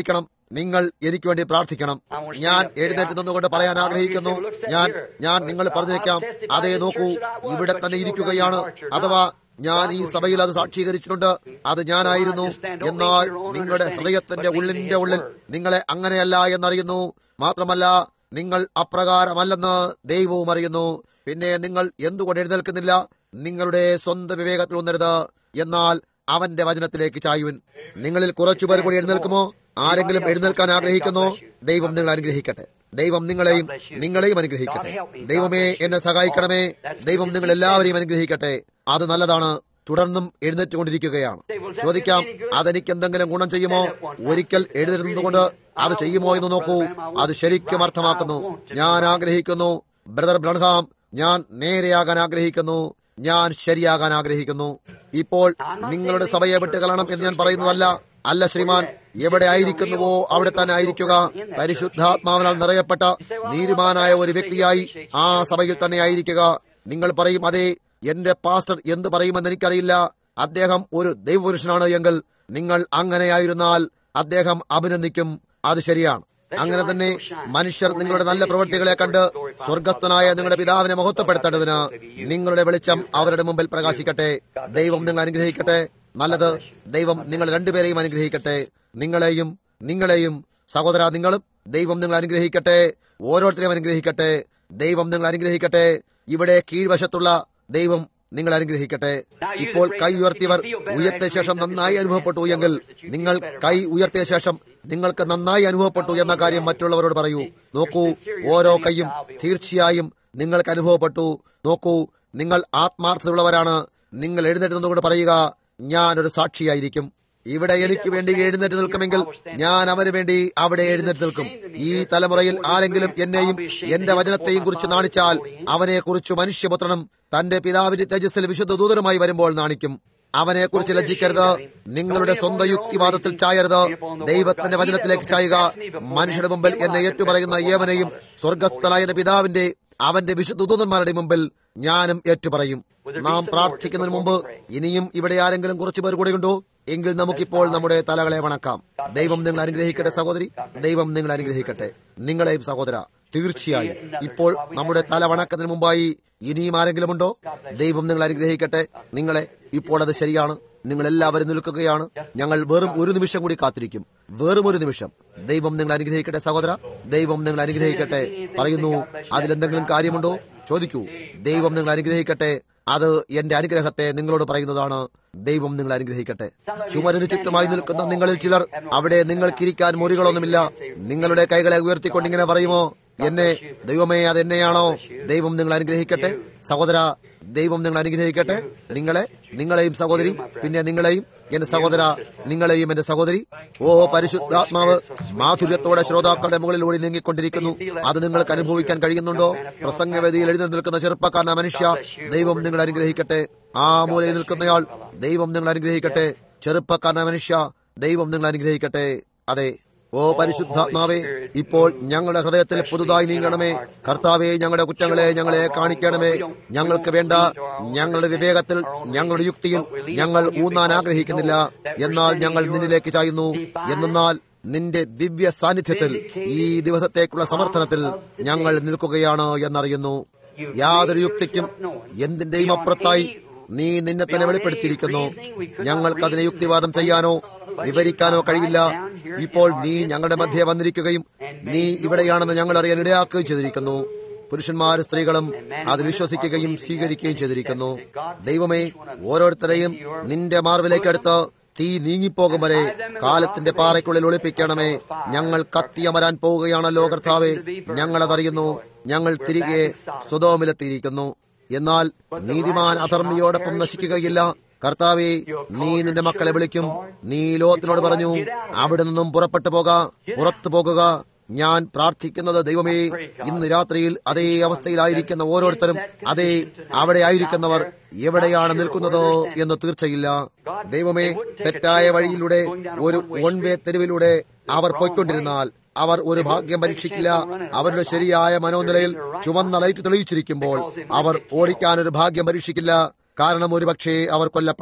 നിങ്ങൾ എനിക്ക് വേണ്ടി പ്രാർത്ഥിക്കണം ഞാൻ എഴുന്നേറ്റ് നിന്നുകൊണ്ട് പറയാൻ ആഗ്രഹിക്കുന്നു ഞാൻ ഞാൻ നിങ്ങൾ പറഞ്ഞേക്കാം അതേ നോക്കൂ ഇവിടെ തന്നെ ഇരിക്കുകയാണ് അഥവാ ഞാൻ ഈ സഭയിൽ അത് സാക്ഷീകരിച്ചിട്ടുണ്ട് അത് ഞാനായിരുന്നു എന്നാൽ നിങ്ങളുടെ ഹൃദയത്തിന്റെ ഉള്ളിന്റെ ഉള്ളിൽ നിങ്ങളെ അങ്ങനെയല്ല എന്നറിയുന്നു മാത്രമല്ല നിങ്ങൾ അപ്രകാരമല്ലെന്ന് ദൈവവും അറിയുന്നു പിന്നെ നിങ്ങൾ എന്തുകൊണ്ട് എഴുന്നേൽക്കുന്നില്ല നിങ്ങളുടെ സ്വന്തം വിവേകത്തിൽ ഒന്നരുത് എന്നാൽ അവന്റെ വചനത്തിലേക്ക് ചായുവൻ നിങ്ങളിൽ കുറച്ചുപേർ കൂടി എഴുന്നേൽക്കുമോ ആരെങ്കിലും എഴുന്നേൽക്കാൻ ആഗ്രഹിക്കുന്നോ ദൈവം നിങ്ങൾ അനുഗ്രഹിക്കട്ടെ ദൈവം നിങ്ങളെയും നിങ്ങളെയും അനുഗ്രഹിക്കട്ടെ ദൈവമേ എന്നെ സഹായിക്കണമേ ദൈവം നിങ്ങൾ എല്ലാവരെയും അനുഗ്രഹിക്കട്ടെ അത് നല്ലതാണ് തുടർന്നും എഴുന്നേറ്റുകൊണ്ടിരിക്കുകയാണ് ചോദിക്കാം അതെനിക്ക് എന്തെങ്കിലും ഗുണം ചെയ്യുമോ ഒരിക്കൽ എഴുന്നേറ്റുകൊണ്ട് അത് ചെയ്യുമോ എന്ന് നോക്കൂ അത് ശരിക്കും അർത്ഥമാക്കുന്നു ഞാൻ ആഗ്രഹിക്കുന്നു ബ്രദർ ബ്രൺഹാം ഞാൻ നേരെയാകാൻ ആഗ്രഹിക്കുന്നു ഞാൻ ശരിയാകാൻ ആഗ്രഹിക്കുന്നു ഇപ്പോൾ നിങ്ങളുടെ സഭയെ വിട്ടുകളയണം എന്ന് ഞാൻ പറയുന്നതല്ല അല്ല ശ്രീമാൻ എവിടെ ആയിരിക്കുന്നുവോ അവിടെ തന്നെ ആയിരിക്കുക പരിശുദ്ധാത്മാവിനാൽ നിറയപ്പെട്ട നീതിമാനായ ഒരു വ്യക്തിയായി ആ സഭയിൽ തന്നെ ആയിരിക്കുക നിങ്ങൾ പറയും അതെ എന്റെ പാസ്റ്റർ എന്ത് പറയുമെന്ന് എനിക്കറിയില്ല അദ്ദേഹം ഒരു ദൈവപുരുഷനാണ് എങ്കിൽ നിങ്ങൾ അങ്ങനെയായിരുന്നാൽ അദ്ദേഹം അഭിനന്ദിക്കും അത് ശരിയാണ് അങ്ങനെ തന്നെ മനുഷ്യർ നിങ്ങളുടെ നല്ല പ്രവൃത്തികളെ കണ്ട് സ്വർഗസ്ഥനായ നിങ്ങളുടെ പിതാവിനെ മഹത്വപ്പെടുത്തേണ്ടതിന് നിങ്ങളുടെ വെളിച്ചം അവരുടെ മുമ്പിൽ പ്രകാശിക്കട്ടെ ദൈവം നിങ്ങൾ അനുഗ്രഹിക്കട്ടെ നല്ലത് ദൈവം നിങ്ങൾ രണ്ടുപേരെയും അനുഗ്രഹിക്കട്ടെ നിങ്ങളെയും നിങ്ങളെയും സഹോദര നിങ്ങളും ദൈവം നിങ്ങൾ അനുഗ്രഹിക്കട്ടെ ഓരോരുത്തരെയും അനുഗ്രഹിക്കട്ടെ ദൈവം നിങ്ങൾ അനുഗ്രഹിക്കട്ടെ ഇവിടെ കീഴ്വശത്തുള്ള ദൈവം നിങ്ങൾ അനുഗ്രഹിക്കട്ടെ ഇപ്പോൾ കൈ ഉയർത്തിയവർ ഉയർത്തിയ ശേഷം നന്നായി അനുഭവപ്പെട്ടു എങ്കിൽ നിങ്ങൾ കൈ ഉയർത്തിയ ശേഷം നിങ്ങൾക്ക് നന്നായി അനുഭവപ്പെട്ടു എന്ന കാര്യം മറ്റുള്ളവരോട് പറയൂ നോക്കൂ ഓരോ കൈയും തീർച്ചയായും നിങ്ങൾക്ക് അനുഭവപ്പെട്ടു നോക്കൂ നിങ്ങൾ ആത്മാർത്ഥതയുള്ളവരാണ് നിങ്ങൾ എഴുന്നേറ്റ് നിന്നുകൊണ്ട് പറയുക ഞാനൊരു സാക്ഷിയായിരിക്കും ഇവിടെ എനിക്ക് വേണ്ടി എഴുന്നേറ്റ് നിൽക്കുമെങ്കിൽ ഞാൻ അവന് വേണ്ടി അവിടെ എഴുന്നേറ്റ് നിൽക്കും ഈ തലമുറയിൽ ആരെങ്കിലും എന്നെയും എന്റെ വചനത്തെയും കുറിച്ച് നാണിച്ചാൽ അവനെ കുറിച്ച് മനുഷ്യപുത്രനും തന്റെ പിതാവിന്റെ തേജസ്സിൽ വിശുദ്ധ ദൂതരുമായി വരുമ്പോൾ നാണിക്കും അവനെ കുറിച്ച് ലജ്ജിക്കരുത് നിങ്ങളുടെ സ്വന്തം യുക്തിവാദത്തിൽ ചായരുത് ദൈവത്തിന്റെ വചനത്തിലേക്ക് ചായുക മനുഷ്യരുടെ മുമ്പിൽ എന്നെ ഏറ്റുപറയുന്ന ഏവനെയും സ്വർഗസ്ഥനായ പിതാവിന്റെ അവന്റെ വിശുദ്ധ ദൂതന്മാരുടെ മുമ്പിൽ ഞാനും ഏറ്റുപറയും നാം പ്രാർത്ഥിക്കുന്നതിന് മുമ്പ് ഇനിയും ഇവിടെ ആരെങ്കിലും കുറച്ചു പേർ കൂടെയുണ്ടോ എങ്കിൽ നമുക്കിപ്പോൾ നമ്മുടെ തലകളെ വണക്കാം ദൈവം നിങ്ങൾ അനുഗ്രഹിക്കട്ടെ സഹോദരി ദൈവം നിങ്ങൾ അനുഗ്രഹിക്കട്ടെ നിങ്ങളെയും സഹോദര തീർച്ചയായും ഇപ്പോൾ നമ്മുടെ തല വണക്കുന്നതിന് മുമ്പായി ഇനിയും ആരെങ്കിലും ഉണ്ടോ ദൈവം നിങ്ങൾ അനുഗ്രഹിക്കട്ടെ നിങ്ങളെ ഇപ്പോൾ അത് ശരിയാണ് നിങ്ങൾ എല്ലാവരും നിൽക്കുകയാണ് ഞങ്ങൾ വെറും ഒരു നിമിഷം കൂടി കാത്തിരിക്കും വെറും ഒരു നിമിഷം ദൈവം നിങ്ങൾ അനുഗ്രഹിക്കട്ടെ സഹോദര ദൈവം നിങ്ങൾ അനുഗ്രഹിക്കട്ടെ പറയുന്നു അതിലെന്തെങ്കിലും കാര്യമുണ്ടോ ചോദിക്കൂ ദൈവം നിങ്ങൾ അനുഗ്രഹിക്കട്ടെ അത് എന്റെ അനുഗ്രഹത്തെ നിങ്ങളോട് പറയുന്നതാണ് ദൈവം നിങ്ങൾ അനുഗ്രഹിക്കട്ടെ ചുമരിന് ചുറ്റുമായി നിൽക്കുന്ന നിങ്ങളിൽ ചിലർ അവിടെ നിങ്ങൾക്കിരിക്കാൻ മുറികളൊന്നുമില്ല നിങ്ങളുടെ കൈകളെ ഉയർത്തിക്കൊണ്ടിങ്ങനെ പറയുമോ എന്നെ ദൈവമേ അത് എന്നെയാണോ ദൈവം നിങ്ങൾ അനുഗ്രഹിക്കട്ടെ സഹോദര ദൈവം നിങ്ങൾ അനുഗ്രഹിക്കട്ടെ നിങ്ങളെ നിങ്ങളെയും സഹോദരി പിന്നെ നിങ്ങളെയും എന്റെ സഹോദര നിങ്ങളെയും എന്റെ സഹോദരി ഓ പരിശുദ്ധാത്മാവ് മാധുര്യത്തോടെ ശ്രോതാക്കളുടെ മുകളിലൂടെ നീങ്ങിക്കൊണ്ടിരിക്കുന്നു അത് നിങ്ങൾക്ക് അനുഭവിക്കാൻ കഴിയുന്നുണ്ടോ പ്രസംഗവേദിയിൽ എഴുന്നേറ്റ് നിൽക്കുന്ന ചെറുപ്പക്കാരന മനുഷ്യ ദൈവം നിങ്ങൾ അനുഗ്രഹിക്കട്ടെ ആ മൂലയിൽ നിൽക്കുന്നയാൾ ദൈവം നിങ്ങൾ അനുഗ്രഹിക്കട്ടെ ചെറുപ്പക്കാരന മനുഷ്യ ദൈവം നിങ്ങൾ അനുഗ്രഹിക്കട്ടെ അതെ ഓ പരിശുദ്ധാത്മാവേ ഇപ്പോൾ ഞങ്ങളുടെ ഹൃദയത്തിൽ പുതുതായി നീങ്ങണമേ കർത്താവെ ഞങ്ങളുടെ കുറ്റങ്ങളെ ഞങ്ങളെ കാണിക്കണമേ ഞങ്ങൾക്ക് വേണ്ട ഞങ്ങളുടെ വിവേകത്തിൽ ഞങ്ങളുടെ യുക്തിയിൽ ഞങ്ങൾ ഊന്നാൻ ആഗ്രഹിക്കുന്നില്ല എന്നാൽ ഞങ്ങൾ നിന്നിലേക്ക് ചായുന്നു എന്നാൽ നിന്റെ ദിവ്യ സാന്നിധ്യത്തിൽ ഈ ദിവസത്തേക്കുള്ള സമർത്ഥനത്തിൽ ഞങ്ങൾ നിൽക്കുകയാണ് എന്നറിയുന്നു യാതൊരു യുക്തിക്കും എന്തിന്റെയും അപ്പുറത്തായി നീ നിന്നെ തന്നെ വെളിപ്പെടുത്തിയിരിക്കുന്നു ഞങ്ങൾക്കതിനെ യുക്തിവാദം ചെയ്യാനോ വിവരിക്കാനോ കഴിയില്ല ഇപ്പോൾ നീ ഞങ്ങളുടെ മധ്യേ വന്നിരിക്കുകയും നീ ഇവിടെയാണെന്ന് ഞങ്ങൾ അറിയാൻ ഇടയാക്കുകയും ചെയ്തിരിക്കുന്നു പുരുഷന്മാരും സ്ത്രീകളും അത് വിശ്വസിക്കുകയും സ്വീകരിക്കുകയും ചെയ്തിരിക്കുന്നു ദൈവമേ ഓരോരുത്തരെയും നിന്റെ മാർവിലേക്ക് അടുത്ത് തീ നീങ്ങിപ്പോകും വരെ കാലത്തിന്റെ പാറയ്ക്കുള്ളിൽ ഒളിപ്പിക്കണമേ ഞങ്ങൾ കത്തിയമരാൻ പോവുകയാണല്ലോ കർത്താവെ ഞങ്ങളതറിയുന്നു ഞങ്ങൾ തിരികെ സ്വതോമിലെത്തിയിരിക്കുന്നു എന്നാൽ നീതിമാൻ അധർമ്മിയോടൊപ്പം നശിക്കുകയില്ല കർത്താവെ നീ നിന്റെ മക്കളെ വിളിക്കും നീ ലോകത്തിനോട് പറഞ്ഞു അവിടെ നിന്നും പുറപ്പെട്ടു പോക പുറത്തു പോകുക ഞാൻ പ്രാർത്ഥിക്കുന്നത് ദൈവമേ ഇന്ന് രാത്രിയിൽ അതേ അവസ്ഥയിലായിരിക്കുന്ന ഓരോരുത്തരും അതേ അവിടെ ആയിരിക്കുന്നവർ എവിടെയാണ് നിൽക്കുന്നത് എന്ന് തീർച്ചയില്ല ദൈവമേ തെറ്റായ വഴിയിലൂടെ ഒരു വൺ വേ തെരുവിലൂടെ അവർ പോയിക്കൊണ്ടിരുന്നാൽ അവർ ഒരു ഭാഗ്യം പരീക്ഷിക്കില്ല അവരുടെ ശരിയായ മനോനിലയിൽ ചുവന്ന ലൈറ്റ് തെളിയിച്ചിരിക്കുമ്പോൾ അവർ ഓടിക്കാൻ ഒരു ഭാഗ്യം പരീക്ഷിക്കില്ല കാരണം ഒരുപക്ഷേ അവർ കൊല്ലപ്പെടാം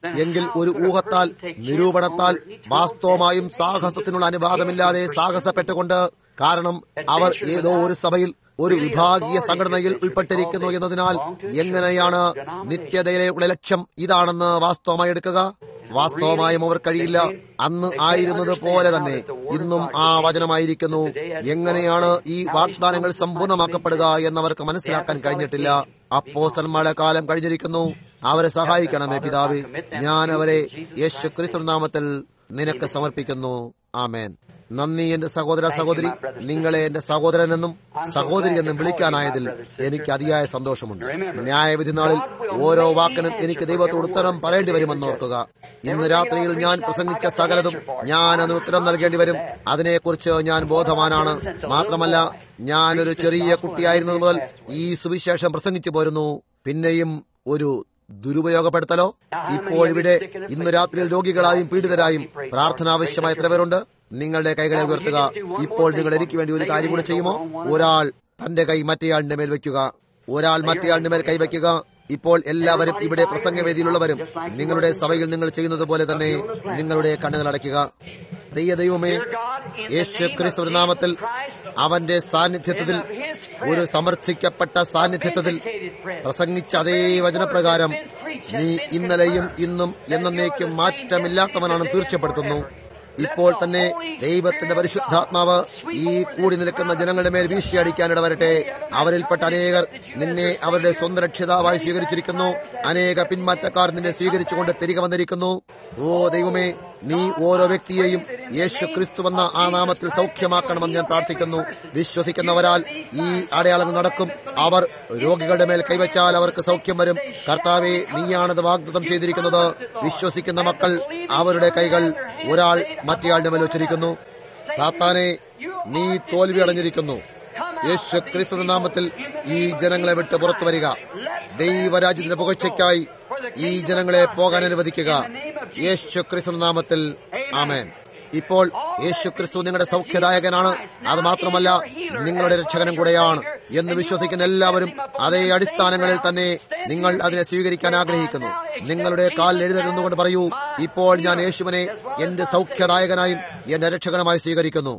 എങ്കിൽ ഒരു ഊഹത്താൽ നിരൂപണത്താൽ വാസ്തവമായും സാഹസത്തിനുള്ള അനുവാദമില്ലാതെ സാഹസപ്പെട്ടുകൊണ്ട് കാരണം അവർ ഏതോ ഒരു സഭയിൽ ഒരു വിഭാഗീയ സംഘടനയിൽ ഉൾപ്പെട്ടിരിക്കുന്നു എന്നതിനാൽ എങ്ങനെയാണ് നിത്യതയിലെ ലക്ഷ്യം ഇതാണെന്ന് വാസ്തവമായി എടുക്കുക വാസ്തവമായും അവർ കഴിയില്ല അന്ന് ആയിരുന്നത് പോലെ തന്നെ ഇന്നും ആ വചനമായിരിക്കുന്നു എങ്ങനെയാണ് ഈ വാഗ്ദാനങ്ങൾ സമ്പൂർണ്ണമാക്കപ്പെടുക എന്നവർക്ക് മനസ്സിലാക്കാൻ കഴിഞ്ഞിട്ടില്ല അപ്പോസ്തന്മാരുടെ കാലം കഴിഞ്ഞിരിക്കുന്നു അവരെ സഹായിക്കണമേ പിതാവേ ഞാൻ അവരെ യേശു ക്രിസ്തു നാമത്തിൽ നിനക്ക് സമർപ്പിക്കുന്നു ആമേൻ നന്ദി എന്റെ സഹോദര സഹോദരി നിങ്ങളെ എന്റെ സഹോദരനെന്നും സഹോദരി എന്നും വിളിക്കാനായതിൽ എനിക്ക് അതിയായ സന്തോഷമുണ്ട് ന്യായവിധി നാളിൽ ഓരോ വാക്കിനും എനിക്ക് ദൈവത്തോട് ഉത്തരം പറയേണ്ടി വരുമെന്ന് ഓർക്കുക ഇന്ന് രാത്രിയിൽ ഞാൻ പ്രസംഗിച്ച സകലതും ഞാൻ അതിന് ഉത്തരം നൽകേണ്ടി വരും അതിനെക്കുറിച്ച് ഞാൻ ബോധവാനാണ് മാത്രമല്ല ഞാനൊരു ചെറിയ കുട്ടിയായിരുന്നത് മുതൽ ഈ സുവിശേഷം പ്രസംഗിച്ചു പോരുന്നു പിന്നെയും ഒരു ദുരുപയോഗപ്പെടുത്തലോ ഇപ്പോൾ ഇവിടെ ഇന്ന് രാത്രിയിൽ രോഗികളായും പീഡിതരായും പ്രാർത്ഥന ആവശ്യമായ എത്ര പേരുണ്ട് നിങ്ങളുടെ കൈകളെ ഉയർത്തുക ഇപ്പോൾ നിങ്ങൾ എനിക്ക് വേണ്ടി ഒരു കാര്യം കൂടെ ചെയ്യുമോ ഒരാൾ തന്റെ കൈ മറ്റേയാളിന്റെ മേൽ വെക്കുക ഒരാൾ മറ്റേയാളിന്റെ മേൽ കൈവയ്ക്കുക ഇപ്പോൾ എല്ലാവരും ഇവിടെ പ്രസംഗവേദിയിലുള്ളവരും നിങ്ങളുടെ സഭയിൽ നിങ്ങൾ ചെയ്യുന്നത് പോലെ തന്നെ നിങ്ങളുടെ കണ്ണുകൾ അടയ്ക്കുക പ്രിയ ദൈവമേ യേശു ക്രിസ്തു നാമത്തിൽ അവന്റെ സാന്നിധ്യത്തിൽ ഒരു സമർത്ഥിക്കപ്പെട്ട സാന്നിധ്യത്തിൽ പ്രസംഗിച്ച അതേ വചനപ്രകാരം നീ ഇന്നലെയും ഇന്നും എന്നേക്കും മാറ്റമില്ലാത്തവനാണെന്ന് തീർച്ചപ്പെടുത്തുന്നു ഇപ്പോൾ തന്നെ ദൈവത്തിന്റെ പരിശുദ്ധാത്മാവ് ഈ കൂടി നിൽക്കുന്ന ജനങ്ങളുടെ മേൽ വീശിയടിക്കാനിട വരട്ടെ അവരിൽപ്പെട്ട അനേകർ നിന്നെ അവരുടെ സ്വന്തം രക്ഷിതാവായി സ്വീകരിച്ചിരിക്കുന്നു അനേക പിന്മാറ്റക്കാർ നിന്നെ സ്വീകരിച്ചുകൊണ്ട് തിരികെ വന്നിരിക്കുന്നു ഓ ദൈവമേ നീ ഓരോ വ്യക്തിയെയും യേശു ക്രിസ്തു എന്ന ആ നാമത്തിൽ സൗഖ്യമാക്കണമെന്ന് ഞാൻ പ്രാർത്ഥിക്കുന്നു വിശ്വസിക്കുന്നവരാൽ ഈ അടയാളങ്ങൾ നടക്കും അവർ രോഗികളുടെ മേൽ കൈവച്ചാൽ അവർക്ക് സൗഖ്യം വരും കർത്താവെ നീയാണത് വാഗ്ദത്തം ചെയ്തിരിക്കുന്നത് വിശ്വസിക്കുന്ന മക്കൾ അവരുടെ കൈകൾ ഒരാൾ മറ്റേയാളുടെ മേൽ വെച്ചിരിക്കുന്നു സാത്താനെ നീ തോൽവി അടഞ്ഞിരിക്കുന്നു യേശു ക്രിസ്തു നാമത്തിൽ ഈ ജനങ്ങളെ വിട്ട് പുറത്തു വരിക ദൈവരാജ്യത്തിന്റെ പുകഴ്ചയ്ക്കായി ഈ ജനങ്ങളെ പോകാൻ അനുവദിക്കുക യേശു ക്രിസ്തു നാമത്തിൽ ആമേൻ ഇപ്പോൾ യേശു ക്രിസ്തു നിങ്ങളുടെ സൗഖ്യദായകനാണ് അത് മാത്രമല്ല നിങ്ങളുടെ രക്ഷകനും കൂടെയാണ് എന്ന് വിശ്വസിക്കുന്ന എല്ലാവരും അതേ അടിസ്ഥാനങ്ങളിൽ തന്നെ നിങ്ങൾ അതിനെ സ്വീകരിക്കാൻ ആഗ്രഹിക്കുന്നു നിങ്ങളുടെ കാലിൽ എഴുന്നേറ്റുകൊണ്ട് പറയൂ ഇപ്പോൾ ഞാൻ യേശുവിനെ എന്റെ സൗഖ്യദായകനായും എന്റെ രക്ഷകനുമായി സ്വീകരിക്കുന്നു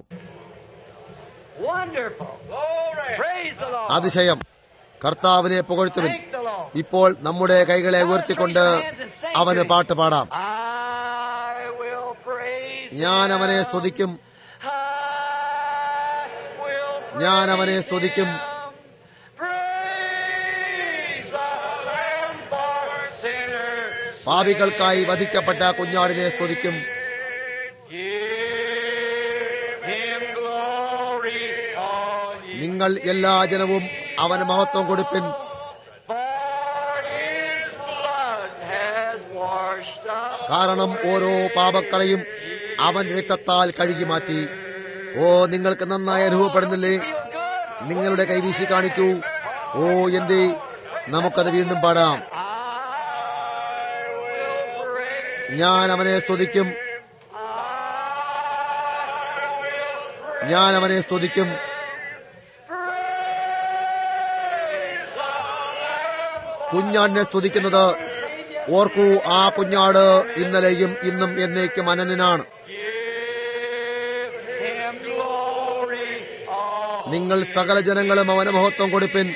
Wonderful. Praise the Lord. അതിശയം കർത്താവിനെ പുകഴ്ത്തുവിൻ Thank the Lord. ഇപ്പോൾ നമ്മുടെ കൈകളെ ഉയർത്തിക്കൊണ്ട് അവന് പാട്ട് പാടാം I will praise ഞാൻ അവനെ Him. സ്തുതിക്കും I will ഞാൻ അവനെ praise സ്തുതിക്കും Him. Praise the Lamb for sinners. പാപികൾക്കായി വധിക്കപ്പെട്ട കുഞ്ഞാടിനെ സ്തുതിക്കും Give Him glory, all ye നിങ്ങൾ എല്ലാ ജനവും അവന് മഹത്വം കൊടുപ്പിൻ For his blood has washed us. കാരണം ഓരോ പാപക്കറയും അവൻ രക്തത്താൽ കഴുകി മാറ്റി ഓ നിങ്ങൾക്ക് നന്നായി അനുഭവപ്പെടുന്നില്ലേ നിങ്ങളുടെ കൈവീശി കാണിക്കൂ ഓ എന്റെ നമുക്കത് വീണ്ടും പാടാം ഞാൻ അവനെ സ്തുതിക്കും ഞാൻ അവനെ സ്തുതിക്കും കുഞ്ഞാടിനെ സ്തുതിക്കുന്നത് ഓർക്കൂ ആ കുഞ്ഞാട് ഇന്നലെയും ഇന്നും എന്നേക്കും അനന്യനാണ് Give him glory, all നിങ്ങൾ സകല ജനങ്ങളും അവന് മഹത്വം കൊടുപ്പിൻ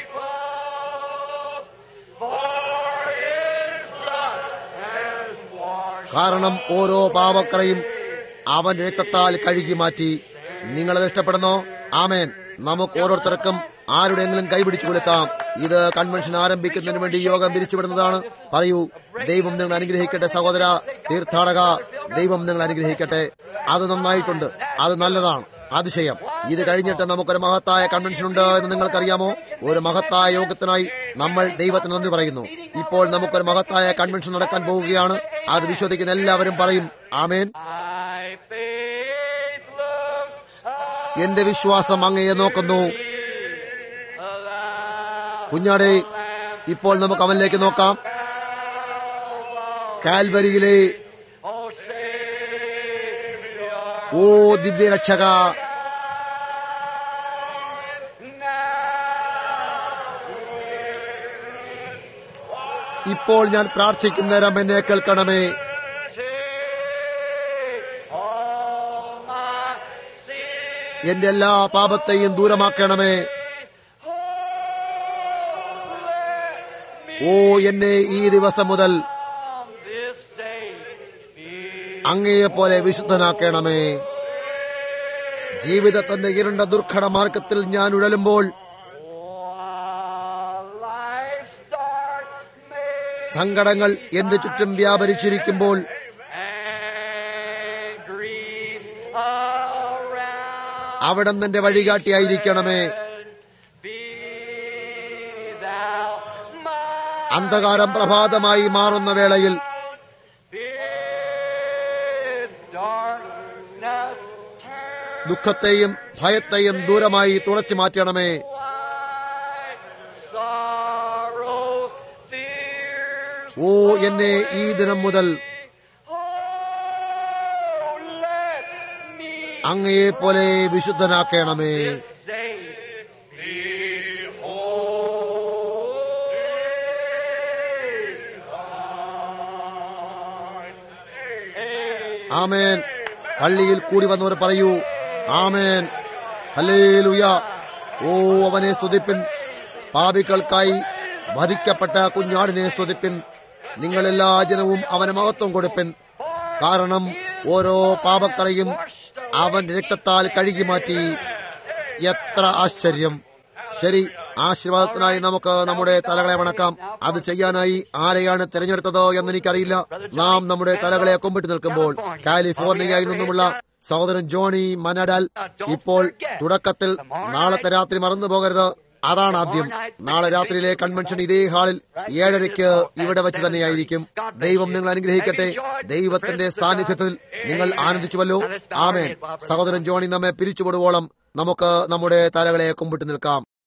for his blood has washed കാരണം ഓരോ പാവക്കറയും അവൻ രക്തത്താൽ കഴുകി മാറ്റി നിങ്ങളത് ഇഷ്ടപ്പെടുന്നോ ആമേൻ നമുക്ക് ഓരോരുത്തർക്കും ആരുടെയെങ്കിലും കൈപിടിച്ചു കൊടുക്കാം ഇത് കൺവെൻഷൻ ആരംഭിക്കുന്നതിന് വേണ്ടി യോഗം പിരിച്ചുവിടുന്നതാണ് പറയൂ ദൈവം നിങ്ങൾ അനുഗ്രഹിക്കട്ടെ സഹോദര തീർത്ഥാടക ദൈവം നിങ്ങൾ അനുഗ്രഹിക്കട്ടെ അത് നന്നായിട്ടുണ്ട് അത് നല്ലതാണ് അതിശയം ഇത് കഴിഞ്ഞിട്ട് നമുക്കൊരു മഹത്തായ കൺവെൻഷൻ ഉണ്ട് എന്ന് നിങ്ങൾക്കറിയാമോ ഒരു മഹത്തായ യോഗത്തിനായി നമ്മൾ ദൈവത്തിന് നന്ദി പറയുന്നു ഇപ്പോൾ നമുക്കൊരു മഹത്തായ കൺവെൻഷൻ നടക്കാൻ പോവുകയാണ് അത് വിശ്വസിക്കുന്ന എല്ലാവരും പറയും ആമേൻ My faith looks up എന്റെ വിശ്വാസം അങ്ങയെ നോക്കുന്നു thou കുഞ്ഞാടെ ഇപ്പോൾ നമുക്ക് അവനിലേക്ക് നോക്കാം കാൽവരിയിലെ O Savior. ഓ ദിവ്യരക്ഷക ഇപ്പോൾ ഞാൻ പ്രാർത്ഥിക്കുന്നേരം എന്നെ കേൾക്കണമേ all my sin. എന്റെ എല്ലാ പാപത്തെയും ദൂരമാക്കണമേ Oh, let me ഓ എന്നെ ഈ ദിവസം മുതൽ from this day be അങ്ങയെപ്പോലെ വിശുദ്ധനാക്കണമേ ജീവിതത്തിന്റെ ഇരുണ്ട ദുർഘട മാർഗത്തിൽ ഞാൻ ഉഴലുമ്പോൾ While life's dark maze സങ്കടങ്ങൾ എന്റെ ചുറ്റും വ്യാപരിച്ചിരിക്കുമ്പോൾ and griefs around. അവിടെ എന്റെ വഴികാട്ടിയായിരിക്കണമേ Be thou my അന്ധകാരം പ്രഭാതമായി മാറുന്ന വേളയിൽ bid darkness turn ദുഃഖത്തെയും ഭയത്തെയും ദൂരമായി തുളച്ചു മാറ്റണമേ white sorrows, fears. ഓ എന്നെ ഈ ദിനം മുതൽ Oh, let me അങ്ങയെപ്പോലെ വിശുദ്ധനാക്കണമേ say, Behold. ആമേൻ പള്ളിയിൽ കൂടി വന്നവർ പറയൂ ആമേൻ ഹല്ലേലൂയ ഓ അവനെ സ്തുതിപ്പിൻ പാപികൾക്കായി വധിക്കപ്പെട്ട കുഞ്ഞാടിനെ സ്തുതിപ്പിൻ നിങ്ങൾ എല്ലാ ജനവും അവന് മഹത്വം കൊടുപ്പിൻ കാരണം ഓരോ പാപക്കറയും അവൻ രക്തത്താൽ കഴുകി മാറ്റി എത്ര ആശ്ചര്യം ശരി ആശീർവാദത്തിനായി നമുക്ക് നമ്മുടെ തലകളെ വണക്കാം അത് ചെയ്യാനായി ആരെയാണ് തിരഞ്ഞെടുത്തത് എന്ന് എനിക്കറിയില്ല നാം നമ്മുടെ തലകളെ കുമ്പിട്ട് നിൽക്കുമ്പോൾ കാലിഫോർണിയയിൽ നിന്നുമുള്ള സഹോദരൻ ജോണി മനഡൽ ഇപ്പോൾ തുടക്കത്തിൽ നാളത്തെ രാത്രി മറന്നു പോകരുത് അതാണ് ആദ്യം നാളെ രാത്രിയിലെ കൺവെൻഷൻ ഇതേ ഹാളിൽ ഏഴരയ്ക്ക് ഇവിടെ വെച്ച് തന്നെയായിരിക്കും ദൈവം നിങ്ങൾ അനുഗ്രഹിക്കട്ടെ ദൈവത്തിന്റെ സാന്നിധ്യത്തിൽ നിങ്ങൾ ആനന്ദിച്ചുവല്ലോ ആമേൻ സഹോദരൻ ജോണി നമ്മെ പിരിച്ചുവിടുവോളം നമുക്ക് നമ്മുടെ തലകളെ കുമ്പിട്ട് നിൽക്കാം